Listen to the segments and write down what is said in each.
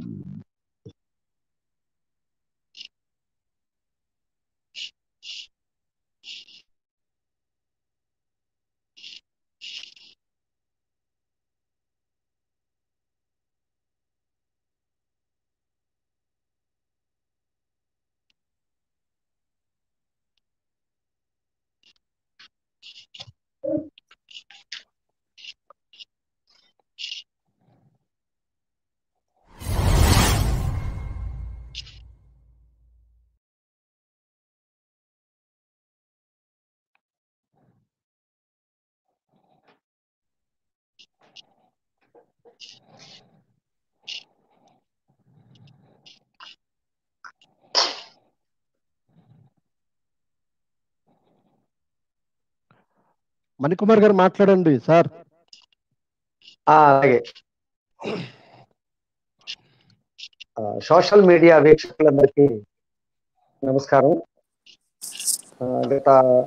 మణికుమార్ గారు మాట్లాడండి సార్ ఆ, అలాగే ఆ, సోషల్ మీడియా వీక్షకులందరికీ నమస్కారం ఆ, గత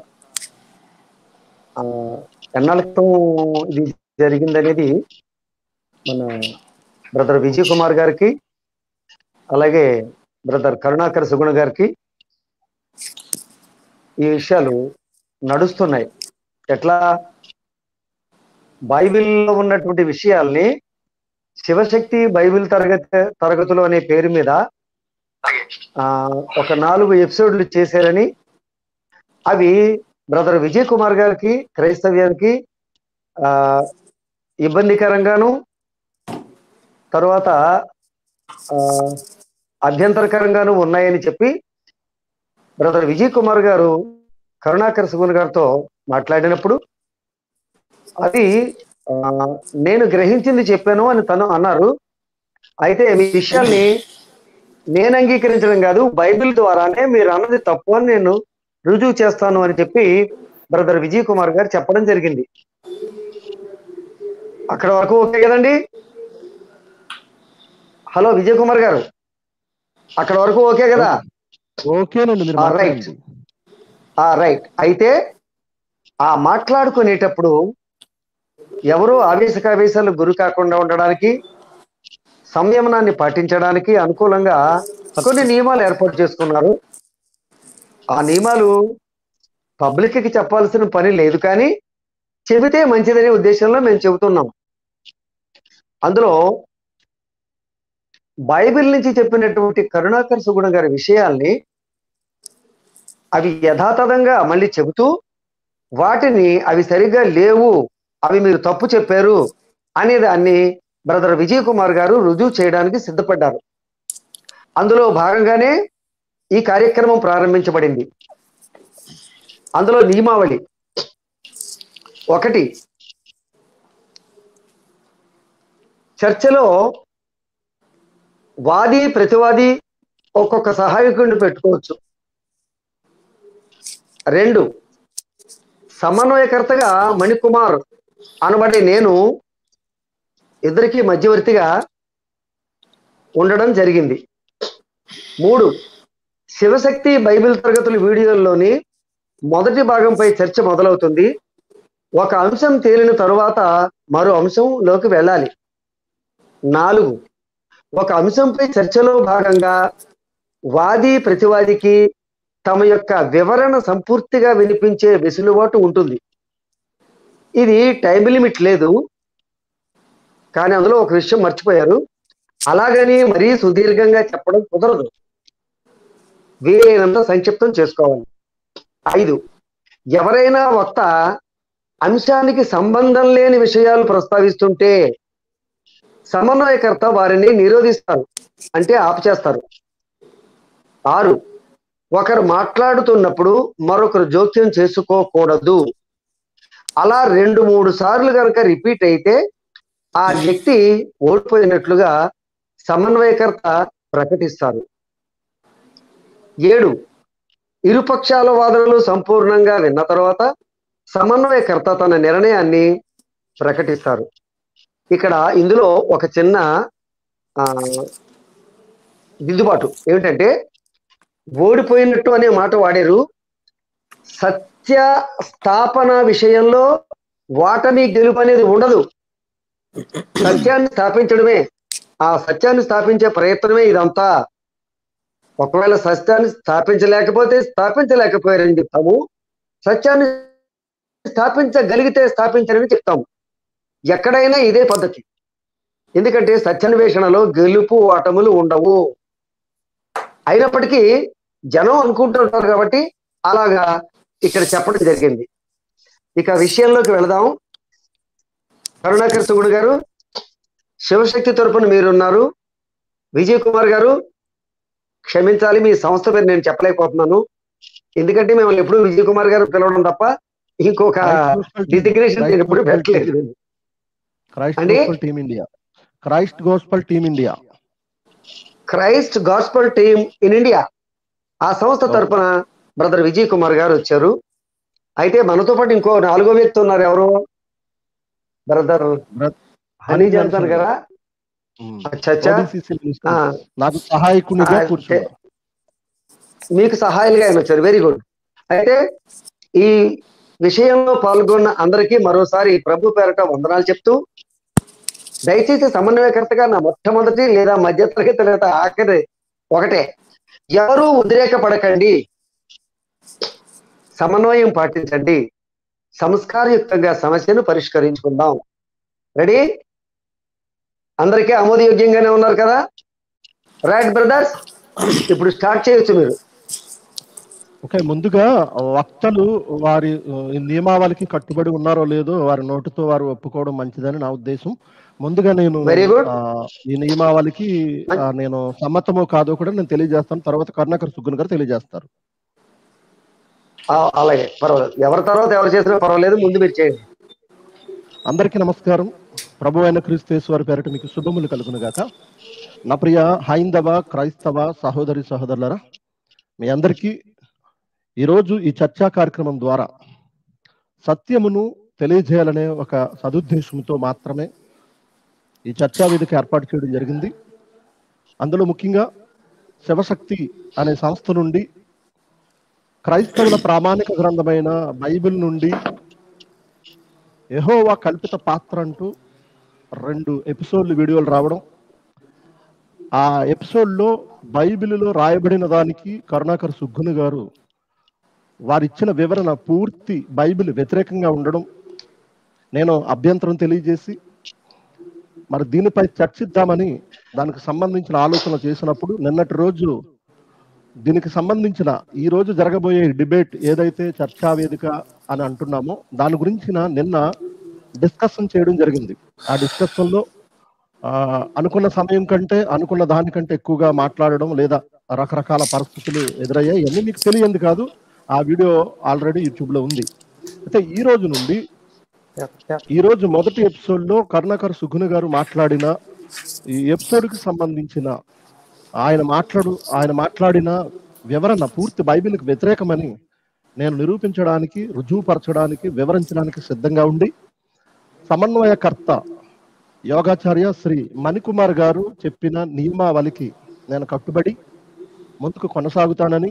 ఆ, ఎన్నాళ్ళ క్రితం ఇది జరిగిందనేది మన బ్రదర్ విజయ్ కుమార్ గారికి అలాగే బ్రదర్ కరుణాకర్ సుగుణ గారికి ఈ విషయాలు నడుస్తున్నాయి ఎట్లా బైబిల్లో ఉన్నటువంటి విషయాల్ని శివశక్తి బైబిల్ తరగతి తరగతులు అనే పేరు మీద ఆ, ఒక నాలుగు ఎపిసోడ్లు చేశారని అవి బ్రదర్ విజయ్ కుమార్ గారికి క్రైస్తవ్యానికి ఆ, ఇబ్బందికరంగాను తర్వాత ఆ, అభ్యంతరకరంగాను ఉన్నాయని చెప్పి బ్రదర్ విజయ్ కుమార్ గారు కరుణాకర్ సుగున్ గారితో మాట్లాడినప్పుడు అది ఆ, నేను గ్రహించింది చెప్పాను అని తను అన్నారు అయితే మీ విషయాల్ని నేను అంగీకరించడం కాదు బైబిల్ ద్వారానే మీరు అన్నది తప్పు అని నేను రుజువు చేస్తాను అని చెప్పి బ్రదర్ విజయ్ కుమార్ గారు చెప్పడం జరిగింది అక్కడ వరకు ఓకే కదండి హలో విజయ్ కుమార్ గారు అక్కడ వరకు ఓకే కదా ఓకేనండి మీరు Ah, right. మాట్లాడండి ఆ రైట్ అయితే ఆ మాట్లాడుకునేటప్పుడు ఎవరు ఆవేశకావేశాలు గురి కాకుండా ఉండడానికి సంయమనాన్ని పాటించడానికి అనుకూలంగా కొన్ని నియమాలు ఏర్పాటు చేసుకున్నారు ఆ నియమాలు పబ్లిక్ కి చెప్పాల్సిన పని లేదు కానీ చెబితే మంచిదనే ఉద్దేశంలో మేము చెబుతున్నాం అందులో బైబిల్ నుంచి చెప్పినటువంటి కరుణాకర్ సుగుణ గారి విషయాల్ని అవి యథాతథంగా మళ్ళీ చెబుతూ వాటిని అవి సరిగ్గా లేవు అవి మీరు తప్పు చెప్పారు అనే దాన్ని బ్రదర్ విజయ్ కుమార్ గారు రుజువు చేయడానికి సిద్ధపడ్డారు అందులో భాగంగానే ఈ కార్యక్రమం ప్రారంభించబడింది అందులో నియమావళి ఒకటి చర్చలో వాది ప్రతివాది ఒక్కొక్క సహాయకుడిని పెట్టుకోవచ్చు రెండు సమన్వయకర్తగా మణికుమార్ అనబడే నేను ఇద్దరికి మధ్యవర్తిగా ఉండడం జరిగింది మూడు శివశక్తి బైబిల్ తరగతుల వీడియోల్లోని మొదటి భాగంపై చర్చ మొదలవుతుంది ఒక అంశం తేలిన తరువాత మరో అంశంలోకి వెళ్ళాలి నాలుగు ఒక అంశంపై చర్చలో భాగంగా వాది ప్రతివాదికి తమ యొక్క వివరణ సంపూర్తిగా వినిపించే వెసులుబాటు ఉంటుంది ఇది టైం లిమిట్ లేదు కానీ అందులో ఒక విషయం మర్చిపోయారు అలాగని మరీ సుదీర్ఘంగా చెప్పడం కుదరదు వీలైనంత సంక్షిప్తం చేసుకోవాలి ఐదు ఎవరైనా వక్త అంశానికి సంబంధం లేని విషయాలు ప్రస్తావిస్తుంటే సమన్వయకర్త వారిని నిరోధిస్తారు అంటే ఆపుచేస్తారు ఆరు ఒకరు మాట్లాడుతున్నప్పుడు మరొకరు జోక్యం చేసుకోకూడదు అలా రెండు మూడు సార్లు కనుక రిపీట్ అయితే ఆ వ్యక్తి ఓడిపోయినట్లుగా సమన్వయకర్త ప్రకటిస్తారు ఏడు ఇరుపక్షాల వాదనలు సంపూర్ణంగా విన్న తర్వాత సమన్వయకర్త తన నిర్ణయాన్ని ప్రకటిస్తారు ఇక్కడ ఇందులో ఒక చిన్న ఆ, దిద్దుబాటు ఏమిటంటే ఓడిపోయినట్టు అనే మాట వాడారు సత్య స్థాపన విషయంలో వాటమి గెలుపు అనేది ఉండదు సత్యాన్ని స్థాపించడమే ఆ సత్యాన్ని స్థాపించే ప్రయత్నమే ఇదంతా ఒకవేళ సత్యాన్ని స్థాపించలేకపోతే స్థాపించలేకపోయారని చెప్తాము సత్యాన్ని స్థాపించగలిగితే స్థాపించారని చెప్తాము ఎక్కడైనా ఇదే పద్ధతి ఎందుకంటే సత్యాన్వేషణలో గెలుపు ఓటములు ఉండవు అయినప్పటికీ జనం అనుకుంటుంటారు కాబట్టి అలాగా ఇక్కడ చెప్పడం జరిగింది ఇక విషయంలోకి వెళదాం కరుణాకర్ సుగుడు గారు శివశక్తి తరపున మీరున్నారు విజయ్ కుమార్ గారు క్షమించాలి మీ సంస్థ పేరు నేను చెప్పలేకపోతున్నాను ఎందుకంటే మిమ్మల్ని ఎప్పుడు విజయ్ కుమార్ గారు పిలవడం తప్ప ఇంకొక డిజిగ్నేషన్ నేను ఎప్పుడు పెట్టలేదు క్రైస్ట్ అండి? Gospel team India Christ gospel team India Christ gospel team in India ఆ సంస్థ తరపున బ్రదర్ విజయ్ కుమార్ గారు వచ్చారు అయితే మనతో పాటు ఇంకో నాలుగో వ్యక్తి ఉన్నారు ఎవరు బ్రదర్ హనీ జాన్సన్ గారా అచ్చా అచ్చా ODCC minister. ఆ, నాకు సహాయకునిగా ఆ, కూర్చున్నారు మీకు సహాయాలుగా ఆయన వచ్చారు వెరీ గుడ్ అయితే ఈ విషయంలో పాల్గొన్న అందరికీ మరోసారి ప్రభు పేరట వందనాలు చెప్తూ దయచేసి సమన్వయకర్తగా నా మొట్టమొదటి లేదా మధ్యతరగతి లేదా ఆఖరి ఒకటే ఎవరూ ఉద్రేకపడకండి సమన్వయం పాటించండి సంస్కారయుక్తంగా సమస్యను పరిష్కరించుకుందాం రెడీ అందరికీ ఆమోదయోగ్యంగానే ఉన్నారు కదా రైట్ బ్రదర్స్ ఇప్పుడు స్టార్ట్ చేయొచ్చు మీరు ఓకే ముందుగా వక్తలు వారి ఆ, ఈ నియమావళికి కట్టుబడి ఉన్నారో లేదో వారి నోటితో వారు ఒప్పుకోవడం మంచిదని నా ఉద్దేశం ముందుగా నేను Very good. ఆ, ఈ నియమావళికి ఆ, నేను సమ్మతమో కాదో కూడా నేను తెలియజేస్తాను తర్వాత కరుణాకర్ సుగ్గున్ గారు తెలియజేస్తారు ఆ, అలాగే పర్వాలేదు ఎవరి తర్వాత ఎవరు చేసినా పర్వాలేదు ముందు మీరు చేయండి అందరికీ నమస్కారం ప్రభు అయిన క్రీస్తు వారి పేరట మీకు శుభములు కలుగును గాక నా ప్రియ హైందవ క్రైస్తవ సహోదరి సహోదరులరా మీ అందరికీ ఈరోజు ఈ చర్చా కార్యక్రమం ద్వారా సత్యమును తెలియజేయాలనే ఒక సదుద్దేశంతో మాత్రమే ఈ చర్చా వేదిక ఏర్పాటు చేయడం జరిగింది అందులో ముఖ్యంగా శివశక్తి అనే సంస్థ నుండి క్రైస్తవుల ప్రామాణిక గ్రంథమైన బైబిల్ నుండి యెహోవా కల్పిత పాత్ర అంటూ రెండు ఎపిసోడ్లు వీడియోలు రావడం ఆ ఎపిసోడ్లో బైబిల్లో రాయబడిన దానికి కరుణాకర్ సుగ్గుని గారు వారిచ్చిన వివరణ పూర్తి బైబిల్ వ్యతిరేకంగా ఉండడం నేను అభ్యంతరం తెలియజేసి మరి దీనిపై చర్చిద్దామని దానికి సంబంధించిన ఆలోచన చేసినప్పుడు నిన్నటి రోజు దీనికి సంబంధించిన ఈ రోజు జరగబోయే డిబేట్ ఏదైతే చర్చా వేదిక అని అంటున్నామో దాని గురించిన నిన్న డిస్కషన్ చేయడం జరిగింది ఆ డిస్కషన్ లో ఆ, అనుకున్న సమయం కంటే అనుకున్న దానికంటే ఎక్కువగా మాట్లాడడం లేదా రకరకాల పరిస్థితులు ఎదురయ్యాయి ఇవన్నీ మీకు తెలియంది కాదు ఆ వీడియో ఆల్రెడీ యూట్యూబ్ లో ఉంది అయితే ఈ రోజు నుండి ఈ రోజు మొదటి ఎపిసోడ్ లో కరుణాకర్ సుగుణ గారు మాట్లాడిన ఈ ఎపిసోడ్ కి సంబంధించిన ఆయన మాట్లాడు ఆయన మాట్లాడిన వివరణ పూర్తి బైబిల్కి వ్యతిరేకమని నేను నిరూపించడానికి రుజువుపరచడానికి వివరించడానికి సిద్ధంగా ఉండి సమన్వయకర్త యోగాచార్య శ్రీ మణికుమార్ గారు చెప్పిన నియమావళికి నేను కట్టుబడి ముందుకు కొనసాగుతానని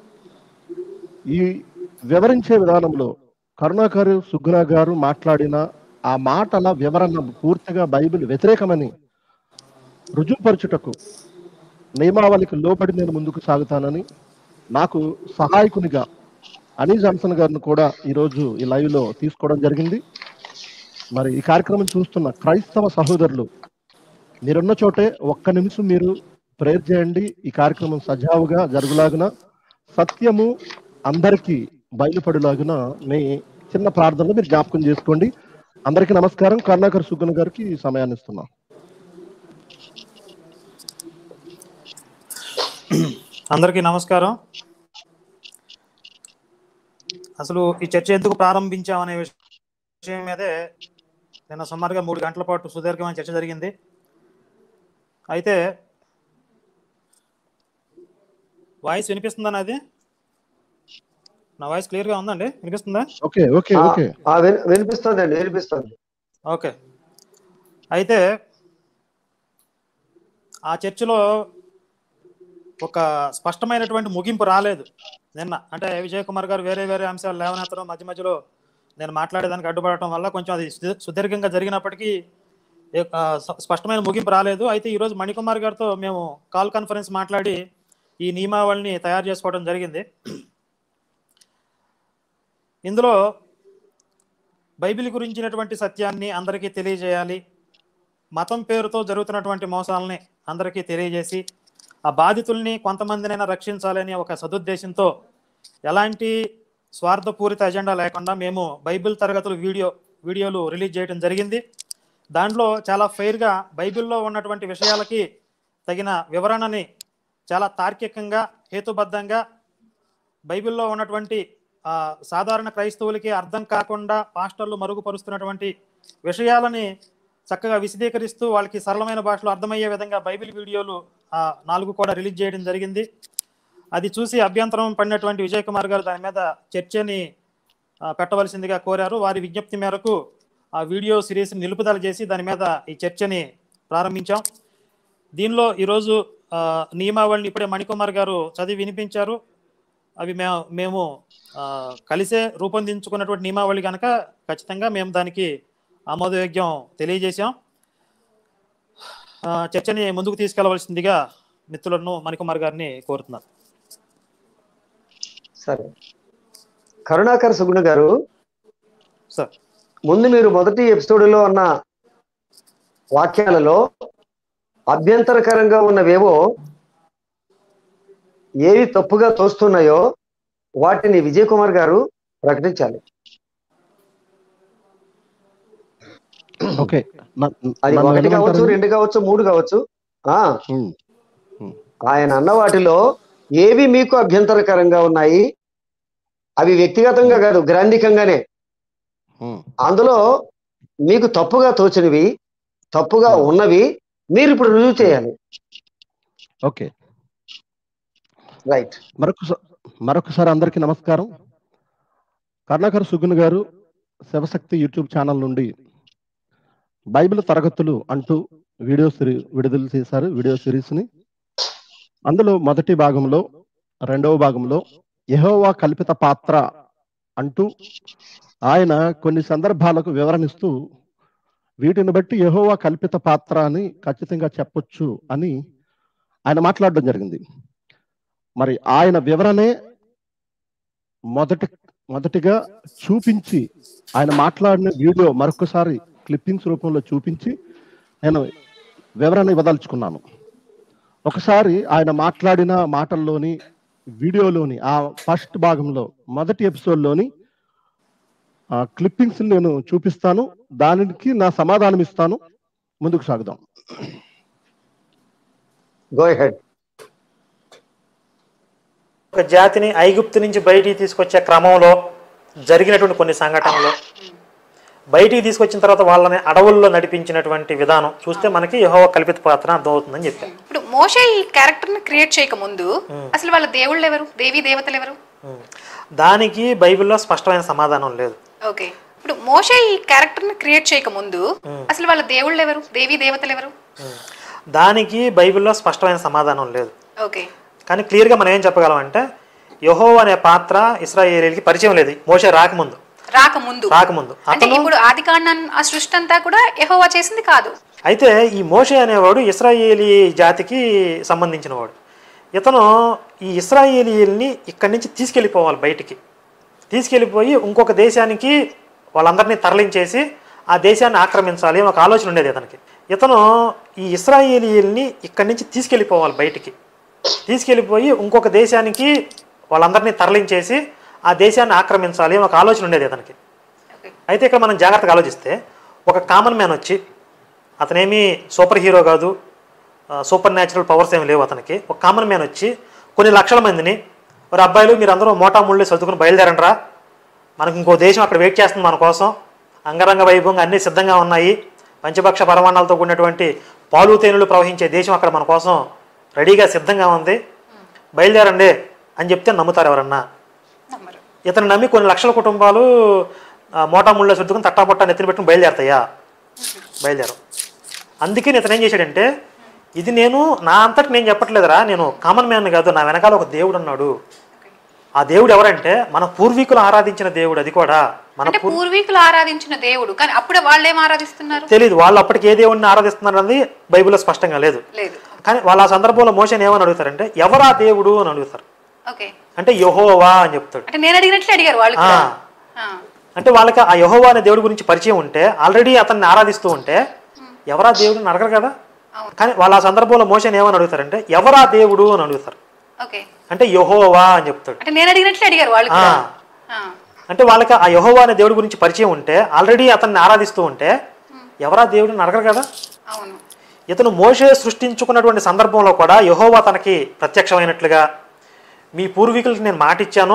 ఈ వివరించే విధానంలో కరుణాకర్ సుగ్గుణ గారు మాట్లాడిన ఆ మాటల వివరణ పూర్తిగా బైబిల్ వ్యతిరేకమని రుజువుపరచుటకు నియమావళికి లోబడి నేను ముందుకు సాగుతానని నాకు సహాయకునిగా అనీ జాన్సన్ గారిని కూడా ఈరోజు ఈ లైవ్ లో తీసుకోవడం జరిగింది మరి ఈ కార్యక్రమం చూస్తున్న క్రైస్తవ సహోదరులు మీరున్న చోటే ఒక్క నిమిషం మీరు ప్రేర్ చేయండి ఈ కార్యక్రమం సజావుగా జరుగులాగున సత్యము అందరికీ బయలుపడులాగున మీ చిన్న ప్రార్థనలు మీరు జ్ఞాపకం చేసుకోండి అందరికీ నమస్కారం కరుణాకర్ సుగ్గన్ గారికి ఈ సమయాన్ని ఇస్తున్నాం అందరికీ నమస్కారం అసలు ఈ చర్చ ఎందుకు ప్రారంభించామనే విషయం మీదే నిన్న సుమారుగా మూడు గంటల పాటు సుదీర్ఘమైన చర్చ జరిగింది అయితే వాయిస్ వినిపిస్తుందా నాది నా వాయిస్ క్లియర్గా ఉందండి వినిపిస్తుందా ఓకే ఓకే ఆ, ఓకే ఆ, విని- వినిపిస్తోందండి వినిపిస్తుంది ఓకే అయితే ఆ చర్చలో ఒక స్పష్టమైనటువంటి ముగింపు రాలేదు నిన్న అంటే విజయ్ కుమార్ గారు వేరే వేరే అంశాలు లేవనెత్తడం మధ్య మధ్యలో నేను మాట్లాడేదానికి అడ్డుపడటం వల్ల కొంచెం అది సు- సుదీర్ఘంగా జరిగినప్పటికీ ఏ- ఆ, స- స్పష్టమైన ముగింపు రాలేదు అయితే ఈరోజు మణికుమార్ గారితో మేము కాల్ కాన్ఫరెన్స్ మాట్లాడి ఈ నియమావళిని తయారు చేసుకోవడం జరిగింది ఇందులో బైబిల్ గురించినటువంటి సత్యాన్ని అందరికీ తెలియజేయాలి మతం పేరుతో జరుగుతున్నటువంటి మోసాలని అందరికీ తెలియజేసి ఆ బాధితుల్ని కొంతమందినైనా రక్షించాలని ఒక సదుద్దేశంతో ఎలాంటి స్వార్థపూరిత ఎజెండా లేకుండా మేము బైబిల్ తరగతులు వీడియో వీడియోలు రిలీజ్ చేయడం జరిగింది దాంట్లో చాలా ఫెయిర్గా బైబిల్లో ఉన్నటువంటి విషయాలకి తగిన వివరణని చాలా తార్కికంగా హేతుబద్ధంగా బైబిల్లో ఉన్నటువంటి ఆ, సాధారణ క్రైస్తవులకి అర్థం కాకుండా పాస్టర్లు మరుగుపరుస్తున్నటువంటి విషయాలని చక్కగా విశదీకరిస్తూ వాళ్ళకి సరళమైన భాషలో అర్థమయ్యే విధంగా బైబిల్ వీడియోలు ఆ, నాలుగు కూడా రిలీజ్ చేయడం జరిగింది అది చూసి అభ్యంతరం పడినటువంటి విజయ్ కుమార్ గారు దాని మీద చర్చని ఆ, పెట్టవలసిందిగా కోరారు వారి విజ్ఞప్తి మేరకు ఆ వీడియో సిరీస్ నిలుపుదల చేసి దాని మీద ఈ చర్చని ప్రారంభించాం దీనిలో ఈరోజు ఆ, నియమావళిని ఇప్పుడే మణికుమార్ గారు చదివి వినిపించారు అవి మేము మేము ఆ, కలిసే రూపొందించుకున్నటువంటి నియమావళి కనుక ఖచ్చితంగా మేము దానికి ఆమోదయోగ్యం తెలియజేశాం ఆ, చర్చని ముందుకు తీసుకెళ్లవలసిందిగా మిత్రులను మణికుమార్ గారిని కోరుతున్నాను సరే కరుణాకర్ సుగుణ గారు సార్ ముందు మీరు మొదటి ఎపిసోడ్లో ఉన్న వాక్యాలలో అభ్యంతరకరంగా ఉన్నవేవో ఏవి తప్పుగా తోస్తున్నాయో వాటిని విజయ్ కుమార్ గారు ప్రకటించాలి ఓకే న- అది నన్ను ఒకటి కావచ్చు వెళ్ళమంటారా? రెండు కావచ్చు మూడు కావచ్చు ఆ ఉమ్, ఆయన అన్న వాటిలో ఏవి మీకు అభ్యంతరకరంగా ఉన్నాయి అవి వ్యక్తిగతంగా కాదు గ్రాంధికంగానే ఉమ్, అందులో మీకు తప్పుగా తోచినవి తప్పుగా ఉన్నవి మీరు ఇప్పుడు రుజువు చేయాలి ఓకే రైట్ మరొకసారి మరొకసారి అందరికీ నమస్కారం కర్ణాకర్ సుగున్ గారు శివశక్తి యూట్యూబ్ ఛానల్ నుండి బైబిల్ తరగతులు అంటూ వీడియో సిరీ విడుదల చేశారు వీడియో సిరీస్ని అందులో మొదటి భాగంలో రెండవ భాగంలో యెహోవా కల్పిత పాత్ర అంటూ ఆయన కొన్ని సందర్భాలకు వివరణిస్తూ వీటిని బట్టి యెహోవా కల్పిత పాత్ర అని ఖచ్చితంగా చెప్పొచ్చు అని ఆయన మాట్లాడడం జరిగింది మరి ఆయన వివరణే మొదటి మొదటిగా చూపించి ఆయన మాట్లాడిన వీడియో మరొకసారి క్లిప్పింగ్స్ రూపంలో చూపించి నేను వివరణ ఇవ్వదలుచుకున్నాను ఒకసారి ఆయన మాట్లాడిన మాటల్లోని వీడియోలోని ఆ ఫస్ట్ భాగంలో మొదటి ఎపిసోడ్లోని క్లిప్పింగ్స్ నేను చూపిస్తాను దానికి నా సమాధానం ఇస్తాను ముందుకు సాగుదాం గో హెడ్ ఒక జాతిని ఐగుప్తు నుంచి బయటికి తీసుకొచ్చే క్రమంలో జరిగినటువంటి కొన్ని సంఘటనలు బయటికి తీసుకొచ్చిన తర్వాత వాళ్ళని అడవుల్లో నడిపించినటువంటి విధానం చూస్తే మనకి యెహోవా కల్పిత పాత్ర అర్థమవుతుందని చెప్పాను ఇప్పుడు మోషే ఈ క్యారెక్టర్ ని క్రియేట్ చేయక ముందు అసలు వాళ్ళ దేవుళ్ళు ఎవరు దేవి దేవతలు ఎవరు ఉమ్. దానికి బైబిల్లో స్పష్టమైన సమాధానం లేదు ఓకే ఇప్పుడు మోషే ఈ క్యారెక్టర్ ని క్రియేట్ చేయక ముందు అసలు వాళ్ళ దేవుళ్ళు ఎవరు దేవి దేవతలు ఎవరు ఉమ్. దానికి బైబిల్లో స్పష్టమైన సమాధానం లేదు ఓకే కానీ క్లియర్గా మనం ఏం చెప్పగలం అంటే యహో అనే పాత్ర ఇస్రాయేలీలకి పరిచయం లేదు మోషే రాకముందు రాకముందు రాకముందు అంటే అతను ఇప్పుడు ఆది ఆ సృష్టి అంతా కూడా యెహోవా చేసింది కాదు అయితే ఈ మోషే అనేవాడు ఇస్రాయేలీ జాతికి సంబంధించిన వాడు ఇతను ఈ ఇస్రాయేలీల్ని ఇక్కడి నుంచి తీసుకెళ్ళిపోవాలి బయటికి తీసుకెళ్ళిపోయి ఇంకొక దేశానికి వాళ్ళందరినీ తరలించేసి ఆ దేశాన్ని ఆక్రమించాలి అని ఒక ఆలోచన ఉండేది ఇతనికి ఇతను ఈ ఇస్రాయేలీల్ని ఇక్కడి నుంచి తీసుకెళ్ళిపోవాలి బయటికి తీసుకెళ్ళిపోయి ఇంకొక దేశానికి వాళ్ళందరినీ తరలించేసి ఆ దేశాన్ని ఆక్రమించాలి అని ఒక ఆలోచన ఉండేది ఇతనికి ఓకే అయితే ఇక్కడ మనం జాగ్రత్తగా ఆలోచిస్తే ఒక కామన్ మ్యాన్ వచ్చి అతనేమి సూపర్ హీరో కాదు ఆ, సూపర్ న్యాచురల్ పవర్స్ ఏమి లేవు అతనికి ఒక కామన్ మ్యాన్ వచ్చి కొన్ని లక్షల మందిని మరి అబ్బాయిలు మీరు అందరూ మోటా ముళ్ళు సర్దుకుని బయలుదేరండి రా మనకు ఇంకో దేశం అక్కడ వెయిట్ చేస్తుంది మన కోసం అంగరంగ వైభవంగా అన్నీ సిద్ధంగా ఉన్నాయి పంచపక్ష పరమాణాలతో కూడినటువంటి పాలు తేనెలు ప్రవహించే దేశం అక్కడ మన కోసం రెడీగా సిద్ధంగా ఉంది బయలుదేరండి అని చెప్తే నమ్ముతారు ఎవరన్నా నమ్మరు ఇతను నమ్మి కొన్ని లక్షల కుటుంబాలు ఆ, మోటా ముళ్ళ సర్దుకుని తట్టాపట్టా నెత్తిన పెట్టుకుని బయలుదేరతాయా బయలుదేరం అందుకే ఇతను ఏం చేశాడంటే ఇది నేను నా అంతటి నేను చెప్పట్లేదురా నేను కామన్ మ్యాన్ కాదు నా వెనకాల ఒక దేవుడు అన్నాడు ఆ దేవుడు ఎవరంటే మన పూర్వీకులు ఆరాధించిన దేవుడు అది కూడా మన అంటే పూర్ పూర్వీకులు ఆరాధించిన దేవుడు కానీ అప్పుడే వాళ్ళేం ఆరాధిస్తున్నారు తెలియదు వాళ్ళు అప్పటికి ఏ దేవుడిని ఆరాధిస్తున్నారు అన్నది బైబిల్లో స్పష్టంగా లేదు లేదు కానీ వాళ్ళ ఆ సందర్భంలో మోషన్ ఏమని అడుగుతారంటే ఎవరా దేవుడు అని అడుగుతారు ఓకే అంటే యహోవా అని చెప్తాడు అంటే నేను అడిగినట్లు అడిగారు వాళ్ళు ఆ. కూడా. ఆ. అంటే వాళ్ళకి ఆ యహోవా అనే దేవుడి గురించి పరిచయం ఉంటే ఆల్రెడీ అతన్ని ఆరాధిస్తూ ఉంటే ఎవరా దేవుడిని అడగరు కదా అవును. కానీ వాళ్ళ ఆ సందర్భంలో మోషన్ ఏమని అడుగుతారంటే ఎవరా దేవుడు అని అడుగుతారు ఓకే అంటే యహోవా అని చెప్తాడు అంటే నేను అడిగినట్లు అడిగారు వాళ్ళు కూడా. ఆ. ఆ. అంటే వాళ్ళకి ఆ యహోవా అనే దేవుడి గురించి పరిచయం ఉంటే ఆల్రెడీ అతన్ని ఆరాధిస్తూ ఉంటే ఎవరా దేవుడిని అడగరు కదా అవును ఇతను మోషే సృష్టించుకున్నటువంటి సందర్భంలో కూడా యహోవా తనకి ప్రత్యక్షమైనట్లుగా మీ పూర్వీకులకి నేను మాట ఇచ్చాను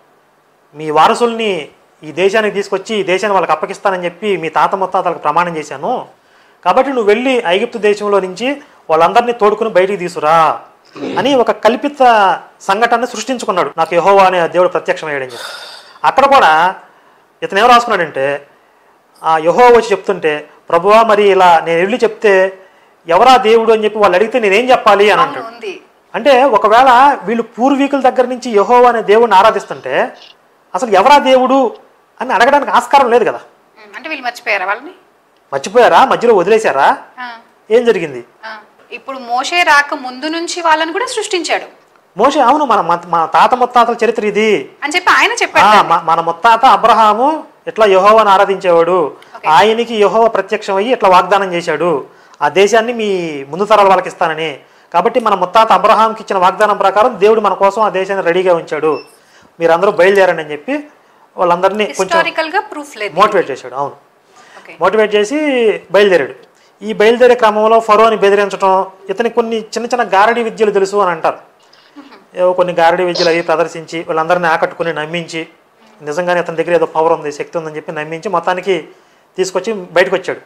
మీ వారసుల్ని ఈ దేశానికి తీసుకొచ్చి ఈ దేశాన్ని వాళ్ళకి అప్పగిస్తానని చెప్పి మీ తాత ముత్తాతలకు ప్రమాణం చేశాను కాబట్టి నువ్వు వెళ్ళి ఐగుప్తు దేశంలో నుంచి వాళ్ళందరినీ తోడుకుని బయటికి తీసురా అని ఒక కల్పిత సంఘటన సృష్టించుకున్నాడు నాకు యహోవా అనే దేవుడు ప్రత్యక్షమయ్యాడని చెప్పి అక్కడ కూడా ఇతను ఏం రాసుకున్నాడంటే ఆ యహో వచ్చి చెప్తుంటే ప్రభువా మరి ఇలా నేను వెళ్ళి చెప్తే ఎవరా దేవుడు అని చెప్పి వాళ్ళు అడిగితే నేనేం చెప్పాలి అని అవును అంటాడు ఉంది అంటే ఒకవేళ వీళ్ళు పూర్వీకుల దగ్గర నుంచి యహో అనే దేవుడిని ఆరాధిస్తుంటే అసలు ఎవరా దేవుడు అని అడగడానికి ఆస్కారం లేదు కదా ఉమ్, అంటే వీళ్ళు మర్చిపోయారా వాళ్ళని మర్చిపోయారా మధ్యలో వదిలేశారా ఆ. ఏం జరిగింది ఆ. ఇప్పుడు మోషే రాక ముందు నుంచి వాళ్ళని కూడా సృష్టించాడు మోషే అవును మన మన- మన తాత ముత్తాతల చరిత్ర ఇది అని చెప్పి ఆయన ఆ, చెప్పాడు మ- మన ముత్తాత అబ్రహాము ఇట్లా యహోవాని ఆరాధించేవాడు Okay. ఆయనకి యహోవ ప్రత్యక్షం అయ్యి ఇట్లా వాగ్దానం చేశాడు ఆ దేశాన్ని మీ ముందు తరాల వాళ్ళకి ఇస్తానని కాబట్టి మన ముత్తాత అబ్రహాంకి ఇచ్చిన వాగ్దానం ప్రకారం దేవుడు మన కోసం ఆ దేశాన్ని రెడీగా ఉంచాడు మీరందరూ బయలుదేరండి అని చెప్పి వాళ్ళందరినీ కొంచెం హిస్టారికల్ గా ప్రూఫ్ లేదు మోటివేట్ చేశాడు అవును ఓకే మోటివేట్ చేసి బయలుదేరాడు ఈ బయలుదేరే క్రమంలో ఫరోని బెదిరించడం ఇతనికి కొన్ని చిన్న చిన్న గారడీ విద్యలు తెలుసు అని అంటారు ఏవో కొన్ని గారడీ విద్యలు అవి ప్రదర్శించి వాళ్ళందరినీ ఆకట్టుకుని నమ్మించి నిజంగానే అతని దగ్గర ఏదో పవర్ ఉంది శక్తి ఉందని చెప్పి నమ్మించి మొత్తానికి తీసుకొచ్చి బయటకు వచ్చాడు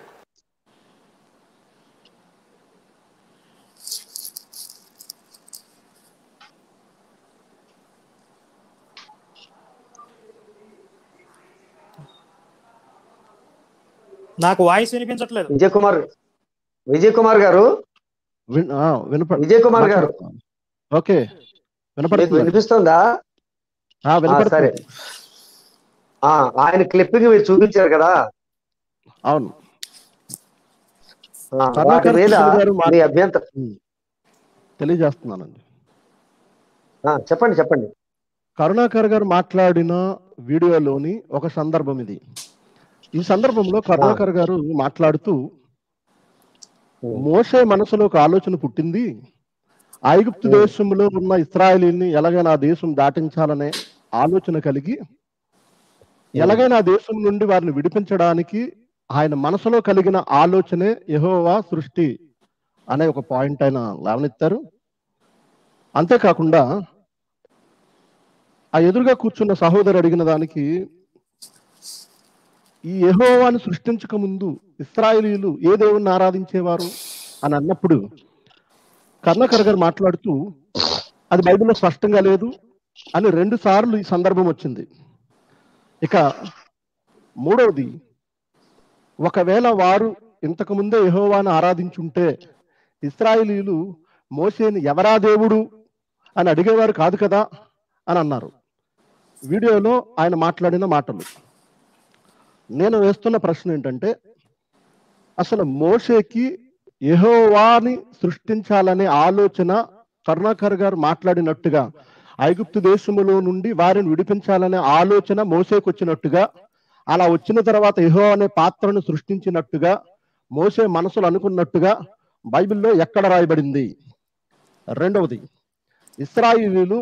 నాకు వాయిస్ వినిపించట్లేదు విజయ్ కుమార్ విజయ్ కుమార్ గారు విన్- ఆ, వినప- విజయ్ కుమార్ గారు ఓకే మీకు వినపడుతుంది వినిపిస్తుందా ఆ, సరే. వినపడుతుంది ఆ ఆయన క్లిప్పింగ్ మీరు చూపించారు కదా అవును ఆ, కరుణాకర్ వాటి మీద కృష్ణ గారు మా- మీ అభ్యంతరం ఉమ్. తెలియజేస్తున్నానండి ఆ, చెప్పండి చెప్పండి కరుణాకర్ గారు మాట్లాడిన వీడియోలోని ఒక సందర్భం ఇది ఈ సందర్భంలో కరుణాకర్ గారు మాట్లాడుతూ మోషే మనసులో ఒక ఆలోచన పుట్టింది ఐగుప్తు దేశంలో ఉన్న ఇస్రాయలీని ఎలాగైనా ఆ దేశం దాటించాలనే ఆలోచన కలిగి ఎలాగైనా ఆ దేశం నుండి వారిని విడిపించడానికి ఆయన మనసులో కలిగిన ఆలోచనే యెహోవా సృష్టి అనే ఒక పాయింట్ ఆయన లేవనెత్తారు అంతేకాకుండా ఆ ఎదురుగా కూర్చున్న సహోదరు అడిగిన దానికి ఈ యెహోవాను సృష్టించక ముందు ఇస్రాయేలీలు ఏ దేవుణ్ణి ఆరాధించేవారు అని అన్నప్పుడు కర్ణకర్ గారు మాట్లాడుతూ అది బైబిల్లో స్పష్టంగా లేదు అని రెండు సార్లు ఈ సందర్భం వచ్చింది ఇక మూడవది ఒకవేళ వారు ఇంతకు ముందే యెహోవాను ఆరాధించుంటే ఇస్రాయేలీలు మోసేని ఎవరా దేవుడు అని అడిగేవారు కాదు కదా అని అన్నారు వీడియోలో ఆయన మాట్లాడిన మాటలు నేను వేస్తున్న ప్రశ్న ఏంటంటే అసలు మోషేకి యెహోవాని సృష్టించాలనే ఆలోచన కరుణాకర్ గారు మాట్లాడినట్టుగా ఐగుప్తు దేశములో నుండి వారిని విడిపించాలనే ఆలోచన మోసేకి వచ్చినట్టుగా అలా వచ్చిన తర్వాత యెహో అనే పాత్రను సృష్టించినట్టుగా మోసే మనసులు అనుకున్నట్టుగా బైబిల్లో ఎక్కడ రాయబడింది రెండవది ఇస్రాయిలీలు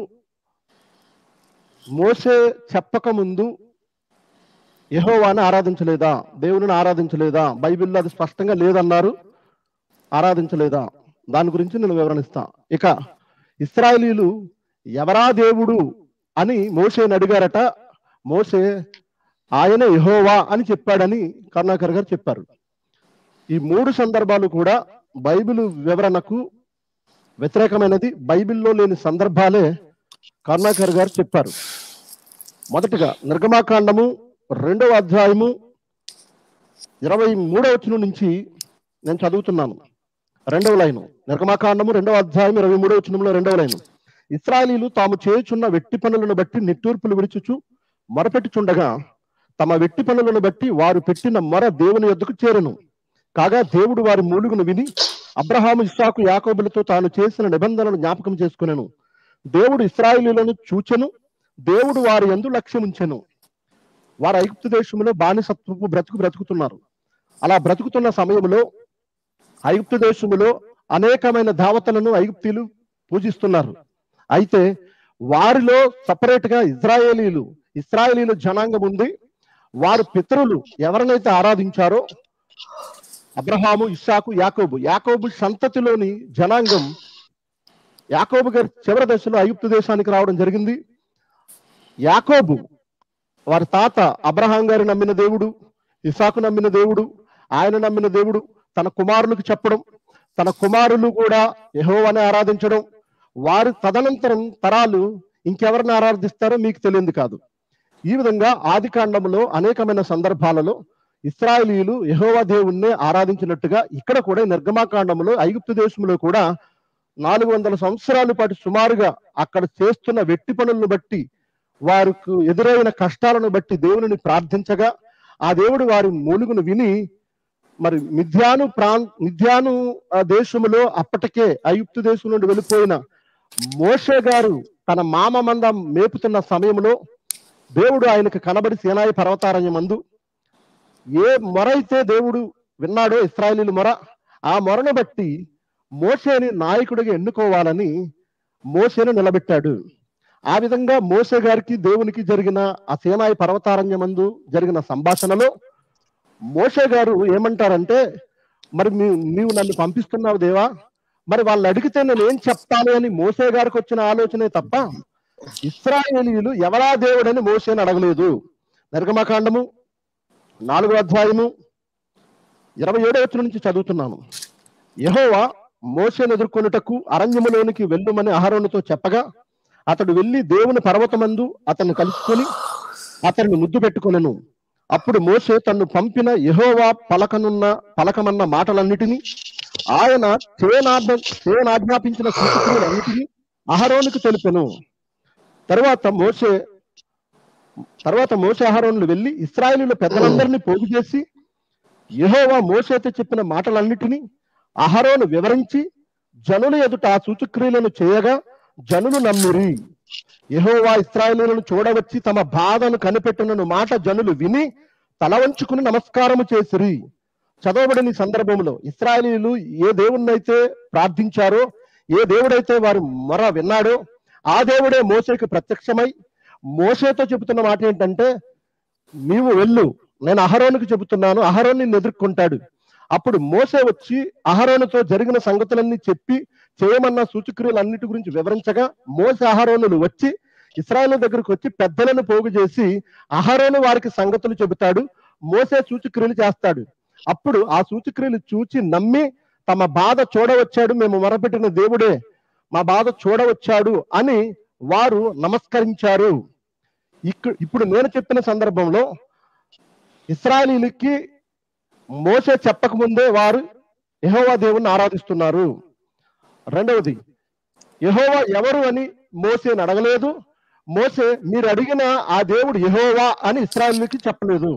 మోసే చెప్పక ముందు యెహోవాని ఆరాధించలేదా దేవుని ఆరాధించలేదా బైబిల్లో అది స్పష్టంగా లేదన్నారు ఆరాధించలేదా దాని గురించి నేను వివరణిస్తా ఇక ఇస్రాయలీలు ఎవరా దేవుడు అని మోసేని అడిగారట మోసే ఆయనే యెహోవా అని చెప్పాడని కరుణాకర్ గారు చెప్పారు ఈ మూడు సందర్భాలు కూడా బైబిల్ వివరణకు వ్యతిరేకమైనది బైబిల్లో లేని సందర్భాలే కరుణాకర్ గారు చెప్పారు మొదటిగా నిర్గమాకాండము రెండవ అధ్యాయము ఇరవై మూడవ వచనం నుంచి నేను చదువుతున్నాను రెండవ లైను నిర్గమాకాండము రెండవ అధ్యాయం ఇరవై మూడవ వచనంలో రెండవ లైను ఇస్రాయలీలు తాము చేయుచున్న వెట్టి పనులను బట్టి నిట్టూర్పులు విడుచుచు మొరపెట్టుచుండగా తమ వెట్టి పనులను బట్టి వారు పెట్టిన మొర దేవుని యొద్దకు చేరను కాగా దేవుడు వారి మూలుగును విని అబ్రహాము ఇస్సాకు యాకోబులతో తాను చేసిన నిబంధనలు జ్ఞాపకం చేసుకునేను దేవుడు ఇస్రాయేలీలను చూచెను దేవుడు వారి ఎందు లక్ష్యముంచెను వారు ఐగుప్తు దేశంలో బానిసత్వపు బ్రతుకు బ్రతుకుతున్నారు అలా బ్రతుకుతున్న సమయంలో ఐగుప్తు దేశములో అనేకమైన దేవతలను ఐగుప్తీలు పూజిస్తున్నారు అయితే వారిలో సపరేట్ గా ఇజ్రాయేలీలు ఇస్రాయేలీల జనాంగం ఉంది వారు పితరులు ఎవరినైతే ఆరాధించారో అబ్రహాము ఇస్సాకు యాకోబు యాకోబు సంతతిలోని జనాంగం యాకోబు గారి చివరి దశలో ఐగుప్తు దేశానికి రావడం జరిగింది యాకోబు వారి తాత అబ్రహాం గారు నమ్మిన దేవుడు ఇసాకు నమ్మిన దేవుడు ఆయన నమ్మిన దేవుడు తన కుమారులకు చెప్పడం తన కుమారులు కూడా యెహోవాని ఆరాధించడం వారి తదనంతరం తరాలు ఇంకెవరిని ఆరాధిస్తారో మీకు తెలియంది కాదు ఈ విధంగా ఆది కాండంలో అనేకమైన సందర్భాలలో ఇస్రాయలీలు యెహోవా దేవుణ్ణి ఆరాధించినట్టుగా ఇక్కడ కూడా ఈ నిర్గమాకాండంలో ఐగుప్తు దేశంలో కూడా నాలుగు వందల సంవత్సరాల పాటు సుమారుగా అక్కడ చేస్తున్న వెట్టి పనులను బట్టి వారికి ఎదురైన కష్టాలను బట్టి దేవుని ప్రార్థించగా ఆ దేవుడు వారి మూలుగును విని మరి మిథ్యాను ప్రాం మిథ్యాను ఆ దేశములో అప్పటికే ఐగుప్తు దేశం నుండి వెళ్ళిపోయిన మోషే గారు తన మామ మంద మేపుతున్న సమయంలో దేవుడు ఆయనకు కనబడి సేనాయి పర్వతారణ్యం మందు ఏ మొర అయితే దేవుడు విన్నాడో ఇస్రాయలీల మొర ఆ మొరను బట్టి మోషేని నాయకుడిగా ఎన్నుకోవాలని మోషేను నిలబెట్టాడు ఆ విధంగా మోసే గారికి దేవునికి జరిగిన ఆ సేనాయి పర్వతారణ్యమందు జరిగిన సంభాషణలో మోషే గారు ఏమంటారంటే మరి మీ- నీవు నన్ను పంపిస్తున్నావు దేవా మరి వాళ్ళని అడిగితే నేను ఏం చెప్తాను అని మోసే గారికి వచ్చిన ఆలోచనే తప్ప ఇస్రాయేలీలు ఎవరా దేవుడని మోసేని అడగలేదు నిర్గమకాండము నాలుగో అధ్యాయము ఇరవై ఏడో వచ్చిన నుంచి చదువుతున్నాను యెహోవా మోసేను ఎదుర్కొనుటకు అరణ్యములోనికి వెళ్ళుమని అహరోనుతో చెప్పగా అతడు వెళ్ళి దేవుని పర్వతమందు అతన్ని కలుసుకొని అతన్ని ముద్దు పెట్టుకొనెను అప్పుడు మోసే తన్ను పంపిన యెహోవా పలకనున్న పలకమన్న మాటలన్నిటినీ ఆయన చేనాజ్ఞ చేనాజ్ఞాపించిన సూచకులన్నిటినీ అహరోనుకు తెలిపెను తరువాత మోసే తర్వాత మోసే అహరోనులు వెళ్ళి ఇస్రాయేలీల పెద్దలందరినీ పోగు చేసి యెహోవా మోసేతో చెప్పిన మాటలన్నిటినీ అహరోను వివరించి జనుల ఎదుట ఆ సూచక్రియలను చేయగా జనులు నమ్మిరి యెహోవా ఇస్రాయేలీలను చూడవచ్చి తమ బాధను కనిపెట్టునను మాట జనులు విని తల వంచుకుని నమస్కారము చేసిరి చదవబడిన ఈ సందర్భంలో ఇస్రాయేలీలు ఏ దేవుణ్ణైతే ప్రార్థించారో ఏ దేవుడైతే వారి మొర విన్నాడో ఆ దేవుడే మోసేకి ప్రత్యక్షమై మోసేతో చెబుతున్న మాట ఏంటంటే నీవు వెళ్ళు నేను అహరోనుకు చెబుతున్నాను అహరోన్ నిన్ను ఎదుర్కొంటాడు అప్పుడు మోసే వచ్చి అహరోనుతో జరిగిన సంగతులన్నీ చెప్పి చేయమన్న సూచక్రియలన్నిటి గురించి వివరించగా మోసే అహరోనులు వచ్చి ఇస్రాయేల్ దగ్గరకు వచ్చి పెద్దలను పోగు చేసి అహరోను వారికి సంగతులు చెబుతాడు మోసే సూచక్రియలు చేస్తాడు అప్పుడు ఆ సూచక్రియలు చూచి నమ్మి తమ బాధ చూడవచ్చాడు మేము మొరపెట్టిన దేవుడే మా బాధ చూడవచ్చాడు అని వారు నమస్కరించారు ఇక్కడ ఇప్పుడు నేను చెప్పిన సందర్భంలో ఇస్రాయలీలకి మోసే చెప్పకముందే వారు యెహోవా దేవుణ్ణి ఆరాధిస్తున్నారు రెండవది యెహోవా ఎవరు అని మోసేని అడగలేదు మోసే మీరు అడిగిన ఆ దేవుడు యెహోవా అని ఇస్రాయలీకి చెప్పలేదు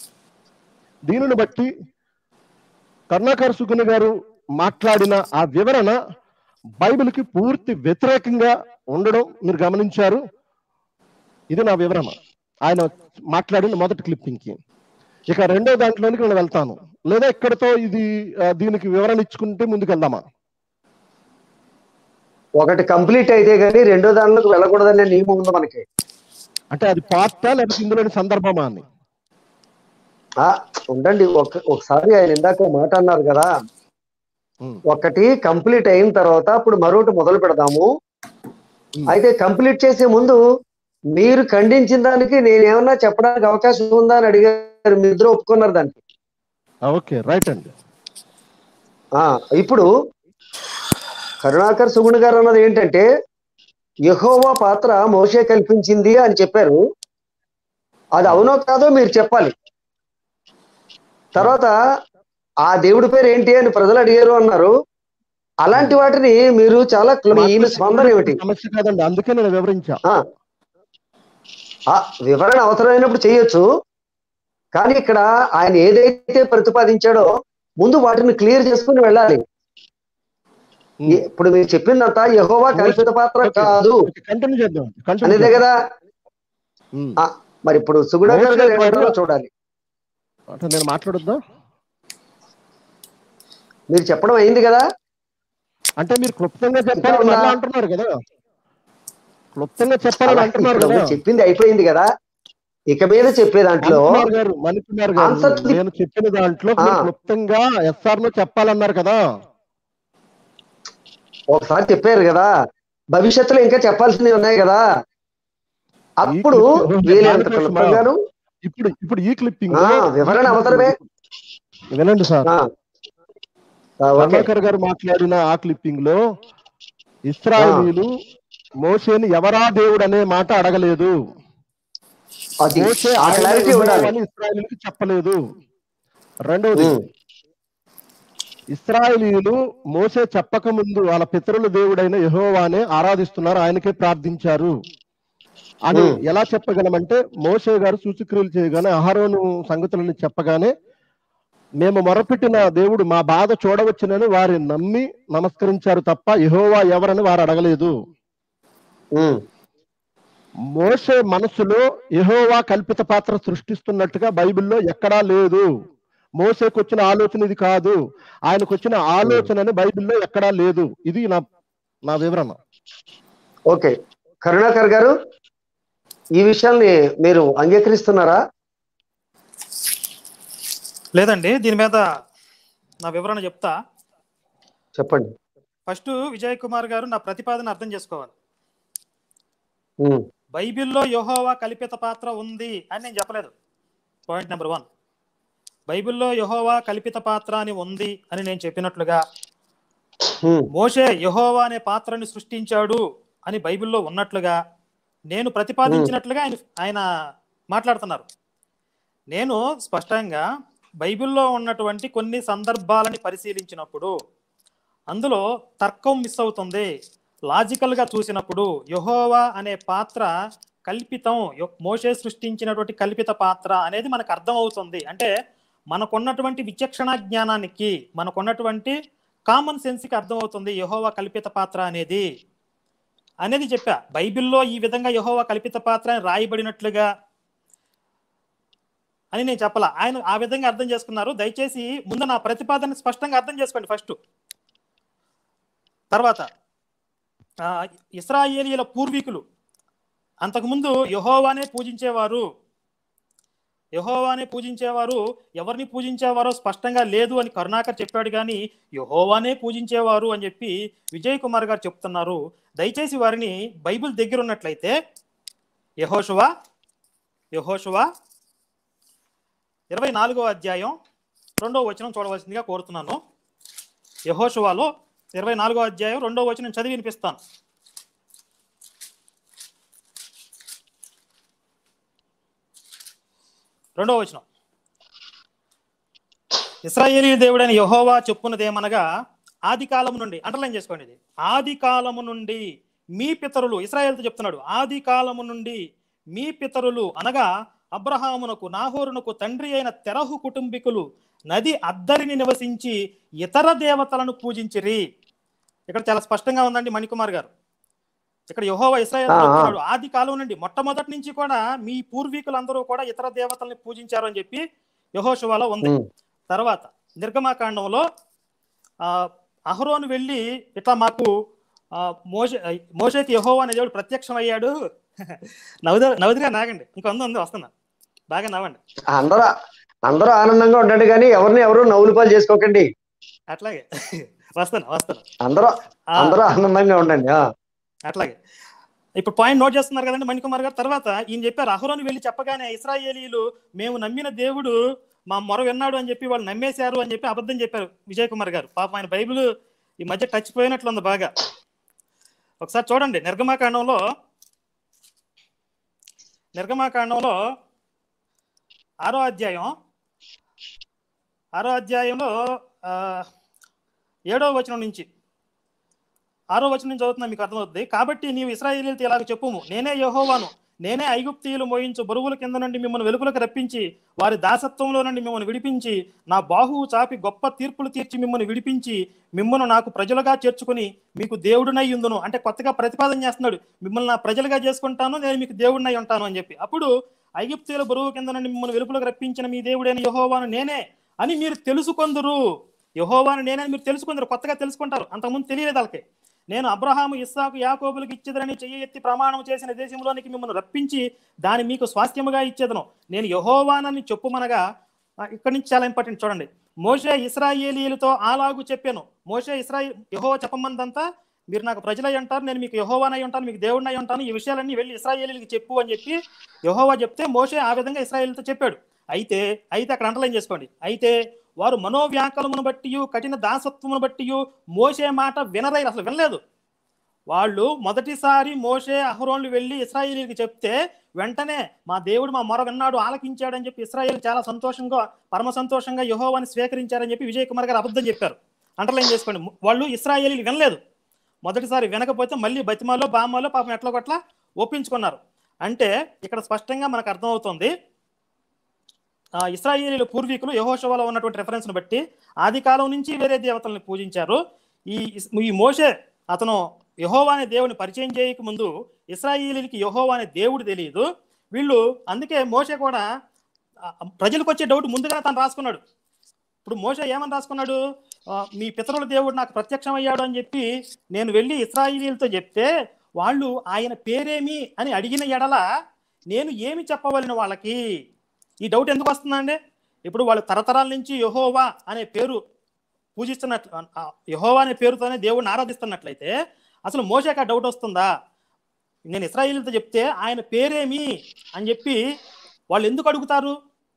దీనిని బట్టి కరుణాకర్ సుగుని గారు మాట్లాడిన ఆ వివరణ బైబిల్కి పూర్తి వ్యతిరేకంగా ఉండడం మీరు గమనించారు ఇది నా వివరణ ఆయన మాట్లాడిన మొదటి క్లిప్పింగ్ కి ఇక రెండో దాంట్లోనికి నేను వెళ్తాను లేదా ఇక్కడతో ఇది ఆ, దీనికి వివరణ ఇచ్చుకుంటే ముందుకు వెళ్దామా ఒకటి కంప్లీట్ అయితే గానీ రెండో దానిలోకి వెళ్ళకూడదనే నియమం ఉంది మనకి అంటే అది పార్టా లేకపోతే ఇందులోని సందర్భమా అని ఆ ఉండండి ఒక ఒకసారి ఆయన ఇందాక ఒక మాట అన్నారు కదా ఉమ్, ఒకటి కంప్లీట్ అయిన తర్వాత అప్పుడు మరొకటి మొదలు పెడదాము ఉమ్. అయితే కంప్లీట్ చేసే ముందు మీరు ఖండించిన దానికి నేనేమన్నా చెప్పడానికి అవకాశం ఉందా అని అడిగారు మీ ఇద్దరు ఒప్పుకున్నారు దానికి ఆ, ఓకే రైట్ అండి ఆ ఇప్పుడు కరుణాకర్ సుగుణ్ గారు అన్నది ఏంటంటే యెహోవా పాత్ర మోసే కల్పించింది అని చెప్పారు అది అవునో కాదో మీరు చెప్పాలి తర్వాత ఆ దేవుడి పేరు ఏంటి అని ప్రజలు అడిగారు అన్నారు అలాంటి వాటిని మీరు చాలా క్ల- ఈయన స్పందన ఏమిటి సమస్య కాదండి అందుకే నేను వివరించా ఆ. ఆ, వివరణ అవసరమైనప్పుడు చేయొచ్చు కానీ ఇక్కడ ఆయన ఏదైతే ప్రతిపాదించాడో ముందు వాటిని క్లియర్ చేసుకుని వెళ్ళాలి ఉమ్. ఈ- ఇప్పుడు మీరు చెప్పిందంతా యహోవా కల్పిత పాత్ర ఓకే. కాదు ఓకే, కంటిన్యూ చేద్దాం కంటిన్యూ అనేదే చేద్దాం. కదా ఉమ్. ఆ, మరి ఇప్పుడు సుగుణాకర్ గారు మోసే ఏమంటారో ద్వారా- చూడాలి అంటే నేను మాట్లాడొద్దా మీరు చెప్పడం అయింది కదా అంటే మీరు క్లుప్తంగా ఇంకా చెప్పాలని ఉందా? మళ్ళా అంటున్నారు కదా క్లుప్తంగా చెప్పాలని అలా అంటున్నారు ఇప్పుడు కదా మీరు చెప్పింది అయిపోయింది కదా ఇక మీద చెప్పే దాంట్లో మణికుమార్ గారు మణికుమార్ గారు Answer to the- నేను చెప్పిన దాంట్లో ఆ. మీరు క్లుప్తంగా ఎస్ఆర్ లో చెప్పాలన్నారు కదా ఒకసారి చెప్పారు కదా భవిష్యత్తులో ఇంకా చెప్పాల్సినవి ఉన్నాయి కదా అప్పుడు ఈ- వీలైనంత దానికోసమా? క్లుప్తంగాను ఇప్పుడు ఇప్పుడు ఈ క్లిప్పింగ్ ఆ, వివరణ అవసరమే. వినండి సార్ ఆ. ఆ, ఓకే కరుణాకర్ గారు మాట్లాడిన ఆ క్లిప్పింగ్ లో ఇస్రాయేలీలు మోసేని ఎవరా దేవుడు అనే మాట అడగలేదు అది మోసే ఆ ఆయన క్లారిటీ యెహోవా ఉండాలి అని ఇస్రాయేలీలకు చెప్పలేదు రెండవది ఉమ్, ఇస్రాయేలీలు మోసే చెప్పక ముందు వాళ్ళ పితరుల దేవుడైన యెహోవానే ఆరాధిస్తున్నారు ఆయనకే ప్రార్థించారు అని Hmm. ఎలా చెప్పగలమంటే మోసే గారు సూచక్రియలు చేయగానే అహరోను సంగతులను చెప్పగానే మేము మొరపెట్టిన దేవుడు మా బాధ చూడవచ్చునని వారి నమ్మి నమస్కరించారు తప్ప యెహోవా ఎవరని వారు అడగలేదు ఉమ్, మోసే మనసులో యెహోవా కల్పిత పాత్ర సృష్టిస్తున్నట్టుగా బైబిల్లో ఎక్కడా లేదు మోసేకు వచ్చిన ఆలోచన ఇది కాదు ఆయనకు వచ్చిన ఆలోచనని బైబిల్లో ఎక్కడా లేదు ఇది నా నా వివరణ ఓకే కరుణాకర్ గారు ఈ విషయాల్ని మీరు అంగీకరిస్తున్నారా లేదండి దీని మీద నా వివరణ చెప్తా చెప్పండి ఫస్ట్ విజయ్ కుమార్ గారు నా ప్రతిపాదన అర్థం చేసుకోవాలి ఉమ్, బైబిల్లో యెహోవా కల్పిత పాత్ర ఉంది అని నేను చెప్పలేదు పాయింట్ నెంబర్ వన్ బైబిల్లో యెహోవా కల్పిత పాత్ర అని ఉంది అని నేను చెప్పినట్లుగా ఉమ్, మోషే యెహోవా అనే పాత్రని సృష్టించాడు అని బైబిల్లో ఉన్నట్లుగా నేను ప్రతిపాదించినట్లుగా ఆయన ఆయన మాట్లాడుతున్నారు నేను స్పష్టంగా బైబిల్లో ఉన్నటువంటి కొన్ని సందర్భాలని పరిశీలించినప్పుడు అందులో తర్కం మిస్ అవుతుంది లాజికల్గా చూసినప్పుడు యెహోవా అనే పాత్ర కల్పితం యొ- మోషే సృష్టించినటువంటి కల్పిత పాత్ర అనేది మనకు అర్థం అవుతుంది అంటే మనకున్నటువంటి విచక్షణ జ్ఞానానికి మనకున్నటువంటి కామన్ సెన్స్కి అర్థమవుతుంది యెహోవా కల్పిత పాత్ర అనేది అనేది చెప్పా బైబిల్లో ఈ విధంగా యెహోవా కల్పిత పాత్ర అని రాయబడినట్లుగా అని నేను చెప్పలా ఆయన ఆ విధంగా అర్థం చేసుకున్నారు దయచేసి ముందు నా ప్రతిపాదన స్పష్టంగా అర్థం చేసుకోండి ఫస్ట్ తర్వాత ఆ, ఇస్రాయేలీల పూర్వీకులు అంతకుముందు యహోవానే పూజించేవారు యహోవానే పూజించేవారు ఎవరిని పూజించేవారో స్పష్టంగా లేదు అని కరుణాకర్ చెప్పాడు కానీ యహోవానే పూజించేవారు అని చెప్పి విజయ్ కుమార్ గారు చెప్తున్నారు దయచేసి వారిని బైబిల్ దగ్గర ఉన్నట్లయితే యహోషువా యహోషువా ఇరవై నాలుగో అధ్యాయం రెండో వచనం చూడవలసిందిగా కోరుతున్నాను యహోషువాలో ఇరవై నాలుగో అధ్యాయం రెండో వచనం చదివి వినిపిస్తాను రెండో వచనం ఇస్రాయేలీ దేవుడైన యహోవా చెప్పున్నదేమనగా ఆది కాలము నుండి అండర్లైన్ చేసుకోండి ఇది ఆది కాలము నుండి మీ పితరులు ఇస్రాయేల్తో చెప్తున్నాడు ఆది కాలము నుండి మీ పితరులు అనగా అబ్రహామునకు నాహోరునకు తండ్రి అయిన తెరహు కుటుంబీకులు నది అద్దరిని నివసించి ఇతర దేవతలను పూజించిరి ఇక్కడ చాలా స్పష్టంగా ఉందండి మణికుమార్ గారు ఇక్కడ యహోవా ఇస్రాయేల్ ఆ, ఆ. చెప్తున్నాడు ఆది కాలం నుండి మొట్టమొదటి నుంచి కూడా మీ పూర్వీకులందరూ కూడా ఇతర దేవతల్ని పూజించారు అని చెప్పి యహోషువాలో ఉంది ఉమ్, తర్వాత నిర్గమాకాండంలో ఆ, అహరోను వెళ్ళి ఇట్లా మాకు ఆ, మోషే మోషేకి యహోవా అనే దేవుడు ప్రత్యక్షం అయ్యాడు నవద నవదిగా నాగండి ఇంక ఉంది ఉంది వస్తున్నా బాగా నవ్వండి అందరూ అందరూ ఆనందంగా ఉండండి కానీ ఎవరిని ఎవరు నవ్వులు పాలు చేసుకోకండి అట్లాగే వస్తాను వస్తాను అందరూ ఆ, అందరూ ఆనందంగా ఉండండి ఆ, అట్లాగే ఇప్పుడు పాయింట్ నోట్ చేస్తున్నారు కదండి మణికుమార్ గారు తర్వాత ఈయన చెప్పారు అహరోను వెళ్ళి చెప్పగానే ఇస్రాయేలీలు మేము నమ్మిన దేవుడు మా మొర విన్నాడు అని చెప్పి వాళ్ళు నమ్మేశారు అని చెప్పి అబద్ధం చెప్పారు విజయ్ కుమార్ గారు పాపం ఆయన బైబిల్ ఈ మధ్య టచ్ పోయినట్లుంది బాగా ఒకసారి చూడండి నిర్గమాకాండంలో నిర్గమాకాండంలో ఆరో అధ్యాయం ఆరో అధ్యాయంలో ఆ, ఏడో వచనం నుంచి ఆరో వచనం చదువుతున్నా మీకు అర్థమవుతుంది కాబట్టి నీవు ఇస్రాయేలీలతో ఇలాగ చెప్పుము నేనే యెహోవాను నేనే ఐగుప్తీయులు మోయించు బరువుల కింద నుండి మిమ్మల్ని వెలుపలకు రప్పించి వారి దాసత్వంలో నుండి మిమ్మల్ని విడిపించి నా బాహువు చాపి గొప్ప తీర్పులు తీర్చి మిమ్మల్ని విడిపించి మిమ్మల్ని నాకు ప్రజలుగా చేర్చుకుని మీకు దేవుడినై ఉందును అంటే కొత్తగా ప్రతిపాదన చేస్తున్నాడు మిమ్మల్ని నా ప్రజలుగా చేసుకుంటాను నేను మీకు దేవుడినై ఉంటాను అని చెప్పి అప్పుడు ఐగుప్తీయుల బరువు కింద నుండి మిమ్మల్ని వెలుపలకు రప్పించిన మీ దేవుడైన యెహోవాను నేనే అని మీరు తెలుసుకొందురు యెహోవాను నేనే అని మీరు తెలుసుకుందరు కొత్తగా తెలుసుకుంటారు అంతకుముందు తెలియలేదు వాళ్ళకి నేను అబ్రహాము ఇస్సాకు యాకోబులకు ఇచ్చేదని చెయ్యి ఎత్తి ప్రమాణం చేసిన దేశంలోనికి మిమ్మల్ని రప్పించి దాని మీకు స్వాస్థ్యముగా ఇచ్చేదను నేను యహోవానని చెప్పుమనగా ఆ, ఇక్కడి నుంచి చాలా ఇంపార్టెంట్ చూడండి మోషే ఇస్రాయేలీలతో అలాగు చెప్పాను మోషే ఇస్రాయి యహో చెప్పమందంతా మీరు నాకు ప్రజలై ఉంటారు నేను మీకు యహోవానై ఉంటాను మీకు దేవుడినై ఉంటాను ఈ విషయాలన్నీ వెళ్ళి ఇస్రాయేలీలకి చెప్పు అని చెప్పి యహోవా చెప్తే మోషే ఆ విధంగా ఇస్రాయేలీలతో చెప్పాడు అయితే అయితే అక్కడ అండర్లైన్ చేసుకోండి అయితే వారు మనోవ్యాకలమును బట్టి కఠిన దాసత్వమును బట్టి మోసే మాట వినరై అసలు వినలేదు వాళ్ళు మొదటిసారి మోషే అహరోన్లు వెళ్ళి ఇస్రాయేలీకి చెప్తే వెంటనే మా దేవుడు మా మొర విన్నాడు ఆలకించాడని చెప్పి ఇస్రాయేల్ చాలా సంతోషంగా పరమ సంతోషంగా యహోవాని స్వీకరించారని చెప్పి విజయ్ కుమార్ గారు అబద్ధం చెప్పారు అండర్లైన్ చేసుకోండి వాళ్ళు ఇస్రాయేలీలు వినలేదు మొదటిసారి వినకపోతే మళ్ళీ బతిమాలో బామాలో పాపం ఎట్లా కొట్లా ఒప్పించుకున్నారు అంటే ఇక్కడ స్పష్టంగా మనకు అర్థమవుతుంది ఆ, ఇస్రాయేలీల పూర్వీకులు యహోషవలో ఉన్నటువంటి రెఫరెన్స్ను బట్టి ఆది కాలం నుంచి వేరే దేవతల్ని పూజించారు ఈ ఇస్- ఈ మోషే అతను యహోవా అనే దేవుని పరిచయం చేయక ముందు ఇస్రాయేలీలకి యహోవా అనే దేవుడు తెలియదు వీళ్ళు అందుకే మోషే కూడా ఆ, ప్రజలకు వచ్చే డౌట్ ముందుగానే తను రాసుకున్నాడు ఇప్పుడు మోషే ఏమని రాసుకున్నాడు ఆ, మీ పితరుల దేవుడు నాకు ప్రత్యక్షమయ్యాడు అని చెప్పి నేను వెళ్ళి ఇస్రాయేలీలతో చెప్తే వాళ్ళు ఆయన పేరేమి అని అడిగిన ఎడల నేను ఏమి చెప్పవలన వాళ్ళకి ఈ డౌట్ ఎందుకు వస్తుందండి ఇప్పుడు వాళ్ళు తరతరాల నుంచి యహోవా అనే పేరు పూజిస్తున్నట్లు ఆ, యెహోవా అనే పేరుతోనే దేవుడిని ఆరాధిస్తున్నట్లయితే అసలు మోషేకి ఆ డౌట్ వస్తుందా నేను ఇస్రాయిల్తో చెప్తే ఆయన పేరేమి అని చెప్పి వాళ్ళు ఎందుకు అడుగుతారు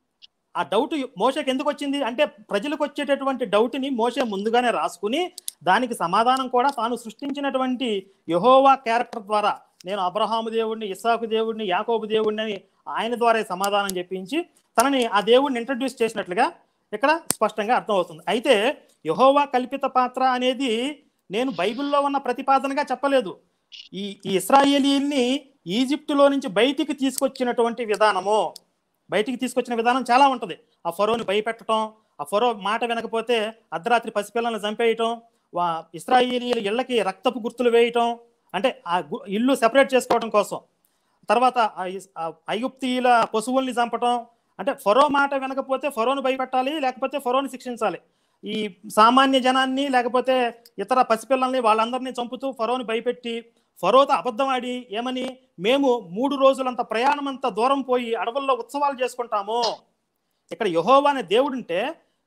ఆ డౌట్ మోషకి ఎందుకు వచ్చింది అంటే ప్రజలకు వచ్చేటటువంటి డౌట్ని మోషే ముందుగానే రాసుకుని దానికి సమాధానం కూడా తాను సృష్టించినటువంటి యహోవా క్యారెక్టర్ ద్వారా నేను అబ్రహాము దేవుడిని ఇస్సాకు దేవుడిని యాకోబు దేవుడిని అని ఆయన ద్వారా సమాధానం చెప్పించి తనని ఆ దేవుడిని ఇంట్రడ్యూస్ చేసినట్లుగా ఇక్కడ స్పష్టంగా అర్థమవుతుంది అయితే యహోవా కల్పిత పాత్ర అనేది నేను బైబిల్లో ఉన్న ప్రతిపాదనగా చెప్పలేదు ఈ ఈ ఇస్రాయేలీల్ని ఈజిప్టులో నుంచి బయటికి తీసుకొచ్చినటువంటి విధానము బయటికి తీసుకొచ్చిన విధానం చాలా ఉంటుంది ఆ ఫరోని భయపెట్టడం ఆ ఫరో మాట వినకపోతే అర్ధరాత్రి పసిపిల్లల్ని చంపేయటం వా ఇస్రాయేలీల ఇళ్ళకి రక్తపు గుర్తులు వేయటం అంటే ఆ గు- ఇల్లు సెపరేట్ చేసుకోవడం కోసం తర్వాత ఆ ఇస్- ఆ ఐగుప్తీయుల పశువుల్ని చంపటం అంటే ఫరో మాట వినకపోతే ఫరోని భయపెట్టాలి లేకపోతే ఫరోని శిక్షించాలి ఈ సామాన్య జనాన్ని లేకపోతే ఇతర పసిపిల్లల్ని వాళ్ళందరినీ చంపుతూ ఫరోని భయపెట్టి ఫరోతో అబద్ధం ఆడి ఏమని మేము మూడు రోజులంత ప్రయాణం అంత దూరం పోయి అడవుల్లో ఉత్సవాలు చేసుకుంటాము ఇక్కడ యహోవా అనే దేవుడుంటే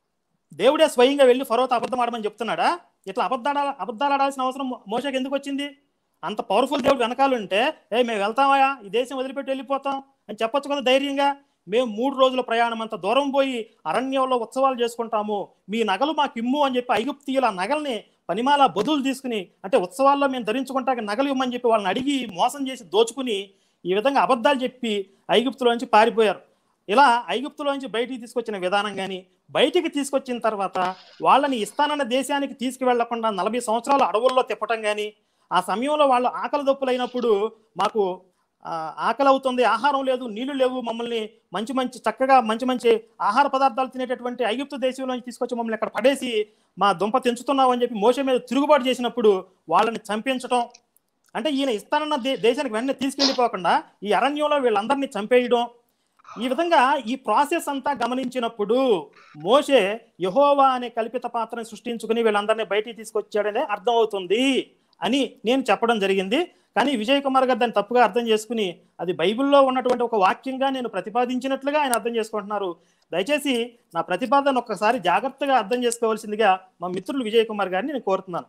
దేవుడే స్వయంగా వెళ్ళి ఫరోతో అబద్ధం ఆడమని చెప్తున్నాడా ఇట్లా అబద్ధాల అబద్ధాలు ఆడాల్సిన అవసరం మో- మోషకి ఎందుకు వచ్చింది అంత పవర్ఫుల్ దేవుడు వెనకాల ఉంటే ఏ మేము వెళ్తామయా ఈ దేశం వదిలిపెట్టి వెళ్ళిపోతాం అని చెప్పొచ్చు కదా ధైర్యంగా మేము మూడు రోజుల ప్రయాణం అంత దూరం పోయి అరణ్యంలో ఉత్సవాలు చేసుకుంటాము మీ నగలు మాకు ఇమ్ము అని చెప్పి ఐగుప్తీయుల ఆ నగల్ని పనిమాల బదులు తీసుకుని అంటే ఉత్సవాల్లో మేము ధరించుకుంటాక నగలు ఇమ్మని చెప్పి వాళ్ళని అడిగి మోసం చేసి దోచుకుని ఈ విధంగా అబద్ధాలు చెప్పి ఐగుప్తులోంచి పారిపోయారు ఇలా ఐగుప్తులోంచి బయటికి తీసుకొచ్చిన విధానం కానీ బయటికి తీసుకొచ్చిన తర్వాత వాళ్ళని ఇస్తానన్న దేశానికి తీసుకువెళ్లకుండా నలభై సంవత్సరాలు అడవుల్లో తిప్పటం కానీ ఆ సమయంలో వాళ్ళు ఆకలి దప్పులైనప్పుడు మాకు ఆ, ఆకలి అవుతుంది ఆహారం లేదు నీళ్లు లేవు మమ్మల్ని మంచి మంచి చక్కగా మంచి మంచి ఆహార పదార్థాలు తినేటటువంటి ఐగుప్తు దేశంలోంచి తీసుకొచ్చి మమ్మల్ని అక్కడ పడేసి మా దుంప తెంచుతున్నావు అని చెప్పి మోస మీద తిరుగుబాటు చేసినప్పుడు వాళ్ళని చంపించటం అంటే ఈయన ఇస్తానన్న దే దేశానికి వెంటనే తీసుకెళ్ళిపోకుండా ఈ అరణ్యంలో వీళ్ళందరినీ చంపేయడం ఈ విధంగా ఈ ప్రాసెస్ అంతా గమనించినప్పుడు మోషే యహోవా అనే కల్పిత పాత్రను సృష్టించుకుని వీళ్ళందరినీ బయటికి తీసుకొచ్చాడనే అర్థమవుతుంది అని నేను చెప్పడం జరిగింది కానీ విజయ్ కుమార్ గారు దాన్ని తప్పుగా అర్థం చేసుకుని అది బైబిల్లో ఉన్నటువంటి ఒక వాక్యంగా నేను ప్రతిపాదించినట్లుగా ఆయన అర్థం చేసుకుంటున్నారు దయచేసి నా ప్రతిపాదన ఒక్కసారి జాగ్రత్తగా అర్థం చేసుకోవాల్సిందిగా మా మిత్రులు విజయ్ కుమార్ గారిని నేను కోరుతున్నాను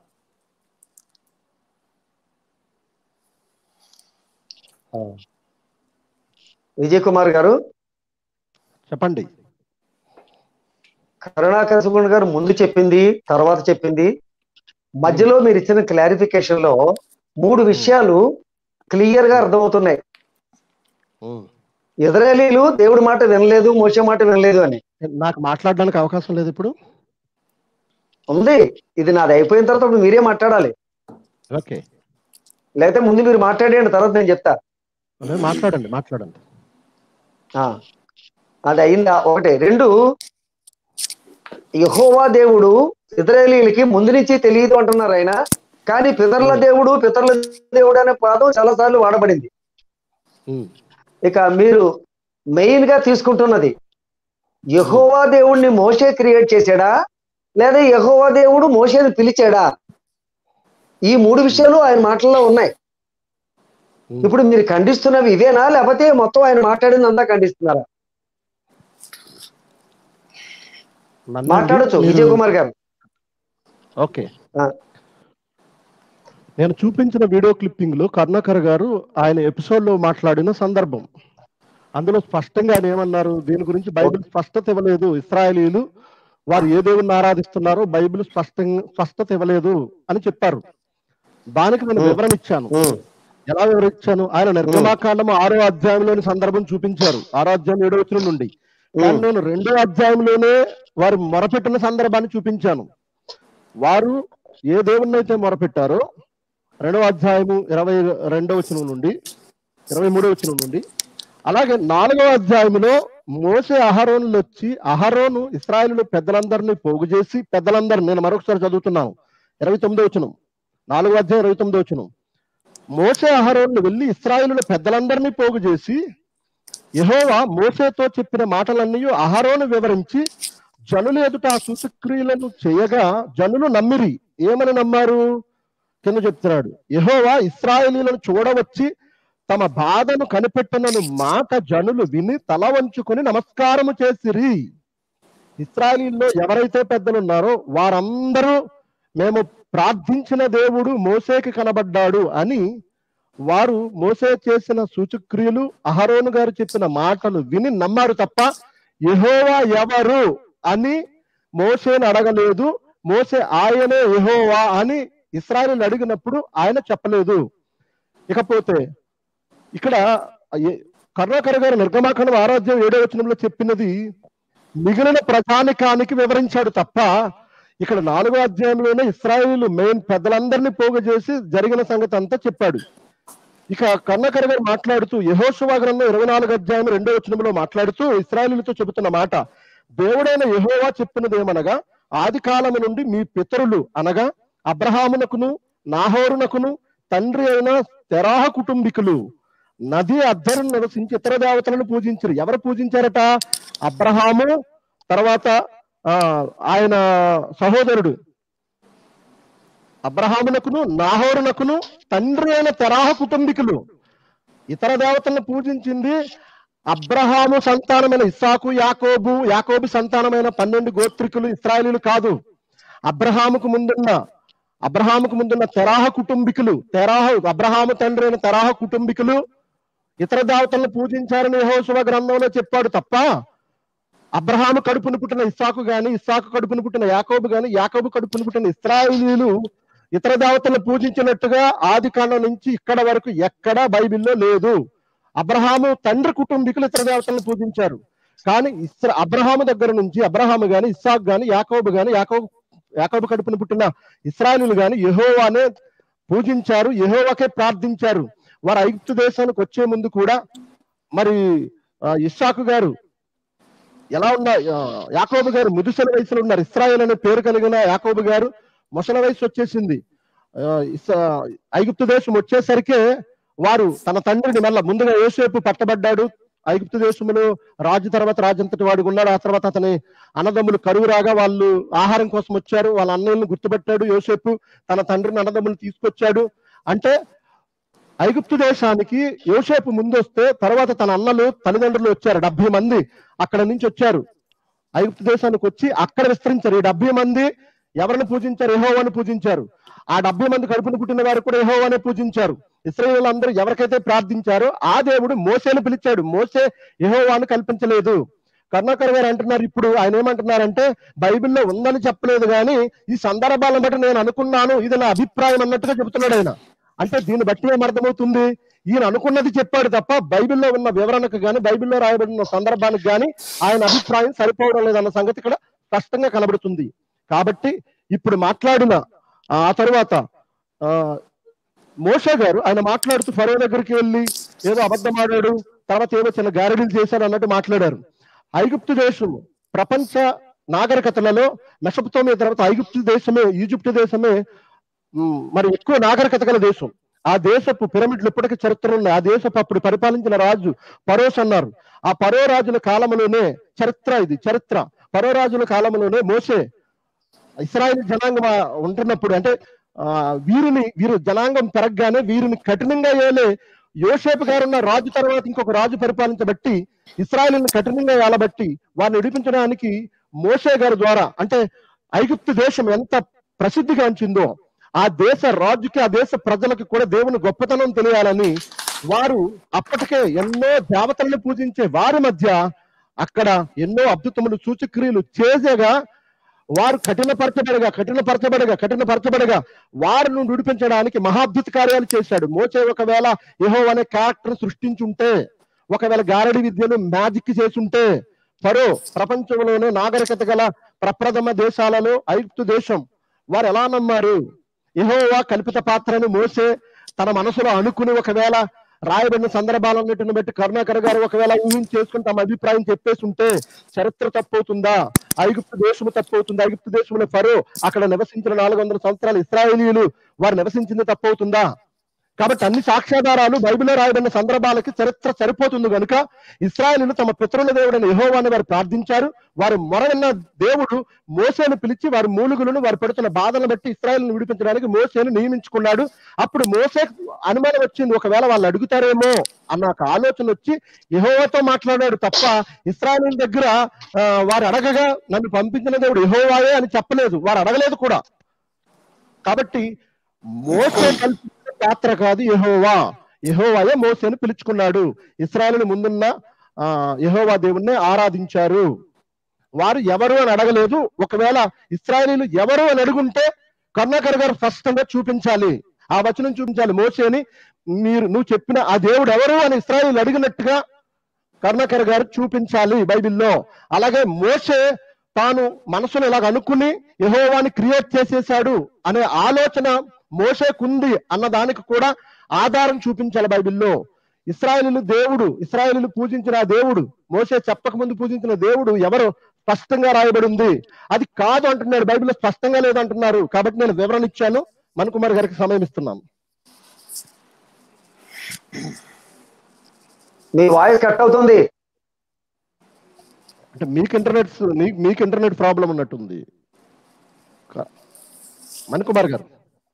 విజయ్ కుమార్ గారు చెప్పండి కరుణాకర సుగుణ్ గారు ముందు చెప్పింది తర్వాత చెప్పింది మధ్యలో మీరు ఇచ్చిన క్లారిఫికేషన్ లో మూడు విషయాలు క్లియర్ గా అర్థమవుతున్నాయి ఉమ్. ఇజ్రాయేలీలు దేవుడి మాట వినలేదు మోసే మాట వినలేదు అని నాకు మాట్లాడడానికి అవకాశం లేదు ఇప్పుడు ఉంది ఇది నాది అయిపోయిన తర్వాత ఇప్పుడు మీరే మాట్లాడాలి ఓకే లేకపోతే ముందు మీరు మాట్లాడేయండి తర్వాత నేను చెప్తా అదే మాట్లాడండి మాట్లాడండి ఆ, అది అయిందా ఒకటి రెండు యహోవా దేవుడు ఇతరేలీలకి ముందు నుంచి తెలియదు అంటున్నారు ఆయన కానీ పితరుల దేవుడు పితరుల దేవుడు అనే పదం చాలా సార్లు వాడబడింది ఉమ్, ఇక మీరు మెయిన్ గా తీసుకుంటున్నది యహోవా దేవుణ్ణి మోసే క్రియేట్ చేశాడా లేదా యహోవా దేవుడు మోసేని పిలిచాడా ఈ మూడు విషయాలు ఆయన మాటల్లో ఉన్నాయి ఉమ్. ఇప్పుడు మీరు ఖండిస్తున్నవి ఇవేనా లేకపోతే మొత్తం ఆయన మాట్లాడిందంతా ఖండిస్తున్నారా నన్ను మాట్లాడొచ్చు మీరు- విజయ్ కుమార్ గారు ఓకే ఆ. నేను చూపించిన వీడియో క్లిప్పింగ్ లో కరుణాకర్ గారు ఆయన ఎపిసోడ్ లో మాట్లాడిన సందర్భం అందులో స్పష్టంగా ఆయన ఏమన్నారు దీని గురించి బైబిల్ స్పష్టత ఇవ్వలేదు ఇస్రాయలీలు వారు ఏ దేవుణ్ణి ఆరాధిస్తున్నారో బైబిల్ స్పష్టంగా స్పష్టత ఇవ్వలేదు అని చెప్పారు దానికి నేను ఉమ్. వివరణ ఇచ్చాను ఉమ్, ఎలా వివరించాను ఆయన నిర్గమాకాండం ఆరో అధ్యాయంలోని సందర్భం చూపించారు ఆరో అధ్యాయం ఏడో వచ్చిన నుండి కానీ ఉమ్, నేను రెండో అధ్యాయంలోనే వారు మొరపెట్టిన సందర్భాన్ని చూపించాను వారు ఏ దేవుణ్ణి అయితే మొరపెట్టారో రెండవ అధ్యాయము ఇరవై రెండవ వచనం నుండి ఇరవై మూడో వచనం నుండి అలాగే నాలుగవ అధ్యాయములో మోసే అహరోనులు వచ్చి అహరోను ఇస్రాయేలు పెద్దలందరినీ పోగు చేసి పెద్దలందరినీ నేను మరొకసారి చదువుతున్నాను ఇరవై తొమ్మిదో వచనం నాలుగో అధ్యాయం ఇరవై తొమ్మిదో వచనం మోసే అహరోను వెళ్ళి ఇస్రాయేలు పెద్దలందరినీ పోగు చేసి యెహోవా మోసేతో చెప్పిన మాటలన్నీ అహరోను వివరించి జనులు ఎదుట ఆ సూచక్రియలను చేయగా జనులు నమ్మిరి ఏమని నమ్మారు కింద చెప్తున్నాడు యెహోవా ఇస్రాయేలీలను చూడవచ్చి తమ బాధను కనిపెట్టనను మాట జనులు విని తల వంచుకొని నమస్కారము చేసిరి ఇస్రాయేలీల్లో ఎవరైతే పెద్దలు ఉన్నారో వారందరూ మేము ప్రార్థించిన దేవుడు మోసేకి కనబడ్డాడు అని వారు మోసే చేసిన సూచక్రియలు అహరోను గారు చెప్పిన మాటలు విని నమ్మారు తప్ప యెహోవా ఎవరు అని మోసేని అడగలేదు మోసే ఆయనే యెహోవా అని ఇస్రాయలు అడిగినప్పుడు ఆయన చెప్పలేదు ఇకపోతే ఇక్కడ ఏ- కరుణాకర్ గారు నిర్గమాఖండం ఆరాధ్యం ఏడో వచనంలో చెప్పినది మిగిలిన ప్రజానికానికి వివరించాడు తప్ప ఇక్కడ నాలుగో అధ్యాయంలోనే ఇస్రాయేలు మెయిన్ పెద్దలందరినీ పోగు చేసి జరిగిన సంగతి అంతా చెప్పాడు ఇక కర్ణకర్ గారు మాట్లాడుతూ యహోశువా గ్రంథం ఇరవై నాలుగు అధ్యాయం రెండో వచనంలో మాట్లాడుతూ ఇస్రాయేలీలతో చెబుతున్న మాట దేవుడైన యెహోవా చెప్పినది ఏమనగా ఆది కాలము నుండి మీ పితరులు అనగా అబ్రహామునకును నాహోరునకును తండ్రి అయిన తెరాహ కుటుంబీకులు నది అద్దరు నివసించి ఇతర దేవతలను పూజించారు ఎవరు పూజించారట అబ్రహాము తర్వాత ఆ ఆయన సహోదరుడు అబ్రహామునకును నాహోరునకును తండ్రి అయిన తెరాహ కుటుంబీకులు ఇతర దేవతలను పూజించింది అబ్రహాము సంతానమైన ఇస్సాకు యాకోబు యాకోబు సంతానమైన పన్నెండు గోత్రికులు ఇస్రాయలీలు కాదు అబ్రహాముకు ముందున్న అబ్రహాముకు ముందున్న తెరాహ కుటుంబీకులు తెరాహ అబ్రహాము తండ్రి అయిన తెరాహ కుటుంబీకులు ఇతర దేవతలను పూజించారని యెహోషువ గ్రంథంలో చెప్పాడు తప్ప అబ్రహాము కడుపును పుట్టిన ఇస్సాకు గాని ఇస్సాకు కడుపును పుట్టిన యాకోబు గాని యాకోబు కడుపును పుట్టిన ఇస్రాయిలీలు ఇతర దేవతలను పూజించినట్టుగా ఆది కాండం నుంచి ఇక్కడ వరకు ఎక్కడా బైబిల్లో లేదు అబ్రహాము తండ్రి కుటుంబీకులు ఇతర దేవతలను పూజించారు కానీ ఇస్ర అబ్రహాము దగ్గర నుంచి అబ్రహాము గాని ఇస్సాకు గాని యాకోబు గాని యాకోబు యాకోబు కడుపున పుట్టిన ఇస్రాయలీలు గాని యెహోవానే పూజించారు యెహోవాకే ప్రార్థించారు వారు ఐగుప్తు దేశానికి వచ్చే ముందు కూడా మరి ఆ, ఇస్సాకు గారు ఎలా ఉన్న ఆ, యాకోబు గారు ముదుసల వయసులో ఉన్నారు ఇస్రాయేల్ అనే పేరు కలిగిన యాకోబు గారు ముసల వయసు వచ్చేసింది ఆ, ఇస్సా- ఐగుప్తు దేశం వచ్చేసరికే వారు తన తండ్రిని మళ్ళా ముందుగా యోసేపు పట్టబడ్డాడు ఐగుప్తు దేశంలో రాజు తర్వాత రాజంతటి వాడు ఉన్నాడు ఆ తర్వాత అతని అన్నదమ్ములు కరువు రాగా వాళ్ళు ఆహారం కోసం వచ్చారు వాళ్ళ అన్నయ్యలను గుర్తుపెట్టాడు యోసేపు తన తండ్రిని అన్నదమ్ములు తీసుకొచ్చాడు అంటే ఐగుప్తు దేశానికి యోసేపు ముందు వస్తే తర్వాత తన అన్నలు తల్లిదండ్రులు వచ్చారు డెబ్బై మంది అక్కడ నుంచి వచ్చారు ఐగుప్తు దేశానికి వచ్చి అక్కడ విస్తరించారు ఈ డెబ్బై మంది ఎవరిని పూజించారు యెహోవాని పూజించారు ఆ డెబ్బై మంది కడుపును పుట్టిన వారు కూడా యెహోవానే పూజించారు ఇస్రాయేల్ అందరూ ఎవరికైతే ప్రార్థించారో ఆ దేవుడు మోసేను పిలిచాడు మోసే యెహోవాను కల్పించలేదు కరుణాకర్ గారు అంటున్నారు ఇప్పుడు ఆయన ఏమంటున్నారంటే బైబిల్లో ఉందని చెప్పలేదు కానీ ఈ సందర్భాలను బట్టి నేను అనుకున్నాను ఇది నా అభిప్రాయం అన్నట్టుగా చెబుతున్నాడు ఆయన అంటే దీన్ని బట్టి ఏమర్థమవుతుంది ఈయన అనుకున్నది చెప్పాడు తప్ప బైబిల్లో ఉన్న వివరణకు గాని బైబిల్లో రాయబడిన సందర్భానికి గాని ఆయన అభిప్రాయం సరిపోవడం లేదన్న సంగతి ఇక్కడ స్పష్టంగా కనబడుతుంది కాబట్టి ఇప్పుడు మాట్లాడిన ఆ తరువాత ఆ మోషే గారు ఆయన మాట్లాడుతూ ఫరో దగ్గరికి వెళ్ళి ఏదో అబద్ధం ఆడాడు తర్వాత ఏదో చిన్న గారెడీలు చేశాడు అన్నట్టు మాట్లాడారు ఐగుప్తు దేశము ప్రపంచ నాగరికతలలో మెసపుతోమియా తర్వాత ఐగుప్తు దేశమే ఈజిప్ట్ దేశమే ఉమ్, మరి ఎక్కువ నాగరికత గల దేశం ఆ దేశపు పిరమిడ్లు ఇప్పటికీ చరిత్ర ఉన్నాయి ఆ దేశపు అప్పుడు పరిపాలించిన రాజు పరోస్ అన్నారు ఆ పరో రాజుల కాలంలోనే చరిత్ర ఇది చరిత్ర పరో రాజుల కాలంలోనే మోసే ఇస్రాయేల్ జనాంగం ఆ ఉంటున్నప్పుడు అంటే ఆ వీరిని వీరు జనాంగం పెరగగానే వీరిని కఠినంగా ఏలే యోసేపు గారు ఉన్న రాజు తర్వాత ఇంకొక రాజు పరిపాలించబట్టి ఇస్రాయేల్ని కఠినంగా ఏలబట్టి వారిని విడిపించడానికి మోసే గారి ద్వారా అంటే ఐగుప్తు దేశం ఎంత ప్రసిద్ధిగాంచిందో ఆ దేశ రాజుకి ఆ దేశ ప్రజలకు కూడా దేవుని గొప్పతనం తెలియాలని వారు అప్పటికే ఎన్నో దేవతలను పూజించే వారి మధ్య అక్కడ ఎన్నో అద్భుతములు సూచక్రియలు చేసేగా వారు కఠినపరచబడగా కఠినపరచబడగా కఠినపరచబడగా వారిని విడిపించడానికి మహాద్భుత కార్యాలు చేశాడు మోచే ఒకవేళ యహో అనే క్యారెక్టర్ సృష్టించుంటే ఒకవేళ గారడి విద్యను మ్యాజిక్ చేసుంటే ఫరో ప్రపంచంలోనే నాగరికత గల ప్రప్రథమ దేశాలలో ఐగుప్తు దేశం వారు ఎలా నమ్మారు యెహోవా కల్పిత పాత్రను మోసే తన మనసులో అనుకుని ఒకవేళ రాయబడిన సందర్భాలన్నిటిని బట్టి కరుణాకర్ గారు ఒకవేళ ఊహించి చేసుకుని తమ అభిప్రాయం చెప్పేసి ఉంటే చరిత్ర తప్పవుతుందా ఐగుప్తు దేశము తప్పవుతుందా ఐగుప్తు దేశంలో ఫరో అక్కడ నివసించిన నాలుగు వందల సంవత్సరాలు ఇస్రాయేలీలు వారు నివసించింది తప్పవుతుందా కాబట్టి అన్ని సాక్ష్యాధారాలు బైబిల్లో రాయబడిన సందర్భాలకి చరిత్ర సరిపోతుంది కనుక ఇస్రాయేలీలు తమ పితరుల దేవుడైన యెహోవాని వారు ప్రార్థించారు వారు మొరవిన్న దేవుడు మోసేను పిలిచి వారి మూలుగులను వారు పెడుతున్న బాధలను బట్టి ఇస్రాయేల్ని విడిపించడానికి మోసేను నియమించుకున్నాడు అప్పుడు మోసే అనుమానం వచ్చింది ఒకవేళ వాళ్ళు అడుగుతారేమో అన్న ఒక ఆలోచన వచ్చి యెహోవాతో మాట్లాడాడు తప్ప ఇస్రాయేల్ దగ్గర ఆ, వారు అడగగా నన్ను పంపించిన దేవుడు యెహోవాయే అని చెప్పలేదు వారు అడగలేదు కూడా కాబట్టి మోసే కల్పించిన పాత్ర కాదు యెహోవా యెహోవాయే మోసేను పిలుచుకున్నాడు ఇస్రాయేల్ ముందున్న ఆ యెహోవా దేవుణ్ణి ఆరాధించారు వారు ఎవరు అని అడగలేదు ఒకవేళ ఇస్రాయేలీలు ఎవరు అని అడుగుంటే కర్ణాకర్ గారు స్పష్టంగా చూపించాలి ఆ వచనం చూపించాలి మోసేని మీరు నువ్వు చెప్పిన ఆ దేవుడు ఎవరు అని ఇస్రాయేల్ అడిగినట్టుగా కర్ణాకర్ గారు చూపించాలి బైబిల్లో అలాగే మోసే తాను మనసులో ఇలాగ అనుకుని యహోవాని క్రియేట్ చేసేసాడు అనే ఆలోచన మోసేకుంది అన్న దానికి కూడా ఆధారం చూపించాలి బైబిల్లో ఇస్రాయేలీలు దేవుడు ఇస్రాయేలీలు పూజించిన ఆ దేవుడు మోసే చెప్పక ముందు పూజించిన దేవుడు ఎవరు స్పష్టంగా రాయబడి ఉంది అది కాదు అంటున్నాడు బైబిల్లో స్పష్టంగా లేదంటున్నారు కాబట్టి నేను వివరణ ఇచ్చాను మణికుమార్ గారికి సమయం ఇస్తున్నాను మీ వాయిస్ కట్ అవుతుంది అంటే మీకు ఇంటర్నెట్ మీకు మీకు ఇంటర్నెట్ ప్రాబ్లం ఉన్నట్టుంది క- మణికుమార్ గారు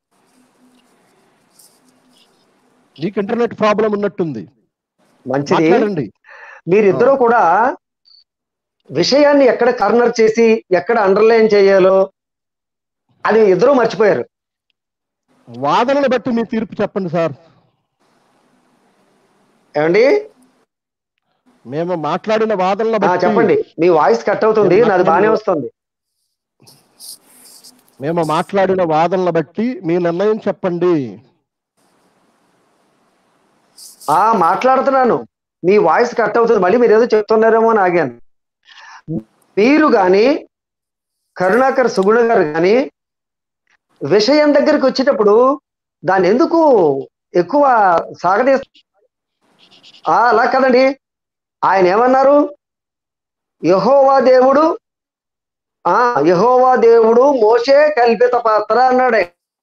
మీకు ఇంటర్నెట్ ప్రాబ్లం ఉన్నట్టుంది మంచిది మాట్లాడండి మీరిద్దరూ కూడా విషయాన్ని ఎక్కడ కార్నర్ చేసి ఎక్కడ అండర్లైన్ చేయాలో అది ఇద్దరూ మర్చిపోయారు వాదనను బట్టి మీ తీర్పు చెప్పండి సార్ ఏమండి మేము మాట్లాడిన వాదనల ఆ, బట్టి చెప్పండి మీ వాయిస్ కట్ అవుతుంది నాది బానే వస్తుంది మేము మాట్లాడిన వాదనల బట్టి మీ నిర్ణయం చెప్పండి ఆ మాట్లాడుతున్నాను మీ వాయిస్ కట్ అవుతుంది మళ్ళీ మీరు ఏదో చెప్తున్నారేమో అని ఆగాను మీరు గాని కరుణాకర్ సుగుణ గారు గాని విషయం దగ్గరికి వచ్చేటప్పుడు దాన్ని ఎందుకు ఎక్కువ సాగదీ ఆ అలా కదండి ఆయన ఏమన్నారు యహోవా దేవుడు ఆ యహోవా దేవుడు మోసే కల్పిత పాత్ర అన్నాడే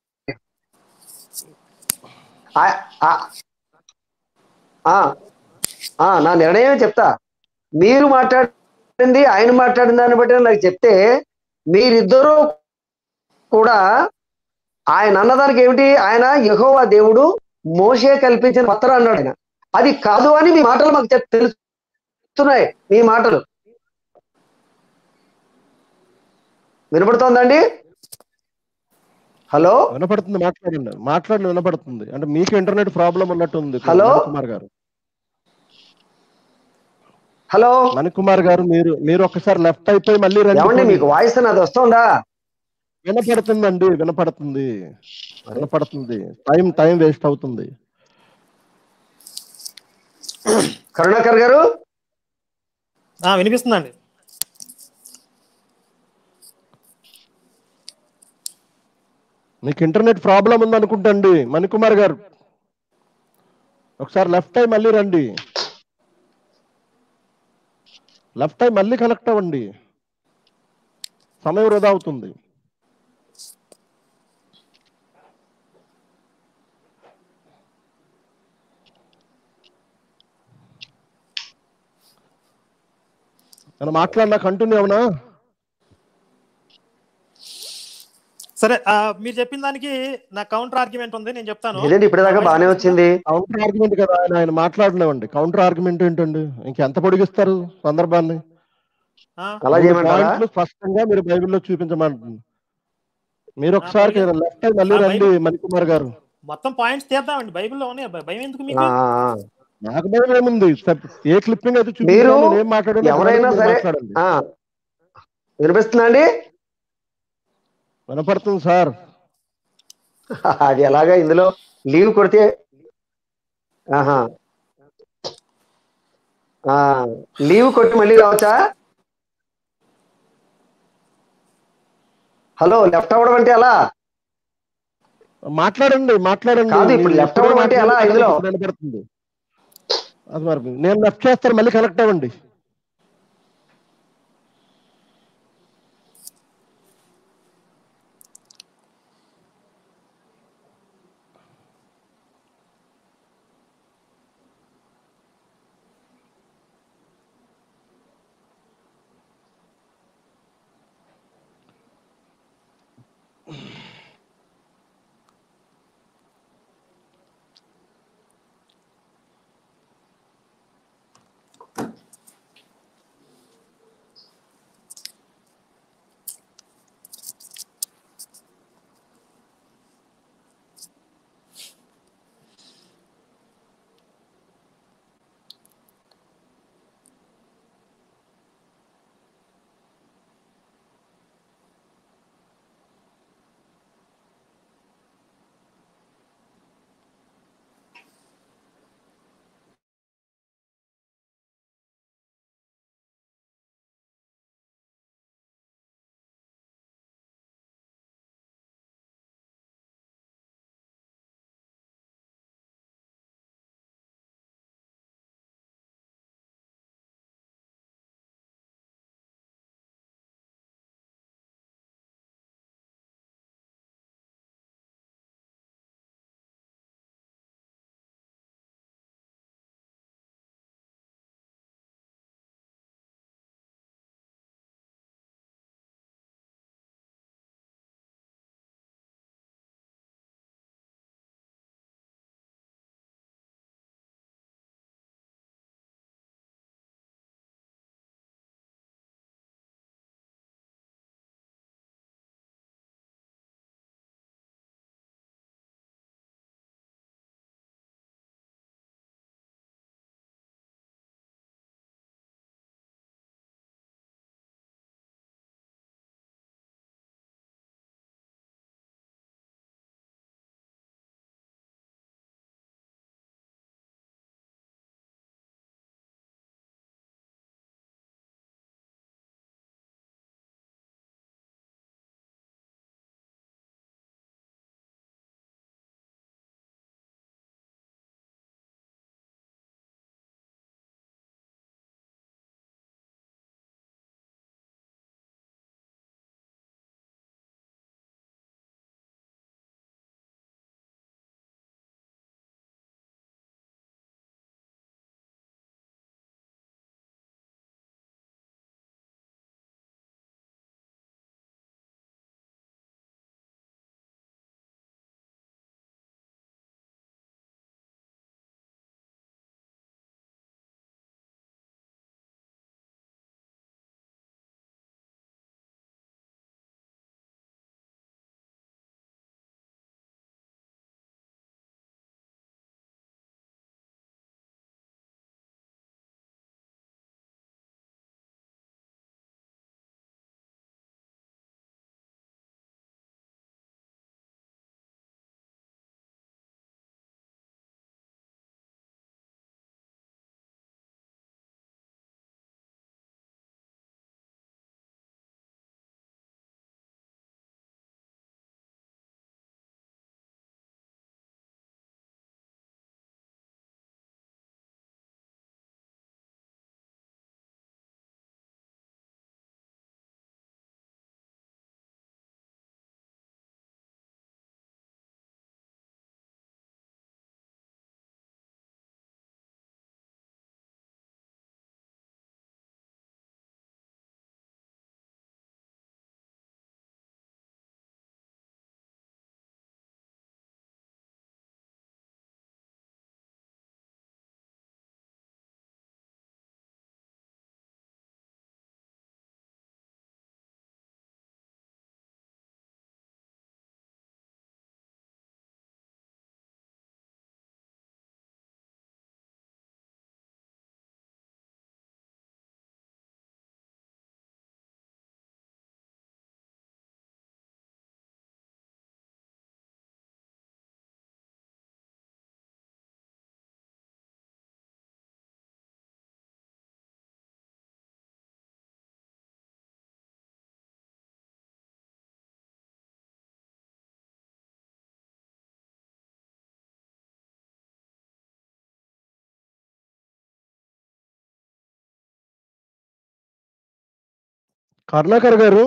ఆ- ఆ- ఆ ఆ, నా నిర్ణయం చెప్తా మీరు మాట్లాడింది ఆయన మాట్లాడిన దాన్ని బట్టి నాకు చెప్తే మీరిద్దరూ కూడా ఆయన అన్నదానికి ఏమిటి ఆయన యెహోవా దేవుడు మోసే కల్పించిన పత్ర అన్నాడు ఆయన అది కాదు అని మీ మాటలు మాకు చెప్ తెలుస్తున్నాయి మీ మాటలు వినపడుతోందండి హలో వినపడుతుంది మాట్లాడండి మాట్లాడిన వినపడుతుంది అంటే మీకు ఇంటర్నెట్ ప్రాబ్లం ఉన్నట్టుంది హలో? కుమార్ గారు హలో మణికుమార్ గారు మీరు మీరు ఒక్కసారి లెఫ్ట్ అయిపోయి మళ్ళీ రండి ఏమండి మీకు వాయిస్ నాది వస్తుందా వినపడుతుందండి వినపడుతుంది వినపడుతుంది టైం టైం వేస్ట్ అవుతుంది కరుణాకర్ గారు ఆ, వినిపిస్తుందండి మీకు ఇంటర్నెట్ ప్రాబ్లం ఉంది అనుకుంటండి మణికుమార్ గారు ఒకసారి లెఫ్ట్ అయి మళ్ళీ రండి లెఫ్ట్ అయి మళ్ళీ కనెక్ట్ అవ్వండి సమయం వృధా అవుతుంది నేను మాట్లాడినా కంటిన్యూ అవునా సరే ఆ, మీరు చెప్పిన దానికి నా కౌంటర్ ఆర్గ్యుమెంట్ ఉంది నేను చెప్తాను ఇదేంటి ఇప్పటిదాకా బాగానే వచ్చింది కౌంటర్ ఆర్గ్యుమెంట్ కదా ఆయన ఆయన మాట్లాడలేవండి కౌంటర్ ఆర్గ్యుమెంట్ ఏంటండి ఇంకెంత పొడిగిస్తారు సందర్భాన్ని ఆ, అలా మూడు చేయమంటారా పాయింట్లు స్పష్టంగా మీరు బైబిల్లో చూపించమంటుంది మీరు ఒకసారి బైబిల్- లెఫ్ట్ అయి మళ్ళీ ఆ, రండి బైబిల్- మణికుమార్ గారు మొత్తం పాయింట్స్ తీద్దామండి బైబిల్లో ఉన్నాయి భ- భయం ఎందుకు ఆ, మీకు ఆ, ఆ. నాకు భయం ఏముంది సప్- ఏ క్లిప్పింగ్ అయితే మీరు చూపించాను నేను ఏం మాట్లాడానో ఎవరైనా మీరు సరే మాట్లాడండి ఆ. వినిపిస్తుందా అండి వినపడుతుంది సార్ అది ఎలాగా ఇందులో లీవ్ కొడితే ఆహా ఆ, లీవ్ కొట్టి మళ్ళీ రావచ్చా హలో లెఫ్ట్ అవ్వడం అంటే ఎలా మాట్లాడండి మాట్లాడండి కాదు, ఇప్పుడు మీరు left ఎప్పుడో అవ్వడం అంటే ఎలా మాట్లాడారు, ఇందులో? ఇప్పుడు వినపడుతుంది అది మరి నేను లెఫ్ట్ చేస్తాను మళ్ళీ కనెక్ట్ అవ్వండి కరుణాకర్ గారు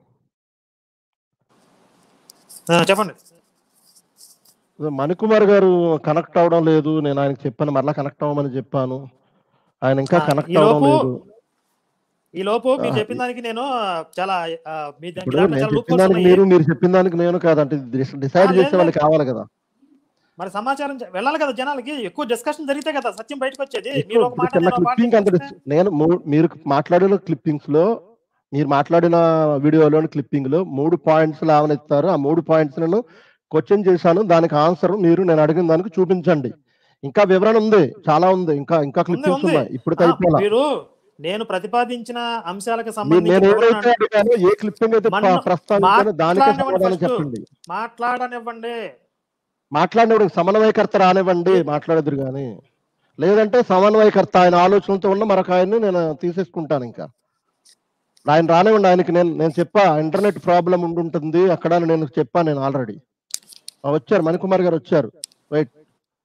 ఆ, చెప్పండి మణికుమార్ గారు కనెక్ట్ అవడం లేదు నేను ఆయనకి చెప్పాను మరలా కనెక్ట్ అవ్వమని చెప్పాను ఆయన ఇంకా ఆ, కనెక్ట్ ఈ అవ్వడం లోపు లేదు ఈ లోపు మీరు ఆ, చెప్పిన దానికి నేను చాలా ఆ, మీ దానికి ఇప్పుడు దాంట్లో నేను చాలా loop చెప్పిన holes దానికి ఉన్నాయి. మీరు మీరు చెప్పిన దానికి నేను కాదంటే డిసైడ్ ఆ, చేసే లేదు, వాళ్ళు కావాలి కదా మరి సమాచారం చె- వెళ్ళాలి కదా జనాలకి ఎక్కువ డిస్కషన్ జరిగితే కదా సత్యం బయటకు వచ్చేది ఇప్పుడు మీరు ఒక మాట చిన్న నేను ఒక మాట క్లిప్పింగ్ అంత చేస్తే- నేను మూ- మీరు మాట్లాడిన క్లిప్పింగ్స్ లో మీరు మాట్లాడిన వీడియోలోని క్లిప్పింగ్ లో మూడు పాయింట్స్ లేవనెత్తారు ఆ మూడు పాయింట్స్ నేను క్వశ్చన్ చేశాను దానికి ఆన్సర్ మీరు నేను అడిగిన దానికి చూపించండి ఇంకా వివరణ ఉంది చాలా ఉంది ఇంకా ఇంకా ఉంది క్లిప్పింగ్స్ ఉంది ఉన్నాయి ఇప్పుడు ఆ, అయిపోయాలా మీరు నేను ప్రతిపాదించిన అంశాలకు మీరు- సంబంధించి నేను వివరణ ఏదైతే అడిగానో ఏ క్లిప్పింగ్ అయితే మన- ప్ర- ప్రస్తావించానో దానికే మాట్లాడనివ్వండి సమాధానం first. చెప్పండి మాట్లాడనివ్వండి మాట్లాడినప్పుడు సమన్వయకర్త రానివ్వండి మాట్లాడదురు కానీ లేదంటే సమన్వయకర్త ఆయన ఆలోచనలతో ఉన్న మరొక ఆయన్ని నేను తీసేసుకుంటాను ఇంకా ఆయన రానివ్వండి ఆయనకి నేను నేను చెప్పా ఇంటర్నెట్ ప్రాబ్లం ఉండుంటుంది అక్కడ అని నేను చెప్పాను నేను ఆల్రెడీ వచ్చారు మణికుమార్ గారు వచ్చారు రైట్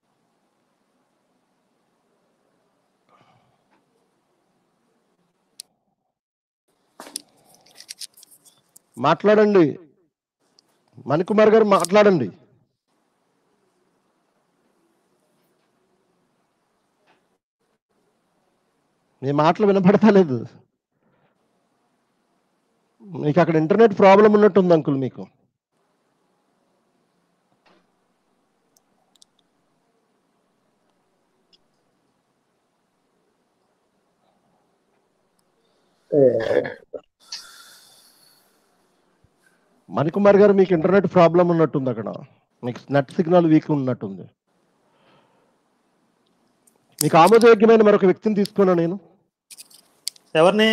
మాట్లాడండి మణికుమార్ గారు మాట్లాడండి మీ మాటలు వినపడతలేదు మీకు అక్కడ ఇంటర్నెట్ ప్రాబ్లం ఉన్నట్టుంది అంకుల్ మీకు మణికుమార్ గారు మీకు ఇంటర్నెట్ ప్రాబ్లం ఉన్నట్టుంది అక్కడ మీకు నెట్ సిగ్నల్ వీక్ ఉన్నట్టుంది మీకు ఆమోదయోగ్యమైన మరొక వ్యక్తిని తీసుకున్నా నేను ఎవరిని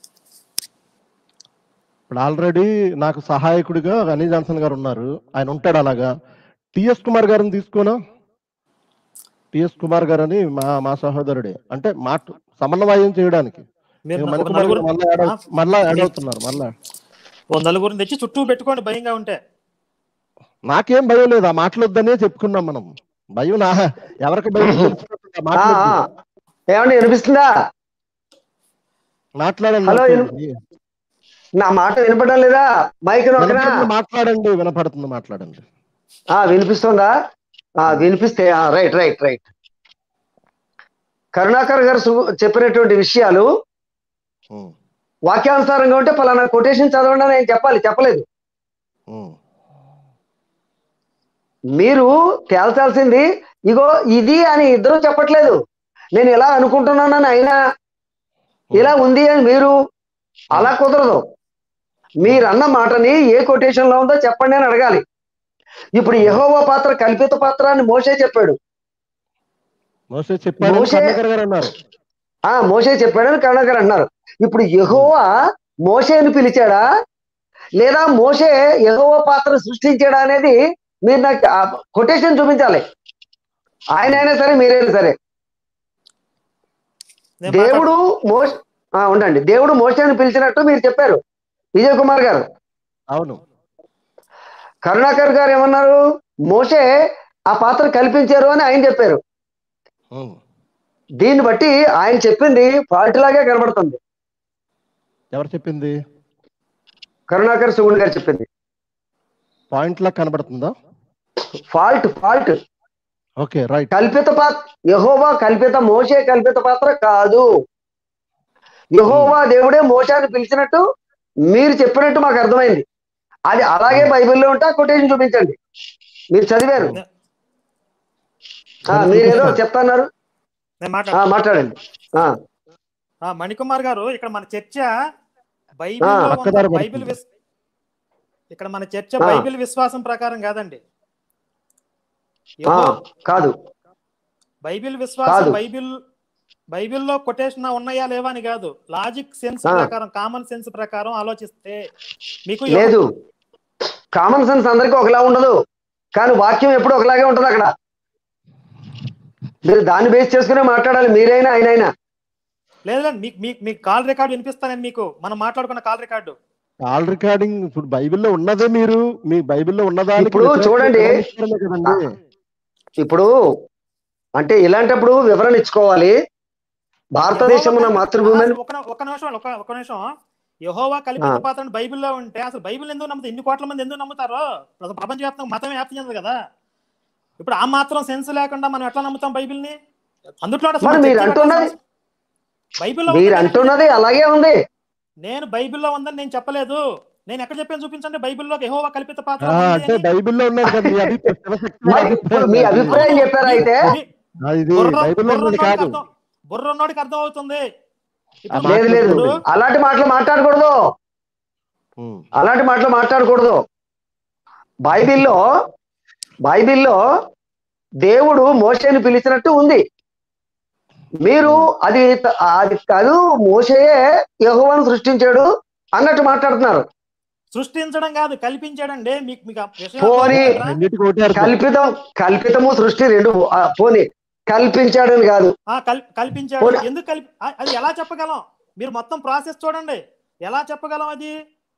ఇప్పుడు ఆల్రెడీ నాకు సహాయకుడిగా అనిల్ జాన్సన్ గారు ఉన్నారు ఆయన ఉంటాడు అలాగా టిఎస్ కుమార్ గారిని తీసుకోనా టిఎస్ కుమార్ గారు అని మా మా సహోదరుడే అంటే మాట సమన్వయం చేయడానికి మీరు ఇక ఒక మణికుమార్ నలుగురు గారు మళ్ళా యాడ్ అవు- మళ్ళా యాడ్ అవుతున్నారు మళ్ళా ఓ నలుగురిని తెచ్చి చుట్టూ పెట్టుకోండి భయంగా ఉంటే నాకేం భయం లేదు ఆ మాటలొద్దనే చెప్పుకున్నాం మనం భయం నా ఎవరికి భయం తెలిసిపోతుంది, ఆ ఆ, మాటలొద్దు. ఆ. ఏమండి వినిపిస్తుందా మాట్లాడండి హలో, అంతే. నా మాట వినపడడం లేదా మైక్ నొక్కనా వినపడుతుంది, మాట్లాడండి వినపడుతుంది మాట్లాడండి ఆ వినిపిస్తుందా ఆ వినిపిస్తే ఆ, రైట్ రైట్ రైట్ కరుణాకర్ గారు సు- చెప్పినటువంటి విషయాలు ఉం, వాక్యానుసారంగా ఉంటే పలానా కొటేషన్ చదవండి అని ఆయన చెప్పాలి చెప్పలేదు ఉం. మీరు తేల్చాల్సింది ఇగో ఇది అని ఇద్దరు చెప్పట్లేదు నేను ఇలా అనుకుంటున్నానని అయినా ఇలా ఉంది అని మీరు అలా కుదరదు మీరు అన్న మాటని ఏ కొటేషన్ లో ఉందో చెప్పండి అని అడగాలి ఇప్పుడు యెహోవా పాత్ర కల్పిత పాత్ర అని మోసే చెప్పాడు మోసే చెప్పాడు మోసే- కర్ణాకర్ గారు అన్నారు ఆ మోసే చెప్పాడని కరుణాకర్ అన్నారు ఇప్పుడు యెహోవా మోసేని పిలిచాడా లేదా మోసే యెహోవా పాత్ర సృష్టించాడా అనేది మీరు నాకు కొటేషన్ చూపించాలి ఆయన అయినా సరే మీరైనా సరే నేను దేవుడు మోస ఆ, ఉండండి దేవుడు మోసేని పిలిచినట్టు మీరు చెప్పారు విజయ్ కుమార్ గారు అవును కరుణాకర్ గారు ఏమన్నారు మోసే ఆ పాత్ర కల్పించారు అని ఆయన చెప్పారు ఉం. దీన్ని బట్టి ఆయన చెప్పింది ఫాల్ట్ లాగే కనబడుతుంది ఎవరు చెప్పింది కరుణాకర్ సుగుణ్ గారు చెప్పింది పాయింట్ లా కనబడుతుందా ఫాల్ట్ ఫాల్ట్ ఓకే రైట్ కల్పిత పాత్ర యహోవా కల్పిత మోసే కల్పిత పాత్ర కాదు యహోవా దేవుడే మోసాన్ని పిలిచినట్టు మీరు చెప్పినట్టు మాకు అర్థమైంది అది అలాగే బైబిల్లో ఉంటే కొటేషన్ చూపించండి మీరు చదివారు ఆ, మీరేదో చెప్తున్నారు నేను ఆ, మాట్లాడు మాట్లాడండి ఆ, ఆ, మణికుమార్ గారు ఇక్కడ మన చర్చ బైబిల్లో ఆ, ఉన్న పక్కదారి బైబిల్ పడుతుంది. విస్- ఇక్కడ మన చర్చ ఆ. బైబిల్ విశ్వాసం ప్రకారం కాదండి ఆ, యెహో- కాదు బైబిల్ విశ్వాసం కాదు. బైబిల్ బైబిల్లో కొటేషన్ ఉన్నాయా లేవా అని కాదు లాజిక్ సెన్స్ ఆ. ప్రకారం కామన్ సెన్స్ ప్రకారం ఆలోచిస్తే మీకు లేదు కామన్ సెన్స్ అందరికీ ఒకలా ఉండదు కానీ వాక్యం ఎప్పుడు ఒకలాగే ఉంటుంది అక్కడ మీరు దాన్ని బేస్ చేసుకునే మాట్లాడాలి మీరైనా ఆయనైనా లేదు లేదు మీకు మీకు మీకు కాల్ రికార్డు వినిపిస్తానని మీకు మనం మాట్లాడుకున్న కాల్ రికార్డు కాల్ రికార్డింగ్ ఇప్పుడు బైబిల్లో ఉన్నదే మీరు మీ బైబిల్లో ఉన్నదానికి ఇప్పుడు వ్యతిరేకంగా చూడండి. గమనించడమే కదండి ఇప్పుడు అంటే ఇలాంటప్పుడు వివరణ ఇచ్చుకోవాలి భారతదేశం ఉన్న మాతృభూమి అని ఒక ఒక నిమిషం ఒక ఒక నిమిషం యహోవా కల్పిత ఆ. పాత్ర అని బైబిల్లో ఉంటే అసలు బైబిల్ ఎందుకు నమ్ముతారు ఇన్ని కోట్ల మంది ఎందుకు నమ్ముతారో అసలు ప్రపంచవ్యాప్తంగా మతం వ్యాప్తి చెందదు కదా ఇప్పుడు ఆ మాత్రం సెన్స్ లేకుండా మనం ఎట్లా నమ్ముతాం బైబిల్ని అందుట్లో అసలు మరి మీరు చర్చ అంటున్నది పెట్టాల్సిన- బైబిల్లో మీరు ఉందని అంటున్నది అలాగే ఉంది నేను బైబిల్లో ఉందని నేను చెప్పలేదు నేను ఎక్కడ చెప్పాను చూపించండి బైబిల్లో యెహోవా కల్పిత పాత్ర ఆ, ఉంది అంటే అని. బైబిల్లో ఉన్నది కదా మీ అభిప్రాయం శివశక్తి మరి ఇప్పుడు మీ అభిప్రాయం చెప్పారా అయితే మీ- ఆ, ఇది బుర్ర- బైబిల్లో ఉన్నది బుర్రున్నోడికి కాదు అర్థం- బుర్రున్నోడికి అర్థం అవుతుంది ఆ ఇప్పుడు లేదు లేదు ఇప్పుడు అలాంటి మాటలు మాట్లాడకూడదు ఉమ్. అలాంటి మాటలు మాట్లాడకూడదు బైబిల్లో బైబిల్లో దేవుడు మోషేని పిలిచినట్టు ఉంది మీరు అది అది కాదు మోషయే యెహోవాను సృష్టించాడు అన్నట్టు మాట్లాడుతున్నారు సృష్టించడం కాదు కల్పించాడండి మీకు మీకు ఆ విషయం పోనీ. అర్థమవుతుందా? రెండింటికి ఒకటే అర్థం కల్పితం కల్పితము సృష్టి రెండు ఆ, పోనీ కల్పించాడని కాదు ఆ, కల్- కల్పించాడు పోనీ. ఎందుకు కల్పి ఆ, అది ఎలా చెప్పగలం మీరు మొత్తం ప్రాసెస్ చూడండి ఎలా చెప్పగలం అది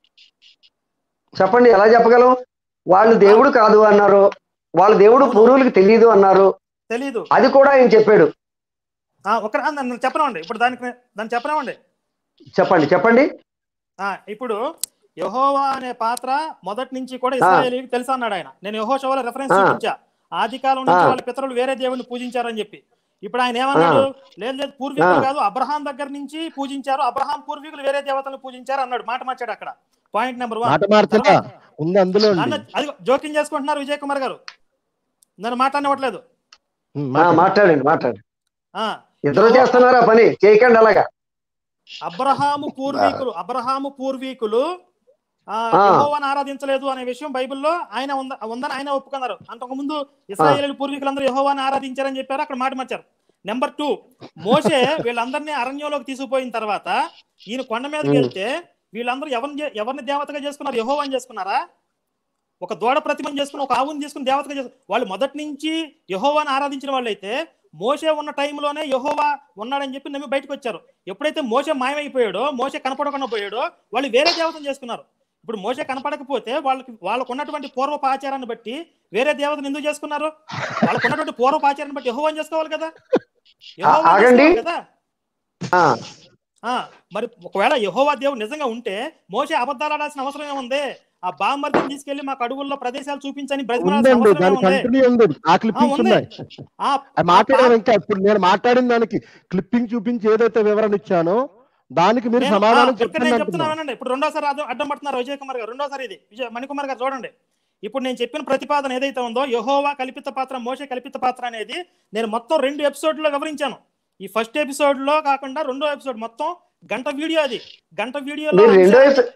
చెప్పండి ఎలా చెప్పగలం వాళ్ళు దేవుడు కాదు అన్నారు వాళ్ళ దేవుడు పూర్వులకి తెలియదు అన్నారు తెలీదు అది కూడా ఆయన చెప్పాడు ఆ, ఒక ఆ, నన్ను చెప్పనివ్వండి ఇప్పుడు దానికి దాన్ని చెప్పనివ్వండి చెప్పండి చెప్పండి ఆ, ఇప్పుడు యహోవా అనే పాత్ర మొదటి నుంచి కూడా ఇస్రాయేలీకి తెలుసు అన్నాడు ఆయన నేను యహో షోలో రెఫరెన్స్ ఆ. చూపించా ఆది కాలం నుంచి ఆ. వాళ్ళ పితరులు వేరే దేవుడిని పూజించారని చెప్పి ఇప్పుడు ఆయన ఏమన్నాడు లేదు లేదు పూర్వీకులు ఆ. కాదు అబ్రహాం దగ్గర నుంచి పూజించారు అబ్రహాం పూర్వీకులు వేరే దేవతలను పూజించారు అన్నాడు మాట మార్చాడు అక్కడ పాయింట్ నెంబర్ వన్ మాట మార్చక ఉంది అందులో అన్న అది జోక్యం చేసుకుంటున్నారు విజయ్ కుమార్ గారు నన్ను మాట్లాడనివ్వట్లేదు ఉమ్, ఆ, మాట- మాట్లాడండి మాట్లాడండి ఆ, ఇద్దరు చేస్తున్నారా పని చేయకండి అలాగా అబ్రహాము పూర్వీకులు అబ్రహాము పూర్వీకులు ఆ, ఆ. యెహోవాను ఆరాధించలేదు అనే విషయం బైబిల్లో ఆయన ఉంద ఉందని ఆయన ఒప్పుకున్నారు అంతకుముందు ఇస్రాయేల్ పూర్వీకులందరూ యెహోవాను ఆరాధించారని చెప్పారు అక్కడ మాట మార్చారు నెంబర్ టూ మోషే వీళ్ళందరినీ అరణ్యంలోకి తీసుకుపోయిన తర్వాత ఈయన కొండ మీదకి ఉమ్. వెళ్తే వీళ్ళందరూ ఎవరిని చే- ఎవరిని దేవతగా చేసుకున్నారు యెహోవాని చేసుకున్నారా ఒక దూడ ప్రతిమను చేసుకుని ఒక ఆవుని తీసుకుని దేవతగా చేసుకు వాళ్ళు మొదటి నుంచి యెహోవాని ఆరాధించిన వాళ్ళైతే మోసే ఉన్న టైంలోనే యెహోవా ఉన్నాడని చెప్పి నమ్మి బయటకు వచ్చారు ఎప్పుడైతే మోసే మాయమైపోయాడో మోసే కనపడకుండా పోయాడో వాళ్ళు వేరే దేవతను చేసుకున్నారు ఇప్పుడు మోసే కనపడకపోతే వాళ్ళకి వాళ్ళకు ఉన్నటువంటి పూర్వపు ఆచారాన్ని బట్టి వేరే దేవతను ఎందుకు చేసుకున్నారు వాళ్ళకు ఉన్నటువంటి పూర్వపు ఆచారాన్ని బట్టి యెహోవాని చేసుకోవాలి కదా యెహోవాని ఆగండి. చేసుకోవాలి కదా ఆ, ఆ మరి ఒకవేళ యెహోవా దేవుడు నిజంగా ఉంటే మోసే అబద్ధాలు ఆడాల్సిన అవసరం ఏముంది ఆ బామ్మర్దిని తీసుకెళ్లి మాకు అడవుల్లో ప్రదేశాలు చూపించని బ్రతిమలాల్సిన ఉందండి అవసరం దాని ఏముంది కంటిన్యూ ఉంది ఆ క్లిప్పింగ్స్ ఉంది. ఉన్నాయి ఆ అది మాట్లాడాను ఇంకా ఇప్పుడు నేను మాట్లాడిన దానికి క్లిప్పింగ్ చూపించి ఏదైతే వివరణ ఇచ్చానో దానికి మీరు నేను- ఆ, సమాధానం ఇక్కడ చెప్పండి నేను అంటున్నా చెప్తున్నా వినండి ఇప్పుడు రెండోసారి అడ్డం అడ్డం పడుతున్నారు విజయ్ కుమార్ గారు రెండోసారి ఇది విజయ్ మణికుమార్ గారు చూడండి ఇప్పుడు నేను చెప్పిన ప్రతిపాదన ఏదైతే ఉందో యహోవా కల్పిత పాత్ర మోసే కల్పిత పాత్ర అనేది నేను మొత్తం రెండు ఎపిసోడ్ లో వివరించాను ఈ ఫస్ట్ ఎపిసోడ్ లో కాకుండా రెండో ఎపిసోడ్ మొత్తం గంట వీడియో అది గంట వీడియోలో మీరు రెండో ఎపి-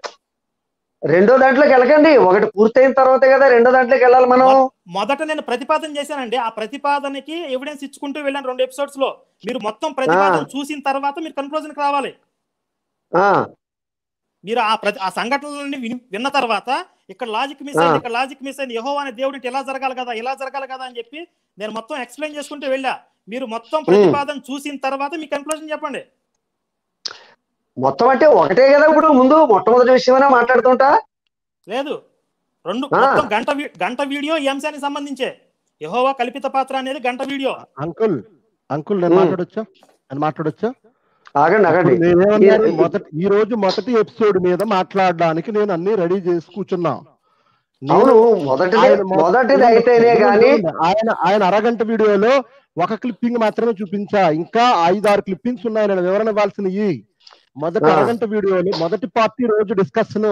రెండో దాంట్లోకి వెళ్ళకండి ఒకటి పూర్తయిన తర్వాతే కదా రెండో దాంట్లోకి వెళ్ళాలి మనం మొదట నేను ప్రతిపాదన చేశానండి ఆ ప్రతిపాదనకి ఎవిడెన్స్ ఇచ్చుకుంటూ వెళ్ళాను రెండు ఎపిసోడ్స్ లో మీరు మొత్తం ప్రతిపాదన చూసిన తర్వాత మీరు కన్క్లూజన్ రావాలి ఆ, మీరు ఆ ప్రతి ఆ సంఘటనలన్నీ విని- విన్న తర్వాత ఇక్కడ లాజిక్ మిస్ అయింది ఇక్కడ లాజిక్ మిస్ అయింది యహో అనే దేవుడికి ఇలా జరగాలి కదా ఇలా జరగాలి కదా అని చెప్పి నేను మొత్తం ఎక్స్ప్లెయిన్ చేసుకుంటూ వెళ్ళా మీరు మొత్తం ప్రతిపాదన చూసిన తర్వాత మీ కన్క్లూజన్ చెప్పండి మొత్తం అంటే ఒకటే కదా ఇప్పుడు ముందు మొట్టమొదటి విషయమైనా మాట్లాడుతుంటా లేదు రెండు ఆ. మొత్తం గంట వీ- గంట వీడియో ఈ అంశానికి సంబంధించే యహోవా కల్పిత పాత్ర అనేది గంట వీడియో అంకుల్ అంకుల్ నేను ఉమ్. మాట్లాడొచ్చా నేను మాట్లాడొచ్చా ఆగండి ఆగండి ఇప్పుడు నేనేమన్నాను ఈ- మొదటి ఈ రోజు మొదటి ఎపిసోడ్ మీద మాట్లాడడానికి నేను అన్ని రెడీ చేసి కూర్చున్నా నేను- అవును మొదటిది ఆయన మొ- మొదటిది అయితేనే గాని ఆయన ఆయన అరగంట వీడియోలో ఒక క్లిప్పింగ్ మాత్రమే చూపించా ఇంకా ఐదారు క్లిప్పింగ్స్ ఉన్నాయి నేను వివరణ ఇవ్వాల్సినవి మొదటి ఆ. అరగంట వీడియోలో మొదటి పార్టీ రోజు డిస్కషన్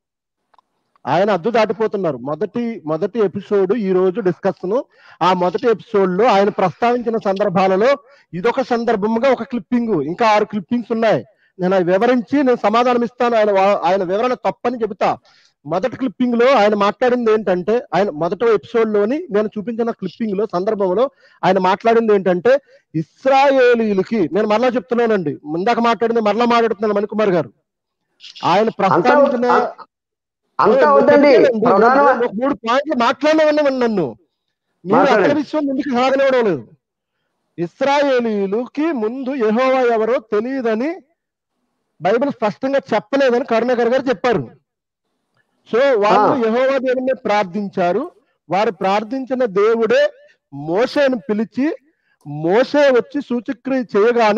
ఆయన అద్దు దాటిపోతున్నారు మొదటి మొదటి ఎపిసోడ్ ఈ రోజు డిస్కషన్ ఆ మొదటి ఎపిసోడ్ లో ఆయన ప్రస్తావించిన సందర్భాలలో ఇదొక సందర్భముగా ఒక క్లిప్పింగ్ ఇంకా ఆరు క్లిప్పింగ్స్ ఉన్నాయి నేను అవి వివరించి నేను సమాధానం ఇస్తాను ఆయన వా- ఆయన వివరణ తప్పని చెబుతా మొదటి క్లిప్పింగ్ లో ఆయన మాట్లాడింది ఏంటంటే ఆయన మొదటి ఎపిసోడ్ లోని నేను చూపించిన క్లిప్పింగ్ లో సందర్భంలో ఆయన మాట్లాడింది ఏంటంటే ఇస్రాయేలీలకి నేను మరలా చెప్తున్నానండి ముందాక మాట్లాడింది మరలా మాట్లాడుతున్నాను మణికుమార్ గారు ఆయన అంతా ప్రస్తావించిన అంతా వద్దండి చెప్పానండి. ప్రధాన నేను ఒక మూడు పాయింట్లు మాట్లాడలేమన్నాను నన్ను మీరు మాట్లాడండి. అసలు విషయం ముందుకు సాగనివ్వడం లేదు ఇస్రాయేలీలకి ముందు యెహోవా ఎవరో తెలియదని బైబిల్ స్పష్టంగా చెప్పలేదని కరుణాకర్ గారు చెప్పారు సో వాళ్ళు ఆ. యెహోవా దేవుని ప్రార్థించారు వారు ప్రార్థించిన దేవుడే మోసేను పిలిచి మోసే వచ్చి సూచక్రియ చేయగానే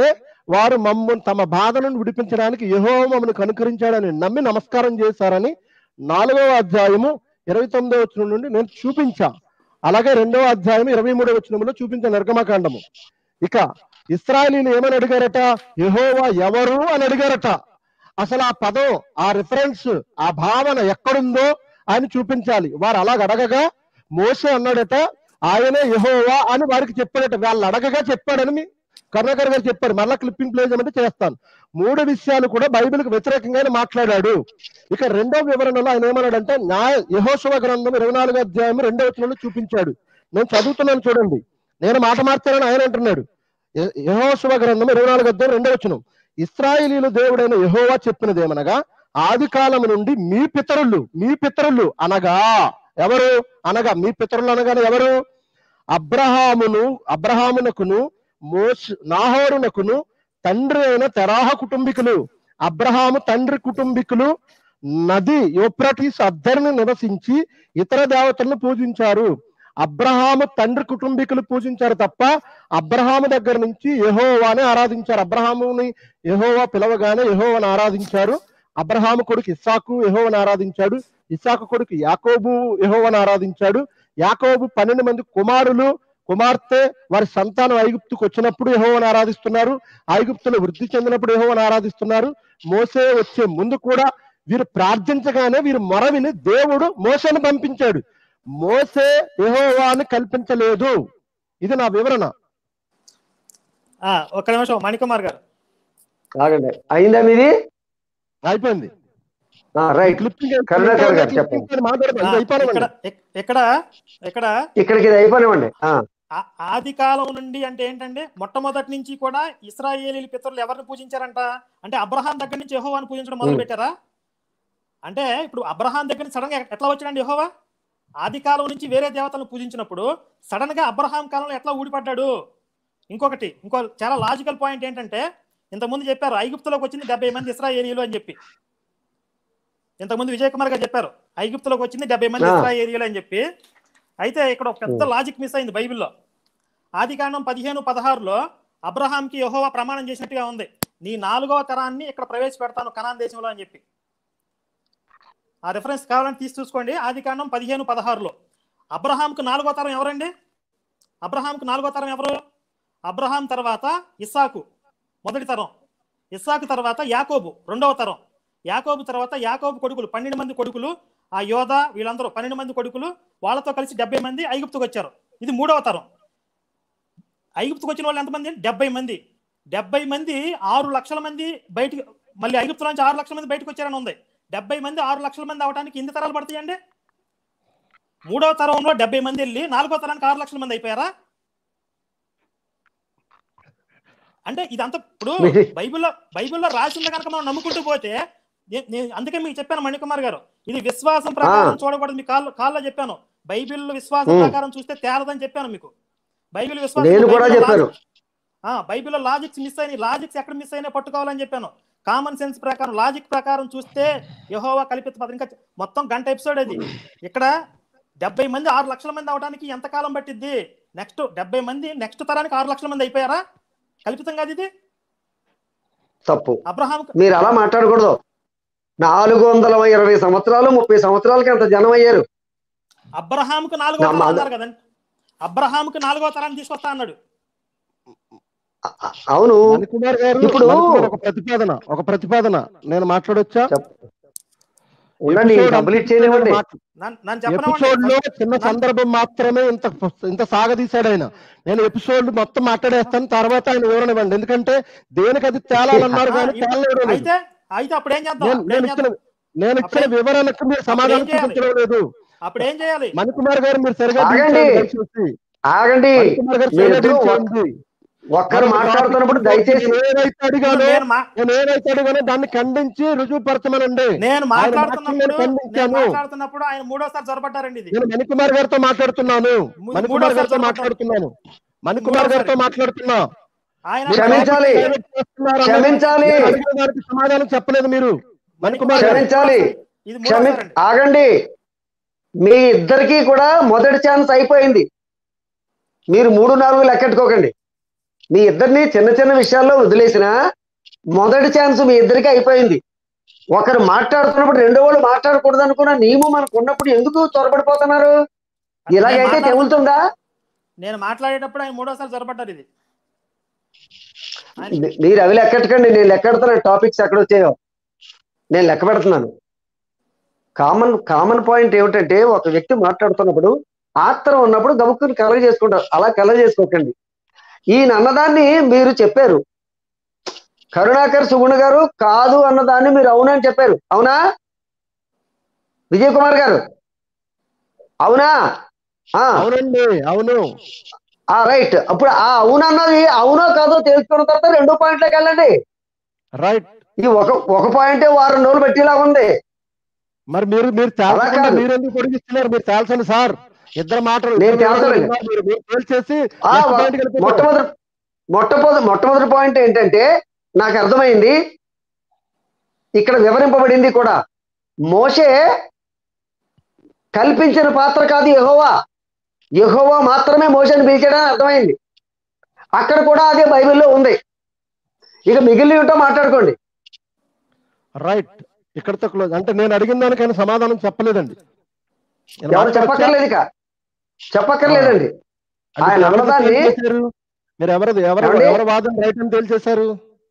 వారు మమ్మల్ని తమ బాధ నుండి విడిపించడానికి యహో మమ్మల్ని కనుకరించాడని నమ్మి నమస్కారం చేశారని నాలుగవ అధ్యాయము ఇరవై తొమ్మిదవ వచనం నుండి నేను చూపించా అలాగే రెండవ అధ్యాయం ఇరవై మూడవ వచనంలో చూపించా నిర్గమకాండము ఇక ఇస్రాయలీలు ఏమని అడిగారట యహోవా ఎవరు అని అడిగారట అసలు ఆ పదం ఆ రిఫరెన్స్ ఆ భావన ఎక్కడుందో ఆయన చూపించాలి వారు అలాగ అడగగా మోసే అన్నాడట ఆయనే యహోవా అని వారికి చెప్పాడట వాళ్ళు అడగగా చెప్పాడని మీ కరుణాకర్ గారు చెప్పారు మళ్ళా క్లిప్పింగ్ ప్లే చేయమంటే చేస్తాను మూడు విషయాలు కూడా బైబిల్కి వ్యతిరేకంగానే మాట్లాడాడు ఇక రెండో వివరణలో ఆయన ఏమన్నాడంటే న్యాయ యహోశవ గ్రంథం ఇరవై నాలుగు అధ్యాయం రెండో వచనంలో చూపించాడు నేను చదువుతున్నాను చూడండి నేను మాట మార్చానని ఆయన అంటున్నాడు య- యెహోషువ గ్రంథం ఇరవై నాలుగు అధ్యాయం రెండో వచనం ఇస్రాయేలీలు దేవుడైన యెహోవా చెప్పినదేమనగా ఆది కాలము నుండి మీ పితరులు మీ పితరులు అనగా ఎవరు అనగా మీ పితరులు అనగానే ఎవరు అబ్రహామును అబ్రహామునకును మోస్ నాహోరునకును తండ్రి అయిన తెరాహ కుటుంబీకులు అబ్రహాము తండ్రి కుటుంబీకులు నది యోప్రటీస్ అద్దరిని నివసించి ఇతర దేవతలను పూజించారు అబ్రహాము తండ్రి కుటుంబీకులు పూజించారు తప్ప అబ్రహాము దగ్గర నుంచి యెహోవాని ఆరాధించారు అబ్రహాముని యెహోవా పిలవగానే యెహోవాని ఆరాధించారు అబ్రహాము కొడుకు ఇస్సాకు యెహోవాని ఆరాధించాడు ఇస్సాకు కొడుకు యాకోబు యెహోవాని ఆరాధించాడు యాకోబు పన్నెండు మంది కుమారులు కుమార్తె వారి సంతానం ఐగుప్తుకు వచ్చినప్పుడు యెహోవాని ఆరాధిస్తున్నారు ఐగుప్తులు వృద్ధి చెందినప్పుడు యెహోవాని ఆరాధిస్తున్నారు మోసే వచ్చే ముందు కూడా వీరు ప్రార్థించగానే వీరు మొరవిని దేవుడు మోసను పంపించాడు మోసే యెహోవాని కల్పించలేదు ఇది నా వివరణ ఆ, ఒక్క నిమిషం మణికుమార్ గారు ఆగండి అయిందా మీది అయిపోయింది రైట్ క్లిప్పింగ్ కరుణాకర్ గారు చెప్పండి. క్లిప్పింగ్ మాట్లాడదాం. ఆ, ఇది అయిపోయినవండి. ఇక్కడ ఇక్- ఇక్కడ ఇక్కడ ఇక్కడికి ఇది అయిపోయినామండి ఆ, ఆ- ఆది కాలం నుండి అంటే ఏంటంటే మొట్టమొదటి నుంచి కూడా ఇస్రాయేలీ పితరులు ఎవరిని పూజించారంట అంటే అబ్రహాం దగ్గర నుంచి యెహోవాని పూజించడం మొదలు పెట్టారా అంటే ఇప్పుడు అబ్రహాం దగ్గర నుంచి సడన్ గా ఎట్లా వచ్చాడండి యెహోవా ఆది కాలం నుంచి వేరే దేవతలను పూజించినప్పుడు సడన్ గా అబ్రహాం కాలంలో ఎట్లా ఊడిపడ్డాడు ఇంకొకటి ఇంకో చాలా లాజికల్ పాయింట్ ఏంటంటే ఇంతకుముందు చెప్పారు ఐగుప్తులోకి వచ్చింది డెబ్బై మంది ఇస్రాయేలీలు అని చెప్పి ఇంతకుముందు విజయ్ కుమార్ గారు చెప్పారు ఐగుప్తులోకి వచ్చింది డెబ్బై మంది ఆ. ఇస్రాయేలీలు అని చెప్పి అయితే ఇక్కడ ఒక పెద్ద లాజిక్ మిస్ అయింది బైబిల్లో ఆది కాండం పదిహేను పదహారులో అబ్రహాంకి యెహోవా ప్రమాణం చేసినట్టుగా ఉంది నీ నాలుగవ తరాన్ని ఇక్కడ ప్రవేశపెడతాను కనాన్ దేశంలో అని చెప్పి ఆ రెఫరెన్స్ కావాలని తీసి చూసుకోండి ఆది కాండం పదిహేను పదహారులో అబ్రహాంకు నాలుగో తరం ఎవరండి అబ్రహాంకు నాలుగో తరం ఎవరు అబ్రహాం తర్వాత ఇస్సాకు మొదటి తరం ఇస్సాకు తర్వాత యాకోబు రెండవ తరం యాకోబు తర్వాత యాకోబు కొడుకులు పన్నెండు మంది కొడుకులు ఆ యోధ వీళ్ళందరూ పన్నెండు మంది కొడుకులు వాళ్ళతో కలిసి డెబ్బై మంది ఐగుప్తుకు వచ్చారు ఇది మూడవ తరం ఐగుప్తుకు వచ్చిన వాళ్ళు ఎంతమంది డెబ్బై మంది డెబ్బై మంది ఆరు లక్షల మంది బయటికి మళ్ళీ ఐగుప్తు నుంచి ఆరు లక్షల మంది బయటకు వచ్చారని ఉంది డెబ్బై మంది ఆరు లక్షల మంది అవడానికి ఎన్ని తరాలు పడతాయండి మూడవ తరంలో డెబ్బై మంది వెళ్ళి నాలుగో తరానికి ఆరు లక్షల మంది అయిపోయారా అంటే ఇదంతా ఇప్పుడు మీ- బైబిల్లో బైబిల్లో రాసింది కనుక మనం నమ్ముకుంటూ పోతే నే- నేను అందుకే మీకు చెప్పాను మణికుమార్ గారు ఇది విశ్వాసం ప్రకారం చూడకూడదు మీ కాల్లో కాల్లో చెప్పాను బైబిల్ విశ్వాసం ఉమ్. ప్రకారం చూస్తే తేలదని చెప్పాను మీకు బైబిల్ విశ్వాసం నేను కూడా బైబిల్లో చెప్పాను లాజిక్- ఆ బైబిల్లో లాజిక్స్ మిస్ అయినాయి లాజిక్స్ ఎక్కడ మిస్ అయినా పట్టుకోవాలని చెప్పాను కామన్ సెన్స్ ప్రకారం లాజిక్ ప్రకారం చూస్తే యహోవా కల్పిత పదం ఇంకా మొత్తం గంట ఎపిసోడ్ అది ఇక్కడ డెబ్బై మంది ఆరు లక్షల మంది అవడానికి ఎంత కాలం పట్టిద్ది నెక్స్ట్ డెబ్బై మంది నెక్స్ట్ తరానికి ఆరు లక్షల మంది అయిపోయారా కల్పితం కాదు ఇది తప్పు అబ్రహాం మీరు అలా మాట్లాడకూడదు నాలుగు వందల ఇరవై సంవత్సరాలు ముప్పై సంవత్సరాలకి అంత జనం అయ్యారు అబ్రహాంకు నాలుగో నా తరం మాద- అన్నారు కదండి అబ్రహాంకు నాలుగో తరాన్ని తీసుకొస్తా అన్నాడు అ- అ- అవును మణికుమార్ గారు ఇప్పుడు- మణికుమార్ ఒక ప్రతిపాదన ఒక ప్రతిపాదన నేను మాట్లాడొచ్చా చెప్ప- ఉండండి ఎపిసోడ్ కంప్లీట్ చేయనివ్వండి మాట్లా- నన్ను నన్ను ఎపిసోడ్ లో చెప్పనివ్వండి చిన్న సందర్భం మాత్రమే ఇంత ఇంత సాగదీశాడు ఆయన నేను ఎపిసోడ్ మొత్తం మాట్లాడేస్తాను తర్వాత ఆయన వివరణ ఇవ్వండి ఎందుకంటే దేనికి అది తేలాలన్నారు కానీ ఇప్పుడు- తేలలేదు అయితే అయితే అప్పుడు ఏం చేద్దాం నేను అప్పుడు నేను ఏం ఇచ్చిన చేద్దాం నేను ఇచ్చిన అప్పుడే- వివరణకు మీరు సమాధానం అప్పుడు ఏం చేయాలి? చూపించడం లేదు అప్పుడు ఏం చేయాలి మణికుమార్ గారు మీరు సరిగా ఆగండి. దీవించండి దయచేసి. ఆగండి మణికుమార్ గారు సరిగా మీరిద్దరూ దీవించండి. ఒక్కరు మాట్లాడుతున్నప్పుడు దయచేసి నేను ఏదైతే అడిగానో నేను మా- నేను ఏదైతే అడిగానో దాన్ని ఖండించి రుజువుపరచమనండి నేను మాట్లాడుతున్నప్పుడు మాటలు నేను నేను ఖండించాను. మాట్లాడుతున్నప్పుడు ఆయన మూడోసారి జొరబడ్డారండి ఇది నేను మణికుమార్ గారితో మాట్లాడుతున్నాను ము- మణికుమార్ మూడోసారి గారితో జరపడం. మాట్లాడుతున్నాను మణికుమార్ గారితో మూడోసారి. మాట్లాడుతున్నా ఆయన మీరు క్షమించాలి. డైరెక్ట్ చేస్తున్నారు అన్నది క్షమించాలి. నేను అడిగిన దానికి సమాధానం చెప్పలేదు మీరు మణికుమార్ గారు క్షమించాలి. ఇది క్షమి మూడోసారి అండి. ఆగండి మీ ఇద్దరికి కూడా మొదటి ఛాన్స్ అయిపోయింది మీరు మూడు నాలుగు లెక్కెట్టుకోకండి మీ ఇద్దరిని చిన్న చిన్న విషయాల్లో వదిలేసిన మొదటి ఛాన్స్ మీ ఇద్దరికి అయిపోయింది ఒకరు మాట్లాడుతున్నప్పుడు రెండో వాళ్ళు మాట్లాడకూడదు అనుకున్న నియమం మనకు ఉన్నప్పుడు ఎందుకు త్వరపడిపోతున్నారు ఇలాగైతే తెగులుతుందా నేను మాట్లాడేటప్పుడు ఆయన మూడోసారి జొరబడ్డారు ఇది మీ- మీరు అవి లెక్కెట్టకండి నేను లెక్కెడుతున్నాను టాపిక్స్ ఎక్కడ వచ్చాయో నేను లెక్క పెడుతున్నాను కామన్ కామన్ పాయింట్ ఏమిటంటే ఒక వ్యక్తి మాట్లాడుతున్నప్పుడు ఆత్రం ఉన్నప్పుడు గబుక్కుని కలగ చేసుకుంటారు అలా కలగ చేసుకోకండి ఈయన అన్నదాన్ని మీరు చెప్పారు కరుణాకర్ సుగుణ గారు కాదు అన్నదాన్ని మీరు అవునని చెప్పారు అవునా విజయ్ కుమార్ గారు అవునా ఆ అవునండి అవును ఆ రైట్ అప్పుడు ఆ అవును అన్నది అవునో కాదో తెలుసుకున్న తర్వాత రెండో పాయింట్లోకి వెళ్ళండి రైట్ ఈ ఒక ఒక పాయింటే వారం రోజులు పెట్టేలా ఉంది మరి మీరు మీరు అలా తేల్చకుండా కాదు. మీరు ఎందుకు పొడిగిస్తున్నారు మీరు తేల్చండి సార్ ఇద్దరు మాటలు నేను ఇద్దరు మాటలు తేల్చలేదు. విన్నారు. మీరు మీరు తేల్చేసి ఆ, next వ- point కి వెళ్ళిపోతారు. మొట్టమొదటి మొట్టమొదటి మొట్టమొదటి పాయింట్ ఏంటంటే నాకు అర్థమైంది ఇక్కడ వివరింపబడింది కూడా మోషే కల్పించిన పాత్ర కాదు యెహోవా యెహోవా మాత్రమే మోషని పిలిచాడని అర్థమైంది అక్కడ కూడా అదే బైబిల్లో ఉంది ఇక మిగిలిన ఉంటో మాట్లాడుకోండి రైట్ ఇక్కడతో క్లోజ్ అంటే నేను అడిగిన దానికైనా సమాధానం చెప్పలేదండి నేను ఎవరు మాట్లాడొచ్చా? చెప్పక్కర్లేదు ఇక చెప్పక్కర్లేదండి అంటే ఆయన ఎవరు అన్నదాన్ని- తేల్చేశారు? మీరు ఎవరు ఎవరు ఏమండి? ఎవరు వాదన రైట్ అని తేల్చేశారు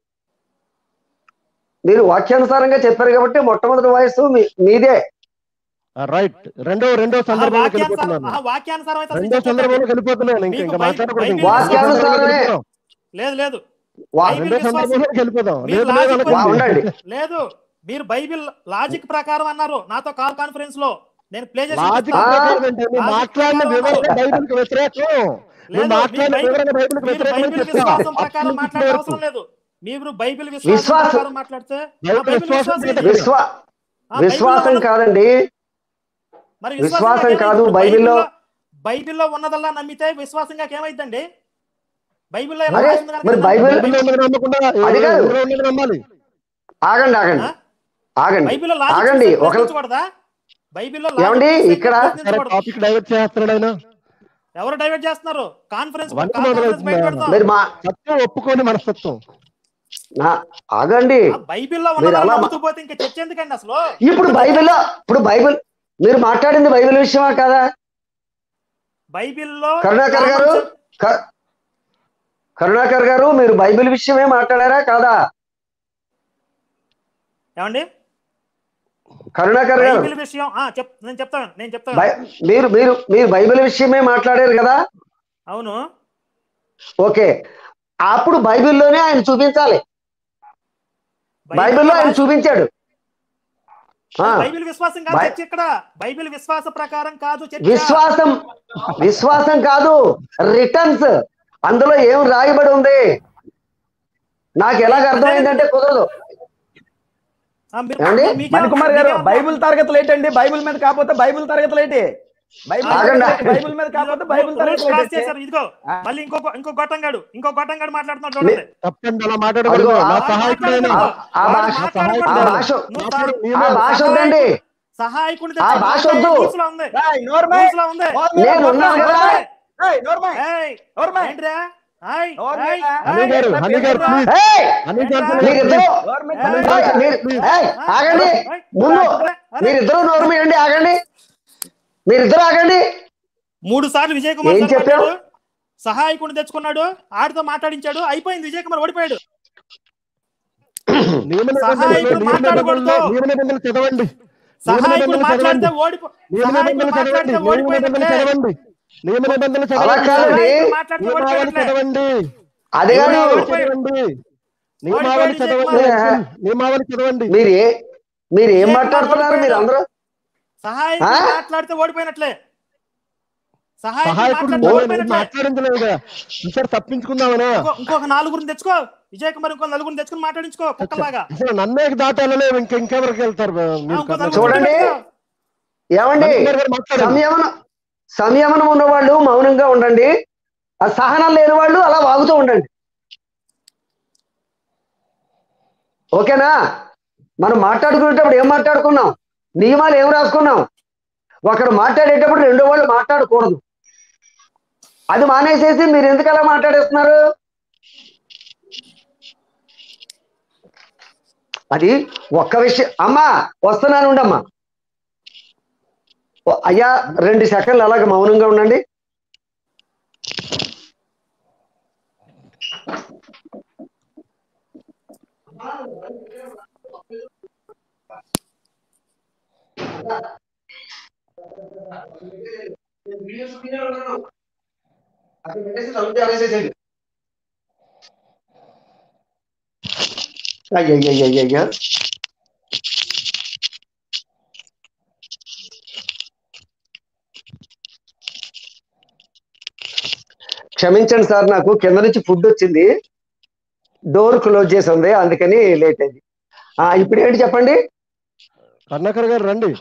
మీరు వాక్యానుసారంగా చెప్పారు కాబట్టి మొట్టమొదటి వయస్సు మీ- మీదే రైట్ రెండో రెండో ఆ సందర్భంలోకి వాక్యానుసారం వెళ్ళిపోతున్నాను ఆ వాక్యానుసారం అయితే అసలు రెండో చెప్పండి. సందర్భంలోకి వెళ్ళిపోతున్నాను ఇంకా ఇంకా మీకు మాట్లాడకూడదు బైబిల్- ఇంకా. వాక్యానుసారమే. లేదు లేదు వా- బైబిల్ రెండో విశ్వాసం- సందర్భంలోకి వెళ్ళిపోదాం మీరు లేదు లేదు లాజిక్ అనుకోండి. వా, ఉండండి లేదు మీరు బైబిల్ లాజిక్ ప్రకారం అన్నారు నాతో కాల్ కాన్ఫరెన్స్ లో నేను ప్లే చేసి లాజిక్ చూపిస్తాను. ప్రకారం ఏంటి? మీరు లాజిక్ మాట్లాడిన ప్రకారం వివరణ అన్నారు. బైబిల్కి వ్యతిరేకం లేదు, మీరు మాట్లాడిన మీరు వివరణ బైబిల్కి మీరు వ్యతిరేకం బైబిల్ చెప్తా. విశ్వాసం ప్రకారం అప్పుడు మాట్లాడే వరకు. అవసరం లేదు మీరు బైబిల్ విశ్వాసం విశ్వాసం- ప్రకారం మాట్లాడితే ఆ బైబిల్ బైబిల్ విశ్వాసం విశ్వాసం మీద ఏంటి? విశ్వా ఆ బైబిల్లో విశ్వాసం ఉన్న- కాదండి మరి విశ్వాసం ఏమైంది? కాదు, ఇప్పుడు బైబిల్లో- బైబిల్లో ఉన్నదల్లా నమ్మితే విశ్వాసంగా ఏమైందండి బైబిల్లో ఏమో అదే, రాసింది కనుక మరి నమ్మాలి. బైబిల్- బైబిల్లో ఉన్నది నమ్మకుండా అది కాదు. ఇందులో ఉన్నది నమ్మాలి ఆగండి ఆగండి ఆ? ఆగండి బైబిల్లో లాజిక్ ఆగండి చూస్తే ఒక ప్రశ్నించకూడదా బైబిల్లో లాజిక్ ఏమండి? చూస్తే ఇక్కడ- ప్రశ్నించకూడదు. టాపిక్ డైవర్ట్ చేస్తున్నాడు ఆయన ఎవరు డైవర్ట్ చేస్తున్నారు కాన్ఫరెన్స్ వన్ కాన్ఫరెన్స్ మొదలవుతుంది బయట ఆయన. పెడతాం. మీరు మా సత్యం ఒప్పుకొని మనస్తత్వం నా ఆగండి ఆ బైబిల్లో మీరు ఉన్నదాన్ని అలా మా- నమ్ముతూ పోతే ఇంకా చర్చ ఎందుకండి అసలు ఇప్పుడు బైబిల్లో ఇప్పుడు బైబిల్ మీరు మాట్లాడింది బైబిల్ విషయమా కాదా బైబిల్లో కరుణాకర్ గారు క- కరుణాకర్ గారు మీరు బైబిల్ విషయమే మాట్లాడారా కాదా ఏమండి కరుణాకర్ గారు బైబిల్ విషయం ఆ చెప్ నేను చెప్తాను నేను చెప్తాను బై- మీరు మీరు మీరు బైబిల్ విషయమే మాట్లాడారు కదా అవును ఓకే అప్పుడు బైబిల్లోనే ఆయన చూపించాలి బైబిల్లో ఆయన చూపించాడు ఆ, బైబిల్ విశ్వాసం కాదు బై- చర్చ ఇక్కడ బైబిల్ విశ్వాస ప్రకారం కాదు చర్చ విశ్వాసం విశ్వాసం కాదు రిటర్న్స్ అందులో ఏం రాయబడి ఉంది నాకు ఎలాగ అర్థమైందంటే కుదరదు ఆ, మీరు- ఏమండి? మీకేం- మణికుమార్ గారు మీకేం- బైబిల్ తరగతులు ఏంటండి బైబిల్ మీద కాకపోతే బైబిల్ తరగతులు ఏంటి బైబిల్ ఆగండి. తరగతులు- బైబిల్ మీద కాకపోతే బైబిల్ రూల్స్ తరగతులు క్రాస్ ఏంటి? చేశారు ఇదిగో ఆ. మళ్ళీ ఇంకో ఇంకో గొట్టంగాడు ఇంకో గొట్టంగాడు మాట్లాడుతున్నాడు చూడండి తప్పండి అలా మాట్లాడకూడదు అదిగో, నా ఆ- సహాయకుడైన ఆ- ఆ వాడు భాష- మాట్లాడకూడదు. ఆ భాష నువ్వు మాట్లాడు, సహా- నీ ఆ మీద భాష వద్దండి సహాయకుడిని ఆ తెచ్చి భాష మాట్లాడే వద్దు. రూల్స్ లో ఉంది ఏయ్, నోర్మై! రూల్స్ లో ఉంది నోర్మై! నేను ఉన్నాను కదా. ఏయ్, నోర్మై! ఏయ్, నోర్మై! ఏంట్రా? ఏయ్, నోర్మై! ఏయ్, హనీ ఏయ్, గారు హనీ గారు ఏంట్రా? ప్లీజ్ ఏయ్! హనీ గారు మీరిద్దరు నోర్మై! ఏయ్, ఏయ్, మీరు- ఏయ్, ఆగండి ముందు మీరిద్దరు నోరు మీయండి ఆగండి మీరిద్దరు ఆగండి మూడు సార్లు విజయ్ కుమార్ ఏం సార్ చెప్పావు? మాట్లాడాడు. సహాయకుడిని తెచ్చుకున్నాడు ఆడితో మాట్లాడించాడు అయిపోయింది విజయ్ కుమార్ ఓడిపోయాడు నియమ సహాయకుడు నిబంధనలు నియమ మాట్లాడకూడదు. నిబంధనలు నియమ నిబంధనలు చదవండి నియమ సహాయకుడు నిబంధనలు మాట్లాడితే చదవండి ఓడిపో నియమ సహాయకుడు నిబంధనలు చదవండి మాట్లాడితే నియమ నిబంధనలు ఓడిపోయినట్లే చదవండి నియమ నిబంధనలు అలా చదవండి కాదండి. సహాయకుడు మాట్లాడితే నియమావళి ఓడిపోయినట్లే చదవండి అది కాదు నియమావళి చదవండి నియమావళి ఓడిపోయాడు చదవండి విజయ్ నియమావళి చదవండి మీరు ఏ మీరు ఏం విజయ్ కుమార్ మాట్లాడుతున్నారు మీరు అందరూ సహాయకుడు ఆ? మాట్లాడితే ఓడిపోయినట్లే సహాయకుడు సహాయకుడు మాట్లాడితే నువ్వు ఓడిపోయినట్లే మాట్లాడించలేదుగా ఈసారి తప్పించుకుందామనా ఇంకో- ఇంకొక నలుగురిని తెచ్చుకో విజయ్ కుమార్ ఇంకో నలుగురిని తెచ్చుకుని మాట్లాడించుకో కుక్కలాగా అసలు నన్నే దాటాలలేవు ఇంక ఇంకెవరికి వెళ్తారు ఆ, మీరు ఇంకో కర్ణాటక. నలుగురిని చూడండి. తెచ్చుకో. ఏమండి మణికుమార్ గారు మాట్లాడండి సంయమనం సంయమనం ఉన్న వాళ్ళు మౌనంగా ఉండండి ఆ సహనం లేని వాళ్ళు అలా వాగుతూ ఉండండి ఓకేనా మనం మాట్లాడుకునేటప్పుడు ఏం మాట్లాడుకున్నాం నియమాలు ఏం రాసుకున్నాం ఒకరు మాట్లాడేటప్పుడు రెండో వాళ్ళు మాట్లాడకూడదు అది మానేసేసి మీరు ఎందుకు అలా మాట్లాడేస్తున్నారు అది ఒక్క విషయం అమ్మా వస్తున్నాను ఉండమ్మా ఓ, అయ్యా రెండు సెకండ్లు అలాగ మౌనంగా ఉండండి అయ్యయ్యయ్యయ్యయ్య క్షమించండి సార్ నాకు కింద నుంచి ఫుడ్ వచ్చింది డోర్ క్లోజ్ చేసి ఉంది అందుకని లేట్ అయింది ఆ, ఇప్పుడు ఏంటి చెప్పండి కర్ణాకర్ గారు రండి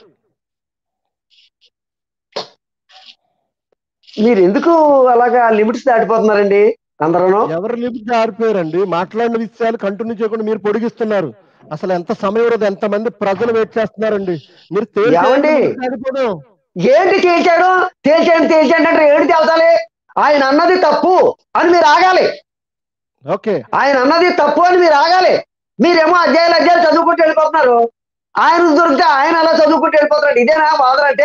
మీరు ఎందుకు అలాగా లిమిట్స్ దాటిపోతున్నారండి అందరూ ఎవరు లిమిట్ ఆరిపోయారండి మాట్లాడిన విషయాలు కంటిన్యూ చేయకుండా మీరు పొడిగిస్తున్నారు అసలు ఎంత సమయం ఉండదు ఎంత మంది ప్రజలు వెయిట్ చేస్తున్నారండి మీరు తేల్చేయండి, ఏమండి? ముందుకు సాగిపోదాం. ఏంటి తేల్చాడు తేల్చాడు తేల్చాడు అంటే ఏంటి తేల్చాలి ఆయన అన్నది తప్పు అని మీరు ఆగాలి ఓకే ఆయన అన్నది తప్పు అని మీరు ఆగాలి మీరేమో అధ్యాయులు అధ్యాయులు చదువుకుంటూ వెళ్ళిపోతున్నారు ఆయన దొరికితే ఆయన అలా చదువుకుంటూ వెళ్ళిపోతున్నాడు ఇదేనా బాధ అంటే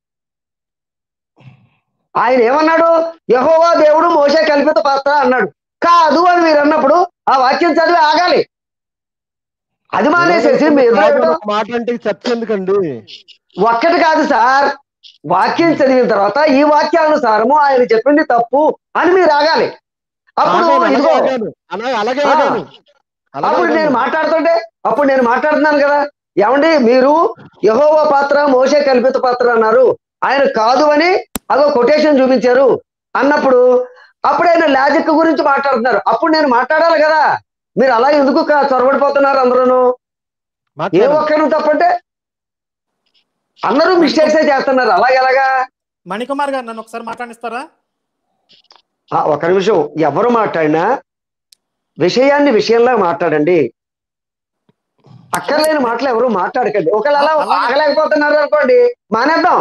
ఆయన ఏమన్నాడు యహోవా దేవుడు మోసే కల్పిత పాత్ర అన్నాడు కాదు అని మీరు అన్నప్పుడు ఆ వాక్యం చదివి ఆగాలి అది మానేసేసి మీ ఎదురు ఒక మాట అంటే చర్చ ఎందుకండి ఒక్కటి కాదు సార్ వాక్యం చదివిన తర్వాత ఈ వాక్యానుసారము ఆయన చెప్పింది తప్పు అని మీరు ఆగాలి అప్పుడు ఆగాను, అలాగే ఇదిగో ఆగాను. అలా- అలాగే ఆ. ఆగాను. అలాగే అప్పుడు నేను ఆగాను. మాట్లాడుతుంటే అప్పుడు నేను మాట్లాడుతున్నాను కదా ఏమండి మీరు యహోవ పాత్ర మోసే కల్పిత పాత్ర అన్నారు ఆయన కాదు అని అదో కొటేషన్ చూపించారు అన్నప్పుడు అప్పుడు ఆయన లాజిక్ గురించి మాట్లాడుతున్నారు అప్పుడు నేను మాట్లాడాలి కదా మీరు అలా ఎందుకు క- చొరబడిపోతున్నారు అందరూ ఏ మాట్లాడండి. ఒక్కరు తప్పంటే అందరూ మిస్టేక్స్ చేస్తున్నారు అలాగెలాగా మణికుమార్ గారు నన్ను ఒకసారి మాట్లాడిస్తారా ఆ, ఒక నిమిషం ఎవరు మాట్లాడినా విషయాన్ని విషయంలో మాట్లాడండి అక్కర్లేని మాటలు ఎవరు మాట్లాడకండి ఒకవేళ అలా అలాగే. ఆగలేకపోతున్నారు అనుకోండి మానేద్దాం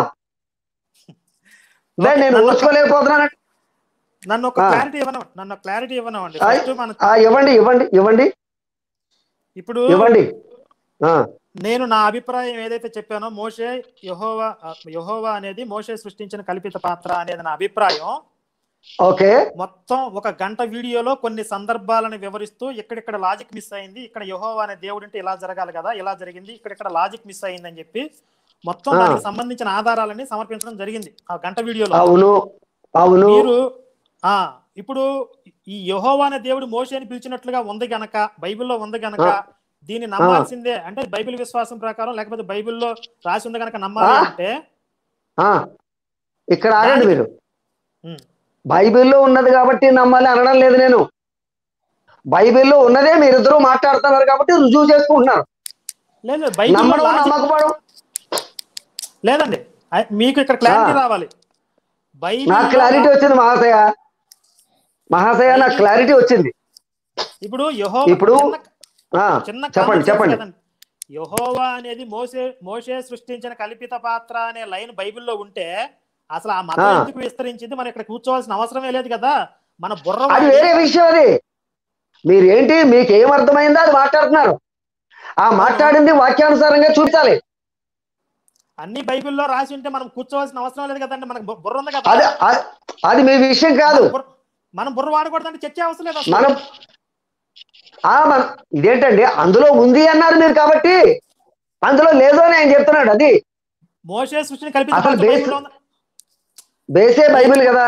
లే, నేను నన్ను- ఓర్చుకోలేకపోతున్నాను నన్ను ఒక ఆ. క్లారిటీ ఇవ్వను నన్ను క్లారిటీ ఇవ్వను అండి ఆయ్. ఫస్ట్ మన ఆ, ఇవ్వండి ఇవ్వండి ఇవ్వండి ఇప్పుడు ఇవ్వండి ఆ, నేను నా అభిప్రాయం ఏదైతే చెప్పానో మోషే యహోవా యహోవా అనేది మోషే సృష్టించిన కల్పిత పాత్ర అనేది నా అభిప్రాయం ఓకే మొత్తం ఒక గంట వీడియోలో కొన్ని సందర్భాలను వివరిస్తూ ఇక్కడిక్కడ లాజిక్ మిస్ అయింది ఇక్కడ యహోవా అనే దేవుడు అంటే ఇలా జరగాలి కదా ఇలా జరిగింది ఇక్కడిక్కడ లాజిక్ మిస్ అయింది అని చెప్పి మొత్తం ఆ. దానికి సంబంధించిన ఆధారాలని సమర్పించడం జరిగింది ఆ గంట వీడియోలో అవును అవును మీరు ఆ ఇప్పుడు ఈ యహోవా అనే దేవుడు మోషేని పిలిచినట్లుగా ఉంది గనక బైబిల్లో ఉంది గనక ఆ. దీన్ని నమ్మాల్సిందే అంటే బైబిల్ విశ్వాసం ప్రకారం లేకపోతే బైబిల్లో రాసి ఉంది గనక నమ్మాలి ఆ. అంటే ఆ, ఇక్కడ ఆగండి మీరు ఉమ్. బైబిల్లో ఉన్నది కాబట్టి నమ్మాలి అనడం లేదు నేను బైబిల్లో ఉన్నదే మీరిద్దరూ మాట్లాడుతున్నారు కాబట్టి రుజువు చేసుకుంటున్నారు లేదు బైబిల్లో నమ్మడం లాజిక్ నమ్మకపోవడం లేదండి ఐ- మీకు ఇక్కడ క్లారిటీ ఆ. రావాలి బైబిల్ నాకు క్లారిటీ వచ్చింది మహాశయ మహాశయ నాకు క్లారిటీ వచ్చింది ఇప్పుడు యహో ఇప్పుడు ఆ, చిన్న చెప్పండి common sense చెప్పండి కదండి. యెహోవా అనేది మోసే మోసే సృష్టించిన కల్పిత పాత్ర అనే లైన్ బైబిల్లో ఉంటే అసలు ఆ మతం ఆ. ఎందుకు విస్తరించింది మనం ఇక్కడ కూర్చోవాల్సిన అవసరమే లేదు కదా మన బుర్ర అది వాడి- వేరే విషయం అది మీరేంటి మీకు ఏం అర్థమైందో అది మాట్లాడుతున్నారు ఆ మాట్లాడింది వాక్యానుసారంగా చూపించాలి అన్ని బైబిల్లో రాసి ఉంటే మనం కూర్చోవాల్సిన అవసరం లేదు కదండి మనకు బు- బుర్ర ఉంది అది కదా అది- అది మీ విషయం కాదు మన బుర్ర- మనం బుర్ర వాడకూడదంటే చర్చ అవసరం లేదు అసలు. మనం ఆ మన ఇదేంటండి అందులో ఉంది అన్నారు మీరు కాబట్టి అందులో లేదు అని ఆయన చెప్తున్నాడు అది మోసే సృష్టిని కల్పిత అసలు పాత్ర బేస్- బైబిల్లో ఉంది. బేసే బైబిల్ కదా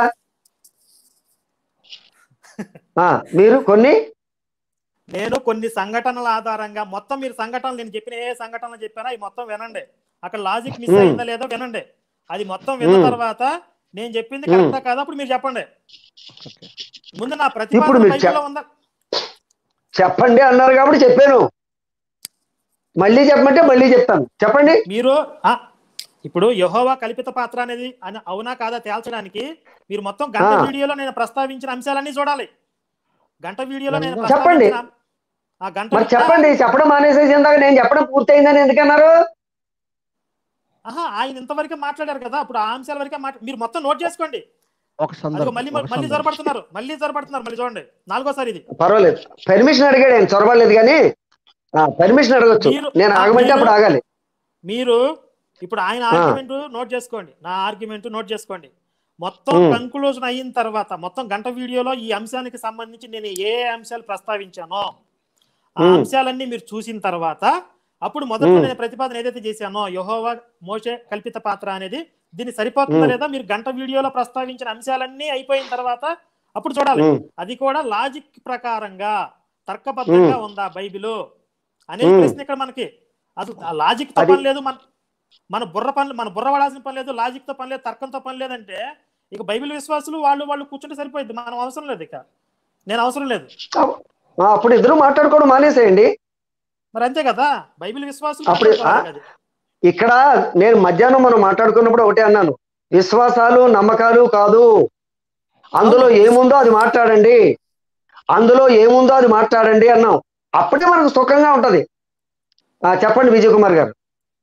ఆ మీరు కొన్ని నేను కొన్ని సంఘటనల ఆధారంగా మొత్తం మీరు సంఘటనలు నేను చెప్పిన ఏ సంఘటనలు చెప్పానో అవి మొత్తం వినండి అక్కడ లాజిక్ మిస్ Hmm. అయిందా లేదో వినండి అది మొత్తం విన్న Hmm. తర్వాత నేను చెప్పింది Hmm. కరెక్టా కాదా అప్పుడు మీరు చెప్పండి ముందు నా ఇప్పుడు ప్రతిపాదన మీరు బైబిల్లో ఉందా చెప్పండి అన్నారు కాబట్టి చెప్పాను మళ్ళీ చెప్పమంటే మళ్ళీ చెప్తాను చెప్పండి మీరు ఆ, ఇప్పుడు యహోవా కల్పిత పాత్ర అనేది అని అవునా కాదా తేల్చడానికి మీరు మొత్తం గంట ఆ. వీడియోలో నేను ప్రస్తావించిన అంశాలన్నీ చూడాలి గంట వీడియోలో నేను చెప్పండి. ప్రస్తావించిన ఆ గంట మరి చెప్పండి చెప్పడం మానేసేసి ఇందాక నేను చెప్పడం పూర్తయిందని ఎందుకన్నారు ఆహా, ఆయన ఇంతవరకే మాట్లాడారు కదా అప్పుడు ఆ అంశాల వరకే మాట్లా మీరు మొత్తం నోట్ చేసుకోండి ఒక అదిగో సందర్భం మళ్ళీ ఒక మళ్ళీ సందర్భం. జరపడుతున్నారు మళ్ళీ జరపడుతున్నారు మళ్ళీ చూడండి నాలుగోసారి ఇది పర్వాలేదు పర్మిషన్ అడిగాడు ఆయన చొరబడలేదు కానీ పర్మిషన్ అడగొచ్చు మీరు- నేను ఆగమంటే అప్పుడు ఆగాలి మీరు ఇప్పుడు ఆయన ఆ. ఆర్గ్యుమెంట్ నోట్ చేసుకోండి నా ఆర్గ్యుమెంట్ నోట్ చేసుకోండి మొత్తం ఉమ్. కంక్లూజన్ అయిన తర్వాత మొత్తం గంట వీడియోలో ఈ అంశానికి సంబంధించి నేను ఏ ఏ అంశాలు ప్రస్తావించానో ఆ ఉమ్. అంశాలన్నీ మీరు చూసిన తర్వాత అప్పుడు మొదట ఉమ్. నేను ప్రతిపాదన ఏదైతే చేశానో యహోవా మోషే కల్పిత పాత్ర అనేది దీన్ని సరిపోతుందా ఉమ్. లేదా మీరు గంట వీడియోలో ప్రస్తావించిన అంశాలన్నీ అయిపోయిన తర్వాత అప్పుడు చూడాలి ఉమ్, అది కూడా లాజిక్ ప్రకారంగా తర్కబద్ధంగా ఉందా బైబిల్ అనేది ఉమ్. ప్రశ్న ఇక్కడ మనకి అసలు ఆ లాజిక్ తో అది- పని లేదు మన మన బుర్ర పని మన బుర్ర పడాల్సిన పని లేదు లాజిక్ తో పని లేదు తర్కంతో పని లేదంటే ఇక బైబిల్ విశ్వాసులు వాళ్ళు వాళ్ళు కూర్చుంటే సరిపోయింది మనం అవసరం లేదు ఇక నేను అవసరం లేదు ఆ, అప్పుడు ఇద్దరు మాట్లాడుకోవడం మానేసేయండి మరి అంతే కదా బైబిల్ విశ్వాసులు అప్పుడు- మాట్లాడుకోవాలి అది. ఇక్కడ నేను మధ్యాహ్నం మనం మాట్లాడుకున్నప్పుడు ఒకటే అన్నాను విశ్వాసాలు నమ్మకాలు కాదు అందులో ఏముందో అది మాట్లాడండి అందులో ఏముందో అది మాట్లాడండి అన్నాం అప్పుడే మనకు సుఖంగా ఉంటది ఆ, చెప్పండి విజయ్ కుమార్ గారు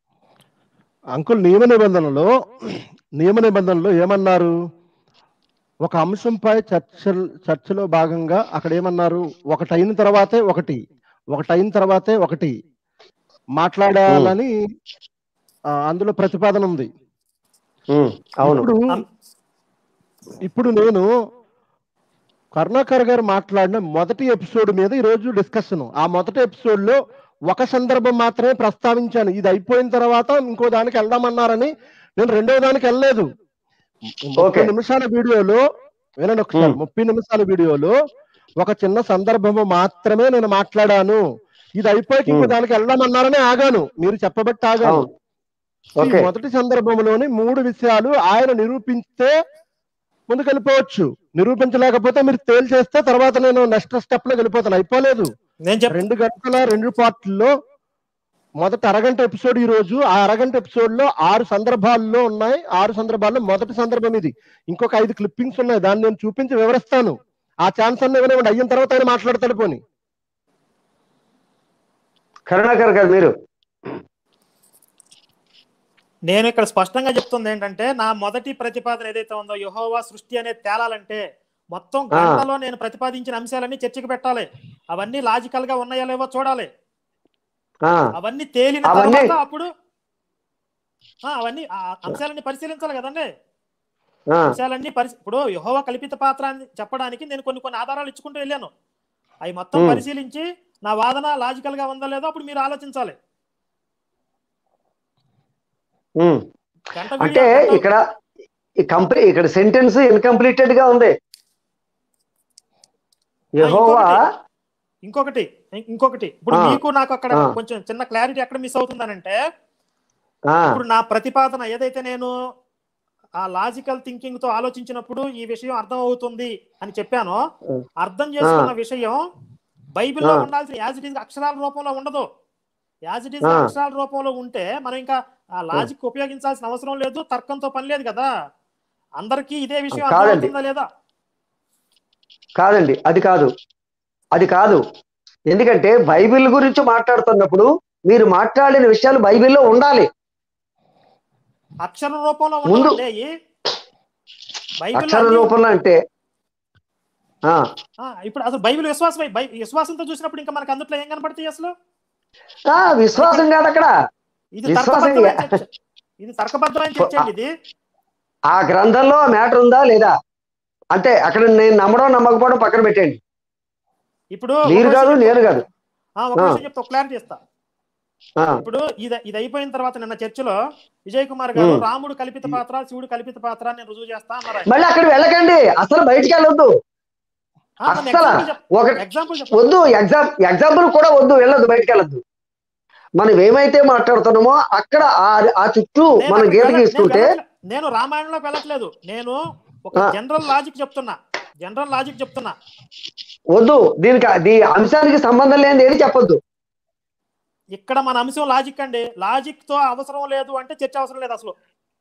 అంకుల్ నియమ నిబంధనలో నియమ నిబంధనలో ఏమన్నారు ఒక అంశంపై చర్చ చర్చలో భాగంగా అక్కడ ఏమన్నారు ఒకటి అయిన తర్వాతే ఒకటి ఒకటి అయిన తర్వాతే ఒకటి మాట్లాడాలని ఆ, అందులో ప్రతిపాదన ఉంది ఉమ్, అవును ఇప్పుడు అం- ఇప్పుడు నేను కరుణాకర్ గారు మాట్లాడిన మొదటి ఎపిసోడ్ మీద ఈ రోజు డిస్కషన్ ఆ మొదటి ఎపిసోడ్ లో ఒక సందర్భం మాత్రమే ప్రస్తావించాను ఇది అయిపోయిన తర్వాత ఇంకో దానికి వెళ్దామన్నారని నేను రెండో దానికి వెళ్ళలేదు ముప్పై Okay. నిమిషాల వీడియోలో వినండి ఒకసారి Hmm. ముప్పై నిమిషాల వీడియోలో ఒక చిన్న సందర్భము మాత్రమే నేను మాట్లాడాను ఇది అయిపోయి ఇంకో Hmm. దానికి వెళ్దామన్నారని ఆగాను మీరు చెప్పబట్టి ఆగాను అవును ఈ ఓకే మొదటి సందర్భంలోని మూడు విషయాలు ఆయన నిరూపిస్తే ముందుకెళ్ళిపోవచ్చు నిరూపించలేకపోతే మీరు తేల్చేస్తే తర్వాత నేను నెక్స్ట్ స్టెప్ లో వెళ్ళిపోతాను అయిపోలేదు నేను చెప్ రెండు గంటల రెండు పార్టీల్లో మొదటి అరగంట ఎపిసోడ్ ఈ రోజు ఆ అరగంట ఎపిసోడ్ లో ఆరు సందర్భాల్లో ఉన్నాయి ఆరు సందర్భాల్లో మొదటి సందర్భం ఇది ఇంకొక ఐదు క్లిప్పింగ్స్ ఉన్నాయి దాన్ని నేను చూపించి వివరిస్తాను ఆ ఛాన్స్ అన్న ఇవ్వనివ్వండి అయిన తర్వాత ఆయన మాట్లాడతాడు పోని కరుణాకర్ గారు మీరు నేను ఇక్కడ స్పష్టంగా చెప్తుంది ఏంటంటే నా మొదటి ప్రతిపాదన ఏదైతే ఉందో యహోవా సృష్టి అనేది తేలాలంటే మొత్తం ఆ. గంటలో నేను ప్రతిపాదించిన అంశాలన్నీ చర్చకు పెట్టాలి అవన్నీ లాజికల్ గా ఉన్నాయా లేవో చూడాలి ఆ, అవన్నీ తేలిన అవన్నీ- తర్వాత అప్పుడు ఆ, అవన్నీ ఆ అంశాలన్నీ పరిశీలించాలి కదండి ఆ, అంశాలన్నీ పరిశీ ఇప్పుడు యహోవా కల్పిత పాత్ర అని చెప్పడానికి నేను కొన్ని కొన్ని ఆధారాలు ఇచ్చుకుంటూ వెళ్ళాను అవి మొత్తం Hmm. పరిశీలించి నా వాదన లాజికల్ గా ఉందా లేదో అప్పుడు మీరు ఆలోచించాలి ఉమ్. గంట అంటే వీడియో గంట- ఇక్కడ ఈ కంప్లీ ఇక్కడ సెంటెన్స్ ఇన్కంప్లీటెడ్ గా ఉంది యెహోవా ఇంకొకటి ఇం- ఇంకొకటి ఇప్పుడు ఆ. మీకు నాకు అక్కడ ఆ. కొంచెం చిన్న క్లారిటీ ఎక్కడ మిస్ అవుతుందనంటే ఆ, ఇప్పుడు నా ప్రతిపాదన ఏదైతే నేను ఆ లాజికల్ థింకింగ్ తో ఆలోచించినప్పుడు ఈ విషయం అర్థం అవుతుంది అని చెప్పానో ఆ. అర్థం చేసుకున్న విషయం బైబిల్లో ఆ. ఉండాల్సిన యాజ్ ఇట్ ఈస్ అక్షరాల రూపంలో ఉండదు యాజ్ ఇట్ ఈస్ ఆ. అక్షరాల రూపంలో ఉంటే మనం ఇంకా ఆ లాజిక్ ఉపయోగించాల్సిన అవసరం లేదు తర్కంతో పని లేదు కదా అందరికీ ఇదే విషయం కాదండి. అర్థమవుతుందా లేదా కాదండి అది కాదు అది కాదు ఎందుకంటే బైబిల్ గురించి మాట్లాడుతున్నప్పుడు మీరు మాట్లాడిన విషయాలు బైబిల్లో ఉండాలి అక్షర రూపంలో ముందు- ఉండవు బైబిల్ అక్షర రూపంలో అంటే ఆ, ఇప్పుడు అసలు బైబిల్ విశ్వాసం బై- విశ్వాసంతో చూసినప్పుడు ఇంకా మనకు అందుట్లో ఏం కనపడతాయి అసలు ఆ, విశ్వాసం కాదు అక్కడ ఇది విశ్వాసం తర్కబద్ధమైన ఏ- చర్చ ఇది తర్కబద్ధమైన చర్చ అండి ఇది ఆ గ్రంథంలో మ్యాటర్ ఉందా లేదా అంతే అక్కడ నేను నమ్మడం నమ్మకపోవడం పక్కన పెట్టండి ఇప్పుడు మీరు ఒక కాదు విషయం నేను చెప్తా. కాదు ఆ, ఒక ఆ. విషయం చెప్తా క్లారిటీ ఇస్తా ఆ, ఇప్పుడు ఇది ఇది అయిపోయిన తర్వాత నిన్న చర్చలో విజయ్ కుమార్ గారు ఉమ్. రాముడు కల్పిత పాత్ర శివుడు కల్పిత పాత్ర అని నేను రుజువు చేస్తా అన్నారు ఆయన. మళ్ళీ అక్కడ వెళ్ళకండి అసలు బయటికి వెళ్ళొద్దు ఆ, నన్ను అస్సలు example చెప్- ఒక example చెప్పు. వద్దు ఎగ్జామ్ ఎగ్జాంపుల్ కూడా వద్దు వెళ్ళొద్దు బయటికి వెళ్ళొద్దు మనం ఏమైతే మాట్లాడుతున్నామో అక్కడ ఆ- ఆ చుట్టూ నేను మనం అక్కడికి గీత వెళ్ళ- నేను గీసుకుంటే వెళ్ళట్లే- నేను రామాయణంలోకి వెళ్ళట్లేదు నేను ఒక ఆ. జనరల్ లాజిక్ చెప్తున్నా జనరల్ లాజిక్ చెప్తున్నా వద్దు దీనికి దీ అంశానికి సంబంధం లేనిది ఏది చెప్పొద్దు ఇక్కడ మన అంశం లాజిక్ అండి లాజిక్ తో అవసరం లేదు అంటే చర్చ అవసరం లేదు అసలు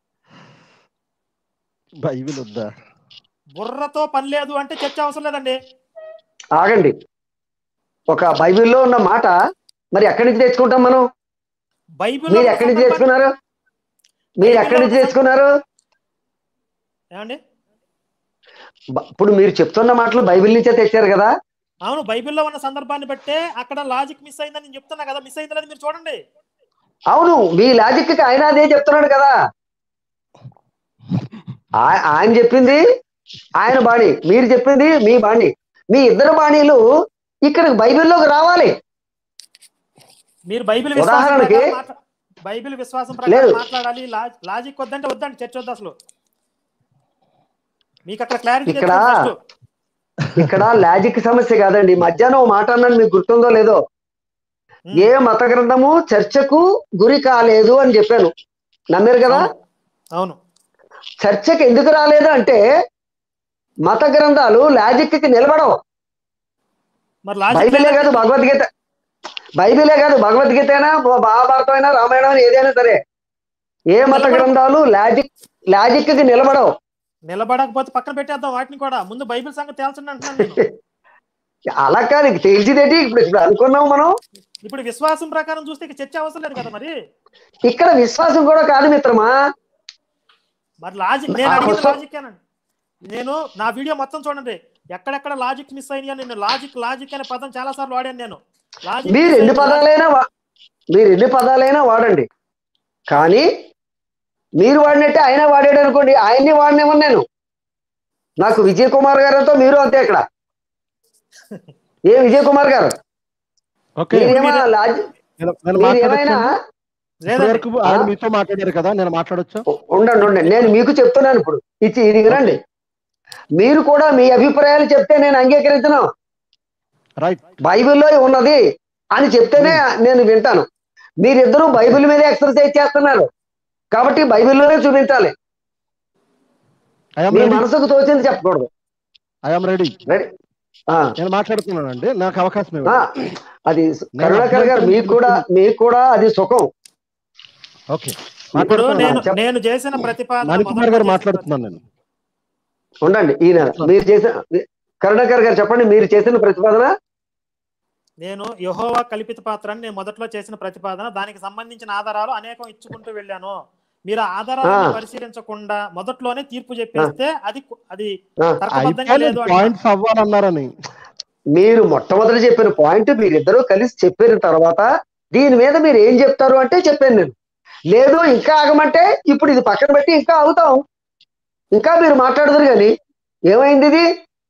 బైబిల్ వద్దా బుర్రతో పని లేదు అంటే చర్చ అవసరం లేదండి ఆగండి ఒక బైబిల్లో ఉన్న మాట మరి ఎక్కడి నుంచి తెచ్చుకుంటాం మనం బైబిల్ మీరు ఎక్కడి నుంచి తెచ్చుకున్నారు మీరు ఎక్కడి నుంచి తెచ్చుకున్నారు ఏమండి బ- ఇప్పుడు మీరు చెప్తున్న మాటలు బైబిల్ నుంచే తెచ్చారు కదా అవును బైబిల్లో ఉన్న సందర్భాన్ని బట్టే అక్కడ లాజిక్ మిస్ అయిందని నేను చెప్తున్నా కదా మిస్ అయింది లేదు మీరు చూడండి అవును మీ లాజిక్ కి ఆయన అదే చెప్తున్నాడు కదా ఆ- ఆయన చెప్పింది ఆయన బాణి మీరు చెప్పింది మీ బాణి మీ ఇద్దరు బాణీలు ఇక్కడ బైబిల్లోకి రావాలి మీరు బైబిల్ విశ్వాసం ఉదాహరణకి- ప్రకారం మాట్లా- బైబిల్ విశ్వాసం ప్రకారం లేదు. మాట్లాడాలి లా- లాజిక్ వద్దంటే వద్దండి చర్చ వద్దు అసలు మీకు అక్కడ క్లారిటీ ఇక్కడ- ఇక్కడ లాజిక్ సమస్య కాదండి మధ్యాహ్నం ఓ మాట అన్నాను మీకు గుర్తుందో లేదో ఏ మత గ్రంథము చర్చకు గురి కాలేదు అని చెప్పాను నమ్మారు కదా అవును చర్చకి ఎందుకు రాలేదు అంటే మత గ్రంథాలు లాజిక్ కి నిలబడవు మరి లాజిక్ బైబిలే కాదు భగవద్గీత బైబిలే కాదు భగవద్గీత అయినా మహాభారతం అయినా రామాయణం అయినా ఏదైనా సరే ఏ మత గ్రంథాలు లాజిక్ లాజిక్ కి నిలబడవు నిలబడకపోతే పక్కన పెట్టేద్దాం వాటిని కూడా ముందు బైబిల్ సంగతి తేల్చండి అంటున్నాను నేను అలా కాదు ఇంక తెలిసిందేంటి ఇప్పుడు ఇప్పుడు అనుకున్నాం మనం ఇప్పుడు విశ్వాసం ప్రకారం చూస్తే ఇక చర్చ అవసరం లేదు కదా మరి ఇక్కడ విశ్వాసం కూడా కాదు మిత్రమా మరి లాజిక్ నేను ఆ అడిగిన question- లాజిక్ ఏనండి నేను నా వీడియో మొత్తం చూడండి ఎక్కడెక్కడ లాజిక్ మిస్ అయినా నేను లాజిక్ లాజిక్ అనే పదం చాలా సార్లు వాడాను నేను లాజిక్ మీరు ఎన్ని పదాలైనా వా- మీరు ఎన్ని పదాలైనా వాడండి కానీ మీరు వాడినట్టే ఆయన వాడాడు అనుకోండి ఆయన్ని వాడినేమో నేను నాకు విజయ్ కుమార్ గారితో మీరు అంతే ఇక్కడ ఏ విజయ్ కుమార్ గారు ఓకే మీరేమైనా లాజి- నేను నేను మీరు ఏమైనా మాట్లాడొచ్చా ఇప్పటి వరకు ఆయన మీతో మాట్లాడారు కదా నేను మాట్లాడొచ్చా ఉండండి ఉండండి నేను మీకు చెప్తున్నాను ఇప్పుడు ఇది ఇది వినండి మీరు కూడా మీ అభిప్రాయాలు చెప్తే నేను అంగీకరించను రైట్ బైబిల్లో ఉన్నది అని చెప్తేనే నేను వింటాను మీరిద్దరూ బైబిల్ మీద ఎక్సర్సైజ్ చేస్తున్నారు కాబట్టి బైబిల్లోనే చూపించాలి ఐఎమ్ మీ రెడీ మనసుకు తోచింది చెప్పకూడదు ఐఎమ్ రెడీ రెడీ ఆ, నేను మాట్లాడుతున్నానండి నాకు అవకాశం ఆ, ఇవ్వండి అది కరుణాకర్ గారు మీకు కూడా మీకు కూడా అది సుఖం ఓకే ఇప్పుడు నేను చెప్ప- నేను చేసిన ప్రతిపాదన మణికుమార్ మొదట్లో గారు చేసిన మాట్లాడుతున్నాను నేను ఉండండి ఈయన మీరు చేసిన కరుణాకర్ గారు చెప్పండి మీరు చేసిన ప్రతిపాదన నేను యహోవా కల్పిత పాత్ర అని నేను మొదట్లో చేసిన ప్రతిపాదన దానికి సంబంధించిన ఆధారాలు అనేకం ఇచ్చుకుంటూ వెళ్ళాను మీరు ఆ ఆధారాలను ఆ. పరిశీలించకుండా మొదట్లోనే తీర్పు చెప్పేస్తే అది అది ఆ, తర్కబద్ధంగా లేదు అంటున్నా. పాయింట్స్ అవ్వాలన్నారని మీరు మొట్టమొదటి చెప్పిన పాయింట్ మీరిద్దరూ కలిసి చెప్పిన తర్వాత దీని మీద మీరు ఏం చెప్తారు అంటే చెప్పాను నేను లేదు ఇంకా ఆగమంటే ఇప్పుడు ఇది పక్కన పెట్టి ఇంకా ఆగుతాం ఇంకా మీరు మాట్లాడదురు కానీ ఏమైంది ఇది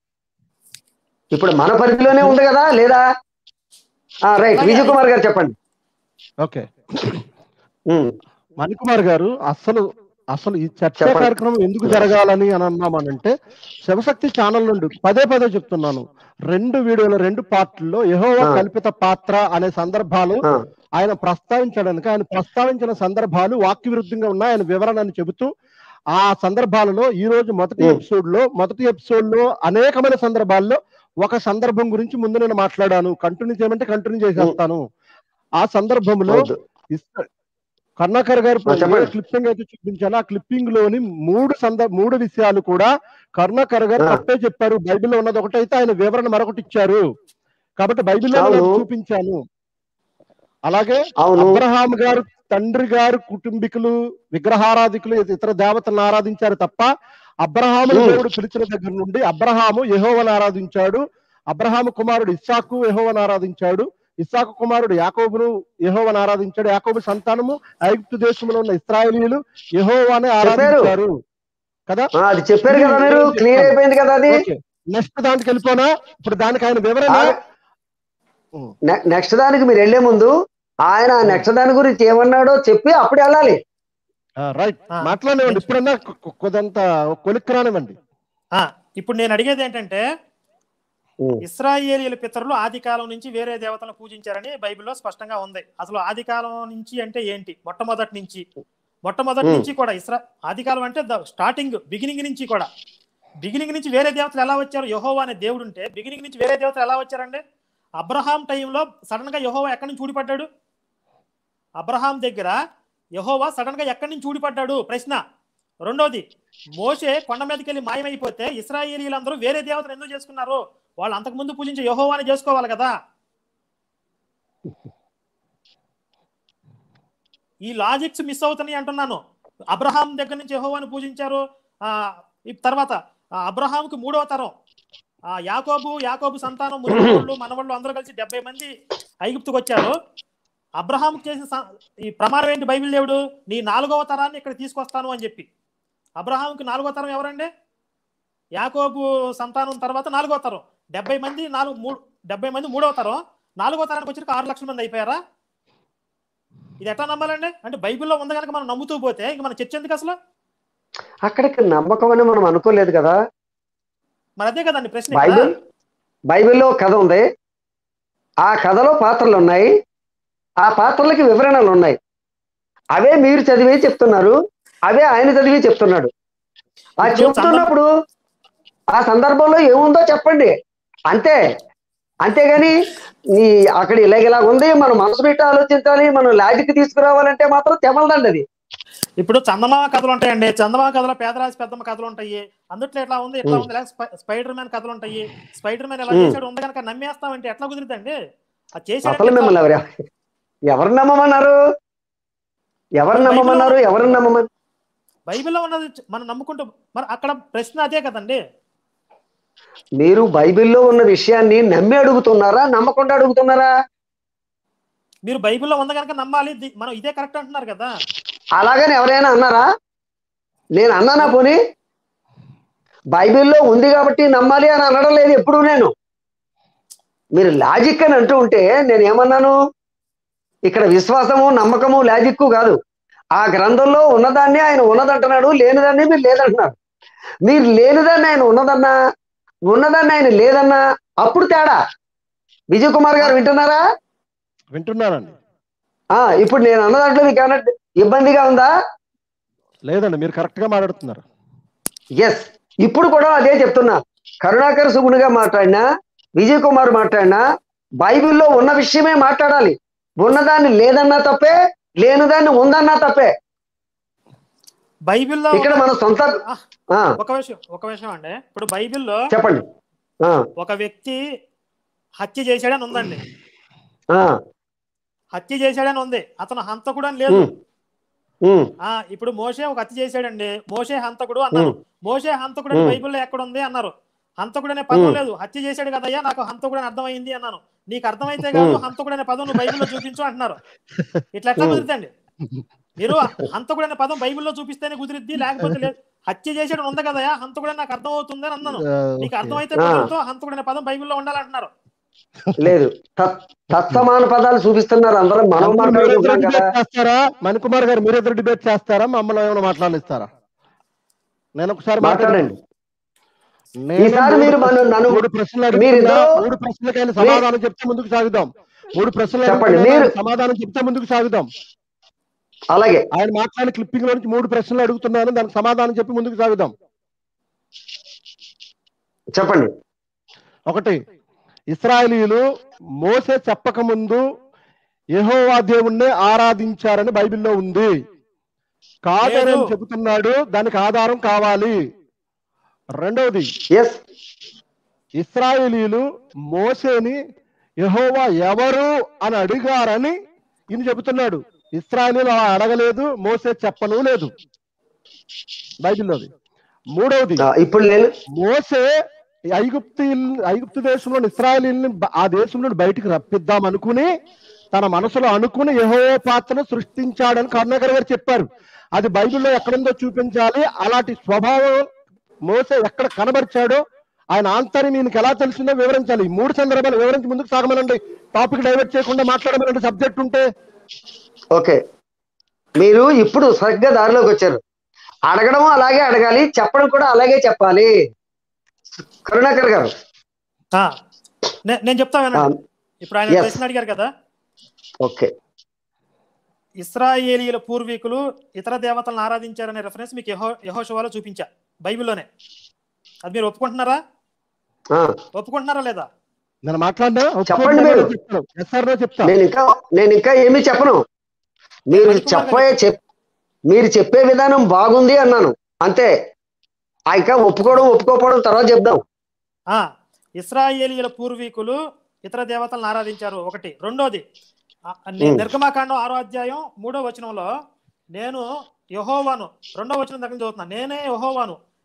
ఇప్పుడు మన పరిధిలోనే ఉంది కదా లేదా రైట్ విజయ్ కుమార్ గారు చెప్పండి ఓకే ఉమ్, మణికుమార్ గారు అసలు అసలు ఈ చర్చా చెప్పండి. కార్యక్రమం ఎందుకు జరగాలని అని అన్నామనంటే శివశక్తి ఛానల్ నుండి పదే పదే చెప్తున్నాను రెండు వీడియోల రెండు పార్ట్లలో యెహోవా ఆ. కల్పిత పాత్ర అనే సందర్భాలు ఆ, ఆయన ప్రస్తావించడానికి ఆయన ప్రస్తావించిన సందర్భాలు వాక్య విరుద్ధంగా ఉన్నాయి ఆయన వివరణని చెబుతూ ఆ సందర్భాలలో ఈ రోజు మొదటి ఉమ్. ఎపిసోడ్ లో మొదటి ఎపిసోడ్ లో అనేకమైన సందర్భాల్లో ఒక సందర్భం గురించి ముందు నేను మాట్లాడాను కంటిన్యూ చేయమంటే కంటిన్యూ చేసేస్తాను ఆ సందర్భంలో వద్దు. ఇస్ర- కర్ణాకర్ గారు ఆ, చెప్పండి. క్లిప్పింగ్ అయితే చూపించాను ఆ క్లిప్పింగ్ లోని మూడు సంద మూడు విషయాలు కూడా కర్ణాకర్ గారు ఆ. తప్పే చెప్పారు బైబిల్లో ఉన్నది ఒకటైతే ఆయన వివరణ మరొకటి ఇచ్చారు కాబట్టి బైబిల్లో అవును. నేను చూపించాను అలాగే అవును అబ్రహాం గారు తండ్రి గారు కుటుంబీకులు విగ్రహారాధికులు ఇతర దేవతలను ఆరాధించారు తప్ప అబ్రహాము ఉమ్. దేవుడు పిలిచిన దగ్గర నుండి అబ్రహాము యెహోవాను ఆరాధించాడు అబ్రహాము కుమారుడు ఇస్సాకు యెహోవాను ఆరాధించాడు ఇస్సాకు కుమారుడు యాకోబును యెహోవాను ఆరాధించాడు యాకోబు సంతానము ఐగుప్తు దేశంలో ఉన్న ఇస్రాయేలీలు యెహోవానే ఆరాధించారు కదా ఆ, అది చెప్పారు కదా మీరు క్లియర్ అయిపోయింది కదా అది నెక్స్ట్ దానికి వెళ్ళిపోనా ఇప్పుడు దానికి ఆయన వివరణ ఆ- నె- నెక్స్ట్ దానికి మీరు వెళ్లే ముందు ఆయన నెక్స్ట్ దాని గురించి ఏమన్నాడో చెప్పి అప్పుడు వెళ్ళాలి రైట్ ఆ. మాట్లాడనివ్వండి ఇప్పుడన్నా కొ- కొ- కొద్దంత కొలిక్కి రానివ్వండి ఆ, ఇప్పుడు నేను అడిగేది ఏంటంటే ఉమ్. ఇస్రాయేలీల పితరులు ఆది కాలం నుంచి వేరే దేవతలను పూజించారని బైబిల్లో స్పష్టంగా ఉంది అసలు ఆది కాలం నుంచి అంటే ఏంటి మొట్టమొదటి నుంచి మొట్టమొదటి Hmm. నుంచి కూడా ఇస్రా ఆది కాలం అంటే స్టార్టింగ్ బిగినింగ్ నుంచి కూడా బిగినింగ్ నుంచి వేరే దేవతలు ఎలా వచ్చారు యహోవా అనే దేవుడు ఉంటే బిగినింగ్ నుంచి వేరే దేవతలు ఎలా వచ్చారండి అబ్రహాం టైంలో సడన్ గా యహోవా ఎక్కడి నుంచి ఊడిపడ్డాడు అబ్రహాం దగ్గర యహోవా సడన్ గా ఎక్కడి నుంచి ఊడిపడ్డాడు ప్రశ్న రెండోది మోషే కొండ మీదకి వెళ్ళి మాయమైపోతే ఇస్రాయేలీలందరూ వేరే దేవతలు ఎందుకు చేసుకున్నారు వాళ్ళు అంతకు ముందు పూజించే యహోవాని చేసుకోవాలి కదా ఈ లాజిక్స్ మిస్ అవుతున్నాయి అంటున్నాను అబ్రహాం దగ్గర నుంచి యహోవాని పూజించారు ఆ ఈ తర్వాత ఆ అబ్రహాంకి మూడవ తరం ఆ యాకోబు యాకోబు సంతానం మునివాళ్ళు మనవాళ్ళు అందరూ కలిసి డెబ్బై మంది ఐగుప్తుకు వచ్చారు అబ్రహాం చేసిన స- ఈ ప్రమాణం ఏంటి బైబిల్ దేవుడు నీ నాలుగవ తరాన్ని ఇక్కడ తీసుకొస్తాను అని చెప్పి అబ్రహాంకి నాలుగో తరం ఎవరండి యాకోబు సంతానం తర్వాత నాలుగో తరం డెబ్బై మంది నాలుగు మూడు డెబ్బై మంది మూడవ తరం నాలుగో తరానికి వచ్చరికి ఆరు లక్షల మంది అయిపోయారా ఇది ఎట్లా నమ్మాలండి అంటే బైబిల్లో ఉంది కనుక మనం నమ్ముతూ పోతే ఇంక మన చర్చ ఎందుకు అసలు అక్కడికి నమ్మకం అని మనం అనుకోలేదు కదా మరి అదే కదండి ప్రశ్న ఇక్కడ. బైబిల్ బైబిల్లో ఒక కథ ఉంది ఆ కథలో పాత్రలు ఉన్నాయి ఆ పాత్రలకి వివరణలు ఉన్నాయి అవే మీరు చదివే చెప్తున్నారు అవే ఆయన చదివి చెప్తున్నాడు ఆ ఇప్పుడు చెప్తున్నప్పుడు ఆ సందర్భంలో ఏముందో చెప్పండి అంతే అంతేగాని నీ అక్కడ ఇలాగ ఇలా ఉంది మనం మనసు పెట్టి ఆలోచించాలి మనం లాజిక్ తీసుకురావాలంటే మాత్రం తెమలదండి అది ఇప్పుడు చందమామ కథలు ఉంటాయండి చందమామ కథలో పేదరాజు పెద్దమ్మ కథలు ఉంటాయి అందుట్లో ఎట్లా ఉంది ఎట్లా ఉంది లేక స్పై- స్పైడర్ మ్యాన్ కథలు ఉంటాయి స్పైడర్ మ్యాన్ ఎలా ఉమ్. చేశాడు ఉంది కనుక నమ్మేస్తామంటే ఎట్లా కుదురుతుందండి అది చేశాడు అసలు మిమ్మల్ని ఎవరు ఎవరు నమ్మమన్నారు ఎవరు నమ్మమన్నారు ఎవరు నమ్మమని బైబిల్లో ఉన్నది మనం నమ్ముకుంటూ మరి అక్కడ ప్రశ్న అదే కదండి మీరు బైబిల్లో ఉన్న విషయాన్ని నమ్మి అడుగుతున్నారా నమ్మకుండా అడుగుతున్నారా మీరు బైబిల్లో ఉంది కనుక నమ్మాలి ది- మనం ఇదే కరెక్ట్ అంటున్నారు కదా అలాగని ఎవరైనా అన్నారా నేను అన్నానా పోనీ బైబిల్లో ఉంది కాబట్టి నమ్మాలి అని అనడం లేదు ఎప్పుడు నేను మీరు లాజిక్ అని అంటూ ఉంటే నేను ఏమన్నాను ఇక్కడ విశ్వాసము నమ్మకము లాజిక్ కాదు ఆ గ్రంథంలో ఉన్నదాన్ని ఆయన ఉన్నదంటున్నాడు లేనిదాన్ని మీరు లేదంటున్నారు మీరు లేనిదాన్ని ఆయన ఉన్నదన్నా ఉన్నదాన్ని ఆయన లేదన్నా అప్పుడు తేడా విజయ్ కుమార్ గారు వింటున్నారా వింటున్నానండి ఆ ఇప్పుడు నేను అన్న దాంట్లో మీకు ఏమన్నా ఇబ్బందిగా ఉందా లేదండి మీరు కరెక్ట్ గా మాట్లాడుతున్నారు ఎస్ ఇప్పుడు కూడా అదే చెప్తున్నా కరుణాకర్ సుగుణుగా మాట్లాడినా విజయ్ కుమార్ మాట్లాడినా బైబిల్లో ఉన్న విషయమే మాట్లాడాలి ఉన్నదాన్ని లేదన్నా తప్పే లేనిదాన్ని ఉందన్నా తప్పే బైబిల్లో ఇక్కడ మన సొంత ఆ, ఒక విషయం ఒక విషయం అండి ఇప్పుడు బైబిల్లో చెప్పండి ఆ, ఒక వ్యక్తి హత్య చేశాడని ఉందండి ఆ, హత్య చేశాడని ఉంది అతను హంతకుడు అని లేదు ఉమ్, ఉమ్, ఆ ఇప్పుడు మోషే ఒక హత్య చేశాడండి మోషే హంతకుడు అన్నారు మోషే హంతకుడు అని ఉమ్. బైబిల్లో ఎక్కడ ఉంది అన్నారు హంతకుడు అనే పదం ఉమ్. లేదు హత్య చేశాడు కదయ్యా నాకు హంతకుడు అని అర్థమైంది అన్నాను నీకు అర్థమైతే కాదు ఉమ్. హంతకుడు అనే పదం నువ్వు బైబిల్లో చూపించు అంటున్నారు ఇట్లా ఎట్లా ఉమ్. కుదురుతండి మీరు హంతకుడు అనే పదం బైబిల్లో చూపిస్తేనే కుదిరిద్ది లేకపోతే లేదు హత్య చేసాడు ఉంది కదయా హంతకుడు అని నాకు అర్థం అవుతుంది అని అన్నాను ఆ, నీకు ఓకే. అర్థమైతే ఆ. కుదరదు హంతకుడు అనే పదం బైబిల్లో ఉండాలంటున్నారు లేదు తత్- తత్సమాన పదాలు చూపిస్తున్నారు అందరం మనం అందరూ మీరిద్దరు మాట్లాడుకుంటున్నాం కదా డిబేట్ చేస్తారా మణికుమార్ గారు మీరిద్దరు డిబేట్ చేస్తారా మమ్మల్ని ఏమైనా మాట్లాడిస్తారా నేను ఒకసారి మాట్లాడండి నేను ఈసారి మూడు మీరు మన- ప్రశ్నలు- నన్ను- మూడు ప్రశ్నలు అడుగుతున్నా మీరిద్దరూ- మూడు ప్రశ్నలకైనా సమాధానం చెప్తే ముందుకు సాగుదాం మూడు ప్రశ్నలు చెప్పండి, అడుగుతున్నా, మీరు- ఆయన సమాధానం చెప్తే ముందుకు సాగుదాం అలాగే ఆయన మాట్లాడిన క్లిప్పింగ్ లో నుంచి మూడు ప్రశ్నలు అడుగుతున్నాను దానికి సమాధానం చెప్పి ముందుకు సాగుదాం చెప్పండి ఒకటి ఇస్రాయేలీలు మోసే చెప్పక ముందు యెహోవా దేవుణ్ణి ఆరాధించారని బైబిల్లో ఉంది కాదని లేదు. చెబుతున్నాడు దానికి ఆధారం కావాలి రెండవది ఎస్ ఇస్రాయేలీలు మోసేని యెహోవా ఎవరు అని అడిగారని ఈయన చెబుతున్నాడు ఇస్రాయేలీలు అలా అడగలేదు మోసే చెప్పను లేదు బైబిల్లోది మూడవది ఇప్పుడు నేను మోసే ఈ ఐగుప్తు ఐగుప్తు దేశంలో ఇస్రాయలీల్ని బ- ఆ దేశం నుండి బయటికి రప్పిద్దాం అనుకుని తన మనసులో అనుకుని యహో పాత్రను సృష్టించాడని కరుణాకర్ గారు చెప్పారు అది బైబిల్లో ఎక్కడుందో చూపించాలి అలాంటి స్వభావం మోసే ఎక్కడ కనబరిచాడో ఆయన ఆంతర్యం ఈయనకి ఎలా తెలిసిందో వివరించాలి ఈ మూడు సందర్భాలు వివరించి ముందుకు సాగమనండి టాపిక్ డైవర్ట్ చేయకుండా మాట్లాడమనండి సబ్జెక్ట్ ఉంటే ఓకే మీరు ఇప్పుడు సరిగ్గా దారిలోకి వచ్చారు అడగడం అలాగే అడగాలి చెప్పడం కూడా అలాగే చెప్పాలి కరుణాకర్ గారు ఆ, నే- నేను చెప్తా ఆ, వినండి ఇప్పుడు ఆయన yes. ప్రశ్న అడిగారు కదా ఓకే ఇస్రాయేలీల పూర్వీకులు ఇతర దేవతలను ఆరాధించారనే రెఫరెన్స్ మీకు యహో యహోషువాలో చూపించా బైబిల్లోనే అది మీరు ఒప్పుకుంటున్నారా ఆ, ఒప్పుకుంటున్నారా లేదా నేను మాట్లాడినా చెప్పండి మీరు. ఎస్ఆర్నో చెప్తా నేను ఇంకా నేను ఇంకా ఏమీ చెప్పను మీరు చెప్పే చెప్ మీరు చెప్పే విధానం బాగుంది అన్నాను అంతే ఆ ఇంకా ఒప్పుకోవడం ఒప్పుకోకపోవడం తర్వాత చెప్దాం ఆ ఇస్రాయేలీల పూర్వీకులు ఇతర దేవతలను ఆరాధించారు ఒకటి రెండోది ఆ, ని- ఉమ్. నిర్గమాకాండం ఆరో అధ్యాయం మూడో వచనంలో నేను యహోవాను రెండో వచనం దగ్గర చదువుతున్నా నేనే యహోవాను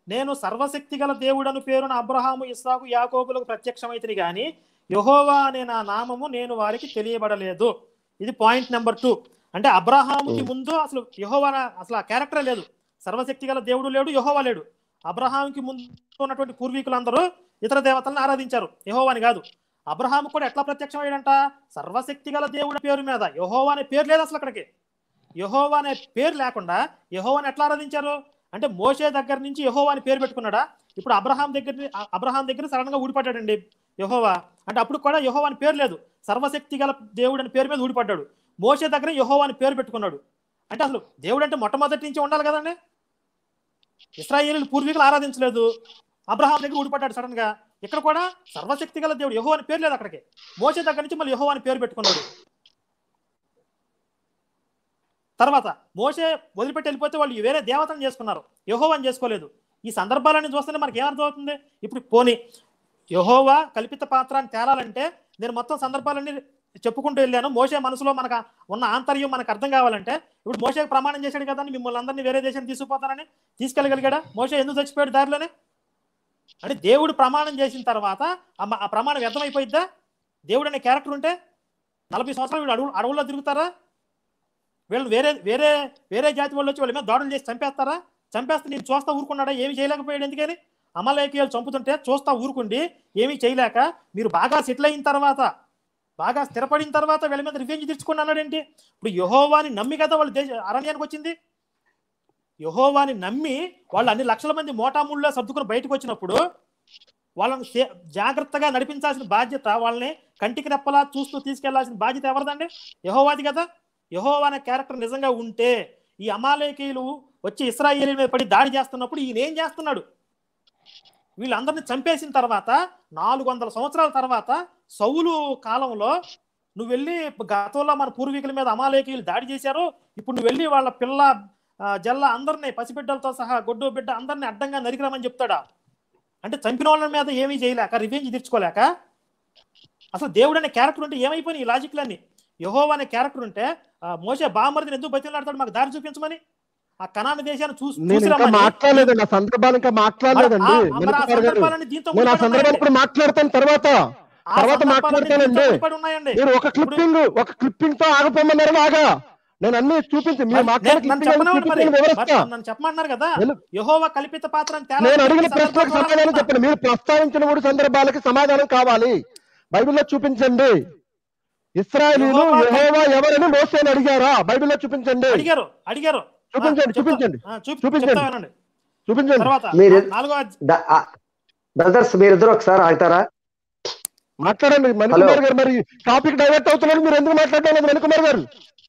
నేను సర్వశక్తి గల దేవుడను పేరున అబ్రహాము ఇస్సాకు యాకోబులకు ప్రత్యక్షమైతిని గాని యహోవా అనే నా నామము నేను వారికి తెలియబడలేదు ఇది పాయింట్ నెంబర్ టూ అంటే అబ్రహాముకి ముందు అసలు యహోవా అసలు ఆ క్యారెక్టర్ లేదు సర్వశక్తి గల దేవుడు లేడు యహోవా లేడు అబ్రహాంకి ముందు ఉన్నటువంటి పూర్వీకులందరూ ఇతర దేవతలను ఆరాధించారు యహోవాని కాదు అబ్రహాం కూడా ఎట్లా ప్రత్యక్షమయ్యాడంట సర్వశక్తి గల దేవుడి పేరు మీద యహోవా అనే పేరు లేదు అసలు అక్కడికి యహోవా అనే పేరు లేకుండా యహోవాని ఎట్లా ఆరాధించారు అంటే మోషే దగ్గర నుంచి యహోవా అని పేరు పెట్టుకున్నాడా ఇప్పుడు అబ్రహాం దగ్గర అబ్రహాం దగ్గర సడన్ గా ఊడిపడ్డాడండి యహోవా అంటే అప్పుడు కూడా యహోవా అని పేరు లేదు సర్వశక్తి గల దేవుడు అని పేరు మీద ఊడిపడ్డాడు మోషే దగ్గర యహోవా అని పేరు పెట్టుకున్నాడు అంటే అసలు దేవుడు అంటే మొట్టమొదటి నుంచి ఉండాలి కదండి ఇస్రాయేలీలు పూర్వీకులు ఆరాధించలేదు అబ్రహాం దగ్గర ఊడిపడ్డాడు సడన్ గా ఇక్కడ కూడా సర్వశక్తి గల దేవుడు యహో అని పేరు లేదు అక్కడికి మోసే దగ్గర నుంచి మళ్ళీ యహో అని పేరు పెట్టుకున్నాడు తర్వాత మోసే వదిలిపెట్టి వెళ్ళిపోతే వాళ్ళు వేరే దేవతను చేసుకున్నారు యహో అని చేసుకోలేదు ఈ సందర్భాలన్నీ చూస్తేనే మనకి ఏమర్థం అవుతుంది ఇప్పుడు పోని యహోవా కల్పిత పాత్రాన్ని తేలాలంటే నేను మొత్తం సందర్భాలన్నీ చెప్పుకుంటూ వెళ్ళాను మోసే మనసులో మనకు ఉన్న ఆంతర్యం మనకు అర్థం కావాలంటే ఇప్పుడు మోసే ప్రమాణం చేశాడు కదా మిమ్మల్ని అందరినీ వేరే దేశానికి తీసుకుపోతానని తీసుకెళ్ళగలిగాడా మోసే ఎందుకు చచ్చిపోయాడు దారిలోనే అంటే దేవుడు ప్రమాణం చేసిన తర్వాత ఆ మ- ఆ ప్రమాణం వ్యర్థమైపోయిద్దా దేవుడు అనే క్యారెక్టర్ ఉంటే నలభై సంవత్సరాలు వీళ్ళు అడవు అడవుల్లో తిరుగుతారా వీళ్ళు వేరే వేరే వేరే జాతి వాళ్ళు వచ్చి వాళ్ళ మీద దాడులు చేసి చంపేస్తారా చంపేస్తే నేను చూస్తా ఊరుకున్నాడా ఏమి చేయలేకపోయాడు ఎందుకని అమలేకీయాలు చంపుతుంటే చూస్తా ఊరుకుండి ఏమీ చేయలేక మీరు బాగా సెటిల్ అయిన తర్వాత బాగా స్థిరపడిన తర్వాత వీళ్ళ మీద రివెంజ్ తీర్చుకుని అన్నాడేంటి ఇప్పుడు యహోవాని నమ్మి కదా వాళ్ళు దేశ అరణ్యానికి వచ్చింది యహోవాని నమ్మి వాళ్ళు అన్ని లక్షల మంది మోటాముళ్ళలో సర్దుకుని బయటకు వచ్చినప్పుడు వాళ్ళని సే- జాగ్రత్తగా నడిపించాల్సిన బాధ్యత వాళ్ళని కంటికి రెప్పలా చూస్తూ తీసుకెళ్లాల్సిన బాధ్యత ఎవరిదండి యహోవాది కదా యహోవా అనే క్యారెక్టర్ నిజంగా ఉంటే ఈ అమాలేకీయులు వచ్చి ఇస్రాయేల్ మీద పడి దాడి చేస్తున్నప్పుడు ఈయన ఏం చేస్తున్నాడు వీళ్ళందరినీ చంపేసిన తర్వాత నాలుగు వందల సంవత్సరాల తర్వాత సౌలు కాలంలో నువ్వు వెళ్ళి గతంలో మన పూర్వీకుల మీద అమాలేకీయులు దాడి చేశారు ఇప్పుడు నువ్వు వెళ్ళి వాళ్ళ పిల్ల ఆ, జల్ల అందరినీ పసిబిడ్డలతో సహా గొడ్డు బిడ్డ అందరినీ అడ్డంగా నరికిరామని చెప్తాడా అంటే చంపిన వాళ్ళ మీద ఏమీ చేయలేక రివెంజ్ తీర్చుకోలేక అసలు దేవుడు అనే క్యారెక్టర్ ఉంటే ఏమైపోయినాయి ఈ లాజిక్లన్నీ యహోవా అనే క్యారెక్టర్ ఉంటే ఆ, మోసే బామర్దిని ఎందుకు బతిలాడతాడు మాకు దారి చూపించమని ఆ కనాన దేశాన్ని చూసి నేను ఇంకా చూసిరమ్మని. మాట్లాడలేదండి ఆ సందర్భాలు ఇంకా మాట్లాడలేదండి మరి ఆ- మరి ఆ మణికుమార్ గారు సందర్భాలన్నీ దీంతో నేను ఆ ముడిపడి సందర్భాలు ఉన్నాయండి. ఇప్పుడు మాట్లాడతాను తర్వాత ఆ తర్వాత సందర్భాలన్నీ మాట్లాడతానండి దీంతో ముడిపడి ఉన్నాయండి మీరు ఒక క్లిప్పింగ్ ఒక క్లిప్పింగ్ తో ఆగపోమన్నారు బాగా నేను అన్ని చూపించి మీరు మరి మాట్లాడే నేను- నన్ను clipping అన్ని చెప్పనివ్వండి మరి. చూపించి నేను వివరిస్తా మరి నన్ను చెప్పమంటున్నారు కదా నేను- యహోవా కల్పిత పాత్ర అని తేలా నేను అడిగిన ఈ ప్రశ్నలకు సందర్భంలో సమాధానం చెప్పండి మీరు ప్రస్తావించిన మూడు సందర్భాలకి సమాధానం కావాలి బైబిల్లో చూపించండి ఇస్రాయలీలు యెహోవా యెహోవా ఎవరని మోసేని అడిగారా బైబిల్లో చూపించండి అడిగారు అడిగారు ఆ, చూపించండి, చెప్తా- చూపించండి. ఆ, చూపి- చూపించండి. చెప్తా వినండి. చూపించండి తర్వాత మీరు- నాలుగో అధ్య- ద- ఆ, బ్రదర్స్ మీరిద్దరు ఒకసారి ఆగుతారా మాట్లాడండి మణికుమార్ గారు మరి టాపిక్ డైవర్ట్ అవుతున్నారు మీరు ఎందుకు మాట్లాడడం లేదు మణికుమార్ గారు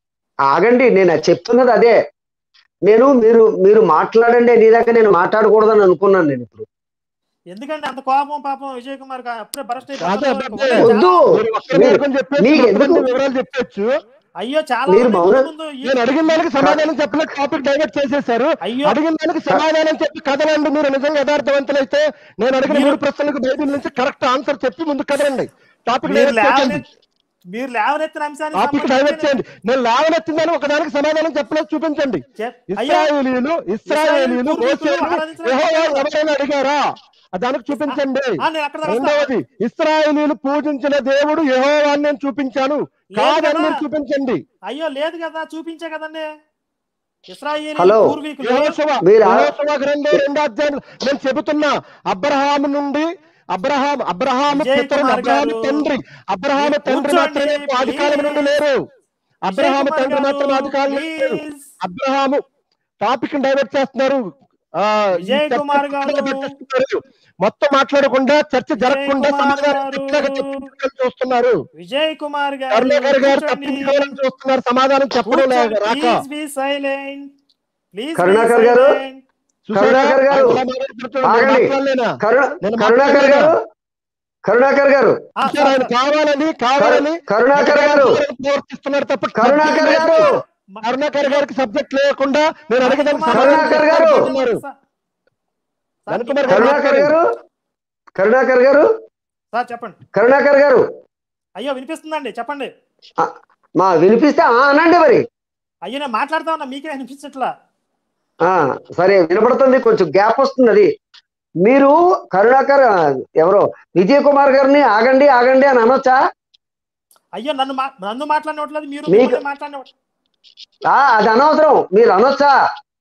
ఆగండి నేను అది చెప్తున్నది అదే నేను మీరు మీరు మాట్లాడండి నీ దగ్గర నేను మాట్లాడకూడదని అనుకున్నాను నేను ఇప్పుడు ఎందుకంటే అంత కోపం పాపం విజయ్ కుమార్ గా అప్పుడే బరస్ట్ అదే, అయిపోతాడు. అదే. వద్దు మీరు ఒక్కరి మీరు- మార్గం చెప్పేసి మీకు మొత్తం ఎందుకు- అన్ని వివరాలు చెప్పొచ్చు అయ్యో చాలా మీరు మంది మౌనం- ముందు ఈ- నేను అడిగిన దానికి సమాధానం చెప్పలేదు టాపిక్ డైవర్ట్ చేసేశారు అయ్యో అడిగిన దానికి సమాధానం చెప్పి కదలండి మీరు నిజంగా యథార్థవంతులైతే నేను అడిగిన మీరు- మూడు ప్రశ్నలకు బైబిల్ నుంచి కరెక్ట్ ఆన్సర్ చెప్పి ముందు కదలండి టాపిక్ మీరు డైవర్ట్ చేయండి లేవనెత్తి మీరు లేవనెత్తిన అంశాన్ని టాపిక్ డైవర్ట్ చేయండి నేను లేవనెత్తిందని ఒకదానికి సమాధానం చెప్పలేదు చూపించండి చెప్- అయ్యో ఇస్రాయేలీలు ఇస్రాయేలీలు పూర్వీకులు మోసేను ఆరాధించిన యెహోవా ఎవరైనా అడిగారా ఆ దానికి చూపించండి ఆ, నేను అక్కడ దాకా వస్తా. రెండవది ఇస్రాయేలీలు పూజించిన దేవుడు యెహోవా అని నేను చూపించాను కాదని కదా. మీరు చూపించండి అయ్యో లేదు కదా చూపించే కదండి ఇస్రాయేల్ హలో. పూర్వీకులు యెహోషువ మీరు ఆ- యెహోషువ గ్రంథం రెండో అధ్యాయం నేను చెబుతున్నా అబ్రహాము నుండి అబ్రహాం అబ్రహాము విజయ్ పితరుడు కుమార్ అబ్రహాము గారు, తండ్రి అబ్రహాము మీరు తండ్రి కూర్చోండి, మాత్రమే ఆది కాలం నుండి please. లేరు అబ్రహాము విజయ్ కుమార్ తండ్రి గారు, మాత్రం ఆది కాలం నుండి లేరు please. అబ్రహాము టాపిక్ డైవర్ట్ చేస్తున్నారు ఆ, ఈ విజయ్ చర్చ కుమార్ గారు. పెట్టేస్తున్నారు. మొత్తం మాట్లాడకుండా చర్చ జరగకుండా కుమార్ సమాధానం గారు. ఇట్లాగా చెప్పుకోవాలని చూస్తున్నారు విజయ్ కుమార్ గారు కరుణాకర్ గారు కూర్చోండి. తప్పించుకోవాలని చూస్తున్నారు సమాధానం చెప్పడం లేదు రాక please be silent please Karunakar గారు, చూసారా కరుణాకర్ గారు, ఆయన ఎలా మాట్లాడుతున్నాడో నేను ఆగండి. మాట్లాడలేనా? కరుణ నేను కరుణాకర్ గారు కరుణాకర్ గారు చూసారా? ఆయన కావాలని కావాలని కరుణాకర్ గారు ప్రవర్తిస్తున్నారు తప్ప కరుణాకర్ గారు కరుణాకర్ గారికి సబ్జెక్ట్ లేకుండా నేను అడిగేదానికి కరుణాకర్ సమాధానం గారు. చెప్తున్నారు. వెనకబడి కరుణాకర్ గారు కరుణాకర్ గారు సార్ చెప్పండి కరుణాకర్ గారు అయ్యో వినిపిస్తుందండి చెప్పండి ఆ, మా వినిపిస్తే ఆ అనండి మరి అయ్యో నేను మాట్లాడుతా ఉన్నా మీకే వినిపించట్లా ఆ సరే వినపడుతుంది కొంచెం గ్యాప్ వస్తుంది అది మీరు కరుణాకర్ ఆ, ఎవరో విజయ్ కుమార్ గారిని ఆగండి ఆగండి అని అనొచ్చా అయ్యో నన్ను మా- నన్ను మాట్లాడినట్లేదు మీరు మీకు- మిమ్మల్ని మాట్లాడినట్లేదు ఆ, అది అనవసరం మీరు అనొచ్చా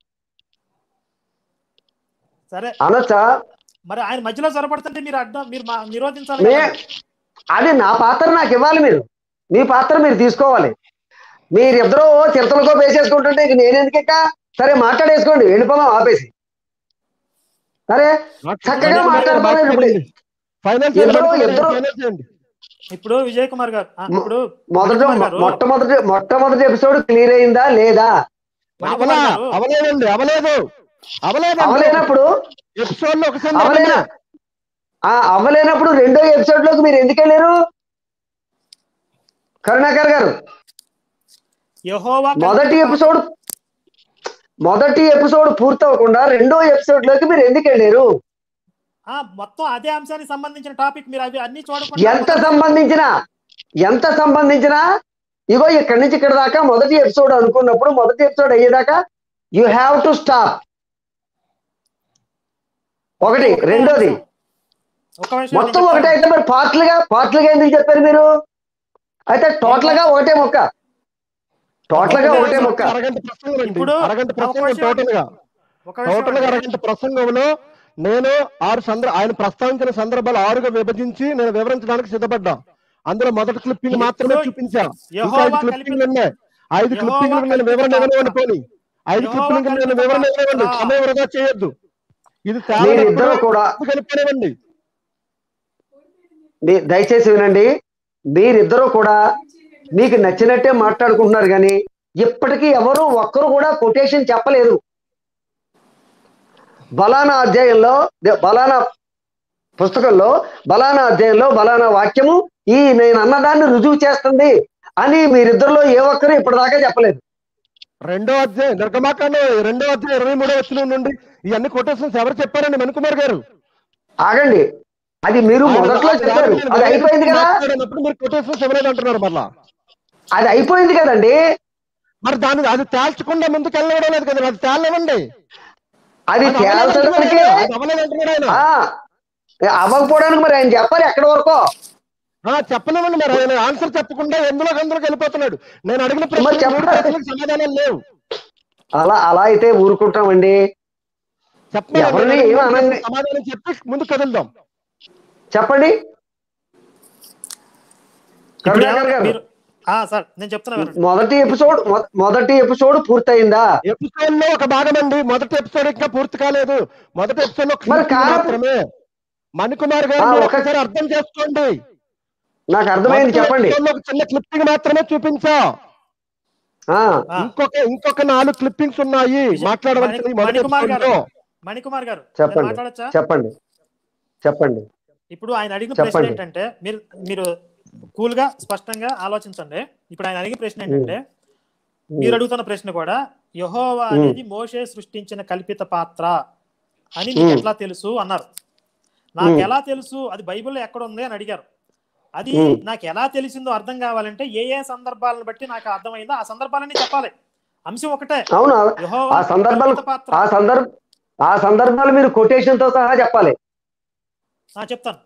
సరే అనొచ్చా మరి ఆయన మధ్యలో సొరపడుతుంటే మీరు అడ్డం మీరు మా- నిరోధించాలి మే కదా. అది నా పాత్ర నాకు ఇవ్వాలి మీరు మీ పాత్ర మీరు తీసుకోవాలి మీరిద్దరూ చిరతలకో వేసేసుకుంటుంటే ఇక నేను ఎందుకెక్క సరే మాట్లాడేసుకోండి వెళ్ళిపోదాం ఆపేసి సరే చక్కగా మాట్లాడుకోవాలి ఇప్పుడు. ఫైనల్ ఇద్దరు- ఇద్దరు- చేయండి ఇప్పుడు విజయ్ కుమార్ గారు ఆ, మొ- ఇప్పుడు మొదట మణికుమార్ గారు, మొట్టమొదటి మొట్టమొదటి ఎపిసోడ్ క్లియర్ అయిందా లేదా మణికుమార్ అవలా గారు, అవలేదండి అవలేదు అవలేదు అవలేనప్పుడు ఎపిసోడ్ లో ఒకసారి అవలేన ఆ అవ్వలేనప్పుడు రెండో ఎపిసోడ్ లోకి మీరు ఎందుకు వెళ్ళారు కరుణాకర్ గారు యెహోవా మొదటి ఎపిసోడ్ మొదటి ఎపిసోడ్ పూర్తవకుండా రెండో ఎపిసోడ్ లోకి మీరు ఎందుకు వెళ్ళారు ఆ, మొత్తం అదే అంశానికి సంబంధించిన టాపిక్ మీరు అవి అన్ని చూడకుండా ఎంత సంబంధించిన ఎంత సంబంధించిన ఇగో ఇక్కడి నుంచి ఇక్కడ దాకా మొదటి ఎపిసోడ్ అనుకున్నప్పుడు మొదటి ఎపిసోడ్ అయ్యేదాకా యు హ్యావ్ టు స్టాప్ ఒకటి రెండోది ఒక విషయం మొత్తం నేను ఒకటే చెప్తాను. అయితే మరి పార్ట్లుగా పార్ట్లుగా ఎందుకు చెప్పారు మీరు అయితే టోటల్ గా ఒకటే మొక్క టోటల్ గా ఒకటే మొక్క అరగంట ప్రసంగం అండి ఇప్పుడు అరగంట ప్రసంగం అవకాశం- టోటల్ గా ఒక విషయం టోటల్ గా అంటే, అరగంట ప్రసంగంలో నేను ఆరు సందర్భ ఆయన ప్రస్తావించిన సందర్భాలు ఆరుగా విభజించి నేను వివరించడానికి సిద్ధపడ్డా అందులో మొదటి క్లిప్పింగ్ మాత్రమే ఇప్పుడు చూపించా ఇంకా యెహోవా ఐదు కలిపిన- క్లిప్పింగ్లు ఉన్నాయి ఐదు యెహోవా క్లిప్పింగ్లు నేను కలిపిన వివరణ పాత్ర. ఇవ్వనివ్వండి పోనీ ఐదు యెహోవా క్లిప్పింగ్లు నేను కలిపిన వివరణ పాత్ర. ఇవ్వనివ్వండి సమయం వృధా చేయొద్దు ఇది మీరిద్దరూ కూడా కలిపనివ్వండి మీ- దయచేసి వినండి మీరిద్దరూ కూడా మీకు నచ్చినట్టే మాట్లాడుకుంటున్నారు కానీ ఇప్పటికీ ఎవరు ఒక్కరు కూడా కొటేషన్ చెప్పలేదు బలానా అధ్యాయంలో దే- బలానా పుస్తకంలో బలానా అధ్యాయంలో బలానా వాక్యము ఈ నేను అన్నదాన్ని రుజువు చేస్తుంది అని మీరిద్దరిలో ఏ ఒక్కరు ఇప్పటిదాకా చెప్పలేదు రెండో అధ్యాయం నిర్గమాకాండం రెండో అధ్యాయం ఇరవై మూడో వచ్చిన నుండి ఇవన్నీ కొటేషన్స్ ఎవరు చెప్పారండి మణికుమార్ గారు ఆగండి అది మీరు మొదట్లో చెప్పారు అది అయిపోయింది కదా మాట్లాడినప్పుడు మీరు కొటేషన్స్ ఇవ్వలేదు అంటున్నారు మళ్ళా అది అయిపోయింది కదండి మరి దాన్ని అది తేల్చకుండా ముందుకు వెళ్ళడం లేదు కదా అది తేలనివ్వండి అది అది అవ్వలేదు తేల్చడానికే అంటున్నాడు ఆయన. అది అవ్వలేదు అంటున్నాడు ఆయన ఆ, అవ్వకపోవడానికి మరి ఆయన చెప్పాలి ఎక్కడి వరకు ఆ, చెప్పనివ్వండి మరి ఆయన ఆన్సర్ చెప్పకుండా ఎందులో అందులోకి వెళ్ళిపోతున్నాడు నేను అడిగిన మరి ప్రశ్న చెప్పండి. ప్రశ్నలకు సమాధానం లేవు అలా అలా అయితే ఊరుకుంటామండి చెప్పండి ఎవరిని నేను ఏమీ అనను. సమాధానం చెప్పి ముందు కదులుదాం చెప్పండి ఇప్పుడు కరుణాకర్ గారు మీరు ఆ, సార్ నేను చెప్తున్నా వినండి. మొదటి ఎపిసోడ్ మొ- మొదటి ఎపిసోడ్ పూర్తయిందా ఎపిసోడ్ లో ఒక భాగం అండి మొదటి ఎపిసోడ్ ఇంకా పూర్తి కాలేదు మొదటి ఎపిసోడ్ లో మరి clip కాదు. మాత్రమే మణికుమార్ గారు ఆ, మీరు ఒక- ఒకసారి అర్థం చేసుకోండి నాకు అర్థమైంది మొదటి చెప్పండి episode లో ఒక చిన్న క్లిప్పింగ్ మాత్రమే చూపించా ఆ, ఆ, ఇంకొక ఇంకొక నాలుగు క్లిప్పింగ్స్ ఉన్నాయి మాట్లాడవలసింది మణి- మొదటి మణికుమార్ episode గారు. లో మణికుమార్ గారు నేను చెప్పండి మాట్లాడొచ్చా చెప్పండి చెప్పండి ఇప్పుడు ఆయన అడిగిన ప్రశ్న చెప్పండి. ఏంటంటే మీరు మీరు కూల్ గా స్పష్టంగా ఆలోచించండి ఇప్పుడు ఆయన అడిగిన ప్రశ్న ఏంటంటే మీరు అడుగుతున్న ప్రశ్న కూడా యహోవా మ్మ్. అనేది మోషే సృష్టించిన కల్పిత పాత్ర అని మీకు మ్మ్. ఎట్లా తెలుసు అన్నారు నాకు మ్మ్. ఎలా తెలుసు అది బైబిల్లో ఎక్కడ ఉంది అని అడిగారు అది మ్మ్. నాకు ఎలా తెలిసిందో అర్థం కావాలంటే ఏ ఏ సందర్భాలను బట్టి నాకు అర్థమైందో ఆ సందర్భాలన్నీ చెప్పాలి అంశం ఒకటే అవును యెహోవా ఆ సందర్భాలు కల్పిత పాత్ర ఆ సందర్భ ఆ సందర్భాలు మీరు కొటేషన్ తో సహా చెప్పాలి ఆ, చెప్తాను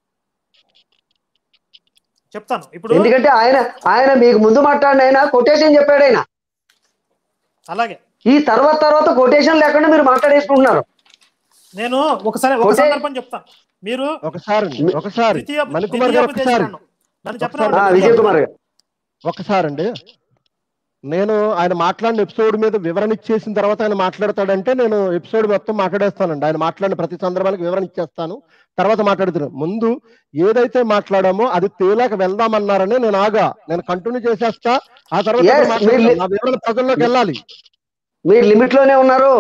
చెప్తాను ఇప్పుడు ఎందుకంటే ఆయన ఆయన మీకు ముందు మాట్లాడిన ఆయన కొటేషన్ చెప్పాడు ఆయన అలాగే ఈ తర్వాత తర్వాత కొటేషన్ లేకుండా మీరు మాట్లాడేసుకుంటున్నారు నేను ఒకసారి ఒక కొటే- సందర్భం చెప్తాను మీరు ఒకసారి అండి, ఒకసారి ద్వితీయ మణికుమార్ గారు ద్వితీయోపదేశ ఒకసారి కాండం. నన్ను ఆ, చెప్పిన విజయ్ కుమార్ గారు ఒకసారి అండి నేను ఆయన మాట్లాడిన ఎపిసోడ్ మీద వివరణ ఇచ్చేసిన తర్వాత ఆయన మాట్లాడతాడంటే నేను ఎపిసోడ్ మొత్తం మాట్లాడేస్తానండి ఆయన మాట్లాడిన ప్రతి సందర్భానికి వివరణ ఇచ్చేస్తాను తర్వాత మాట్లాడుతున్నాను ముందు ఏదైతే మాట్లాడామో అది తేలాక వెళ్దామన్నారని నేను ఆగా నేను కంటిన్యూ చేసేస్తా ఆ తర్వాత Yes, అప్పుడు మాట్లాడతాను. మీరు- నా వివరణ ప్రజల్లోకి వెళ్ళాలి మీరు లిమిట్ లోనే ఉన్నారు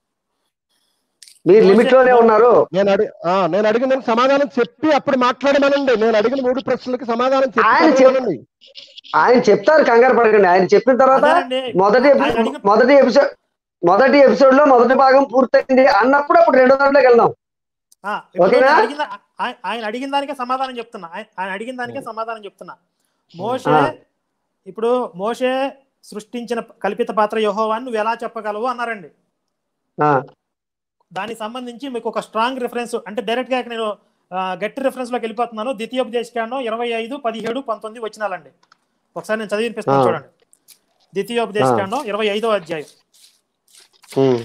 మీరు లిమిట్ లోనే ఉన్నారు నేను అడిగి ఆ, నేను అడిగిన దానికి సమాధానం చెప్పి అప్పుడు మాట్లాడమనండి నేను అడిగిన మూడు ప్రశ్నలకి సమాధానం చెప్పి ఆయన చెప్- మాట్లాడమనండి. ఆయన చెప్తారు కంగారు పడకండి ఆయన చెప్పిన తర్వాత అదేనండి. మొదటి ఎపి- ఆయన అడిగిన- మొదటి ఎపిసోడ్ మొదటి ఎపిసోడ్ లో మొదటి భాగం పూర్తయింది అన్నప్పుడు అప్పుడు రెండో దాంట్లోకి వెళ్దాం ఆ, ఇప్పుడు ఓకేనా? నేను అడిగిన ఆయ- ఆయన అడిగిన దానికే సమాధానం చెప్తున్నా ఆయన- ఆయన అడిగిన దానికే సమాధానం చెప్తున్నా మోషే ఆ. ఇప్పుడు మోషే సృష్టించిన కల్పిత పాత్ర యహోవా అని నువ్వు ఎలా చెప్పగలవు అన్నారండి ఆ, దానికి సంబంధించి మీకు ఒక స్ట్రాంగ్ రిఫరెన్స్ అంటే డైరెక్ట్ గా నేను ఆ, గట్టి రిఫరెన్స్ లోకి వెళ్ళిపోతున్నాను ద్వితీయోపదేశకాండం ఇరవై ఐదు పదిహేడు పంతొమ్మిది వచ్చినాలండి ఒకసారి నేను చదివి వినిపిస్తాను ఆ. చూడండి ద్వితీయోపదేశకాండం ఇరవై ఐదో అధ్యాయం ఉమ్.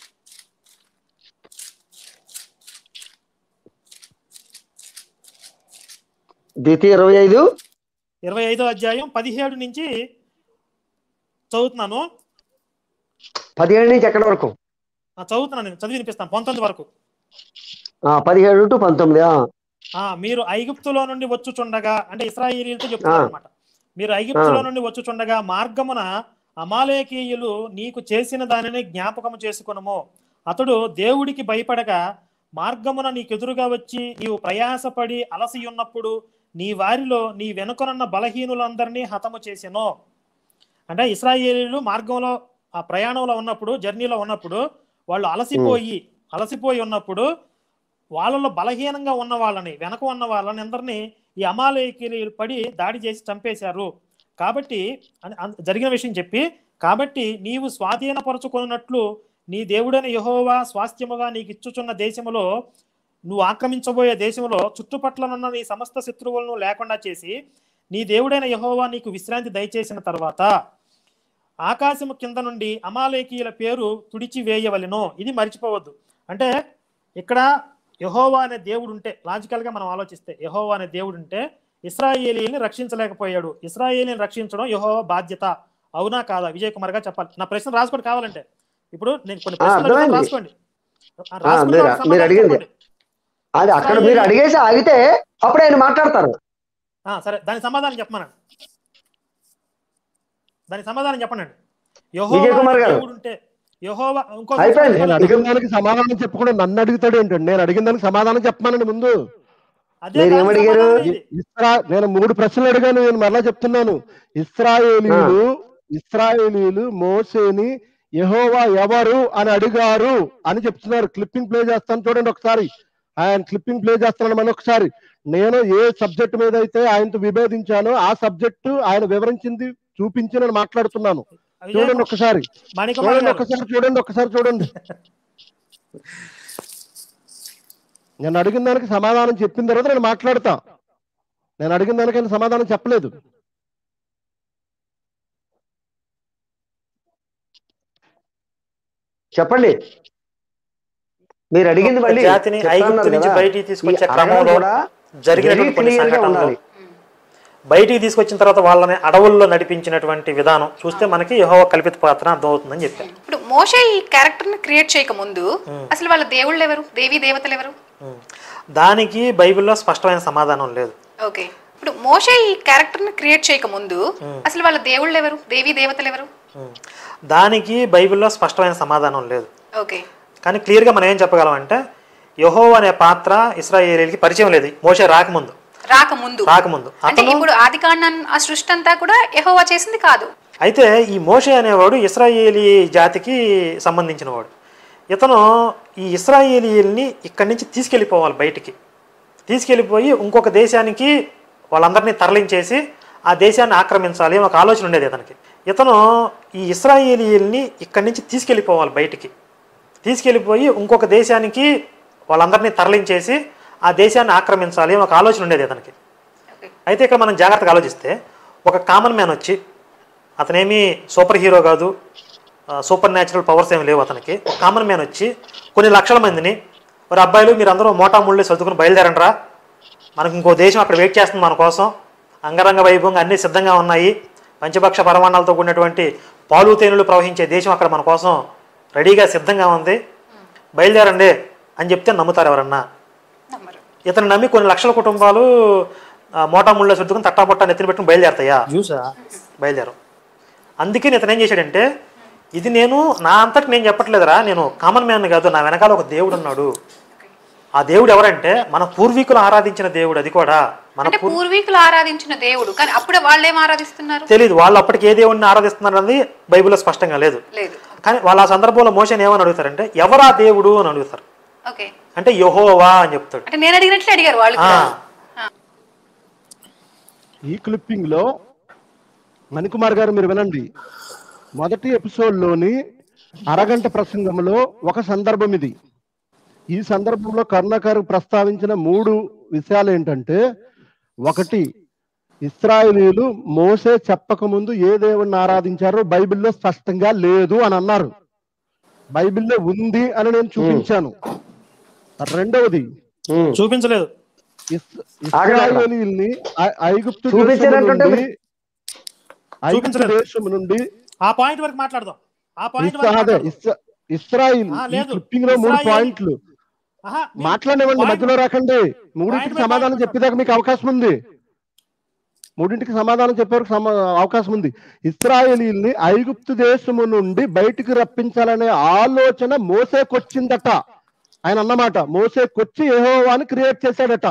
ద్వితీయ ఇరవై ఐదు ఇరవై ఐదో అధ్యాయం పదిహేడు నుంచి చదువుతున్నాను పదిహేడు నుంచి ఎక్కడి వరకు ఆ, చదువుతున్నాను నేను చదివి వినిపిస్తాను పంతొమ్మిది వరకు ఆ, పదిహేడు టు పంతొమ్మిది ఆ. ఆ మీరు ఐగుప్తులో నుండి వచ్చుచుండగా అంటే ఇస్రాయేలీలతో చెప్తున్నారు అనమాట మీరు ఐగుప్తులో నుండి వచ్చుచుండగా మార్గమున అమాలేకీయులు నీకు చేసిన దానిని జ్ఞాపకము చేసుకునము అతడు దేవుడికి భయపడగా మార్గమున నీకెదురుగా వచ్చి నీవు ప్రయాసపడి అలసి ఉన్నప్పుడు నీ వారిలో నీ వెనుకనున్న బలహీనులందరినీ హతము చేసెను అంటే ఇస్రాయేలీలు మార్గంలో ఆ ప్రయాణంలో ఉన్నప్పుడు జర్నీలో ఉన్నప్పుడు వాళ్ళు అలసిపోయి అలసిపోయి ఉన్నప్పుడు వాళ్ళలో బలహీనంగా ఉన్న వాళ్ళని వెనక ఉన్న వాళ్ళని అందరినీ ఈ అమాలయకీలు పడి దాడి చేసి చంపేశారు కాబట్టి అని అన్- జరిగిన విషయం చెప్పి కాబట్టి నీవు స్వాధీనపరచుకున్నట్లు నీ దేవుడైన యహోవా స్వాస్థ్యముగా నీకు ఇచ్చుచున్న దేశములో నువ్వు ఆక్రమించబోయే దేశంలో చుట్టుపట్లనున్న నీ సమస్త శత్రువులను లేకుండా చేసి నీ దేవుడైన యహోవా నీకు విశ్రాంతి దయచేసిన తర్వాత ఆకాశము కింద నుండి అమాలేకీయుల పేరు తుడిచి వేయవలెను ఇది మర్చిపోవద్దు అంటే ఇక్కడ యహోవా అనే దేవుడు ఉంటే లాజికల్ గా మనం ఆలోచిస్తే యహోవా అనే దేవుడు ఉంటే ఇస్రాయేలీని రక్షించలేకపోయాడు ఇస్రాయేలీని రక్షించడం యహోవా బాధ్యత అవునా కాదా విజయ్ కుమార్ గారు చెప్పాలి నా ప్రశ్న రాసుకోండి కావాలంటే ఇప్పుడు నేను కొన్ని ఆ, ప్రశ్నలు అడుగుతాను, అర్థమైంది. రాసుకోండి ఆ, ఆ, రాసుకున్న మీరు- వాళ్ళకి మీరు సమాధానం అడిగింది. చెప్పండి. అది అక్కడ మీరు అడిగేసి ఆగితే అప్పుడు ఆయన మాట్లాడతారు ఆ, సరే దాని సమాధానం చెప్పమనండి దాని సమాధానం చెప్పండి విజయ్ కుమార్ గారు. దేవుడు ఉంటే యహోవా ఇంకో అయిపోయింది. నేను అడిగిన దానికి సమాధానం చెప్పకుండా నన్ను అడుగుతాడు ఏంటండి నేను అడిగిన దానికి సమాధానం చెప్పమనండి ముందు అదే మీరు దాని ఏమడిగారు? సమాధానం ఇది. ఇస్రా నేను మూడు ప్రశ్నలు అడిగాను నేను మరలా చెప్తున్నాను ఇస్రాయేలీలు ఇస్రాయేలీలు మోసేని యెహోవా ఎవరు అని అడిగారు అని చెప్తున్నారు క్లిప్పింగ్ ప్లే చేస్తాను చూడండి ఒకసారి ఆయన క్లిప్పింగ్ ప్లే చేస్తున్నాను మళ్ళీ ఒకసారి నేను ఏ సబ్జెక్ట్ మీద అయితే ఆయనతో విభేదించానో ఆ సబ్జెక్టు ఆయన వివరించింది చూపించి నేను మాట్లాడుతున్నాను విజయ్ చూడండి ఒకసారి మణికుమార్ చూడండి గారు, ఒకసారి చూడండి ఒకసారి చూడండి నేను అడిగిన దానికి సమాధానం చెప్పిన తర్వాత నేను మాట్లాడతా నేను అడిగిన దానికి ఆయన సమాధానం చెప్పలేదు చెప్పండి మీరు అడిగింది ఒక మళ్ళీ జాతిని చెప్తా ఐగుప్తు అన్నారు నుంచి కదా. బయటికి తీసుకొచ్చే ఈ అడగడం క్రమంలో కూడా జరిగినటువంటి very కొన్ని clear గా సంఘటనలు ఉండాలి. బయటికి తీసుకొచ్చిన తర్వాత వాళ్ళని అడవుల్లో నడిపించినటువంటి విధానం చూస్తే మనకి యహోవ కల్పిత పాత్ర అర్థమవుతుందని చెప్పారు ఇప్పుడు మోషే ఈ క్యారెక్టర్ ని క్రియేట్ చేయక ముందు అసలు వాళ్ళ దేవుళ్ళు ఎవరు దేవి దేవతలు ఎవరు ఉం. దానికి బైబిల్లో స్పష్టమైన సమాధానం లేదు ఓకే ఇప్పుడు మోషే ఈ క్యారెక్టర్ ని క్రియేట్ చేయక ముందు అసలు వాళ్ళ దేవుళ్ళు ఎవరు దేవి దేవతలు ఎవరు ఉం. దానికి బైబిల్లో స్పష్టమైన సమాధానం లేదు ఓకే కానీ క్లియర్గా మనం ఏం చెప్పగలం అంటే యహో అనే పాత్ర ఇస్రాయేలీలకి పరిచయం లేదు మోసే రాకముందు రాకముందు రాకముందు అంటే అతను ఇప్పుడు ఆది ఆ సృష్టి అంతా కూడా యెహోవా చేసింది కాదు అయితే ఈ మోషే అనేవాడు ఇస్రాయేలీ జాతికి సంబంధించిన వాడు ఇతను ఈ ఇస్రాయేలీల్ని ఇక్కడి నుంచి తీసుకెళ్ళిపోవాలి బయటికి తీసుకెళ్ళిపోయి ఇంకొక దేశానికి వాళ్ళందరినీ తరలించేసి ఆ దేశాన్ని ఆక్రమించాలి అని ఒక ఆలోచన ఉండేది ఇతనికి ఇతను ఈ ఇస్రాయేలీల్ని ఇక్కడి నుంచి తీసుకెళ్ళిపోవాలి బయటికి తీసుకెళ్ళిపోయి ఇంకొక దేశానికి వాళ్ళందరినీ తరలించేసి ఆ దేశాన్ని ఆక్రమించాలి అని ఒక ఆలోచన ఉండేది ఇతనికి ఓకే అయితే ఇక్కడ మనం జాగ్రత్తగా ఆలోచిస్తే ఒక కామన్ మ్యాన్ వచ్చి అతనేమి సూపర్ హీరో కాదు ఆ, సూపర్ న్యాచురల్ పవర్స్ ఏమి లేవు అతనికి ఒక కామన్ మ్యాన్ వచ్చి కొన్ని లక్షల మందిని ఒక అబ్బాయిలు మీరు అందరూ మోటా ముళ్ళు సర్దుకుని బయలుదేరండ్రా మనకు ఇంకో దేశం అక్కడ వెయిట్ చేస్తుంది మన కోసం అంగరంగ వైభవంగా అన్నీ సిద్ధంగా ఉన్నాయి పంచభక్ష పరమాణాలతో కూడినటువంటి పాలు తేనెలు ప్రవహించే దేశం అక్కడ మన కోసం రెడీగా సిద్ధంగా ఉంది బయలుదేరండి అని చెప్తే నమ్ముతారు ఎవరన్నా నమ్మరు ఇతను నమ్మి కొన్ని లక్షల కుటుంబాలు ఆ, మోటా ముళ్ళ సర్దుకుని తట్టాపట్టా నెత్తిన పెట్టుకుని బయలుదేరతాయా చూసా బయలుదేరు అందుకే ఇతను ఏం చేశాడంటే ఇది నేను నా అంతటి నేను చెప్పట్లేదురా నేను కామన్ మ్యాన్ కాదు నా వెనకాల ఒక దేవుడు ఉన్నాడు ఆ దేవుడు ఎవరంటే మన పూర్వీకులు ఆరాధించిన దేవుడు అది కూడా మన అంటే పూర్వీకులు ఆరాధించిన దేవుడు కానీ అప్పుడే వాళ్ళు ఏం ఆరాధిస్తున్నారు తెలియదు వాళ్ళు అప్పటికి ఏ దేవుడిని ఆరాధిస్తున్నారు అన్నది బైబిల్లో స్పష్టంగా లేదు లేదు కానీ వాళ్ళ ఆ సందర్భంలో మోషన్ ఏమని అడుగుతారంటే ఎవరా దేవుడు అని అడుగుతారు ఓకే అంటే యహోవా అని చెప్తాడు అంటే నేను అడిగినట్లు అడిగారు వాళ్ళు ఆ, కూడా. ఈ క్లిప్పింగ్ లో మణికుమార్ గారు మీరు వినండి మొదటి ఎపిసోడ్ లోని అరగంట ప్రసంగంలో ఒక సందర్భం ఇది ఈ సందర్భంలో కరుణాకర్ ప్రస్తావించిన మూడు విషయాలు ఏంటంటే ఒకటి ఇస్రాయేలీలు మోసే చెప్పక ముందు ఏ దేవుణ్ణి ఆరాధించారో బైబిల్లో స్పష్టంగా లేదు అని అన్నారు బైబిల్లో ఉంది అని నేను చూపించాను రెండవది ఉమ్. చూపించలేదు ఇస్- ఆగండి, ఆగండి. ఇస్రాయేలీల్ని ఐ- ఐగుప్తు దేశము చూపించారంటుంటే నుండి ఐగుప్తు చూపించలేదు. దేశం నుండి ఆ పాయింట్ వరకు మాట్లాడదాం ఆ పాయింట్ ఇస్రా- వరకు అదే మాట్లాడదాం. ఇస్రా- ఇస్రాయిల్ ఆ, ఈ లేదు. క్లిప్పింగ్ లో మూడు ఇస్రాయేల్ పాయింట్లు ఆహా, మీరు మాట్లాడనివ్వండి point- మధ్యలో రాకండి మూడింటికి point by సమాధానం point చెప్పేదాకా మీకు అవకాశం ఉంది మూడింటికి సమాధానం చెప్పేవరకు సమ అవకాశం ఉంది ఇస్రాయేలీల్ని ఐగుప్తు దేశము నుండి బయటికి రప్పించాలనే ఆలోచన మోసేకొచ్చిందట ఆయన అన్నమాట మోసేకొచ్చి యెహోవాని క్రియేట్ చేశాడట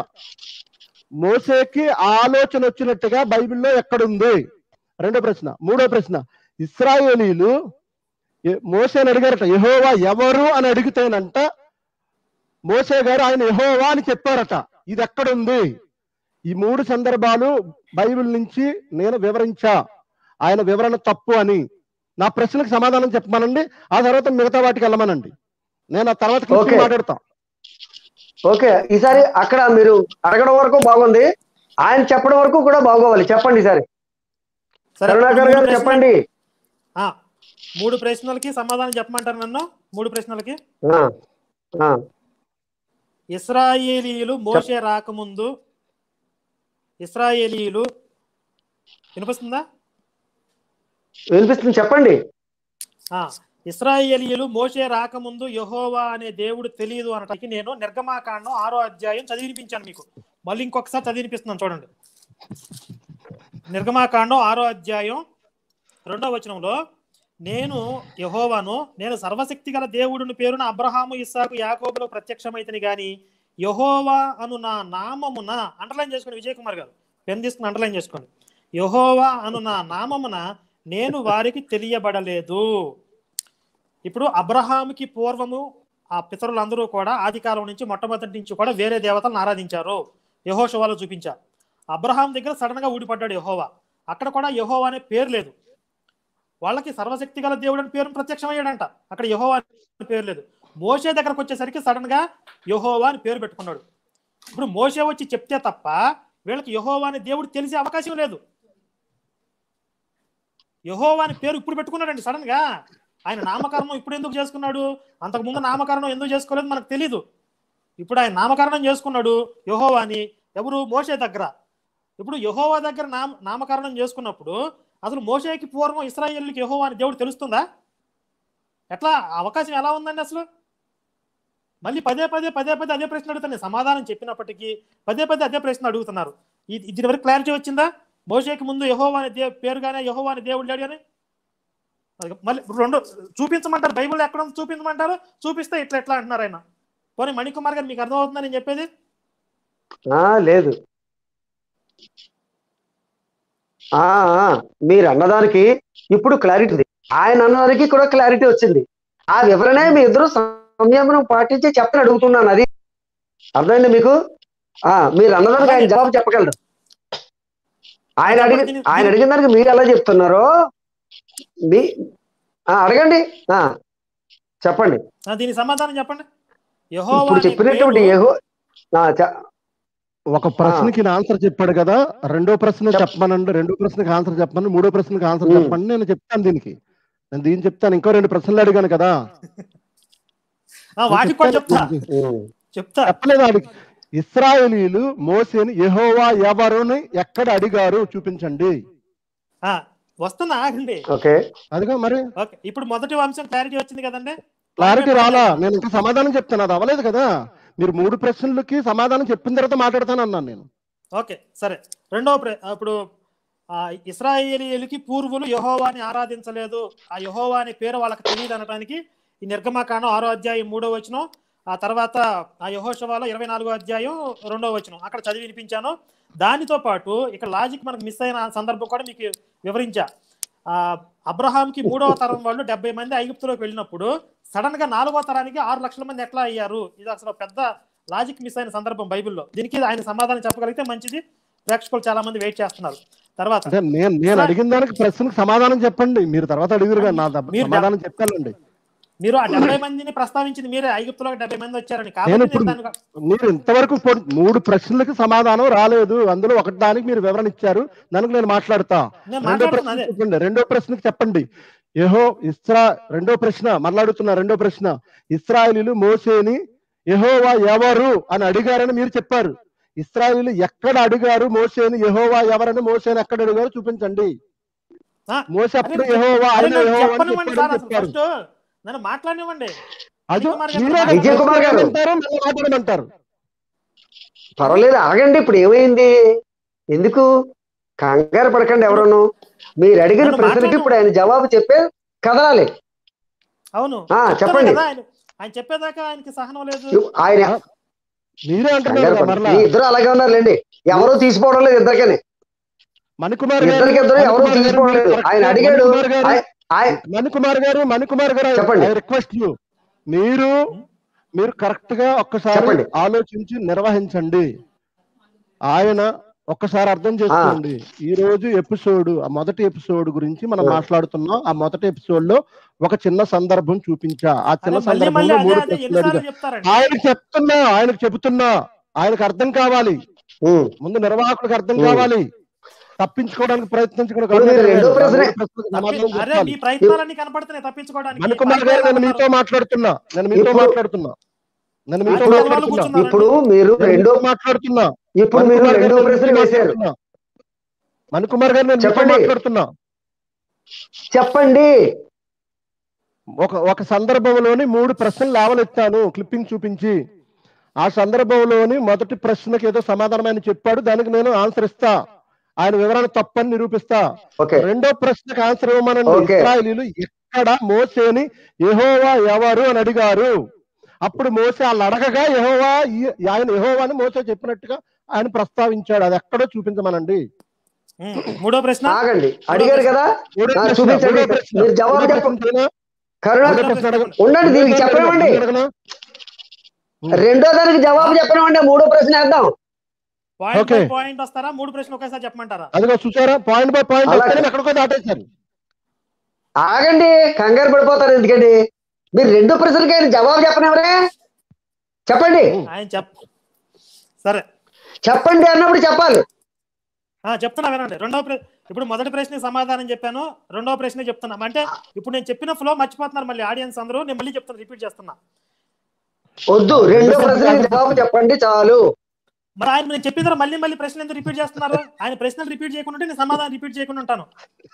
మోసేకి ఆ ఆలోచన వచ్చినట్టుగా బైబిల్లో ఎక్కడుంది రెండో ప్రశ్న మూడో ప్రశ్న ఇస్రాయేలీలు ఏ- మోసేని అడిగారట యెహోవా ఎవరు అని అడిగితేనంట మోసే గారు ఆయన యెహోవా అని చెప్పారట ఇది ఎక్కడుంది ఈ మూడు సందర్భాలు బైబిల్ నుంచి నేను వివరించా ఆయన వివరణ తప్పు అని నా ప్రశ్నలకు సమాధానం చెప్పమనండి ఆ తర్వాత మిగతా వాటికి వెళ్ళమనండి నేను ఆ తర్వాత clip Okay. మాట్లాడతా ఓకే ఈసారి అక్కడ మీరు అడగడం వరకు బాగుంది ఆయన చెప్పడం వరకు కూడా బాగోవాలి చెప్పండి ఈసారి సరే, కరుణాకర్ మూడు గారు ప్రశ్నలు- చెప్పండి ఆ, మూడు ప్రశ్నలకి సమాధానం చెప్పమంటారు నన్ను మూడు ప్రశ్నలకి ఆ, ఆ, ఇస్రాయేలీయులు మోసే రాకముందు ఇస్రాయేలీయులు వినిపిస్తుందా వినిపిస్తుంది చెప్పండి ఆ, ఇస్రాయేలీయులు మోసే రాకముందు యెహోవా అనే దేవుడు తెలియదు అనటానికి నేను నిర్గమాకాండం ఆరో అధ్యాయం చదివినిపించాను మీకు మళ్ళీ ఇంకొకసారి చదివినిపిస్తున్నాను చూడండి నిర్గమాకాండం ఆరో అధ్యాయం రెండో వచనంలో నేను యహోవాను నేను సర్వశక్తి గల దేవుడుని పేరున అబ్రహాము ఇస్సాకు యాకోబులో ప్రత్యక్షమైతని గాని యహోవా అను నా నామమున అండర్లైన్ చేసుకోండి విజయ్ కుమార్ గారు పెన్ తీసుకుని అండర్లైన్ చేసుకోండి యహోవా అను నా నామమున నేను వారికి తెలియబడలేదు ఇప్పుడు అబ్రహాముకి పూర్వము ఆ పితరులందరూ కూడా ఆది కాలం నుంచి మొట్టమొదటి నుంచి కూడా వేరే దేవతలను ఆరాధించారు యహోషవాలో చూపించారు అబ్రహాం దగ్గర సడన్ గా ఊడిపడ్డాడు యహోవా అక్కడ కూడా యహోవా అనే పేరు లేదు వాళ్ళకి సర్వశక్తి గల దేవుడు అని పేరు ప్రత్యక్షమయ్యాడంట అక్కడ యహోవా అని పేరు లేదు మోసే దగ్గరకు వచ్చేసరికి సడన్ గా యహోవా అని పేరు పెట్టుకున్నాడు ఇప్పుడు మోసే వచ్చి చెప్తే తప్ప వీళ్ళకి యహోవా అనే దేవుడు తెలిసే అవకాశం లేదు యహోవా అని పేరు ఇప్పుడు పెట్టుకున్నాడండి సడన్ గా ఆయన నామకరణం ఇప్పుడు ఎందుకు చేసుకున్నాడు అంతకు ముందు నామకరణం ఎందుకు చేసుకోలేదు మనకు తెలీదు ఇప్పుడు ఆయన నామకరణం చేసుకున్నాడు యహోవా అని ఎవరు మోసే దగ్గర ఇప్పుడు యహోవా దగ్గర నామ నామకరణం చేసుకున్నప్పుడు అసలు మోసేకి పూర్వం ఇస్రాయేల్కి యహోవా అని దేవుడు తెలుస్తుందా ఎట్లా ఆ అవకాశం ఎలా ఉందండి అసలు మళ్ళీ పదే పదే పదే పదే అదే ప్రశ్న అడుగుతాను సమాధానం చెప్పినప్పటికీ పదే పదే అదే ప్రశ్న అడుగుతున్నారు ఇది దీని వరకు క్లారిటీ వచ్చిందా మోసేకి ముందు యహోవా అనే దే పేరుగానే యహోవా అనే దేవుడు లేడు అని అది మళ్ళీ రెండు చూపించమంటారు బైబిల్ ఎక్కడ ఉంది చూపించమంటారు చూపిస్తే ఇట్లా ఎట్లా అంటున్నారు ఆయన పోనీ మణికుమార్ గారు మీకు అర్థమవుతుందని నేను చెప్పేది ఆ, లేదు ఆ, ఆ, మీరు అన్నదానికి ఇప్పుడు క్లారిటీ ఉంది ఆయన అన్నదానికి కూడా క్లారిటీ వచ్చింది ఆ వివరణే మీ ఇద్దరు సంయమనం పాటించి చెప్పని అడుగుతున్నాను అది అర్థమైంది మీకు ఆ మీరు అన్నదానికి ఆయన జవాబు చెప్పగలరు ఆయన అడిగి ఆయన అడిగిన దానికి మీరు ఎలా చెప్తున్నారో మీ ఆ, అడగండి ఆ, చెప్పండి ఆ, దీనికి సమాధానం చెప్పండి యెహోవా ఇప్పుడు అనే చెప్పినటువంటి పేరు- ఏహో ఆ, చ- ఒక ప్రశ్నకి నా ఆన్సర్ చెప్పాడు కదా రెండో ప్రశ్న చెప్. చెప్పమనండి రెండో ప్రశ్నకి ఆన్సర్ చెప్పమని మూడో ప్రశ్నకి ఆన్సర్ ఉమ్. చెప్పండి నేను చెప్తాను దీనికి నేను దీన్ని చెప్తాను ఇంకో రెండు ప్రశ్నలు అడిగాను కదా ఆ, వాటికి కూడా చెప్తా ఉమ్. చెప్తా చెప్పలేదు ఆడికి ఇస్రాయేలీలు మోసేని యెహోవా ఎవరుని ఎక్కడ అడిగారు చూపించండి ఆ, వస్తున్నా ఆగండి ఓకే అదిగా మరి ఓకే ఇప్పుడు మొదటి అంశం క్లారిటీ వచ్చింది కదండి క్లారిటీ రాలా నేను ఇంకా సమాధానం చెప్తాను అది అవ్వలేదు కదా మీరు మూడు ప్రశ్నలకి సమాధానం చెప్పిన తర్వాత మాట్లాడతాను అన్నాను నేను ఓకే సరే రెండవ ప్ర ఇప్పుడు ఆ ఇస్రాయేలీలకి పూర్వులు యహోవాని ఆరాధించలేదు ఆ యహోవా అనే పేరు వాళ్ళకి తెలియదు అనడానికి ఈ నిర్గమాకాండం ఆరో అధ్యాయం మూడో వచనం ఆ తర్వాత ఆ యహోషవాలో ఇరవై నాలుగో అధ్యాయం రెండో వచనం అక్కడ చదివి వినిపించాను దానితో పాటు ఇక్కడ లాజిక్ మనకు మిస్ అయిన సందర్భం కూడా మీకు వివరించా ఆ అబ్రహాంకి మూడవ తరం వాళ్ళు డెబ్బై మంది ఐగుప్తులోకి వెళ్ళినప్పుడు సడన్ గా నాలుగో తరానికి ఆరు లక్షల మంది ఎట్లా అయ్యారు ఇది అసలు పెద్ద లాజిక్ మిస్ అయిన సందర్భం బైబిల్లో దీనికి ఆయన సమాధానం చెప్పగలిగితే మంచిది ప్రేక్షకులు చాలా మంది వెయిట్ చేస్తున్నారు తర్వాత అంటే నేను నేను అడిగిన దానికి ప్రశ్నకు సమాధానం చెప్పండి మీరు తర్వాత అడిగారు కదా నా దెబ్బ మీరు సమాధానం చెప్పాలండి మీరు ఆ డెబ్బై మందిని ప్రస్తావించింది మీరే ఐగుప్తులో డెబ్బై మంది వచ్చారని నేను కాబట్టి ఇప్పుడు నేను దాన్ని- మీరు ఇంతవరకు పొ- మూడు ప్రశ్నలకు సమాధానం రాలేదు అందులో ఒకటి దానికి మీరు వివరణ ఇచ్చారు దానికి నేను మాట్లాడతా నేను రెండో మాట్లాడుతున్నా ప్రశ్న అదే చెప్పండి రెండో ప్రశ్నకి చెప్పండి యహో ఇస్రా రెండో ప్రశ్న మళ్ళాడుతున్నా రెండో ప్రశ్న ఇస్రాయలీలు మోసేని యహోవా ఎవరు అని అడిగారని మీరు చెప్పారు ఇస్రాయలీలు ఎక్కడ అడిగారు మోసేని యహోవా ఎవరని మోసేని ఎక్కడ అడిగారు చూపించండి ఆ, మోసే అదే అప్పుడు నేను- యెహోవా అదే ఆయన నేను యెహోవా అని చెప్పనివ్వండి సార్ చెప్పారని అసలు చెప్పారు ఫస్ట్ నన్ను మాట్లాడనివ్వండి అది విజయ్ కుమార్ గారు మీరే మాట్లాడండి. విజయ్ కుమార్ గారు. అంటారు మళ్ళీ మాట్లాడమంటారు పర్వాలేదు ఆగండి ఇప్పుడు ఏమైంది ఎందుకు కంగారు పడకండి ఎవరను మీరు అడిగిన నన్ను ప్రశ్నకి మాట్లాడు. ఇప్పుడు ఆయన జవాబు చెప్పే కదలాలి అవును ఆ, చెప్తాను చెప్పండి కదా ఆయన ఆయన చెప్పేదాకా ఆయనకి సహనం లేదు ఆయన మీరే అంటున్నారు కంగారు కదా పడకండి. మరలా మీ ఇద్దరు అలాగే ఉన్నారులేండి ఎవరు తీసుకోవడం లేదు ఇద్దరికని మణికుమార్ గారు ఇద్దరికి ఇద్దరు ఎవరు మణికుమార్ గారు, తీసుకోవడం లేదు మీరు ఆయన correct. అడిగాడు మణికుమార్ గారు, ఆయ- ఆయ- మణికుమార్ గారు మణికుమార్ గారు చెప్పండి. ఐ రిక్వెస్ట్ యూ మీరు మీరు కరెక్ట్ గా ఒక్కసారి చెప్పండి. ఆలోచించి నిర్వహించండి ఆయన ఒక్కసారి అర్థం చేసుకోండి ఈ రోజు ఎపిసోడ్ ఆ మొదటి ఎపిసోడ్ గురించి మనం ఆ. మాట్లాడుతున్నాం ఆ మొదటి ఎపిసోడ్ లో ఒక చిన్న సందర్భం చూపించా ఆ అదే చిన్న మళ్ళీ మళ్ళీ సందర్భంలో అదే మూడు అదే ప్రశ్నలు ఎన్నిసార్లు అడిగా. చెప్తారండి ఆయనకు చెప్తున్నా ఆయనకు చెబుతున్నా ఆయనకు అర్థం కావాలి ఉమ్. ముందు నిర్వాహకులకు అర్థం ఉమ్. కావాలి తప్పించుకోవడానికి ప్రయత్నించడం ఇప్పుడు మీరు రెండో ప్రశ్న- తప్పి- అరే మీ ప్రయత్నాలన్నీ కనపడుతున్నాయి తప్పించుకోవడానికి మణికుమార్ గారు నేను మీతో మాట్లాడుతున్నా నేను మీతో ఇప్పుడు- మాట్లాడుతున్నా నేను మీతో ఇప్పుడు- మాట్లాడుతున్నా కూర్చున్నారు. ఇప్పుడు మీరు నేను రెండో మీతో మాట్లాడుతున్నా ఇప్పుడు మీరు మణికుమార్ గారు రెండో నేను ప్రశ్న మీతో వేశారు మాట్లాడుతున్నా. మణికుమార్ గారు నేను మీతో చెప్పండి. మాట్లాడుతున్నా చెప్పండి ఒక ఒక సందర్భంలోని మూడు ప్రశ్నలు లేవనెత్తాను క్లిప్పింగ్ చూపించి ఆ సందర్భంలోని మొదటి ప్రశ్నకి ఏదో సమాధానం ఆయన చెప్పాడు దానికి నేను ఆన్సర్ ఇస్తా ఆయన వివరణ తప్పని నిరూపిస్తా ఓకే రెండో ప్రశ్నకు ఆన్సర్ ఇవ్వమనండి ఓకే. ఇస్రాయలీలు ఎక్కడ మోసేని యెహోవా ఎవరు అని అడిగారు అప్పుడు మోసే వాళ్ళు అడగగా యెహోవా ఈ- ఆయన యెహోవా అని మోసే చెప్పినట్టుగా ఆయన ప్రస్తావించాడు అది ఎక్కడో చూపించమనండి ఉమ్, మూడో ప్రశ్న ఆగండి అడిగారు కదా మూడో ఆ, ప్రశ్న, చూపించండి. మూడో ప్రశ్న, మీరు జవాబు మూడో చెప్పండి. ప్రశ్న చేయనా? కరుణ మూడో ప్రశ్న అడగ- ఉండండి దీనికి మూడో ప్రశ్న చెప్పనివ్వండి అడగనా? రెండో దానికి జవాబు చెప్పనివ్వండి మూడో ప్రశ్న వేద్దాం పాయింట్ ఓకే. బై పాయింట్ వస్తారా మూడు ప్రశ్నలు ఒకేసారి చెప్పమంటారా అదిగో చూసారా పాయింట్ బై పాయింట్ అలాగే. వస్తేనే ఎక్కడికో దాటేశారు ఆగండి కంగారు పడిపోతారు ఎందుకండి మీరు రెండో ప్రశ్నకి ఆయన జవాబు చెప్పనివ్వరే చెప్పండి ఆయన చెప్ సరే చెప్పండి అన్నప్పుడు చెప్పాలి ఆ, చెప్తున్నా వినండి రెండో ప్ర ఇప్పుడు మొదటి ప్రశ్న సమాధానం చెప్పాను రెండో ప్రశ్న చెప్తున్నా అంటే ఇప్పుడు నేను చెప్పిన ఫ్లో మర్చిపోతున్నారు మళ్ళీ ఆడియన్స్ అందరూ నేను మళ్ళీ చెప్తాను రిపీట్ చేస్తున్నా వద్దు రెండో ప్రశ్నకి జవాబు చెప్పండి చాలు మరి ఆయన నేను చెప్పిన తర్వాత మళ్ళీ మళ్ళీ ప్రశ్న ఎందుకు రిపీట్ చేస్తున్నారు ఆయన ప్రశ్నలు రిపీట్ చేయకుండా ఉంటే నేను సమాధానం రిపీట్ చేయకుండా ఉంటాను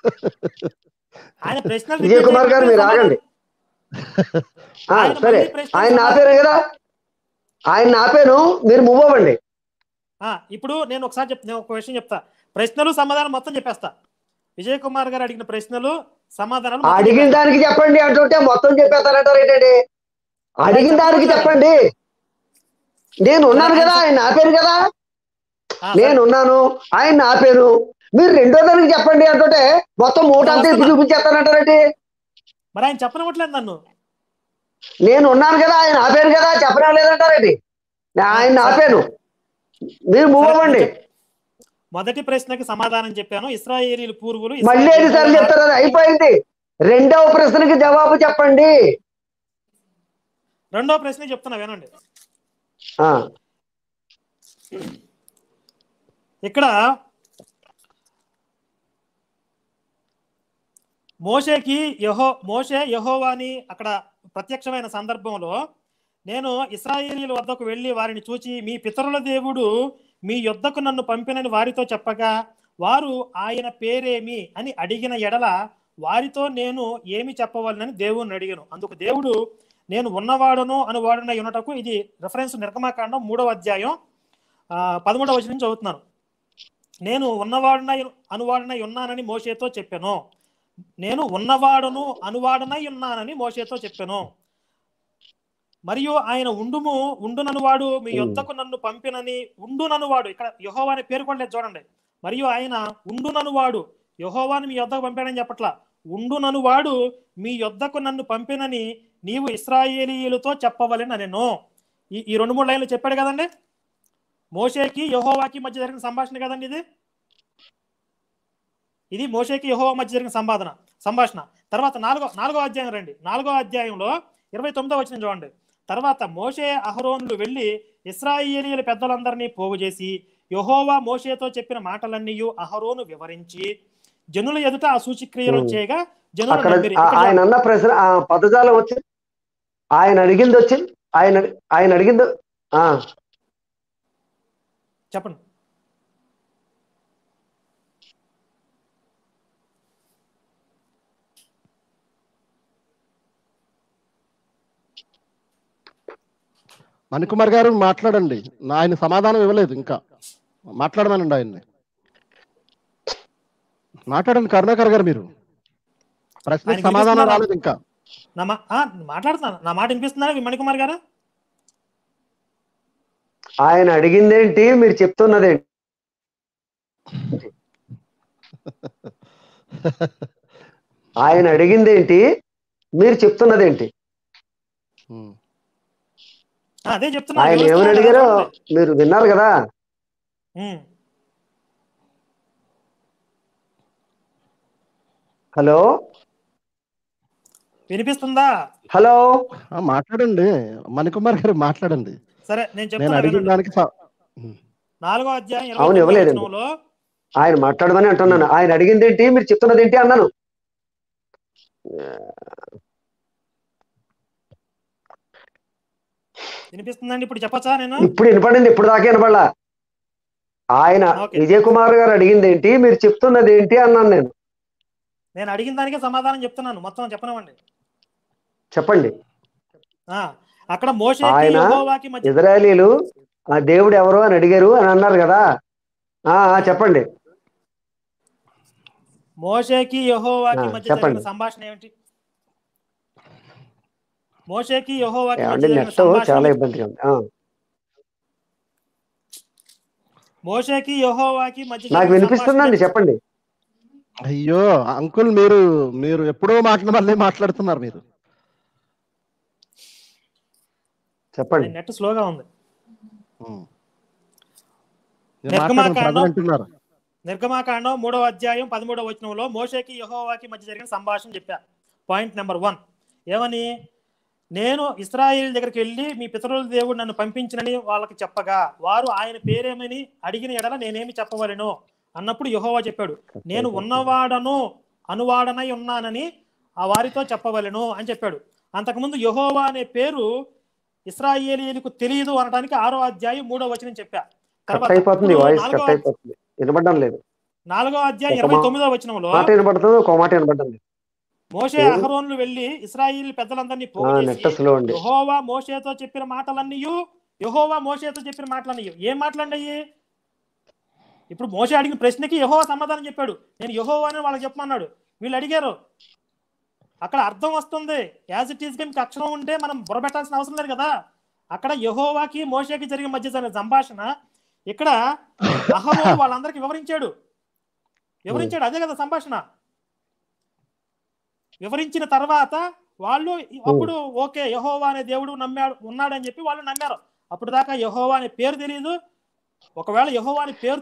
ఆయన ప్రశ్నలు విజయ్ repeat కుమార్ గారు మీరు చేయకుండా ఆగండి ఆ, ఆయన సరే మళ్ళీ ప్రశ్న ఆయన ఆపారు కదా ఆయన ఆపాను మీరు మూవ్ అవ్వండి ఆ, ఇప్పుడు నేను ఒకసారి చెప్ నేను ఒక విషయం చెప్తా ప్రశ్నలు సమాధానం మొత్తం చెప్పేస్తా విజయ్ కుమార్ గారు అడిగిన ప్రశ్నలు సమాధానాలు మొత్తం అడిగిన చెప్పేస్తా. దానికి చెప్పండి అంటుంటే మొత్తం చెప్పేస్తారంటారు ఏంటండి అడిగిన దానికి చెప్పండి నేను ఉన్నాను కదా ఆయన ఆపారు కదా ఆ, నేను సరే. ఉన్నాను ఆయన ఆపాను మీరు రెండో దానికి చెప్పండి అంటుంటే మొత్తం మూట అంతా ఎత్తి చూపించేస్తానంటారండి మరి ఆయన చెప్పనివ్వట్లేదు నన్ను నేను ఉన్నాను కదా ఆయన ఆపారు కదా చెప్పడం లేదంటారండి నేను ఆయన ఆపాను మీరు మూవ్ సరే, అవ్వండి మొదటి ప్రశ్నకి సమాధానం చెప్పాను ఇస్రాయేలీలు పూర్వులు మళ్ళీ ఇస్రాయేలీలు ఎన్నిసార్లు చెప్తారు అది అయిపోయింది రెండవ ప్రశ్నకి జవాబు చెప్పండి రెండో ప్రశ్న చెప్తున్నా వినండి ఆ, ఇక్కడ మోషేకి యహో మోషే యహోవాని అక్కడ ప్రత్యక్షమైన సందర్భంలో నేను ఇస్రాయేలీల వద్దకు వెళ్ళి వారిని చూచి మీ పితరుల దేవుడు మీ యొద్దకు నన్ను పంపినని వారితో చెప్పగా వారు ఆయన పేరేమి అని అడిగిన ఎడల వారితో నేను ఏమి చెప్పవాలని దేవుణ్ణి అడిగాను అందుకు దేవుడు నేను ఉన్నవాడును అని వాడున ఉన్నటకు ఇది రెఫరెన్స్ నిర్గమాకాండం మూడవ అధ్యాయం ఆ, పదమూడవ వచనం నుంచి చదువుతున్నాను నేను ఉన్నవాడునై అనువాడునై ఉన్నానని మోషేతో చెప్పాను నేను ఉన్నవాడును అనువాడునై ఉన్నానని మోషేతో చెప్పాను మరియు ఆయన ఉండుము ఉండుననువాడు మీ యొద్దకు నన్ను పంపినని ఉండుననువాడు ఇక్కడ యహోవా అనే పేరు కూడా లేదు చూడండి మరియు ఆయన ఉండుననువాడు యహోవాని మీ యొద్దకు పంపాడని చెప్పట్లా ఉండుననువాడు మీ యొద్దకు నన్ను పంపినని నీవు ఇస్రాయేలీయులతో చెప్పవలెన నేను ఈ ఈ రెండు మూడు లైన్లు చెప్పాడు కదండి మోషేకి యహోవాకి మధ్య జరిగిన సంభాషణ కదండి ఇది ఇది మోషేకి యహోవా మధ్య జరిగిన సంపాదన సంభాషణ తర్వాత నాలుగో నాలుగో అధ్యాయం రండి నాలుగో అధ్యాయంలో ఇరవై తొమ్మిదో వచ్చిన చూడండి తర్వాత మోషే అహరోనులు వెళ్ళి ఇస్రాయేలీల పెద్దలందరినీ పోగు చేసి యహోవా మోషేతో చెప్పిన మాటలన్నీ అహరోను వివరించి జనుల ఎదుట ఆ సూచిక్రియలు Hmm. చేయగా జనులు అక్కడ నమ్మిరి. ఆ- ఇక్కడ ఆయన అన్న ప్రశ్న ఆ పదజాలం వచ్చి ఆయన అడిగింది వచ్చి ఆయన ఆయన అడిగింది ఆ చెప్పండి మణికుమార్ గారు మాట్లాడండి నా- ఆయన సమాధానం ఇవ్వలేదు ఇంకా మాట్లాడమనండి ఆయన్ని మాట్లాడండి కరుణాకర్ గారు మీరు ప్రశ్నకు ఆయనకి సమాధానం వినిపిస్తుందా? రాలేదు ఇంకా నా మా ఆ, మాట్లాడుతున్నాను నా మాట వినిపిస్తుందా మణికుమార్ గారు ఆయన అడిగిందేంటి మీరు చెప్తున్నదేంటి ఆయన అడిగిందేంటి మీరు చెప్తున్నదేంటి ఉమ్. ఆ, అదే చెప్తున్నా ఆయన ఏమని వివరిస్తున్నాను అడిగారో కదా. మీరు విన్నారు కదా ఉమ్. హలో వినిపిస్తుందా హలో ఆ, మాట్లాడండి మణికుమార్ గారు మాట్లాడండి సరే నేను నేను చెప్తున్నా అడిగిన వినండి. దానికి స- ఉమ్. నాలుగో అధ్యాయం ఇరవై అవును, తొమ్మిదో ఇవ్వలేదండి. వచనంలో ఆయన మాట్లాడమని అంటున్నాను ఆయన అడిగిందేంటి మీరు చెప్తున్నదేంటి అన్నాను వినిపిస్తుందండి ఇప్పుడు చెప్పచ్చా నేను ఇప్పుడు వినపడింది ఇప్పుడు దాకా వినపడలా ఆయన ఓకే. విజయ్ కుమార్ గారు అడిగింది ఏంటి మీరు చెప్తున్నది ఏంటి అన్నాను నేను నేను అడిగిన దానికే సమాధానం చెప్తున్నాను మొత్తం చెప్పనివ్వండి చెప్పండి ఆ, అక్కడ మోషేకి ఆయన యెహోవాకి మధ్య ఇజ్రాయలీలు ఆ దేవుడు ఎవరు అని అడిగారు అని అన్నారు కదా ఆ ఆ, చెప్పండి మోషేకి యెహోవాకి ఆ, మధ్య చెప్పండి. జరిగిన సంభాషణ ఏమిటి మోషేకి యెహోవాకి మధ్య ఏమండి జరిగిన నెట్ చాలా సంభాషణ ఇబ్బందిగా ఉంది ఆ, మోషేకి యెహోవాకి మధ్య నాకు జరిగిన వినిపిస్తుందండి సంభాషణ చెప్పండి అయ్యో అంకుల్ మీరు మీరు ఎప్పుడో మాట్లాడ మళ్ళీ మాట్లాడుతున్నారు మీరు చెప్పండి ఏమిటి? నెట్ స్లోగా ఉంది ఉమ్. నేను నిర్గమాకాండం- మాట్లాడను, ప్రజలు అంటున్నారు నిర్గమాకాండం మూడవ అధ్యాయం పదమూడవ వచనంలో మోషేకి యెహోవాకి మధ్య జరిగిన సంభాషణ చెప్పా పాయింట్ నెంబర్ వన్ ఏమని నేను ఇస్రాయేల్ దగ్గరికి వెళ్ళి మీ పితరుల దేవుడు నన్ను పంపించినని వాళ్ళకి చెప్పగా వారు ఆయన పేరేమని అడిగిన ఎడల నేనేమి చెప్పవలెను అన్నప్పుడు యెహోవా చెప్పాడు నేను ఉన్నవాడను అనువాడనై ఉన్నానని ఆ వారితో చెప్పవలెను అని చెప్పాడు అంతకుముందు యెహోవా అనే పేరు ఇస్రాయేలీలకు తెలియదు అనడానికి ఆరో అధ్యాయం మూడో వచనం చెప్పా కట్ అయిపోతుంది ఇప్పుడు వాయిస్ నాలుగో కట్ అయిపోతుంది వినపడడం లేదు నాలుగో అధ్యాయం ఒక ఇరవై మా- తొమ్మిదో వచనంలో మాట వినపడుతుంది ఒక మాట వినపడడం లేదు మోషే ఏం? అహరోన్లు వెళ్లి ఇస్రాయిల్ పెద్దలందరినీ ఆ, పోగు నెట్ చేసి స్లో అండి యెహోవా మోషేతో చెప్పిన మాటలన్నీ యెహోవా మోషేతో చెప్పిన మాటలన్నీ ఏం మాటలండి ఇప్పుడు మోషే అడిగిన ప్రశ్నకి యెహోవా సమాధానం చెప్పాడు నేను యెహోవా అని వాళ్ళకి చెప్పమన్నాడు వీళ్ళు అడిగారు అక్కడ అర్థం వస్తుంది యాజ్ ఇట్ ఈస్ గా మీకు అక్షరం ఉంటే మనం బుర్రబెట్టాల్సిన అవసరం లేదు కదా అక్కడ యెహోవాకి మోషేకి జరిగిన మధ్య జరిగిన సంభాషణ ఇక్కడ అహరోను వాళ్ళందరికీ వివరించాడు వివరించాడు అదే కదా సంభాషణ వివరించిన తర్వాత వాళ్ళు అప్పుడు ఓకే యహోవా అనే దేవుడు నమ్మాడు ఉన్నాడని చెప్పి వాళ్ళు నమ్మారు అప్పుడు దాకా యహోవా అనే పేరు తెలియదు ఒకవేళ యహోవా అనే పేరు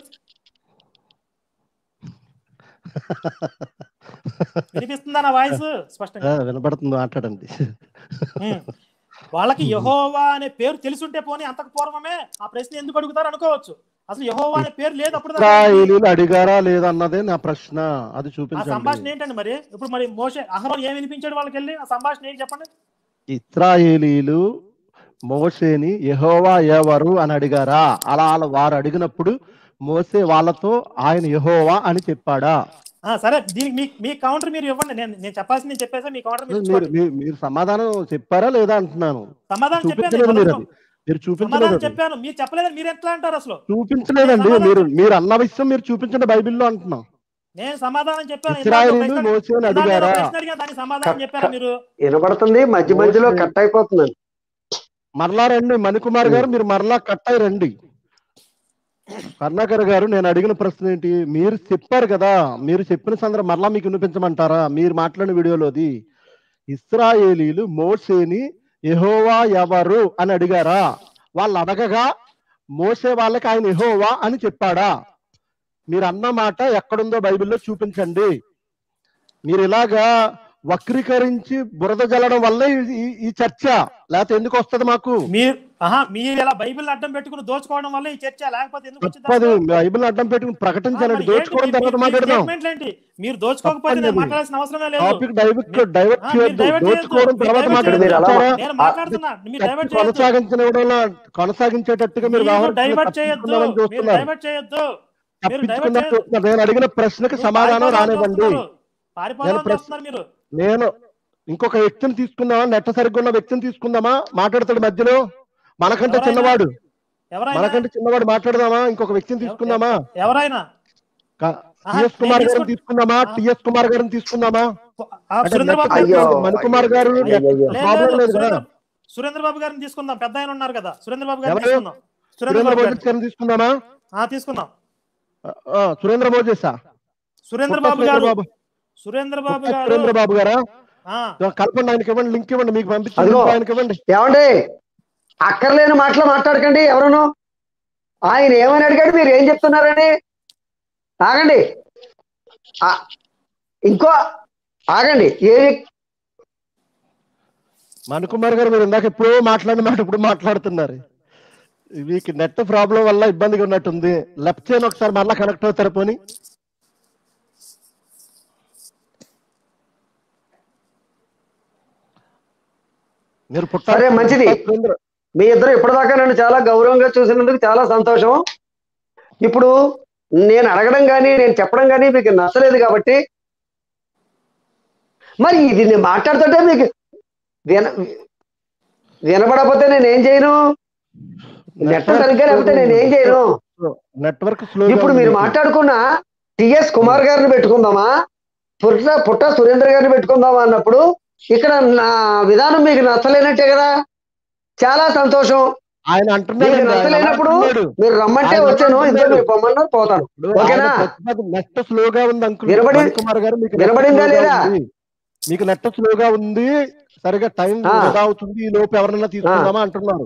వినిపిస్తుందా నా వాయిస్ స్పష్టంగా ఆ, వినపడుతుంది మాట్లాడండి ఉం. వాళ్ళకి యహోవా అనే పేరు తెలుసుంటే పోనీ అంతకు పూర్వమే ఆ ప్రశ్న ఎందుకు అడుగుతారు అనుకోవచ్చు అసలు యహోవా అనే పేరు లేదు అప్పుడు దాకా. ఇస్రాయేలీలు అడిగారా లేదన్నదే నా ప్రశ్న అది ఆ సంభాషణ చూపించండి ఏంటండి మరి ఇప్పుడు మరి మోసే అహరోన్ ఏం వినిపించాడు వాళ్ళకి వెళ్ళి ఆ సంభాషణ ఏంటి చెప్పండి ఇస్రాయేలీలు మోషేని యెహోవా ఎవరు అని అడిగారా అలా అలా వారు అడిగినప్పుడు మోసే వాళ్ళతో ఆయన యెహోవా అని చెప్పాడా ఆ, సరే దీనికి మీ మీ కౌంటర్ మీరు ఇవ్వండి నేను నేను చెప్పాల్సింది నేను చెప్పేసా మీ కౌంటర్ మీరు మీరు ఇచ్చుకోండి. మీరు- మీరు సమాధానం చెప్పారా లేదా అంటున్నాను సమాధానం చెప్పాను చూపించలేదు మీరు నేను అది మీరు చూపించలేదు సమాధానం అది. చెప్పాను మీరు చెప్పలేదు మీరు ఎట్లా అంటారు అసలు చూపించలేదండి సమాధానం మీరు మీరు అన్న విషయం మీరు చూపించండి బైబిల్లో అంటున్నాం నేను సమాధానం చెప్పాను ఇందాక ఒక ఇస్రాయేలీలు ప్రశ్న- మోసేని ఇందాక నేను అడిగారా ఒక ప్రశ్న అడిగాను, దానికి సమాధానం చెప్పారా మీరు వినపడుతుంది మధ్య మధ్యలో మోసే- కట్ అయిపోతుంది మరలా రండి మణికుమార్ గారు మీరు మరలా కట్టాయి రండి కర్ణాకర్ గారు నేను అడిగిన ప్రశ్న ఏంటి మీరు చెప్పారు కదా మీరు చెప్పిన సందర్భం మరలా మీకు వినిపించమంటారా మీరు మాట్లాడిన వీడియోలోది ఇస్రాయేలీలు మోసేని యెహోవా ఎవరు అని అడిగారా వాళ్ళు అడగగా మోసే వాళ్ళకి ఆయన యెహోవా అని చెప్పాడా మీరు అన్న మాట ఎక్కడుందో బైబిల్లో చూపించండి మీరు ఇలాగా వక్రీకరించి బురద జల్లడం వల్ల ఈ- ఈ- ఈ చర్చ లేకపోతే ఎందుకు వస్తది మాకు మీరు ఆహా మీరు ఇలా బైబిల్ అడ్డం పెట్టుకుని దోచుకోవడం వల్ల ఈ చర్చ లేకపోతే ఎందుకు వచ్చింది తప్పదు అసలు? బైబిల్ అడ్డం పెట్టుకుని ఆ, ప్రకటించాలండి మరి ఏంటి దోచుకోవడం మీ- తర్వాత మీ- మీ మాట్లాడదాం statement ఏంటి? మీరు దోచుకోకపోతే నేను తప్పలేదు. మాట్లాడాల్సిన అవసరమే లేదు టాపిక్ డైవర్ట్ మీరు- డైవర్ట్ ఆ, మీరు చేయొద్దు divert చేయొద్దు. దోచుకోవడం మీరు తర్వాత divert చేయొద్దు. మీరు అలా మాట్లాడతారా నేను మాట్లాడుతున్నా మీరు డైవర్ట్ చేయొద్దు కొనసాగించనివ్వడంలో కొనసాగించేటట్టుగా మీరు మీరు వ్యవహరించడం డైవర్ట్ చేయొద్దు తప్పించుకుందామని మీరు చూస్తున్నారు డైవర్ట్ చేయొద్దు మీరు డైవర్ట్ తప్పించుకుందామని చేయొద్దు చూస్తున్నారు నేను అడిగిన ప్రశ్నకి మీరు సమాధానం పారిపోదామని రానివ్వండి చూస్తున్నారు. పారిపోదామని నేను ప్రశ్న- చూస్తున్నారు మీరు నేను ఇంకొక వ్యక్తిని తీసుకుందామా నెట్ట సరిగ్గా ఉన్న వ్యక్తిని తీసుకుందామా మాట్లాడతాడు మధ్యలో మనకంటే ఎవరైనా? చిన్నవాడు ఎవరైనా మనకంటే చిన్నవాడు మాట్లాడదామా ఇంకొక వ్యక్తిని తీసుకుందామా ఎవరైనా క- ఆహా, టిఎస్ కుమార్ నేను గారిని తీసుకు- తీసుకుందామా టిఎస్ కుమార్ గారిని తీసుకుందామా ఆ, అంటే సురేంద్ర బాబు నెట్ట అయ్యో. సరిగ్గా మణికుమార్ గారు అయ్యో, అయ్యో. లేదు, ప్రాబ్లం లేదు, లేదు కదా సురేంద్ర- సురేంద్ర బాబు గారిని తీసుకుందాం పెద్ద ఆయన ఉన్నారు కదా సురేంద్ర బాబు గారిని ఎవరు? తీసుకుందాం సురేంద్ర సురేంద్ర బాబు మోజెస్ గారిని. గారిని తీసుకుందామా ఆ, తీసుకుందాం ఆ, సురేంద్ర మోజెసా సురేంద్ర పుట్ట బాబు సురేంద్ర గారు బాబు సురేంద్ర బాబు పుట్ట గారు సురేంద్ర బాబు గారా ఆ, కలపండి ఆయనకి ఇవ్వండి లింక్ ఇవ్వండి మీకు పంపించి అదిగో. లింక్ ఆయనకి ఇవ్వండి ఏమండి అక్కర్లేని మాటలు మాట్లాడకండి ఎవరును ఆయన ఏమని అడిగాడు మీరు ఏం చెప్తున్నారని ఆగండి ఆ, ఇంకో ఆగండి ఏ మణికుమార్ గారు మీరు ఇందాక ఎప్పుడో మాట్లాడిన మాట ఇప్పుడు మాట్లాడుతున్నారు మీకు నెట్ ప్రాబ్లం వల్ల ఇబ్బందిగా ఉన్నట్టుంది లెఫ్ట్ చేయని ఒకసారి మళ్ళీ కనెక్ట్ అవుతారు పోని మీరు పుట్ట సరే, మంచిది. సురేంద్ర- మీ ఇద్దరు ఇప్పటిదాకా నన్ను చాలా గౌరవంగా చూసినందుకు చాలా సంతోషం ఇప్పుడు నేను అడగడం కానీ నేను చెప్పడం కానీ మీకు నచ్చలేదు కాబట్టి మరి ఇది నేను మాట్లాడుతుంటే మీకు విన వినపడకపోతే నేను ఏం చేయను నెట్ సరిగ్గా లేకపోతే నేను ఏం చేయను నెట్వర్క్ స్లో ఇప్పుడు మీరు మాట్లాడుకున్న టిఎస్ కుమార్ గారిని పెట్టుకుందామా పుట్ట పుట్ట సురేంద్ర గారిని పెట్టుకుందామా అన్నప్పుడు ఇక్కడ నా విధానం మీకు నచ్చలేనట్టే కదా చాలా సంతోషం ఆయన అంటున్నాడు మీకు నచ్చలేనప్పుడు మీరు రమ్మంటే ఆయన వచ్చాను అంటున్నాడు. ఇద్దరు మీరు పొమ్మన్నారు పోతాను ఓకేనా నెట్ స్లోగా ఉంది అంకుల్ వినబడి- మణికుమార్ గారు మీకు net వినబడిందా slow గా లేదా? ఉంది. మీకు నెట్ స్లోగా ఉంది సరిగా టైం ఆ. వృధా అవుతుంది ఈ లోపు ఎవరైనా తీసుకుందామా అంటున్నారు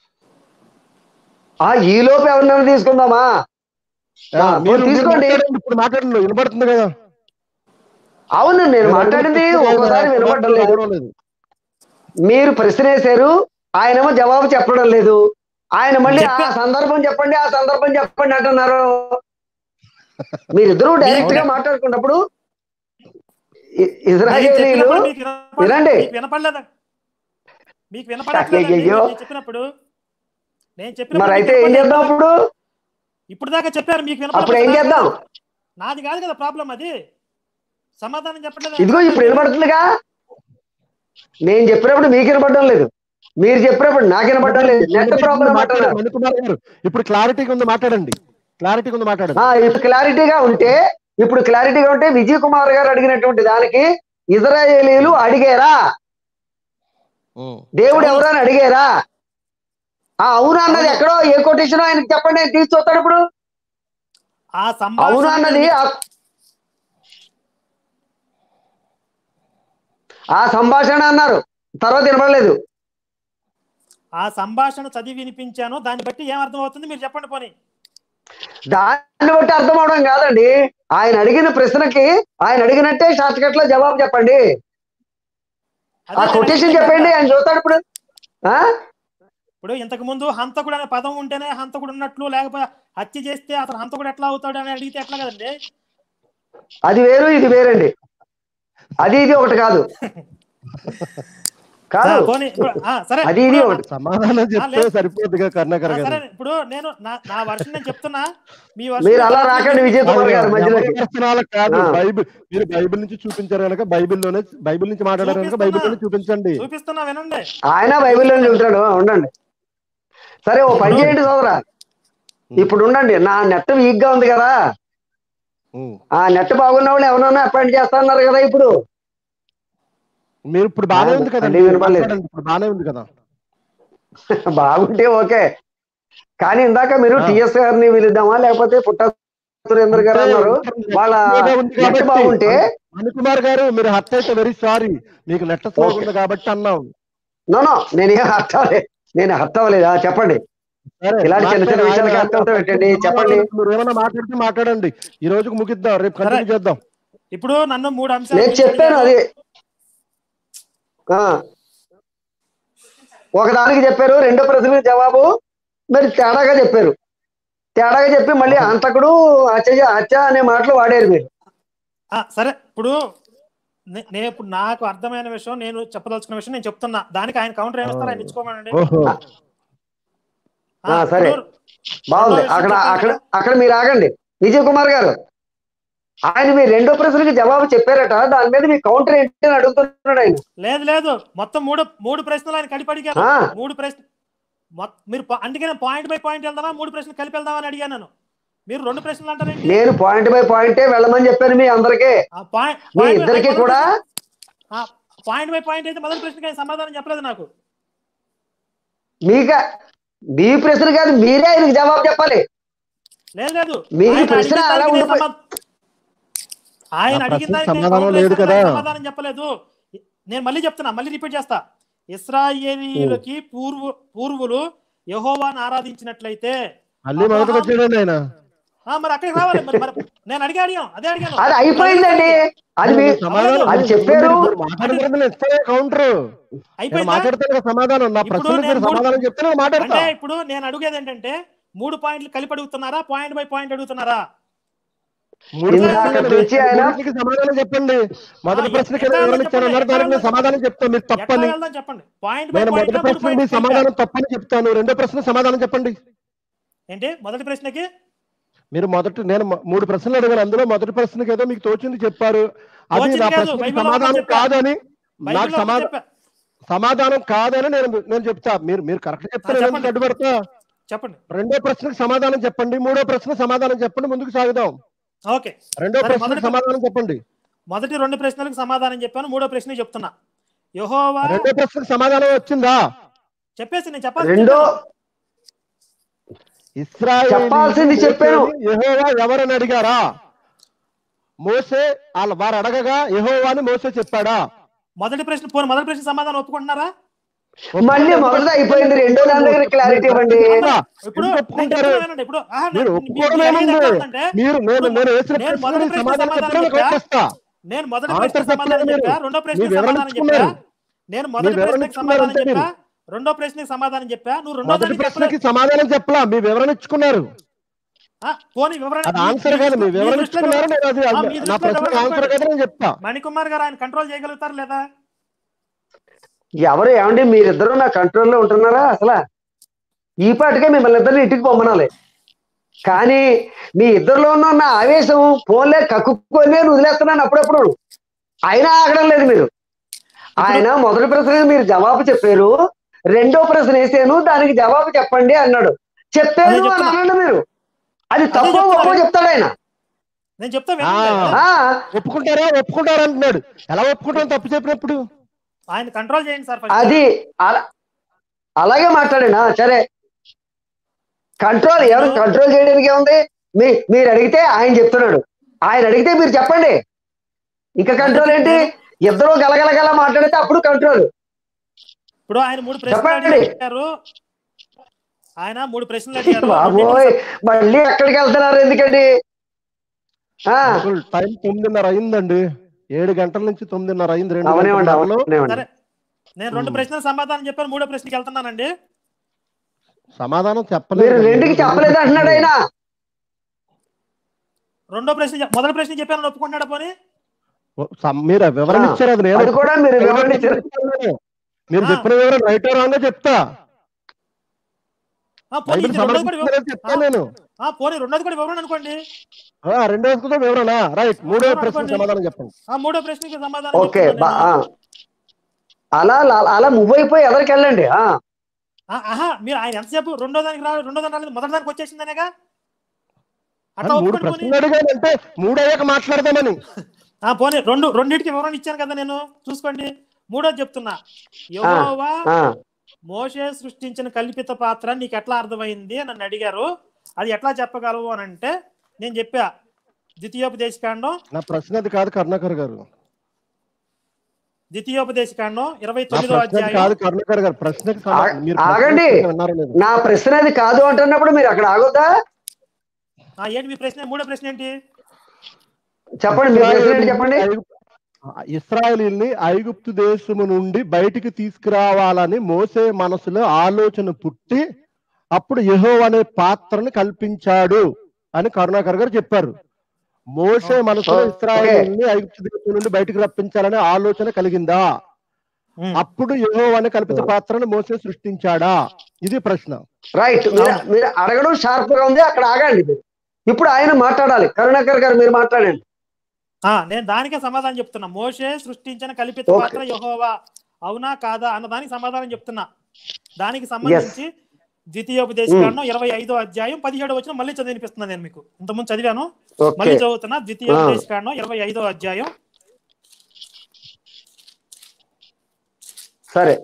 ఆ ఈ లోపు ఎవరినైనా తీసుకుందామా ఆ, ఆ, మీరు మీరు తీసుకోండి. మాట్లాడండి, ఇప్పుడు మాట్లాడండి వినబడుతుంది కదా అవును నేను మాట్లాడింది ఒక్కోసారి వినపడడం లేదు రావడం లేదు మీరు ప్రశ్న వేశారు ఆయనేమో జవాబు చెప్పడం లేదు ఆయన మళ్ళీ ఆ చెప్పా- సందర్భం చెప్పండి ఆ సందర్భం చెప్పండి అంటున్నారు మీరిద్దరూ డైరెక్ట్ గా మాట్లాడుకున్నప్పుడు ఇ- నేను ఇజ్రాయేలీలు చెప్పినప్పుడు మీకు వినపడ- వినండి. మీకు వినపడలేదా మీకు వినపడట్లేదండి అయ్యయ్యో. నేను చెప్పినప్పుడు నేను మరి చెప్పినప్పుడు అయితే మీకు ఏం చేద్దాం వినపడలేదు. అప్పుడు ఇప్పుడు దాకా చెప్పారు మీకు అప్పుడు ఏం వినపడలేదు చేద్దాం నాది కాదు కదా ప్రాబ్లం అది సమాధానం చెప్పట్లేదు ఇదిగో ఇప్పుడు వినపడుతుందిగా నేను చెప్పినప్పుడు మీకు వినపడడం లేదు మీరు చెప్పినప్పుడు నాకు వినపడడం లేదు నెట్ ప్రాబ్లం అంటున్నారు మణికుమార్ గారు ఇప్పుడు క్లారిటీగా ఉంది మాట్లాడండి క్లారిటీగా ఉంది మాట్లాడండి ఆ, ఇప్పుడు క్లారిటీగా ఉంటే ఇప్పుడు క్లారిటీగా ఉంటే విజయ్ కుమార్ గారు అడిగినటువంటి దానికి ఇజ్రాయేలీలు అడిగారా ఉం. దేవుడు ఎవరు అని అడిగారా ఆ అవును అన్నది ఎక్కడో ఏ కొటేషన్ ఆయనకి చెప్పండి ఆయన తీసి చూస్తాడు ఇప్పుడు ఆ అవును సంభాషణ అన్నది ఆ- ఆ సంభాషణ అన్నారు తర్వాత వినపడలేదు ఆ సంభాషణ చదివి వినిపించాను దాన్ని బట్టి ఏం అర్థం అవుతుంది మీరు చెప్పండి పోనీ దాన్ని బట్టి అర్థం అవడం కాదండి ఆయన అడిగిన ప్రశ్నకి ఆయన అడిగినట్టే షార్ట్ కట్ లో జవాబు చెప్పండి అదే ఆ నేను కొటేషన్ అడిగింది చెప్పండి కదా. ఆయన చూస్తాడు ఇప్పుడు ఆ ఇప్పుడు ఇంతకు ముందు హంతకుడు అనే పదం ఉంటేనే హంతకుడు ఉన్నట్లు లేకపోతే హత్య చేస్తే అతను హంతకుడు ఎట్లా అవుతాడు అని అడిగితే ఎట్లా కదండి అది వేరు ఇది వేరండి అది ఇది ఒకటి కాదు కాదు ఆ, పోనీ ఇప్పుడు, ఆ, సరే అది ఇది ఇప్పుడు ఒకటి సమాధానం చెప్తే లేదు. సరిపోద్దిగా కర్ణాకర్ ఆ, గారు సరే ఇప్పుడు నేను నా నా వర్షన్ నేను చెప్తున్నా మీ మీరు అలా రాకండి విజయ్ కుమార్ గారు మధ్యలోకి ఎవరి దర్శనాలకు కాదు ఆ. బైబిల్ మీరు బైబిల్ నుంచి చూపించారు కనుక బైబిల్లోనే బైబిల్ నుంచి మాట్లాడారు కనుక చూపిస్తున్నా. బైబిల్లోనే చూపించండి చూపిస్తున్నా వినండి ఆయన బైబిల్లో చెబుతాడు ఉండండి సరే ఓ పని చేయండి సోదరా ఇప్పుడు ఉండండి నా నెట్ వీక్ గా ఉంది కదా ఉం. ఆ నెట్ బాగున్న వాళ్ళు ఎవరన్నా అపాయింట్ చేస్తున్నారు కదా ఇప్పుడు మీరు ఇప్పుడు బాగానే ఉంది మళ్ళీ కదండి వినపడలేదు. మాట్లాడండి, ఇప్పుడు బాగానే ఉంది కదా బాగుంటే ఓకే కానీ ఇందాక మీరు ఆ. టిఎస్ గారిని పిలుద్దామా లేకపోతే పుట్ట సురేందర్ గారు అన్నారు వాళ్ళ నెట్ బాగుంటే మణికుమార్ గారు మీరు హర్ట్ అయితే వెరీ సారీ మీకు నెట్ స్లో ఉంది కాబట్టి అన్నాం నో నో నేను ఏం హర్ట్ అవ్వలేదు నేను హర్ట్ అవ్వలేదా చెప్పండి సరే, ఇలాంటి చిన్న చిన్న మాట్లాడండి. విషయాలకి ఆయన- అర్థం అవుతాయి పెట్టండి, చెప్పండి. మీరు ఏమైనా మాట్లాడితే మాట్లాడండి ఈ రోజుకు ముగిద్దాం రేపు కంటిన్యూ చేద్దాం ఇప్పుడు నన్ను మూడు అంశాలు నేను చెప్పాను అది ఆ. ఒకదానికి చెప్పారు రెండో ప్రశ్నకి జవాబు మరి తేడాగా చెప్పారు తేడాగా చెప్పి మళ్ళీ అంతకుడు హత్య హత్య అనే మాటలు వాడారు మీరు ఆ, సరే ఇప్పుడు నే- నేను ఇప్పుడు నాకు అర్థమైన విషయం నేను చెప్పదలుచుకున్న విషయం నేను చెప్తున్నా దానికి ఆయన కౌంటర్ ఏమిస్తారు ఆయన ఇచ్చుకోమనండి ఓహో ఆ, సరే. ఇప్పుడు బాగుంది రెండో విషయం అక్కడ చెప్పాను అక్కడ కదా. అక్కడ మీరు ఆగండి విజయ్ కుమార్ గారు ఆయన మీ రెండో ప్రశ్నకి జవాబు చెప్పారట దాని మీద మీ కౌంటర్ ఏంటి అని అడుగుతున్నాడు ఆయన లేదు లేదు మొత్తం మూడు మూడు ప్రశ్నలు ఆయన కలిపి అడిగాను ఆ. మూడు ప్రశ్న మొత్త- మీరు పా- అందుకే నేను పాయింట్ బై పాయింట్ వెళ్దామా మూడు ప్రశ్నలు కలిపి వెళ్దామని అడిగాను నేను మీరు రెండు ప్రశ్నలు అంటారేంటి నేను పాయింట్ బై పాయింటే వెళ్ళమని చెప్పాను మీ అందరికీ ఆ పాయింట్ మీ పాయింట్ బై ఇద్దరికి పాయింట్ కూడా ఆ, పాయింట్ బై పాయింట్ అయితే మొదటి ప్రశ్నకి ఆయన సమాధానం చెప్పలేదు నాకు మీక మీ ప్రశ్న కాదు మీరే ఆయనకి జవాబు చెప్పాలి లేదు లేదు మీకు ఆయన ప్రశ్న అడిగిన అలా దానికి నేను ఉండిపోయి- సమా- ఆయన నా అడిగిన ప్రశ్నకు దానికి నేను సమాధానం కౌంటర్ లేదు వేస్తాను, కదా. ఆయన సమాధానం చెప్పలేదు నేను మళ్ళీ చెప్తున్నా మళ్ళీ రిపీట్ చేస్తా ఇస్రాయేలీలకి పూర్వ పూర్వులు యెహోవాను ఆరాధించినట్లయితే మళ్ళీ మొదటికి వచ్చాడండి ఆయన ఆ, మరి అక్కడికి రావాలి మరి మరి నేను అడిగి అడిగాం అదే అడిగాను అది అయిపోయిందండి అది మీ సమాధానం అది చెప్పారు. మీరు మాట్లాడుతున్న ఇస్తానే కౌంటర్ నేను అయిపోయిందా మాట్లాడతాను కదా సమాధానం నా ఇప్పుడు ప్రశ్నకు నేను మీరు మూడు- సమాధానం చెప్తే నేను మాట్లాడతా అంటే ఇప్పుడు నేను అడిగేది ఏంటంటే మూడు పాయింట్లు కలిపి అడుగుతున్నారా పాయింట్ బై పాయింట్ అడుగుతున్నారా మూడు ఇందాక ప్రశ్నలు నుంచి ఆయన- మూడింటికి సమాధానం చెప్పండి మొదటి ఆ, ప్రశ్నకి ఎట్లా వివరణ చెప్పండి, ఇచ్చానన్నారు ఎట్లా దానికి నేను వెళ్దాం? సమాధానం చెప్తాను మీరు ఎట్లా తప్పని వెళ్దాం చెప్పండి పాయింట్ బై నేను పాయింట్ మొదటి ప్రశ్నకి మీ సమాధానం తప్పని చెప్తాను రెండో ప్రశ్న సమాధానం చెప్పండి ఏంటి మొదటి ప్రశ్నకి మీరు మొదటి నేను మొ- మూడు ప్రశ్నలు అడిగాను అందులో మొదటి ప్రశ్నకి ఏదో మీకు తోచింది చెప్పారు అది తోచింది నా కాదు, ప్రశ్నకి బైబిల్లో సమాధానం చెప్పా. కాదని నాకు బైబిల్లో సమాధానం చెప్పా సమాధానం కాదని నేను నేను చెప్తా మీరు మీరు కరెక్ట్ చెప్తే ఆ, నేను చెప్పండి. ఎందుకు అడ్డుపడతా చెప్పండి రెండో ప్రశ్నకు సమాధానం చెప్పండి మూడో ప్రశ్న సమాధానం చెప్పండి ముందుకు సాగుదాం ఓకే రెండో సరే, ప్రశ్నకు మొదటి- సమాధానం చెప్పండి మొదటి రెండు ప్రశ్నలకు సమాధానం చెప్పాను మూడో ప్రశ్న చెప్తున్నా యహోవా రెండో ప్రశ్నకు సమాధానం వచ్చిందా చెప్పేసి నేను చెప్పాలి రెండో ఇస్రాయేల్ చెప్పాల్సింది చెప్పాను. యెహోవా ఎవరని అడిగారా మోసే వాళ్ళ వారు అడగగా యెహోవా అని మోసే చెప్పాడా మొదటి ప్రశ్న పోనీ మొదటి ప్రశ్న సమాధానం ఒప్పుకుంటున్నారా మళ్ళీ మొదటిది అయిపోయింది రెండో దాని దగ్గర క్లారిటీ ఇవ్వండి ఇప్పుడు ఎందుకు నేను ఒప్పుకుంటారు చెప్తున్నా వినండి, ఇప్పుడు ఆహా, మీరు నేను- ఒప్పుకోవడం మీరు ఏముంది అడిగేది ఎట్లా ఉందంటే, మీరు నేను నేను వేసిన నేను మొదటి ప్రశ్నకి ప్రశ్న సమాధానం సమాధానం చెప్పినా చెప్పా. కొట్టేస్తా నేను మొదటి ఆన్సర్ ప్రశ్న సమాధానం చెప్పలేదు చెప్పా మీరు. రెండో ప్రశ్న మీ వివరణ సమాధానం చెప్పా ఇచ్చుకున్నారు. నేను మొదటి వివరణ ప్రశ్నకి ఇచ్చుకున్నారు సమాధానం అంతే చెప్పా రెండో ప్రశ్నకి సమాధానం చెప్పా నువ్వు రెండో మొదటి దానికి ప్రశ్నకి చెప్పలేదు. సమాధానం చెప్పలా మీ వివరణ ఇచ్చుకున్నారు ఆ, పోనీ వివరణ అది మీ- ఆన్సర్ మీ కాదు మీ దృష్టిలో- వివరణ మీ దృష్టిలో ఇచ్చుకున్నారు నేను అది ఆ, మీ నా దృష్టిలో ప్రశ్నకి వివరణ ఆన్సర్ కదా నేను చెప్తా మణికుమార్ గారు ఆయన కంట్రోల్ చేయగలుగుతారు లేదా ఎవరు ఏమండి మీరిద్దరు నా కంట్రోల్లో ఉంటున్నారా అసలు ఈ పాటికే మిమ్మల్ని ఇద్దరిని ఇంటికి పొమ్మనాలి కానీ మీ ఇద్దరిలో ఉన్న నా ఆవేశం ఫోన్లే కక్కుకొని నేను వదిలేస్తున్నాను అప్పుడప్పుడు అయినా ఆగడం లేదు మీరు ఆయన మొదటి ప్రశ్నకి మీరు జవాబు చెప్పారు రెండో ప్రశ్న వేసాను దానికి జవాబు చెప్పండి అన్నాడు చెప్పాను అదే అని చెప్తున్నా. అనండి మీరు అది తక్కువ చెప్తున్నా. గొప్ప చెప్తాడు ఆయన నేను చెప్తా వినండి. ఆ. ఆ, ఒప్పుకుంటారా ఒప్పుకుంటారా అంటున్నాడు ఎలా ఒప్పుకుంటాం తప్పు చెప్పినప్పుడు ఆయన కంట్రోల్ చేయండి సార్ first. అది అలా- అలాగే మాట్లాడండి ఆ, సరే కంట్రోల్ ఎవరు కంట్రోల్ చేయడానికి ఏముంది మీ మీరు అడిగితే ఆయన చెప్తున్నాడు ఆయన అడిగితే మీరు చెప్పండి ఇంకా కంట్రోల్ ఏంటి ఇద్దరు గలగలగల మాట్లాడితే అప్పుడు కంట్రోల్ ఇప్పుడు ఆయన మూడు ప్రశ్నలు చెప్పండి. అడిగారు ఆయన మూడు ప్రశ్నలు అడిగారు బాబోయ్ మళ్ళీ ఎక్కడికి వెళ్తున్నారు ఎందుకండి ఆ, అంకుల్, టైం తొమ్మిదిన్నర అయిందండి ఏడు గంటల నుంచి తొమ్మిదిన్నర అయింది రెండు అవనివ్వండి గంటలలో అవనివ్వండి సరే నేను రెండు ప్రశ్నలు సమాధానం చెప్పాను మూడో ప్రశ్నకి వెళ్తున్నానండి సమాధానం చెప్పలేదు మీరు రెండుకి చెప్పలేదు అంటున్నాడు ఆయన రెండో ప్రశ్న చెప్- మొదటి ప్రశ్న చెప్పాను ఒప్పుకుంటున్నాడా పోనీ సమ్- మీరు వివరణ ఆ, ఇచ్చారు అది నేను అది కూడా మీరు వివరణ ఇచ్చారు మీరు ఆ. చెప్పిన వివరణ రైట్ రాంగ్ చెప్తా ఆ, పోనీ బైబిల్ ఇది రెండోది కూడా వివరణ- సమర్థించారని చెప్తా నేను ఆ, పోనీ రెండోది కూడా వివరణ అనుకోండి ఆ, రెండో వేసుకుందాం వివరణ రైట్ మూడో వివరణ ప్రశ్న అనుకోండి. సమాధానం చెప్పండి ఆ మూడో ప్రశ్నకి సమాధానం ఓకే చెప్తున్నాను బా- నేను. ఆ. అలా అలా- అలా మూవ్ అయిపోయి ఎవరికి వెళ్ళండి ఆ ఆ, ఆహా మీరు ఆయన ఎంతసేపు రెండో దానికి రా రెండో దానికి రాలేదు మొదటి దానికి వచ్చేసిందనేగా అట్లా అని మూడు ఒప్పుకోండి పోనీ. ప్రశ్నలు అడిగాను అంటే మూడు అయ్యాక మాట్లాడదామని ఆ, పోనీ రెండు రెండింటికి వివరణ ఇచ్చాను కదా నేను చూసుకోండి మూడోది చెప్తున్నా యెహోవా ఆ మోషే సృష్టించిన కల్పిత పాత్ర నీకు ఎట్లా అర్థమైంది అని నన్ను అడిగారు అది ఎట్లా చెప్పగలవు అని అంటే నేను చెప్పా ద్వితీయోపదేశకాండం నా ప్రశ్న అది కాదు కరుణాకర్ గారు ద్వితీయోపదేశకాండం ఇరవై నా తొమ్మిదో ప్రశ్న అది అధ్యాయం కాదు కరుణాకర్ గారు ప్రశ్నకి సమా- ఆ- మీరు ప్రశ్న ఆగండి. ఇచ్చింది విన్నారో లేదో. నా ప్రశ్న అది కాదు అంటున్నప్పుడు మీరు అక్కడ ఆగొద్దా ఆ, ఏంటి మీ ప్రశ్న మూడో ప్రశ్న ఏంటి చెప్పండి మీ ప్రశ్న ఏంటి చెప్పండి ఇస్రాయలీల్ని ఐగుప్తు దేశము నుండి బయటికి తీసుకురావాలని మోసే మనసులో ఆలోచన పుట్టి అప్పుడు యెహో అనే పాత్రను కల్పించాడు అని కరుణాకర్ గారు చెప్పారు మోసే మనసులో ఓకే. ఇస్రాయలీల్ని ఐగుప్తు దేశం నుండి బయటికి రప్పించాలనే ఆలోచన కలిగిందా ఉమ్. అప్పుడు యెహో అనే కల్పిత పాత్రను మోసే సృష్టించాడా ఇది ప్రశ్న రైట్ మీరు మీరు అడగడం షార్ప్ గా ఉంది అక్కడ ఆగండి మీరు. ఇప్పుడు ఆయన మాట్లాడాలి కరుణాకర్ గారు మీరు మాట్లాడండి ఆ, నేను దానికే సమాధానం చెప్తున్నా మోషే సృష్టించిన కల్పిత ఓకే. పాత్ర యెహోవా అవునా కాదా అన్న దానికి సమాధానం చెప్తున్నా దానికి సంబంధించి ద్వితీయోపదేశకాండం ఇరవై ఐదో అధ్యాయం పదిహేడు వచ్చిన మళ్ళీ చదివినిపిస్తున్నా నేను మీకు ఇంతకుముందు చదివాను మళ్ళీ ఓకే చదువుతున్నా ద్వితీయోపదేశకాండం ఇరవై ఐదో అధ్యాయం సరే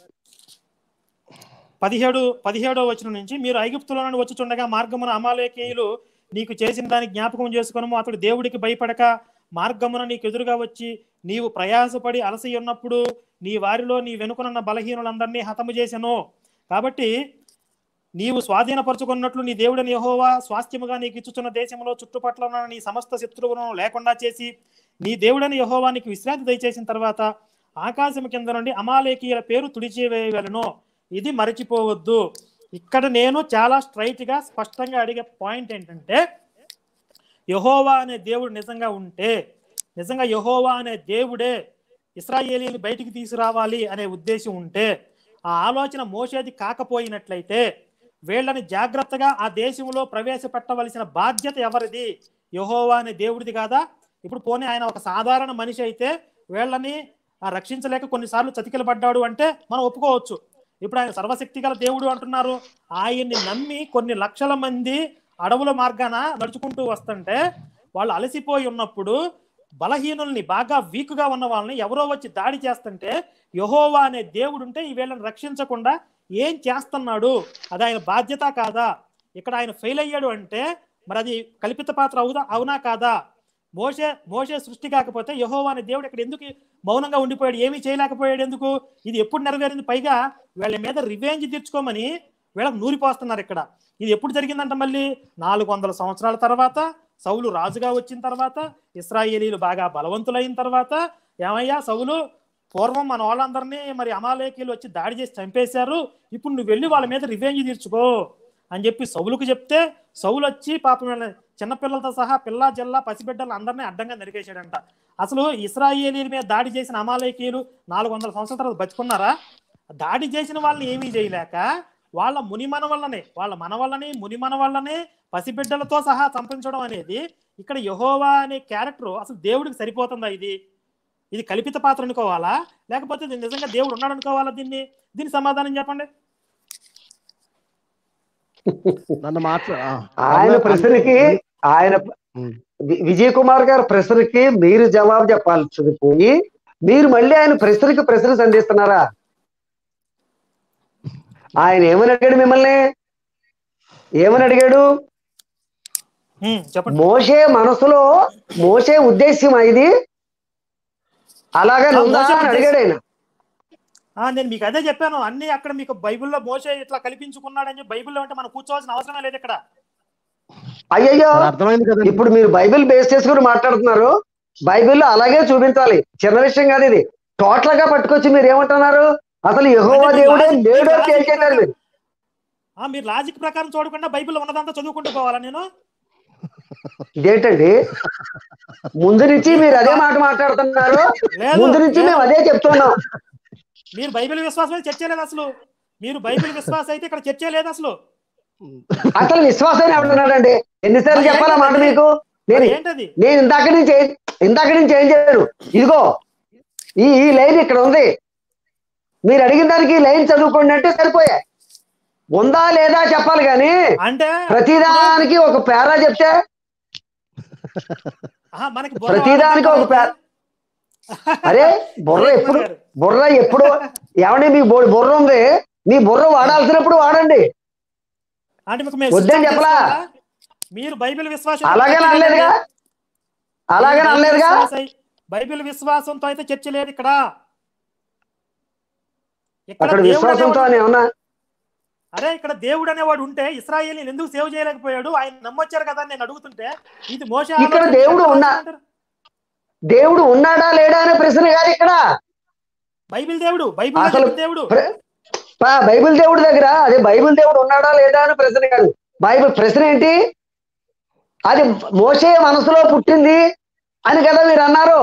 పదిహేడు పదిహేడో వచనం నుంచి మీరు ఐగుప్తులో నుండి వచ్చుచుండగా మార్గమున అమాలేకేయులు నీకు చేసిన దానికి జ్ఞాపకం చేసుకునము అతడు దేవుడికి భయపడక మార్గమున నీకు ఎదురుగా వచ్చి నీవు ప్రయాసపడి అలసి ఉన్నప్పుడు నీ వారిలో నీ వెనుకనున్న బలహీనులందరినీ హతము చేసెను కాబట్టి నీవు స్వాధీనపరచుకున్నట్లు నీ దేవుడని యెహోవా స్వాస్థ్యముగా నీకు ఇచ్చుచున్న దేశంలో చుట్టుపట్ల ఉన్న నీ సమస్త శత్రువులను లేకుండా చేసి నీ దేవుడని యెహోవా నీకు విశ్రాంతి దయచేసిన తర్వాత ఆకాశం కింద నుండి అమాలేకీయుల పేరు తుడిచివేయవలను ఇది మరచిపోవద్దు ఇక్కడ నేను చాలా స్ట్రైట్ గా స్పష్టంగా అడిగే పాయింట్ ఏంటంటే యహోవా అనే దేవుడు నిజంగా ఉంటే నిజంగా యహోవా అనే దేవుడే ఇస్రాయేలీని బయటికి తీసుకురావాలి అనే ఉద్దేశం ఉంటే ఆ ఆలోచన మోసేది కాకపోయినట్లయితే వీళ్ళని జాగ్రత్తగా ఆ దేశంలో ప్రవేశపెట్టవలసిన బాధ్యత ఎవరిది యహోవా అనే దేవుడిది కాదా ఇప్పుడు పోనీ ఆయన ఒక సాధారణ మనిషి అయితే వీళ్ళని ఆ రక్షించలేక కొన్నిసార్లు చతికిల పడ్డాడు అంటే మనం ఒప్పుకోవచ్చు ఇప్పుడు ఆయన సర్వశక్తి గల దేవుడు అంటున్నారు ఆయన్ని నమ్మి కొన్ని లక్షల మంది అడవుల మార్గాన నడుచుకుంటూ వస్తుంటే వాళ్ళు అలసిపోయి ఉన్నప్పుడు బలహీనుల్ని బాగా వీక్గా ఉన్న వాళ్ళని ఎవరో వచ్చి దాడి చేస్తుంటే యహోవా అనే దేవుడు ఉంటే ఈ వీళ్ళని రక్షించకుండా ఏం చేస్తున్నాడు అది ఆయన బాధ్యత కాదా ఇక్కడ ఆయన ఫెయిల్ అయ్యాడు అంటే మరి అది కల్పిత పాత్ర అవుదా అవునా కాదా మోసే మోసే సృష్టి కాకపోతే యహోవా అనే దేవుడు ఇక్కడ ఎందుకు మౌనంగా ఉండిపోయాడు ఏమీ చేయలేకపోయాడు ఎందుకు ఇది ఎప్పుడు నెరవేరింది పైగా వీళ్ళ మీద రివెంజ్ తీర్చుకోమని వీళ్ళకి నూరిపోస్తున్నారు ఇక్కడ ఇది ఎప్పుడు జరిగిందంట మళ్ళీ నాలుగు వందల సంవత్సరాల తర్వాత సౌలు రాజుగా వచ్చిన తర్వాత ఇస్రాయేలీలు బాగా బలవంతులైన తర్వాత ఏమయ్యా సౌలు పూర్వం మన వాళ్ళందరినీ మరి అమాలేకీలు వచ్చి దాడి చేసి చంపేశారు ఇప్పుడు నువ్వు వెళ్ళి వాళ్ళ మీద రివెంజ్ తీర్చుకో అని చెప్పి సౌలుకు చెప్తే సౌలు వచ్చి పాపం వీళ్ళని చిన్నపిల్లలతో సహా పిల్ల జల్ల పసిబిడ్డలు అందరినీ అడ్డంగా నరికేశాడంట అసలు ఇస్రాయేలీల మీద దాడి చేసిన అమాలేకీలు నాలుగు వందల సంవత్సరాల తర్వాత బతుకున్నారా దాడి చేసిన వాళ్ళని ఏమీ చేయలేక వాళ్ళ ముని మన వల్లనే వాళ్ళ మన వల్లనే ముని మన వల్లనే పసిబిడ్డలతో సహా చంపించడం అనేది ఇక్కడ యహోవా అనే క్యారెక్టర్ అసలు దేవుడికి సరిపోతుందా ఇది ఇది కల్పిత పాత్ర అనుకోవాలా లేకపోతే ఇది నిజంగా దేవుడు ఉన్నాడు అనుకోవాలా దీన్ని దీని సమాధానం చెప్పండి నన్ను మాట్లా ఆ, ఆయన ప్రశ్నకి ఆయన ఉమ్. వి- విజయ్ కుమార్ గారి ప్రశ్నకి మీరు జవాబు చెప్పాల్సింది పోయి మీరు మళ్ళీ ఆయన ప్రశ్నకి ప్రశ్న సంధిస్తున్నారా ఆయన ఏమని అడిగాడు మిమ్మల్ని ఏమని అడిగాడు ఉమ్, చెప్పండి మోసే మనసులో మోసే ఉద్దేశ్యం ఇది అలాగే ఆ, ఉందా మోసే అని అడిగాడు ఆయన ఆ, నేను మీకు అదే చెప్పాను అన్ని అక్కడ మీకు బైబిల్లో మోసే ఇట్లా కల్పించుకున్నాడని చెప్పి బైబిల్లో అంటే మనం కూర్చోవాల్సిన అవసరమే లేదు ఇక్కడ అయ్యయ్యో మరి అర్థమైంది కదండి ఇప్పుడు మీరు బైబిల్ బేస్ చేసుకుని మాట్లాడుతున్నారు బైబిల్లో అలాగే చూపించాలి చిన్న విషయం కాదు ఇది టోటల్ గా పట్టుకొచ్చి మీరు ఏమంటున్నారు అసలు యెహోవా అంటే దేవుడే లాజిక్- దేవుడే లాజిక్ తేల్చేశారు మీరు ఆ, మీరు లాజిక్ ప్రకారం చూడకుండా బైబిల్లో ఉన్నదంతా చదువుకుంటూ పోవాలా నేను ఇదేంటండి ముందు నుంచి మీరు అదే మాట మాట్లాడుతున్నారు లేదు, ముందు నుంచి లేదు. మేము అదే చెప్తున్నాం మీరు బైబిల్ విశ్వాసం అయితే చర్చే లేదు అసలు మీరు బైబిల్ విశ్వాసం అయితే ఇక్కడ చర్చే లేదు అసలు అసలు విశ్వాసం ఎవడున్నాడండి ఎన్నిసార్లు చెప్పాలా మాట మీకు నేను ఏంటది నేను ఇందాక నుంచి ఏం- ఇందాక నుంచి ఏం చేయను ఇదిగో ఈ ఈ లైన్ ఇక్కడ ఉంది మీరు అడిగిన దానికి ఈ లైన్ చదువుకోండి అంటే సరిపోయా ఉందా లేదా చెప్పాలి కానీ అంటే ప్రతిదానికి ఒక పేరా చెప్తే ఆహా, మనకి బుర్ర ప్రతిదానికి ఒక పేర అరే బుర్ర ఎప్పుడు బుర్ర ఎప్పుడు ఏమండి మీ బుర్ర బుర్ర ఉంది మీ బుర్ర వాడాల్సినప్పుడు వాడండి అంటే మీకు మేము వద్దని స్విచ్ ఆఫ్ చెప్పలా? చేసుకోవాలా? మీరు బైబిల్ విశ్వాసం అలాగే అనలేదుగా అలాగే బైబిల్ అనలేదుగా విశ్వాసం- బైబిల్ విశ్వాసంతో అయితే చర్చ లేదు ఇక్కడ ఇక్కడ అక్కడ దేవుడు విశ్వాసంతో అనేవాడు- అని ఏమన్నా అరే ఇక్కడ దేవుడు అనేవాడు ఉంటే ఇస్రాయేల్ ఎందుకు సేవ్ చేయలేకపోయాడు ఆయన నమ్మొచ్చారు కదా అని నేను అడుగుతుంటే ఇది మోస ఇక్కడ దేవుడు ఉన్నా- దేవుడు ఉన్నాడా లేడా అనే ప్రశ్న కాదు ఇక్కడ బైబిల్ దేవుడు బైబిల్ అసలు దేవుడు ప్ర- ప- బైబిల్ దేవుడి దగ్గర అదే బైబిల్ దేవుడు ఉన్నాడా లేదా అనే ప్రశ్న కాదు బైబిల్ ప్రశ్న ఏంటి అది మోసే మనసులో పుట్టింది అని కదా మీరు అన్నారు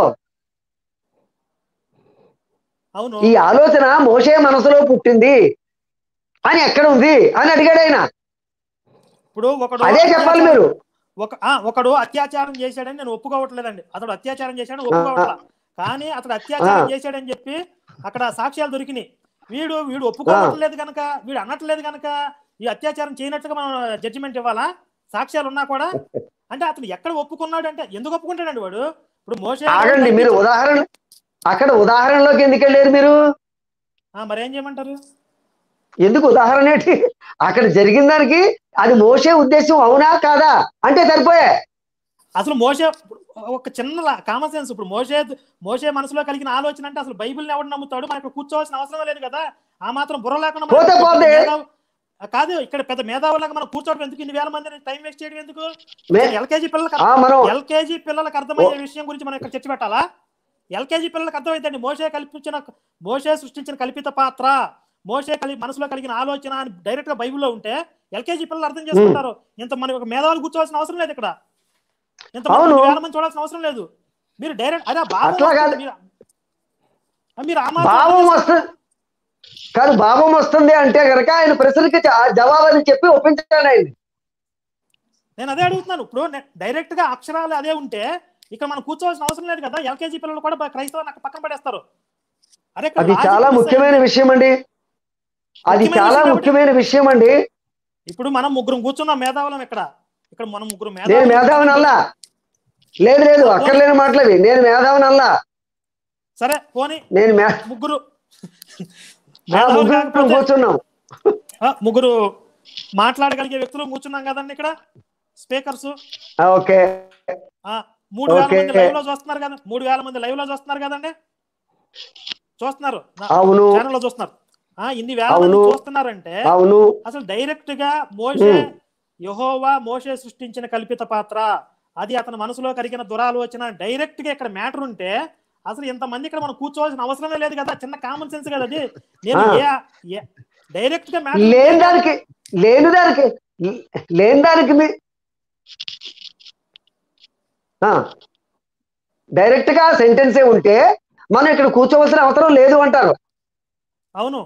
అవును ఈ ఆలోచన మోసే మనసులో పుట్టింది అని ఎక్కడ ఉంది అని అడిగాడు ఆయన ఇప్పుడు ఒకడు అదే చెప్పాలి మీరు ఒక ఆ, ఒకడు అత్యాచారం చేశాడని నేను ఒప్పుకోవట్లేదండి అతడు అత్యాచారం చేశాడని ఒప్పుకోవట్లా కానీ అతడు అత్యాచారం ఆ. చేశాడని చెప్పి అక్కడ సాక్ష్యాలు దొరికినాయి వీడు వీడు ఒప్పుకోవట్లేదు కనుక వీడు అనట్లేదు కనుక ఈ అత్యాచారం చేయనట్టుగా మనం జడ్జిమెంట్ ఇవ్వాలా సాక్ష్యాలు ఉన్నా కూడా అంటే అతను ఎక్కడ ఒప్పుకున్నాడు అంటే ఎందుకు ఒప్పుకుంటాడండి వాడు ఇప్పుడు మోసే ఆగండి మీరు ఉదాహరణ అక్కడ ఉదాహరణలోకి ఎందుకు వెళ్ళారు మీరు ఆ, మరి ఏం చేయమంటారు ఎందుకు ఉదాహరణ ఏంటి అక్కడ జరిగిన దానికి అది మోసే ఉద్దేశం అవునా కాదా అంటే సరిపోయే అసలు మోసే ఒక చిన్న కామన్ సెన్స్ ఇప్పుడు మోసే మోసే మనసులో కలిగిన ఆలోచన అంటే అసలు బైబిల్ని ఎవడు నమ్ముతాడు మనకు కూర్చోవాల్సిన అవసరం లేదు కదా ఆ మాత్రం బుర్ర లేకుండా మనం పోతే పెద్ద పోతే. మేధావు- కాదు ఇక్కడ పెద్ద మేధావులాగా మనం కూర్చోవడం ఎందుకు ఇన్ని వేల మందిని టైం వేస్ట్ చేయడం ఎందుకు మే- ఎల్కేజీ పిల్లలకు ఆ మనం ఎల్కేజీ పిల్లలకు అర్థమయ్యే విషయం గురించి మనం ఇక్కడ చర్చ పెట్టాలా ఎల్కేజీ పిల్లలకు అర్థమైందండి మోసే కల్పించిన మోసే సృష్టించిన కల్పిత పాత్ర మోసే కలి మనసులో కలిగిన ఆలోచన అని డైరెక్ట్ గా బైబిల్లో ఉంటే ఎల్కేజీ పిల్లలు అర్థం చేసుకుంటారు ఇంత మన ఒక మేధావులు కూర్చోవాల్సిన అవసరం లేదు ఇక్కడ ఇంత మంది అవును. వేల మంది చూడాల్సిన అవసరం లేదు మీరు డైరెక్ట్ అదే భావం అట్లా కాదు. వస్తుంది. మీరు- ఆ, మీరు ఆ మాత్రం భావం అర్థం వస్తుంది కాదు భావం వస్తుంది అంటే గనక ఆయన ప్రశ్నకి జ- జవాబు అని చెప్పి ఒప్పించాడు ఆయన నేను అదే అడుగుతున్నాను ఇప్పుడు డైరెక్ట్ గా అక్షరాలు అదే ఉంటే ఇక్కడ మనం కూర్చోవాల్సిన అవసరం లేదు కదా ఎల్కేజీ పిల్లలు కూడా బ- క్రైస్తవ నాకు పక్కన పడేస్తారు అరే ఇక్కడ అది logic చాలా miss ముఖ్యమైన అయింది. విషయం అండి అది ముఖ్యమైన చాలా విషయం ముఖ్యమైన విషయం అండి ఇప్పుడు మనం ముగ్గురం కూర్చున్నాం మేధావులం ఇక్కడ ఇక్కడ మనం ముగ్గురు నేను మేధావిని అల్లా లేదు లేదు అక్కర్లేని మాటలవి నేను మేధావిని అల్లా సరే పోనీ నేను మే ముగ్గురు ఆ మేధావులు ముగ్గురు కాకపోతే- కూర్చున్నాం ఆ, ముగ్గురు మాట్లాడగలిగే వ్యక్తులు కూర్చున్నాం కదండి ఇక్కడ స్పీకర్స్ ఆ, ఓకే మూడు వేల ఓకే. మంది లైవ్ లో చూస్తున్నారు కదా మూడు వేల మంది లైవ్ లో చూస్తున్నారు కదండి చూస్తున్నారు అవును ఛానల్ లో చూస్తున్నారు ఆ ఇన్ని వేల మంది అవును. చూస్తున్నారంటే అవును అసలు డైరెక్ట్ గా మోషే ఉమ్. యహోవా మోషే సృష్టించిన కల్పిత పాత్ర అది అతని మనసులో కలిగిన దురాలోచన డైరెక్ట్ గా ఇక్కడ మ్యాటర్ ఉంటే అసలు ఇంతమంది ఇక్కడ మనం కూర్చోవాల్సిన అవసరమే లేదు కదా చిన్న కామన్ సెన్స్ కదా అది నేను ఆ. ఏ డైరెక్ట్ గా లేని మ్యాటర్ దానికి లేని దానికి లేని దానికి మీ డైరెక్ట్ గా సెంటెన్సే ఉంటే మనం ఇక్కడ కూర్చోవలసిన అవసరం లేదు అంటారు అవును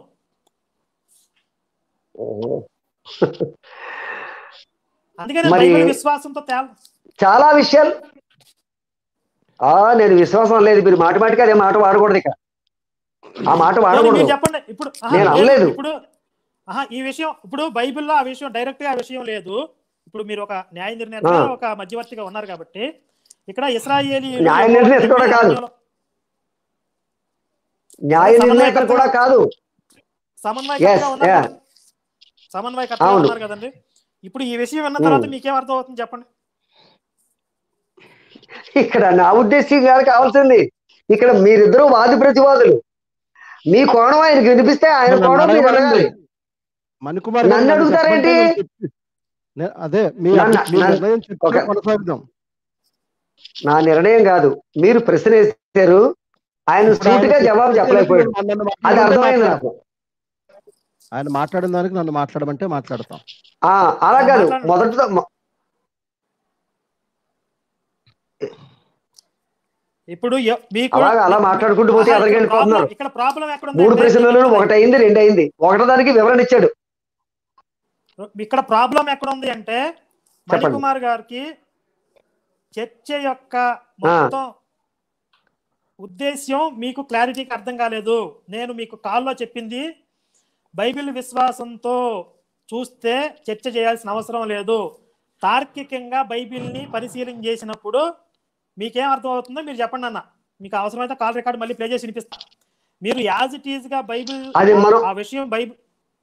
అందుకనే మరి- బైబిల్ విశ్వాసంతో తేల చాలా విషయాలు ఆ నేను విశ్వాసం లేదు మీరు మాటి మాటికి అదే మాట వాడకూడదు ఇక ఆ మాట పోనీ వాడకూడదు మీరు చెప్పండి ఇప్పుడు ఆహా, నేను లేదు, అనలేదు. ఇప్పుడు ఆహా, ఈ విషయం ఇప్పుడు బైబిల్లో ఆ విషయం డైరెక్ట్ గా ఆ విషయం లేదు ఇప్పుడు మీరు ఒక న్యాయ నిర్ణేతగా ఆ. ఒక మధ్యవర్తిగా ఉన్నారు కాబట్టి ఇక్కడ ఇస్రాయేలీ న్యాయ నిర్ణేత కూడా కాదు. న్యాయ నిర్ణేతలు కూడా కాదు సమన్వయకర్తగా Yes, ఉన్నారు yeah. కదా? సమన్వయకర్తగా అవును. ఉన్నారు కదండి ఇప్పుడు ఈ విషయం విన్న తర్వాత Hmm. మీకేం అర్థం అవుతుంది చెప్పండి ఇక్కడ నా ఉద్దేశం కాదు కావాల్సింది ఇక్కడ మీరిద్దరూ వాది ప్రతివాదులు మీ కోణం ఆయనకి వినిపిస్తే ఆయన నన్ను కోణం మీరు అడగమనండి. అడగాలి మణికుమార్ గారు నన్ను నన్ను అడుగుతారేంటి? చెప్పమంటే నేను చెప్పి- నే- అదే మీ నన్ను- మీ నన్ను- నిర్ణయం చెప్తే ఒక- కొనసాగుదాం నా నిర్ణయం కాదు మీరు ప్రశ్న వేశారు ఆయన ఇప్పుడు ఆయన సూటిగా జవాబు చెప్పలేకపోయాడు నన్ను అది మాట్లాడమంటే అర్థమైంది మాట్లాడతాం. నాకు ఆయన మాట్లాడిన దానికి నన్ను మాట్లాడమంటే మాట్లాడతాం ఆ, అలా కాదు మాట్లాడండి. మొదటితో మొ- ఇప్పుడు ఎ- మీకు అలాగా అలా మాట్లాడుకుంటూ పోతే ఆహా, ఎదరికి ఇక్కడ వెళ్ళిపోతున్నారు ప్రాబ్లం- ఇక్కడ ప్రాబ్లం ఎక్కడ మూడు ప్రశ్నలు ఒకటి అయింది రెండు అయింది ఒకటో దానికి వివరణ ఇచ్చాడు ఇక్కడ ప్రాబ్లం ఎక్కడ ఉంది అంటే చెప్పండి. మణికుమార్ గారికి చర్చ యొక్క మొత్తం ఉద్దేశ్యం మీకు క్లారిటీకి అర్థం కాలేదు నేను మీకు కాల్లో చెప్పింది బైబిల్ విశ్వాసంతో చూస్తే చర్చ చేయాల్సిన అవసరం లేదు తార్కికంగా బైబిల్ని పరిశీలన చేసినప్పుడు మీకేం అర్థం అవుతుందో మీరు చెప్పండి అన్న మీకు అవసరమైతే కాల్ రికార్డ్ మళ్ళీ ప్లే చేసి వినిపిస్తా మీరు యాజ్ ఇట్ ఈజ్ గా బైబిల్ అది మనం- ఆ విషయం బైబిల్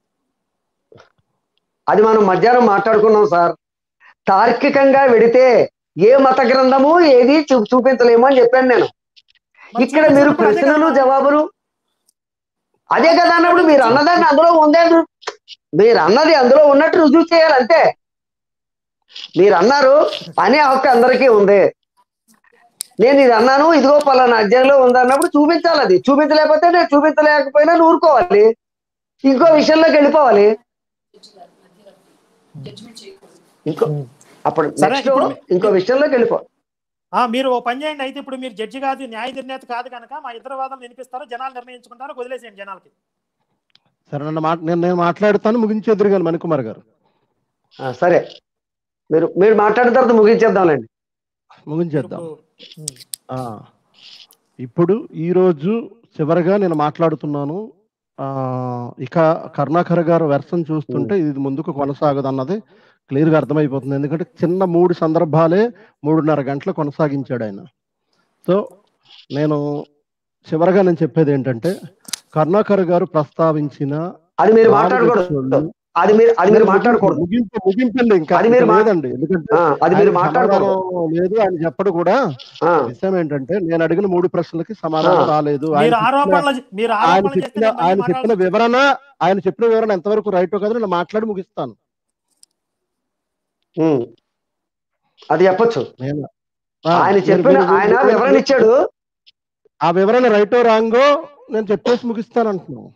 అది మనం మధ్యాహ్నం మాట్లాడుకున్నాం సార్ తార్కికంగా వెడితే ఏ మత గ్రంథము ఏది చూ చూపించలేము అని చెప్పాను నేను ఇక్కడ మీరు ప్రశ్నలు జవాబులు అదే కదా అన్నప్పుడు మీరు అన్నదాన్ని అందులో ఉందే రు- మీరు అన్నది అందులో ఉన్నట్టు రుజువు చేయాలి అంతే మీరు అన్నారు అనే హక్కు అందరికీ ఉంది నేను ఇది అన్నాను ఇదిగో పలానా అధ్యాయంలో ఉంది అన్నప్పుడు చూపించాలి అది చూపించలేకపోతే నేను చూపించలేకపోయినా నువ్వు ఊరుకోవాలి ఇంకో విషయంలోకి వెళ్ళిపోవాలి ఇంకో అప్పుడు సరే, నెక్స్ట్ ఇప్పుడు- ఇంకో విషయంలోకి వెళ్ళిపో ఆ, మీరు ఓ పని చేయండి అయితే ఇప్పుడు మీరు జడ్జి కాదు న్యాయ నిర్ణేత కాదు కనుక మా ఇద్దరు వాదనలు వినిపిస్తారు జనాలు నిర్ణయించుకుంటారు వదిలేసేయండి జనాలకి సరే నన్ను మాట నేను నేను మాట్లాడుతాను ముగించేద్దరు కానీ మణికుమార్ గారు ఆ, సరే మీరు మీరు మాట్లాడిన తర్వాత ముగించేద్దాంలేండి ముగించేద్దాం ఇప్పుడు, ఉమ్, ఆ, ఇప్పుడు ఈరోజు చివరిగా నేను మాట్లాడుతున్నాను ఆ, ఇక కరుణాకర్ గారు వెర్షన్ చూస్తుంటే ఇది ముందుకు కొనసాగదు అన్నది క్లియర్ గా అర్థమైపోతుంది ఎందుకంటే చిన్న మూడు సందర్భాలే మూడున్నర గంటలు కొనసాగించాడు ఆయన సో నేను చివరగా నేను చెప్పేది ఏంటంటే కరుణాకర్ గారు ప్రస్తావించిన అది మీరు నాలుగు మాట్లాడకూడదు ఎపిసోడ్లు- అది మీరు అది మీరు మాట్లాడకూడదు ముగింపు ముగింపండి ఇంకా అది మీరు ఇంకా మా- లేదండి ఎందుకంటే ఆ, అది మీరు ఆయన మాట్లాడకూడదు సమాధానం లేదు ఆయన చెప్పడు కూడా ఆ, విషయం ఏంటంటే నేను అడిగిన మూడు ప్రశ్నలకి సమాధానం ఆ. రాలేదు ఆయన మీరు చెప్పిన- ఆరోపణలు మీరు ఆయన ఆరోపణలు చేస్తే చెప్పిన నేను మళ్ళీ ఆయన చెప్పిన మాట్లాడాల్సి- వివరణ ఆయన చెప్పిన వివరణ ఎంతవరకు రైటో కదా నేను మాట్లాడి ముగిస్తాను ఉమ్. అది చెప్పొచ్చు నేను ఆ, ఆయన మీరు- చెప్పిన మీరు- ఆయన మీరు- వివరణ ఇచ్చాడు ఆ వివరణ రైటో రాంగో నేను చెప్పేసి ముగిస్తాను అంటున్నాను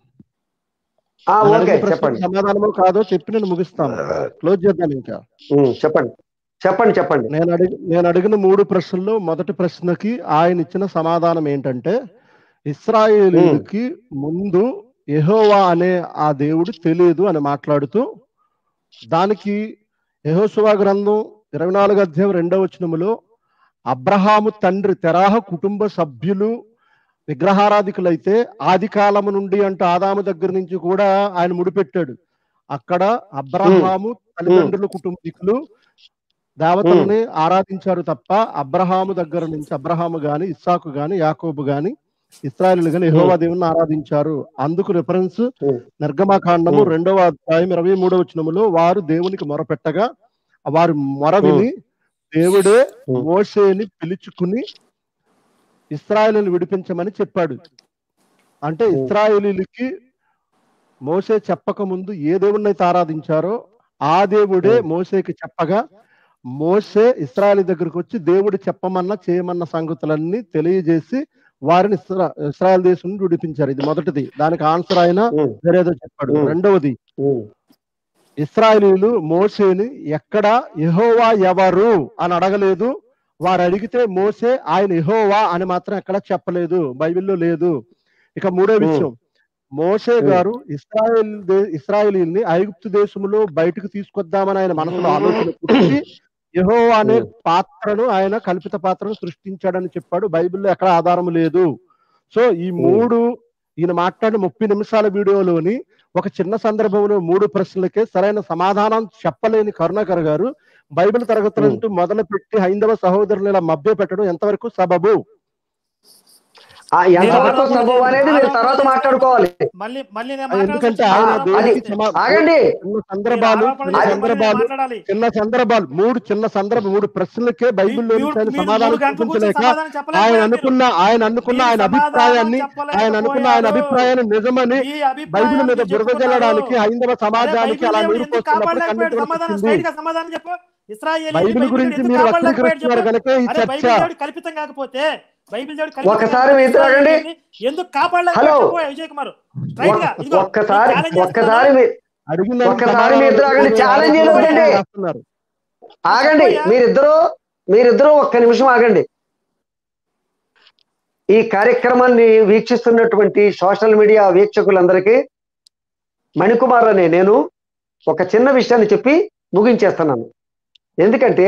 ఆ నేను ఓకే అడిగిన ప్రశ్నకి చెప్పండి సమాధానమో కాదో చెప్పి నేను ముగిస్తాను క్లోజ్ చేద్దాం ఇంకా ఉమ్, చెప్పండి చెప్పండి చెప్పండి నేను అడిగి నేను అడిగిన మూడు ప్రశ్నల్లో మొదటి ప్రశ్నకి ఆయన ఇచ్చిన సమాధానం ఏంటంటే ఇస్రాయేలీలకి ముందు యెహోవా అనే ఆ దేవుడు తెలియదు అని మాట్లాడుతూ దానికి యెహోషువ గ్రంథం ఇరవై నాలుగు అధ్యాయం రెండవ వచనములో అబ్రహాము తండ్రి తెరాహ కుటుంబ సభ్యులు విగ్రహారాధికులైతే ఆది కాలము నుండి అంటే ఆదాము దగ్గర నుంచి కూడా ఆయన ముడిపెట్టాడు అక్కడ అబ్రహాము తల్లిదండ్రుల కుటుంబీకులు దేవతల్ని ఆరాధించారు తప్ప అబ్రహాము దగ్గర నుంచి అబ్రహాము గాని ఇస్సాకు గాని యాకోబు గాని ఇస్రాయలు గాని యెహోవా దేవుని ఆరాధించారు అందుకు రిఫరెన్స్ Hmm. నిర్గమాకాండము Hmm. రెండవ అధ్యాయం ఇరవై మూడవ వచనములో వారు దేవునికి మొరపెట్టగా వారు మొర విని దేవుడే Hmm. మోషేని పిలుచుకుని ఇస్రాయేలుని విడిపించమని చెప్పాడు అంటే Hmm. ఇస్రాయేలీలకి మోసే చెప్పక ముందు ఏ దేవుణ్ణైతే ఆరాధించారో ఆ దేవుడే Hmm. మోసేకి చెప్పగా మోసే ఇస్రాయల్ దగ్గరకు వచ్చి దేవుడు చెప్పమన్న చేయమన్న సంగతులన్నీ తెలియజేసి వారిని ఇస్రా ఇస్రాయల్ దేశం నుండి విడిపించారు ఇది మొదటిది దానికి ఆన్సర్ ఆయన ఉమ్, వేరేదో చెప్పాడు Hmm. రెండవది ఉమ్, ఇస్రాయలీలు మోసేని ఎక్కడ యెహోవా ఎవరు అని అడగలేదు వారు అడిగితే మోసే ఆయన యెహోవా అని మాత్రం ఎక్కడ చెప్పలేదు బైబిల్లో లేదు ఇక మూడో Hmm. విషయం మోసే Hmm. గారు ఇస్రాయల్ ఇస్రాయలీల్ని ఐగుప్తు దేశంలో బయటకు తీసుకొద్దామని ఆయన మనసులో ఆలోచన పుట్టి యెహోవా అనే Hmm. పాత్రను ఆయన కల్పిత పాత్రను సృష్టించాడని చెప్పాడు బైబిల్లో ఎక్కడ ఆధారం లేదు సో ఈ మూడు ఈయన మాట్లాడిన ముప్పై నిమిషాల వీడియోలోని ఒక చిన్న సందర్భంలో మూడు ప్రశ్నలకే సరైన సమాధానం చెప్పలేని కరుణాకర్ గారు బైబిల్ తరగతులంటూ మొదలు పెట్టి హైందవ సహోదరులు ఇలా మభ్య పెట్టడం ఎంతవరకు సబబు ఆ, ఎంతవరకు సబబు అనేది మీరు తర్వాత మాట్లాడుకోవాలి మళ్ళీ మళ్ళీ నేను ఎందుకంటే మాట్లాడాల్సి ఆయన వచ్చింది. దేవునికి అది- సమా- ఆగండి చిన్న సందర్భాలు మీరు చిన్న ఆరోపణలు సందర్భాలు మాట్లాడాలి చిన్న సందర్భాలు మూడు చిన్న సందర్భం మూడు ప్రశ్నలకే బైబిల్లో మీరు- నుంచి ఆయన మీరు సమాధానం మూడు గంటల కూర్చొని చూపించలేక సమాధానం చెప్పలేకపోయారు ఆయన మీరు. అనుకున్న ఆయన అనుకున్న మీరు ఆయన సమాధానం అభిప్రాయాన్ని చెప్పలేకపోయారు. ఆయన అనుకున్న ఆయన అభిప్రాయాన్ని నిజమని ఈ అభిప్రాయాన్ని బైబిల్ మీద బురద చెప్పుకున్నారు. జల్లడానికి హైందవ అరే సమాజానికి బైబిల్ అలా దేవుడు నీరు ఎందుకు పోస్తున్నప్పుడు కాపాడలేకపోయాడు? కన్నీరు సమాధానం వచ్చింది స్ట్రైట్ గా సమాధానం చెప్పు ఇస్రాయేలీని బైబిల్ బైబిల్ గురించి ఎందుకు మీరు కాపాడలేకపోయాడు వక్రీకరిస్తున్నారు చెప్పు? కనుక ఈ అరే చర్చ బైబిల్ దేవుడు కల్పితం కాకపోతే బైబిల్ దేవుడు కల్పితం ఒక్కసారి కాకపోతే మీరు తాగండి. ఇస్రాయేలీని ఎందుకు కాపాడలేకపోయాడు హలో. చెప్పు విజయ్ కుమార్ స్ట్రైట్ గా ఇదిగో ఒక్కసారి ఛాలెంజ్ ఒక్కసారి చేస్తున్నాను. మీ- అడిగిన ఒక్కసారి మీ ఇద్దరు ఆగండి, ఛాలెంజ్ చేయలేదండి. చేస్తున్నారు ఆగండి చెప్పయ్యా. మీరిద్దరూ మీరిద్దరూ ఒక్క నిమిషం ఆగండి ఈ కార్యక్రమాన్ని వీక్షిస్తున్నటువంటి సోషల్ మీడియా వీక్షకులందరికీ మణికుమార్ అనే నేను ఒక చిన్న విషయాన్ని చెప్పి ముగించేస్తున్నాను ఎందుకంటే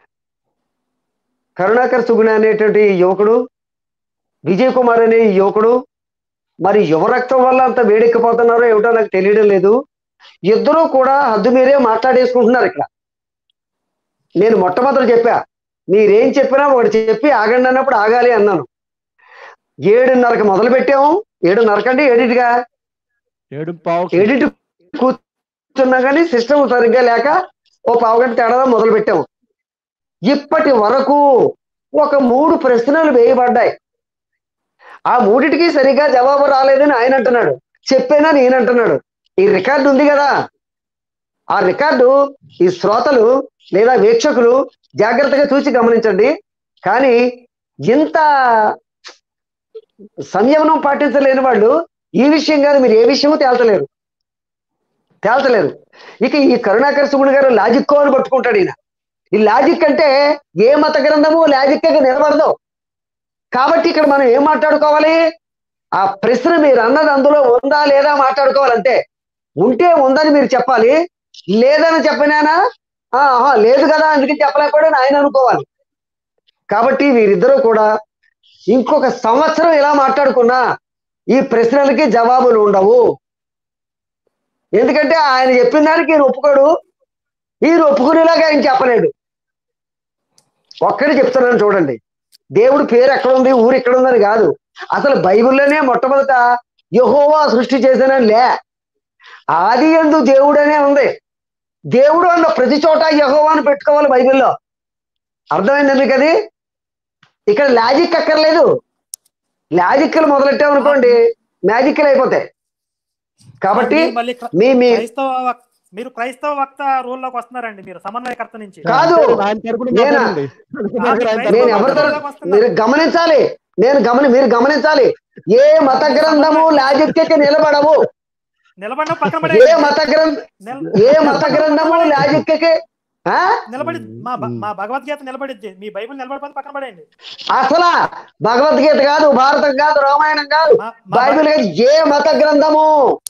కరుణాకర్ సుగుణ అనేటువంటి యువకుడు విజయ్ కుమార్ అనే ఈ యువకుడు మరి యువరక్తం వల్ల అంత వేడెక్కిపోతున్నారో ఏమిటో నాకు తెలియడం లేదు ఇద్దరూ కూడా హద్దు మీరే మాట్లాడేసుకుంటున్నారు ఇక్కడ నేను మొట్టమొదటి చెప్పా మీరేం చెప్పినా ఒకటి చెప్పి ఆగండి అన్నప్పుడు ఆగాలి అన్నాను ఏడున్నరకు మొదలు పెట్టాము ఏడున్నరకంటే ఏడింటిగా ఏడు పావు ఏడింటి కూర్చున్నా కానీ సిస్టమ్ సరిగ్గా లేక ఓ పావుగంట తేడా మొదలు పెట్టాము ఇప్పటి వరకు ఒక మూడు ప్రశ్నలు వేయబడ్డాయి ఆ మూడిటికి సరిగ్గా జవాబు రాలేదని ఆయన అంటున్నాడు చెప్పేనా నేను అంటున్నాడు ఈ రికార్డు ఉంది కదా ఆ రికార్డు ఈ శ్రోతలు లేదా వీక్షకులు జాగ్రత్తగా చూసి గమనించండి కానీ ఇంత సంయమనం పాటించలేని వాళ్ళు ఈ విషయం కాదు మీరు ఏ విషయమూ తేల్చలేరు తేల్చలేరు ఇక ఈ కరుణాకర్ సుగుడు గారు లాజిక్ అని పట్టుకుంటాడు ఈయన ఈ లాజిక్ అంటే ఏ మత గ్రంథము లాజిక్ నిలబడదు కాబట్టి ఇక్కడ మనం ఏం మాట్లాడుకోవాలి ఆ ప్రశ్న మీరు అన్నది అందులో ఉందా లేదా మాట్లాడుకోవాలంటే ఉంటే ఉందని మీరు చెప్పాలి లేదని చెప్పినానా ఆ, ఆహా, లేదు కదా అందుకని చెప్పలేకపోయాడు ఆయన అనుకోవాలి కాబట్టి వీరిద్దరూ కూడా ఇంకొక సంవత్సరం ఇలా మాట్లాడుకున్నా ఈ ప్రశ్నలకి జవాబులు ఉండవు ఎందుకంటే ఆయన చెప్పిన దానికి ఈయన ఒప్పుకోడు ఈయన ఒప్పుకునేలాగా ఆయన చెప్పలేడు ఒక్కడే చెప్తున్నాను చూడండి దేవుడి పేరు ఎక్కడ ఉంది ఊరు ఎక్కడ ఉందని కాదు అసలు బైబిల్లోనే మొట్టమొదట యహోవా సృష్టి చేశానని లే ఆది ఎందు దేవుడనే ఉంది దేవుడు అన్న ప్రతి చోట యహోవాను పెట్టుకోవాలి బైబిల్లో అర్థమైందా మీకు అది ఇక్కడ లాజిక్ అక్కర్లేదు లాజిక్లు మొదలెట్టామనుకోండి మ్యాజిక్లు అయిపోతాయి కాబట్టి మీరు మళ్ళీ క్ర- మీ మీ క్రైస్తవ వక్- మీరు క్రైస్తవ వక్త రూల్ లోకి వస్తున్నారండి మీరు సమన్వయకర్త నుంచి కాదు. ఆయన తరపున నేనా? మాట్లాడండి. ఆయన తరపున నేను ఎవరి మాట్లాడండి. తరఫు మీరు గమనించాలి నేను గమని మీరు గమనించాలి ఏ మత గ్రంథము లాజిక్కి నిలబడవు నిలబడిన పక్కన ఏ పడేయండి. మత గ్రంథ నిల- ఏ మత గ్రంథము లాజిక్కి ఆ నిలబడి మా భ- మా భగవద్గీత నిలబడిద్ది మీ బైబిల్ నిలబడిపోతే పక్కన పడేయండి అసలు భగవద్గీత కాదు భారతం కాదు రామాయణం కాదు మా- మా బైబిల్ కాదు ఏ మత గ్రంథము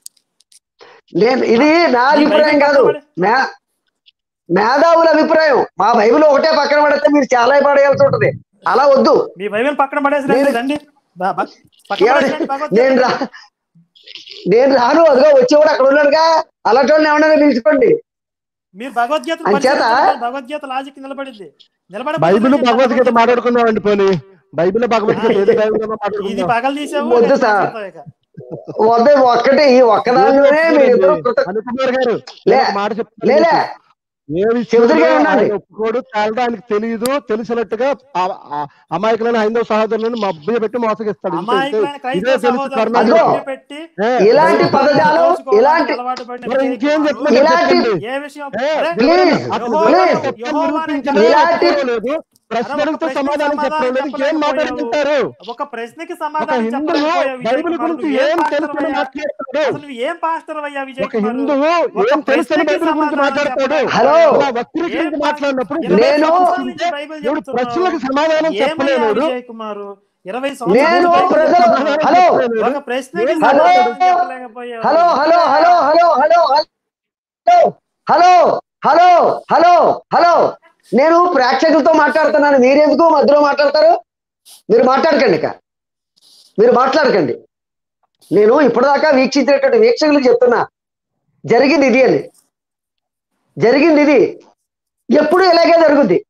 నేను ఇది నా మీ అభిప్రాయం బైబిల్ కాదు పక్కన పడే- మే- మేధావుల అభిప్రాయం మా బైబిల్ ఒకటే పక్కన పడితే మీరు చాలా పడేయాల్సి ఉంటది అలా వద్దు మీ బైబిల్ పక్కన పడేసి మీరు- రండి బ- బ- పక్కన ఏమండి? పడేసిరండి భగవద్గీత. నేను రా నేను రాను అదిగో వచ్చేవాడు అక్కడ ఉన్నాడుగా అలాంటి వాళ్ళని ఏమన్నా పిలుచుకోండి మీరు భగవద్గీత అంచేత- భగవద్గీత లాజిక్ నిలబడిద్ది నిలబడి బైబిల్ భగవద్గీత మాట్లాడుకున్నామండి పోనీ బైబిల్ భగవద్గీత ఏది బైబిల్ ఇది మాట్లాడుకుందాం పగలు తీసావు వద్దు రేపు సార్. మాట్లాడతావు ఇక. వద్దే ఒక్కటే ఈ ఒక్కదానిలోనే మీరు ఇద్దరు కృత అనుకుమార్ గారు లే. నేను ఒక మాట చెప్తాను లేలే ఏ చెబుతురుగా విషయంలో ఉండండి. ఆయన ఒప్పుకోడు తేలడం ఆయనకు తెలియదు తెలిసినట్టుగా ఆ- ఆ అమాయకులైన హైందవ సహోదరులను మభ్య పెట్టి మోసగిస్తాడు ఇంతే- అమాయకులైన ఇదే క్రైస్తవ తెలుసు సహోదరులను కరుణాకర్. అదిగో. పెట్టి ఏ, ఇలాంటి ఏ, పదజాలం దోచుకోవడానికి ఇలాంటి అలవాటు పడిన మరి విజయ్ ఇంకేం కుమార్ చెప్తాడు ఇలాంటి- చెప్పండి. ఏ విషయం ఏ, అరే, ప్లీజ్, అతను యెహోవా- ప్లీజ్. సత్యం యెహోవానే నిరూపించలేదు, ఇలాంటి- ఒప్పుకోలేదు. ప్రశ్నలకు ప్రశ్నకు సమాధానం సమాధానం చెప్పలేదు ఇంకేం చెప్పలేకపోయావు. మాట్లాడుకుంటారు ఒక ప్రశ్నకి ఒక సమాధానం హిందువు చెప్పలేకపోయావు విజయ్ బైబిల్ కుమార్. గురించి నువ్వు ఏం పాస్టర్ తెలుసు అయ్యా? మాట్లాడతాడు అసలు నువ్వు ఏం పాస్టర్ అయ్యా విజయ్ ఒక కుమార్? హిందువు ఒక ఏం తెలుసు ప్రశ్నకి బైబిల్ గురించి సమాధానం మాట్లాడతాడు చెప్పలేకపోయావు. హలో. ఇలా వక్రీకరించి ఏం మాట్లాడినప్పుడు ఇరవై నేను- సంవత్సరాల నుంచి బైబిల్ దేవుడు చెప్తున్నావు. ప్రశ్నలకు సమాధానం ఏమయ్యా చెప్పలేడు విజయ్ కుమార్ ఇరవై నేను సంవత్సరాలు బైబిల్ ప్రజలు చెప్తున్నావు. హలో ఒక ప్రశ్నకి ఏం హలో. సమాధానం చెప్పలేకపోయావు. Hello hello hello hello hello hello hello hello hello hello నేను ప్రేక్షకులతో మాట్లాడుతున్నాను మీరెందుకు మధ్యలో మాట్లాడతారు మీరు మాట్లాడకండి ఇక మీరు మాట్లాడకండి నేను ఇప్పటిదాకా వీక్షించినటువంటి వీక్షకులకు చెప్తున్నా జరిగింది ఇది అని జరిగింది ఇది ఎప్పుడు ఇలాగే జరుగుద్ది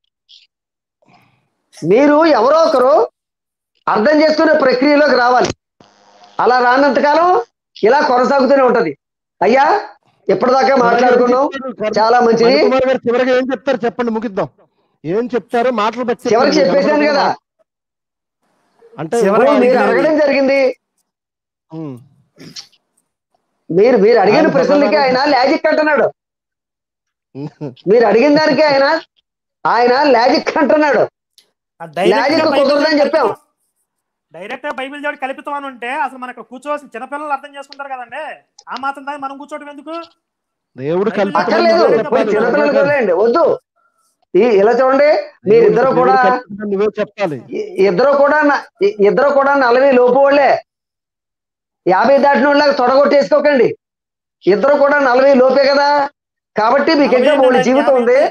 మీరు ఎవరో ఒకరు అర్థం చేసుకునే ప్రక్రియలోకి రావాలి అలా రానంతకాలం ఇలా కొనసాగుతూనే ఉంటది అయ్యా ఇప్పటిదాకా మాట్లాడుకున్నాం చాలా మంచిది మణికుమార్ గారు చివరిగా ఏం చెప్తారు చెప్పండి ముగిద్దాం ఏం చెప్తారు మాటలు బట్టి చివరికి చెప్పేశాను కదా అంటే చివరికి ఇప్పుడు మీరు ఇది- అడగడం జరిగింది ఉమ్. మీరు మీరు అడిగిన ఆయన ప్రశ్నలకి ఆయన లాజిక్ అంటున్నాడు మీరు అడిగిన దానికి ఆయన ఆయన లాజిక్ అంటున్నాడు ఆ డైరెక్ట్ గా లాజిక్ బైబిల్ కుదరదని చెప్పాం. కలుపుతాం. డైరెక్ట్ గా బైబిల్ జోడి కలుపుతాం అని ఉంటే అసలు మనకు కూర్చోవాల్సిన చిన్నపిల్లలు అర్థం చేసుకుంటారు కదండి ఆ మాత్రం దాన్ని మనం కూర్చోవడం ఎందుకు దేవుడు కల్పితం అక్కర్లేదు నువ్వే ఇప్పుడు చెప్పాలి. చిన్నపిల్లలకి వదిలేయండి వద్దు ఈ ఇలా చూడండి మీరిద్దరు దేవుడు కూడా కల్పితం నువ్వే చెప్పాలి ఇ- ఇద్దరు కూడా న- ఇ- ఇద్దరు కూడా నలభై లోపు వాళ్ళే యాభై దాటిన వాళ్ళకి తొడగొట్టేసుకోకండి ఇద్దరు కూడా నలభై లోపే కదా కాబట్టి మీకు ఇంకా నలభై మూడు ఏంటండి? జీవితం యాభై ఉంది ఏంటి?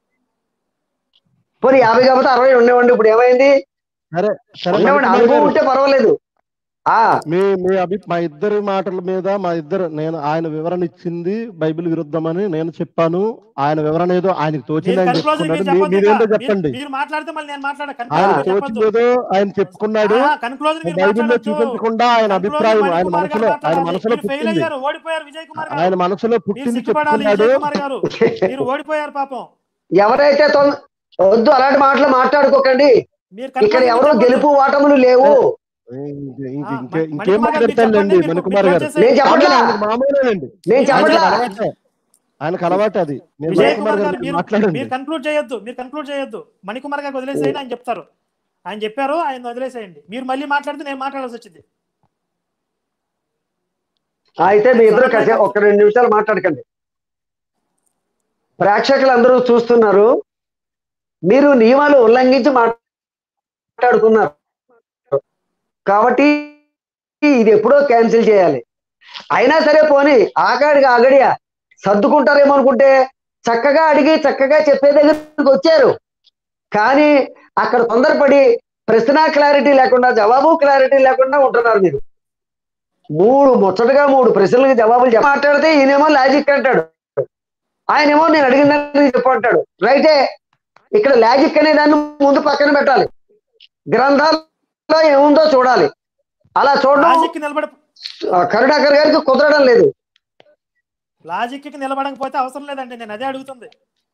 పోనీ యాభై కాకపోతే అరవై ఉండేవండి ఇప్పుడు ఏమైంది సరే సరే ఉండేవండి మణికుమార్ అనుభవం గారు, ఉంటే పర్వాలేదు ఆ మీ మీ అభి మా ఇద్దరి మాటల మీద మా ఇద్దరు నేను ఆయన వివరణ ఇచ్చింది బైబిల్ విరుద్ధమని నేను చెప్పాను ఆయన వివరణ ఏదో ఆయనకు తోచింది మీరు ఆయన కన్క్లూజన్ మీరు చెప్పుకున్నాడు మీ- చెప్పొద్దు మీరేంటో ఇంకా. చెప్పండి మీరు- మీరు మాట్లాడితే మళ్ళీ నేను మాట్లాడ ఆయన కన్క్లూజన్ తోచింది ఏదో ఆయన చెప్పుకున్నాడు కన్క్లూజన్ మీరు బైబిల్లో మాట్లాడొద్దు. చూపించకుండా ఆయన కన్క్లూజన్ అభిప్రాయం ఆయన మణికుమార్ మనసులో గారు ఆయన మాట్లాడాలి. మనసులో మీరు ఫెయిల్ పుట్టింది అయ్యారు ఓడిపోయారు విజయ్ కుమార్ గారు ఆయన మనసులో మీరు పుట్టింది సిగ్గుపడాలి చెప్పుకున్నాడు విజయ్ కుమార్ గారు మీరు ఓడిపోయారు పాపం ఎవరైతే తొం- వద్దు అలాంటి మాటలు మాట్లాడుకోకండి మీరు ఇక్కడ కన్క్లూజన్ ఎవరు చెప్పొద్దు. గెలుపు ఓటములు లేవు ఇంక- ఇంక- ఆ, ఇంకే- మణి- ఇంకేం మణికుమార్ గారు మీరు మాట్లాడతానులేండి చెప్పండి, మణికుమార్ మీరు గారు క్లోజ్ నేను చెప్పట్లా ఆయనకు మామూలేనండి నేను ఆయనకు చెప్పట్లా అలవాటే ఆయనకు అలవాటు అది మీరు విజయ్ మణికుమార్ కుమార్ గారు గారు మీరు మాట్లాడండి మీరు కన్క్లూడ్ చేయొద్దు మీరు కన్క్లూడ్ చేయొద్దు మణికుమార్ గారికి వదిలేసేయండి ఆయన చెప్తారు ఆయన చెప్పారు ఆయన వదిలేసేయండి మీరు మళ్ళీ మాట్లాడితే నేను మాట్లాడాల్సి వచ్చింది అయితే మీ ఇద్దరు కలిసి ఒక రెండు నిమిషాలు మాట్లాడకండి ప్రేక్షకులు అందరూ చూస్తున్నారు మీరు నియమాలు ఉల్లంఘించి మాట్లాడుకున్నారు కాబట్టి ఇది ఎప్పుడో క్యాన్సిల్ చేయాలి అయినా సరే పోనీ ఆగాడిగా ఆగడియా సర్దుకుంటారేమో అనుకుంటే చక్కగా అడిగి చక్కగా చెప్పే దగ్గరికి వచ్చారు కానీ అక్కడ తొందరపడి ప్రశ్న క్లారిటీ లేకుండా జవాబు క్లారిటీ లేకుండా ఉంటున్నారు మీరు మూడు ముచ్చటగా మూడు ప్రశ్నలకు జవాబులు చెప్ప- మాట్లాడితే ఈయనేమో లాజిక్ అంటాడు ఆయనేమో నేను అడిగిందని చెప్పంటాడు రైటే ఇక్కడ లాజిక్ అనే దాన్ని ముందు పక్కన పెట్టాలి గ్రంథాల్లో ఏముందో చూడాలి అలా చూడడం లాజిక్ నిలబడ ఆ, కరుణాకర్ గారికి కుదరడం లేదు లాజిక్ కి నిలబడకపోతే అవసరం లేదండి నేను అదే అడుగుతుంది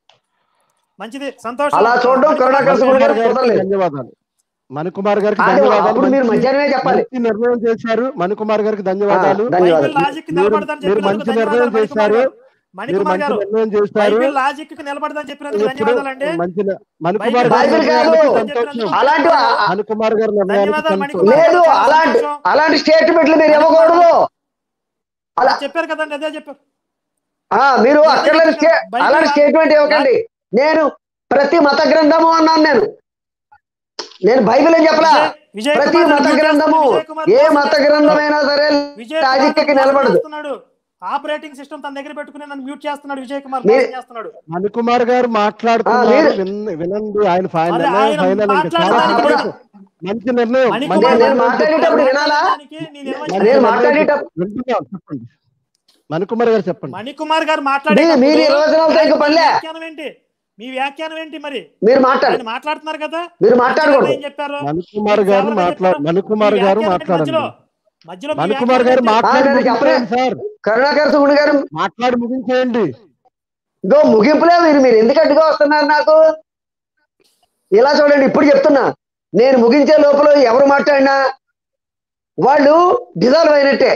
మంచిది సంతోషం అలా చూడడం కరుణాకర్ సుగుడు గారికి గారికి కుదరలేదు ధన్యవాదాలు మణికుమార్ గారికి అదే, ధన్యవాదాలు అప్పుడు మీరు మంచి- మధ్యాహ్నమే చెప్పాలి మంచి నిర్ణయం చేశారు మణికుమార్ గారికి ధన్యవాదాలు ఆ, ధన్యవాదాలు. బైబిల్ లాజిక్ మీరు- నిలబడదని మీరు చెప్పినందుకు మంచి నిర్ణయం ధన్యవాదాలు మణికుమార్ చేశారు గారు. మీరు మణికుమార్ మంచి గారు నిర్ణయం చేశారు బైబిల్ లాజిక్ కి నిలబడదని చెప్పినందుకు ఇప్పుడు ధన్యవాదాలండి మంచి ని- మణికుమార్ గారి బైబిల్ కాదు. నిర్ణయానికి సంతోషం అలాంటి మణికుమార్ గారి నిర్ణయానికి ధన్యవాదాలు సంతోషం మణికుమార్ లేదు అలాంటి అలాంటి స్టేట్మెంట్లు మీరు ఇవ్వకూడదు అలా చెప్పారు కదండి అదే చెప్పారు ఆ మీరు అక్కర్లేని స్టే- అలాంటి స్టేట్మెంట్ ఇవ్వకండి నేను ప్రతి మత గ్రంథము అన్నాను నేను నేను బైబిల్ అని చెప్పలా విజయ్- విజయ్ ప్రతి కుమార్ మత గారు గ్రంథము విజయ్ కుమార్ ఏ గారు మత గ్రంథమైనా సరే విజయ్ కుమార్ లాజిక్ గారు నిలబడదు చేస్తున్నాడు ఆపరేటింగ్ సిస్టమ్ తన దగ్గర పెట్టుకుని నన్ను మ్యూట్ చేస్తున్నాడు విజయ్ కుమార్ మీ- మోసం చేస్తున్నాడు మణికుమార్ గారు మాట్లాడుతున్నారు ఆ, మీరు- విన్- వినండి ఆయన ఫైనల్ అదే నిర్ణయం ఆయన ఫైనల్ ఇంకా చాలా మాట్లాడడానికి సంతోషం. మంచి నిర్ణయం మణికుమార్ మంచి నేను నిర్ణయం మాట్లాడేటప్పుడు వినాలా? మాట్లాడడానికి నేను ఏమని మంచి నేను చెప్పాను? మాట్లాడేటప్పుడు వింటున్నాం, చెప్పండి మణికుమార్ గారు చెప్పండి మణికుమార్ గారు మీ- మాట్లాడే మీ నిర్వచనాలతో ఇంకా పనిలే వ్యాఖ్యానం ఏంటి మీ వ్యాఖ్యానం ఏంటి మరి మీరు మాట్లాడు ఆయన మాట్లాడుతున్నారు కదా మీరు మాట్లాడకూడదు ఏం చెప్పారు మణికుమార్ మీరు గారు కేవలం మాట్లా చెప్పారు. మణికుమార్ మీ గారు వ్యాఖ్యానం ఏంటి మాట్లాడండి మధ్యలో? మధ్యలో మీ మణికుమార్ వ్యాఖ్యానం గారు ఏంటి? మాట్లాడి ఆ, నేను ముగించేయండి సార్ కరుణాకర్ సుగుడు గారు మాట్లాడి ముగించేయండి ఇగో ముగింపులే మీరు మీరు ఎందుకు అడ్డుగా వస్తున్నారు నాకు ఇలా చూడండి ఇప్పుడు చెప్తున్నా నేను ముగించే లోపల ఎవరు మాట్లాడినా వాళ్ళు డిజాల్వ్ అయినట్టే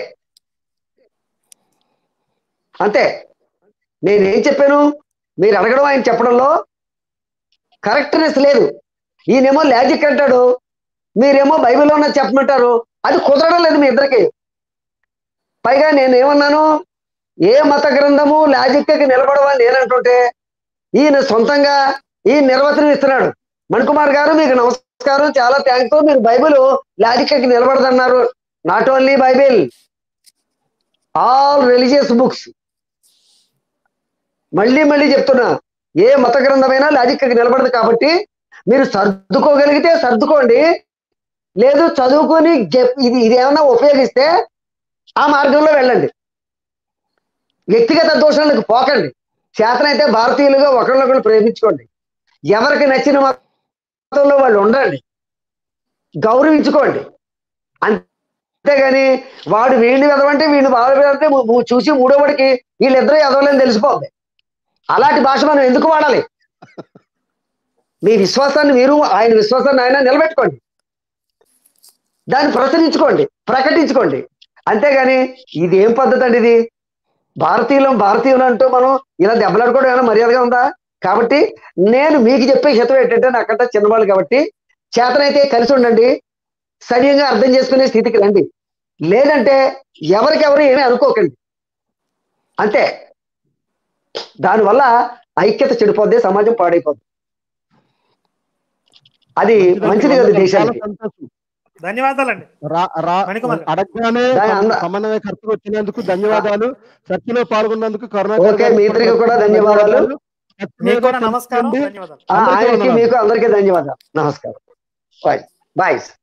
అంతే నేనేం చెప్పాను మీరు అడగడం ఆయన చెప్పడంలో కరెక్ట్నెస్ లేదు ఈయనేమో లాజిక్ అంటాడు మీరేమో బైబిల్లో ఉన్నది చెప్పమంటారు అది కుదరడం లేదు మీ ఇద్దరికి పైగా నేను ఏమన్నాను ఏ మత గ్రంథము లాజిక్కి నిలబడవని నేనంటుంటే ఈయన సొంతంగా ఈ నిర్వచనం ఇస్తున్నాడు మణికుమార్ గారు మీకు నమస్కారం చాలా థ్యాంక్స్ మీరు బైబిల్ లాజిక్కి నిలబడదన్నారు not only Bible all religious books మళ్ళీ మళ్ళీ చెప్తున్నా ఏ మత గ్రంథమైనా లాజిక్కి నిలబడదు కాబట్టి మీరు సర్దుకోగలిగితే సర్దుకోండి లేదు చదువుకొని గెప్- ఇది ఇది ఏమన్నా ఉపయోగిస్తే ఆ మార్గంలో వెళ్ళండి వ్యక్తిగత దోషాలకు పోకండి చేతనైతే భారతీయులుగా ఒకరినొకరు ప్రేమించుకోండి ఎవరికి నచ్చిన మతంలో వాళ్ళు ఉండండి గౌరవించుకోండి అంతేగాని వాడు వీడిని ఎదవంటే వీడిని బాధ పెడితే ము- ము- చూసి మూడోవాడికి వీళ్ళిద్దరూ ఎదవలేని తెలిసిపోద్ది అలాంటి భాష మనం ఎందుకు వాడాలి మీ విశ్వాసాన్ని మీరు ఆయన విశ్వాసాన్ని ఆయన నిలబెట్టుకోండి దాన్ని ప్రచురించుకోండి ప్రకటించుకోండి అంతేగాని ఇది ఏం పద్ధతి అండి ఇది భారతీయులం భారతీయులు అంటూ మనం ఇలా దెబ్బలాడుకోవడం ఏమైనా మర్యాదగా ఉందా కాబట్టి నేను మీకు చెప్పే హితం ఏంటంటే నాకంటే చిన్నవాళ్ళు కాబట్టి చేతనైతే కలిసి ఉండండి సవ్యంగా అర్థం చేసుకునే స్థితికి రండి లేదంటే ఎవరికెవరు ఏమీ అనుకోకండి అంతే దానివల్ల ఐక్యత చెడిపోద్ది సమాజం పాడైపోద్ది అది మంచిది కదా చాలా దేశానికి సంతోషం ధన్యవాదాలండి రా- రా- మణికుమార్. అడగగానే దాని అంద- సమన్వయకర్తకు వచ్చినందుకు ధన్యవాదాలు చర్చలో పాల్గొన్నందుకు కరుణాకర్ ఓకే, గారికి మీ ఇద్దరికి కూడా ధన్యవాదాలు. చర్చ మీకు మీద కూడా నమస్కారం చర్చించండి. ధన్యవాదాలు ఆ, అందరికీ ఆయనకి వందనాలు. మీకు అందరికీ ధన్యవాదాలు నమస్కారం బాయ్ బాయ్